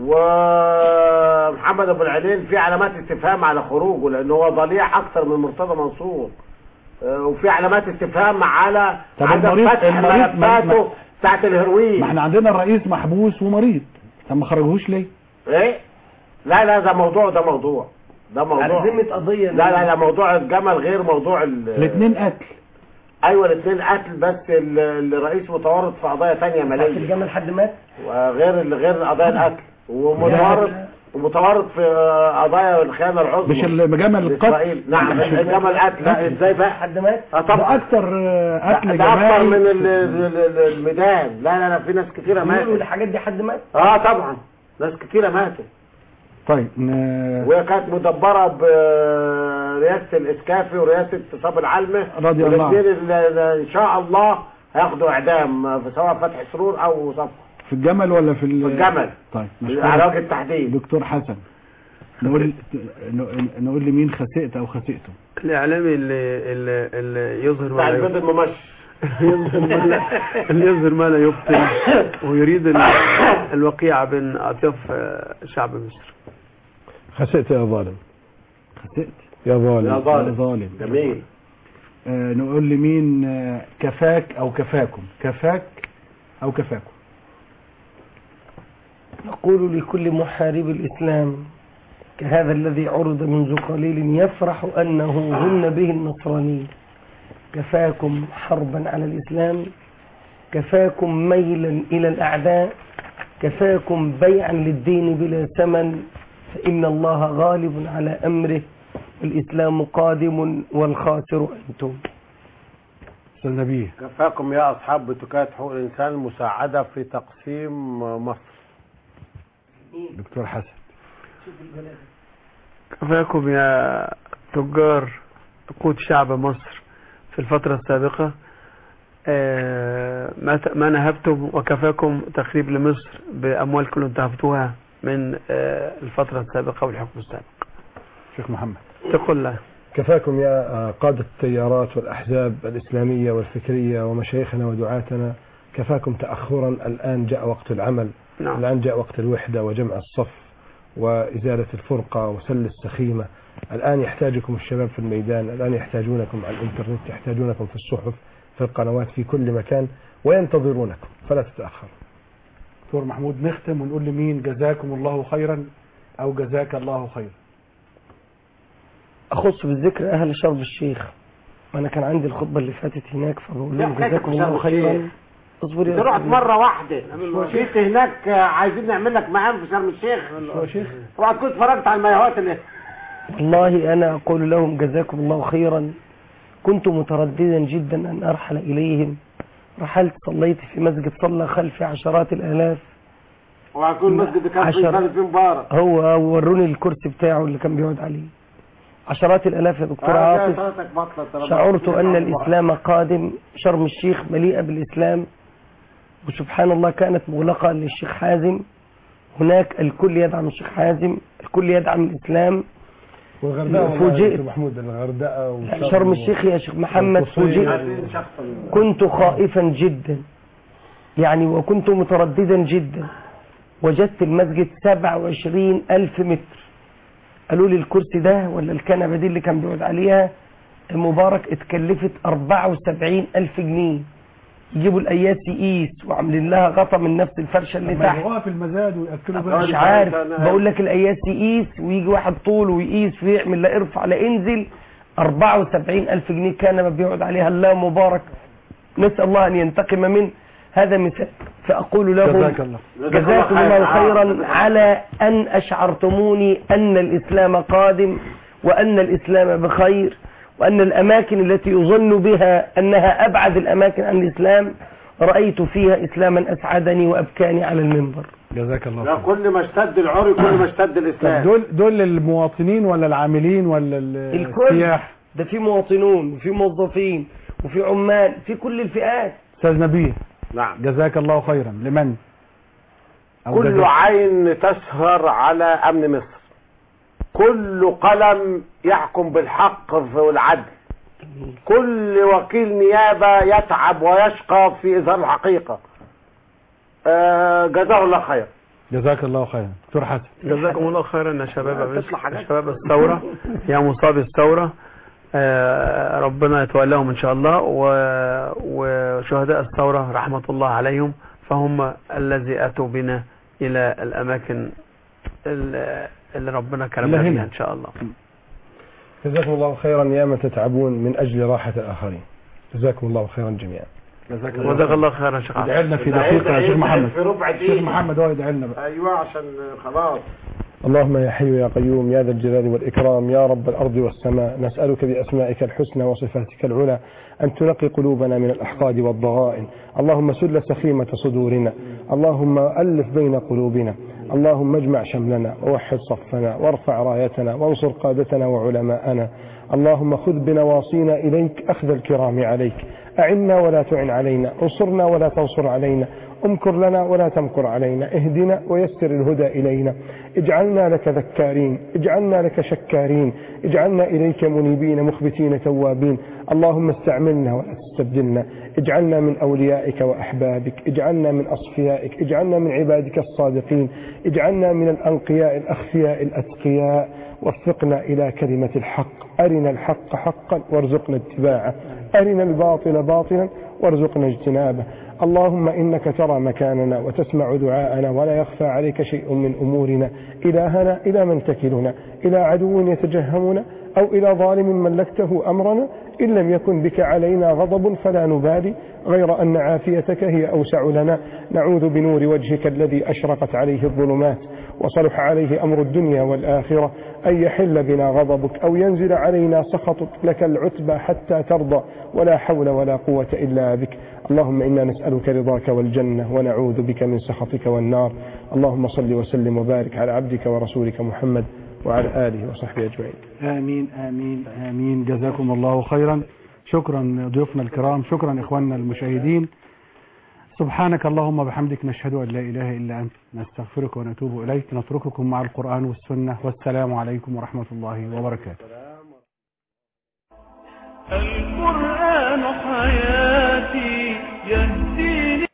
ومحمد ابو العينين في علامات استفهام على خروجه لان هو ضليع اكثر من مرتضى منصور آه، وفي علامات استفهام على طب عدم المريض- فتح المريض ما- ما- ملفاته بتاعت الهيروين ما احنا عندنا الرئيس محبوس ومريض طب ما خرجوهوش ليه ايه لا لا ده موضوع ده موضوع ده موضوع على ذمة قضية لا لا لا موضوع الجمل غير موضوع ال- الاثنين قتل ايوه الاثنين قتل بس ال- الرئيس متورط في قضايا ثانيه بتاعت ماليه الجمل حد مات وغير ال- غير قضايا القتل ومتورط ومتورط في قضايا الخيانه العظمى مش الجمل القتل لإسرائيل. نعم مش الجمل قتل لا ازاي بقى حد مات اه ده طبعا اكتر آه، قتل ده اكتر جماعي من ال- ال- ال- الميدان لا لا لا في ناس كتيره بيقولوا ماتت الحاجات دي حد مات اه طبعا ناس كتيره ماتت طيب ن- وهي كانت مدبرة برئاسة الإسكافي ورئاسة صاب العلمة رضي الله والاثنين اللي إن شاء الله هياخدوا إعدام في سواء فتح سرور أو صف في الجمل ولا في ال- في الجمل طيب على وجه التحديد دكتور حسن نقول نقول لي مين خسئت او خسئته الاعلامي اللي اللي, اللي يظهر بتاع ما لا البيض يبطل الممشي يظهر ما لا اللي يظهر ما لا يبطل ويريد ال- الوقيعة بين أطياف آه، شعب مصر خسئت يا ظالم خسئت يا ظالم يا ظالم. ظالم جميل آه نقول لي مين آه، كفاك او كفاكم كفاك او كفاكم نقول لكل محارب الإسلام كهذا الذي عرض منذ قليل يفرح أنه ظن به النصراني كفاكم حربا على الإسلام كفاكم ميلا إلى الأعداء كفاكم بيعا للدين بلا ثمن فإن الله غالب على أمره والإسلام قادم والخاسر أنتم استاذ نبيه كفاكم يا أصحاب بتوكات حقوق الإنسان المساعدة في تقسيم مصر دكتور حسن كفاكم يا تجار قوت شعب مصر في الفترة السابقة آه، ما ت- ما نهبتم وكفاكم تخريب لمصر بأموالكم اللي انتهبتوها من آه، الفترة السابقة والحكم السابق شيخ محمد تقول له كفاكم يا قادة التيارات والأحزاب الإسلامية والفكرية ومشايخنا ودعاتنا كفاكم تأخرا الآن جاء وقت العمل نعم. الآن جاء وقت الوحدة وجمع الصف وإزالة الفرقة وسل السخيمة الآن يحتاجكم الشباب في الميدان الآن يحتاجونكم على الإنترنت يحتاجونكم في الصحف في القنوات في كل مكان وينتظرونكم فلا تتأخروا دكتور محمود نختم ونقول لي مين جزاكم الله خيرا او جزاك الله خيرا أخص بالذكر أهل شرم الشيخ وأنا كان عندي الخطبة اللي فاتت هناك فبقول لهم لا، جزاكم شرم الله خيرا الشيخ. اصبر يا انت رحت أستاذ. مرة واحدة جيت هناك آه، عايزين نعمل لك مهام في شرم الشيخ يا شيخ طبعا كنت اتفرجت على المايوهات اللي والله أنا أقول لهم جزاكم الله خيرا كنت مترددا جدا أن أرحل إليهم رحلت صليت في مسجد صلى خلفي عشرات الآلاف وهيكون مسجد كان في عشر. خالد بن مبارك هو وروني الكرسي بتاعه اللي كان بيقعد عليه عشرات الآلاف يا دكتور آه، عاطف صلاتك بطلت يا رب. شعرت أن الإسلام قادم شرم الشيخ مليئة بالإسلام وسبحان الله كانت مغلقة للشيخ حازم هناك الكل يدعم الشيخ حازم الكل يدعم الإسلام والغردقة والله يا فوجئت دكتور محمود الغردقة وشرم شرم الشيخ يا شيخ محمد فوجئت كنت خائفا جدا يعني وكنت مترددا جدا وجدت المسجد 27 ألف متر قالوا لي الكرسي ده ولا الكنبة دي اللي كان بيقعد عليها مبارك اتكلفت 74 ألف جنيه يجيبوا الأياس يقيس وعاملين لها غطا من نفس الفرشة اللي لما تحت يلغوها في المزاد ويأكلوا بقى مش عارف بقول لك الأياس يقيس ويجي واحد طوله ويقيس ويعمل لا ارفع لا انزل 74 ألف جنيه كنبة بيقعد عليها الله مبارك نسأل الله أن ينتقم منه هذا مثال فأقول لهم جزاك الله جزاكم الله خيرا على أن أشعرتموني أن الإسلام قادم وأن الإسلام بخير وأن الأماكن التي يظن بها أنها أبعد الأماكن عن الإسلام رأيت فيها إسلاما أسعدني وأبكاني على المنبر جزاك الله لا خير كل ما اشتد العري كل ما اشتد طب الاسلام دول دول المواطنين ولا العاملين ولا ال- الكل السياح ده في مواطنون وفي موظفين وفي عمال في كل الفئات استاذ نبيه نعم جزاك الله خيرا لمن أو كل جزاك- عين تسهر على امن مصر كل قلم يحكم بالحق والعدل كل وكيل نيابة يتعب ويشقى في إظهار الحقيقة آه، جزاه الله خير جزاك الله خيرا دكتور حسن جزاكم الله خيرا يا شباب تطلع يا حاجات. شباب الثورة يا مصابي الثورة آه، ربنا يتولاهم ان شاء الله و- وشهداء الثورة رحمة الله عليهم فهم الذي اتوا بنا الى الاماكن ال- اللي ربنا كرمنا اللي هنا. فيها ان شاء الله جزاكم الله خيرا يا من تتعبون من أجل راحة الآخرين جزاكم الله خيرا جميعا جزاك وجزاك الله خيرا يا شيخ عبد. ادعي لنا في دقيقة يا شيخ محمد في ربع الشيخ دقيقة محمد هو يدعي لنا بقى أيوة عشان خلاص اللهم يا حي يا قيوم يا ذا الجلال والإكرام يا رب الأرض والسماء نسألك بأسمائك الحسنى وصفاتك العلى أن تنقي قلوبنا من الأحقاد والضغائن اللهم سل سخيمة صدورنا اللهم ألف بين قلوبنا اللهم اجمع شملنا ووحد صفنا وارفع رايتنا وانصر قادتنا وعلماءنا اللهم خذ بنواصينا إليك أخذ الكرام عليك أعنا ولا تعن علينا انصرنا ولا تنصر علينا امكر لنا ولا تمكر علينا اهدنا ويسر الهدى إلينا اجعلنا لك ذكارين اجعلنا لك شكارين اجعلنا إليك منيبين مخبتين توابين اللهم استعملنا ولا تستبدلنا اجعلنا من أوليائك وأحبابك اجعلنا من أصفيائك اجعلنا من عبادك الصادقين اجعلنا من الأنقياء الأخفياء الأتقياء وفقنا إلى كلمة الحق أرنا الحق حقا وارزقنا اتباعه أرنا الباطل باطلا وارزقنا اجتنابه اللهم إنك ترى مكاننا وتسمع دعاءنا ولا يخفى عليك شيء من أمورنا إلهنا إلى من تكلنا إلى عدو يتجهمنا أو إلى ظالم ملكته أمرنا إن لم يكن بك علينا غضب فلا نبالي غير أن عافيتك هي أوسع لنا نعوذ بنور وجهك الذي أشرقت عليه الظلمات وصلح عليه أمر الدنيا والآخرة أن يحل بنا غضبك أو ينزل علينا سخطك لك العتبى حتى ترضى ولا حول ولا قوة إلا بك اللهم إنا نسألك رضاك والجنة ونعوذ بك من سخطك والنار اللهم صل وسلم وبارك على عبدك ورسولك محمد وعلى آله وصحبه أجمعين آمين آمين آمين جزاكم الله خيرا شكرا ضيوفنا الكرام شكرا إخواننا المشاهدين سبحانك اللهم وبحمدك نشهد أن لا إله إلا أنت نستغفرك ونتوب إليك نترككم مع القرآن والسنة والسلام عليكم ورحمة الله وبركاته القرآن حياتي يهدي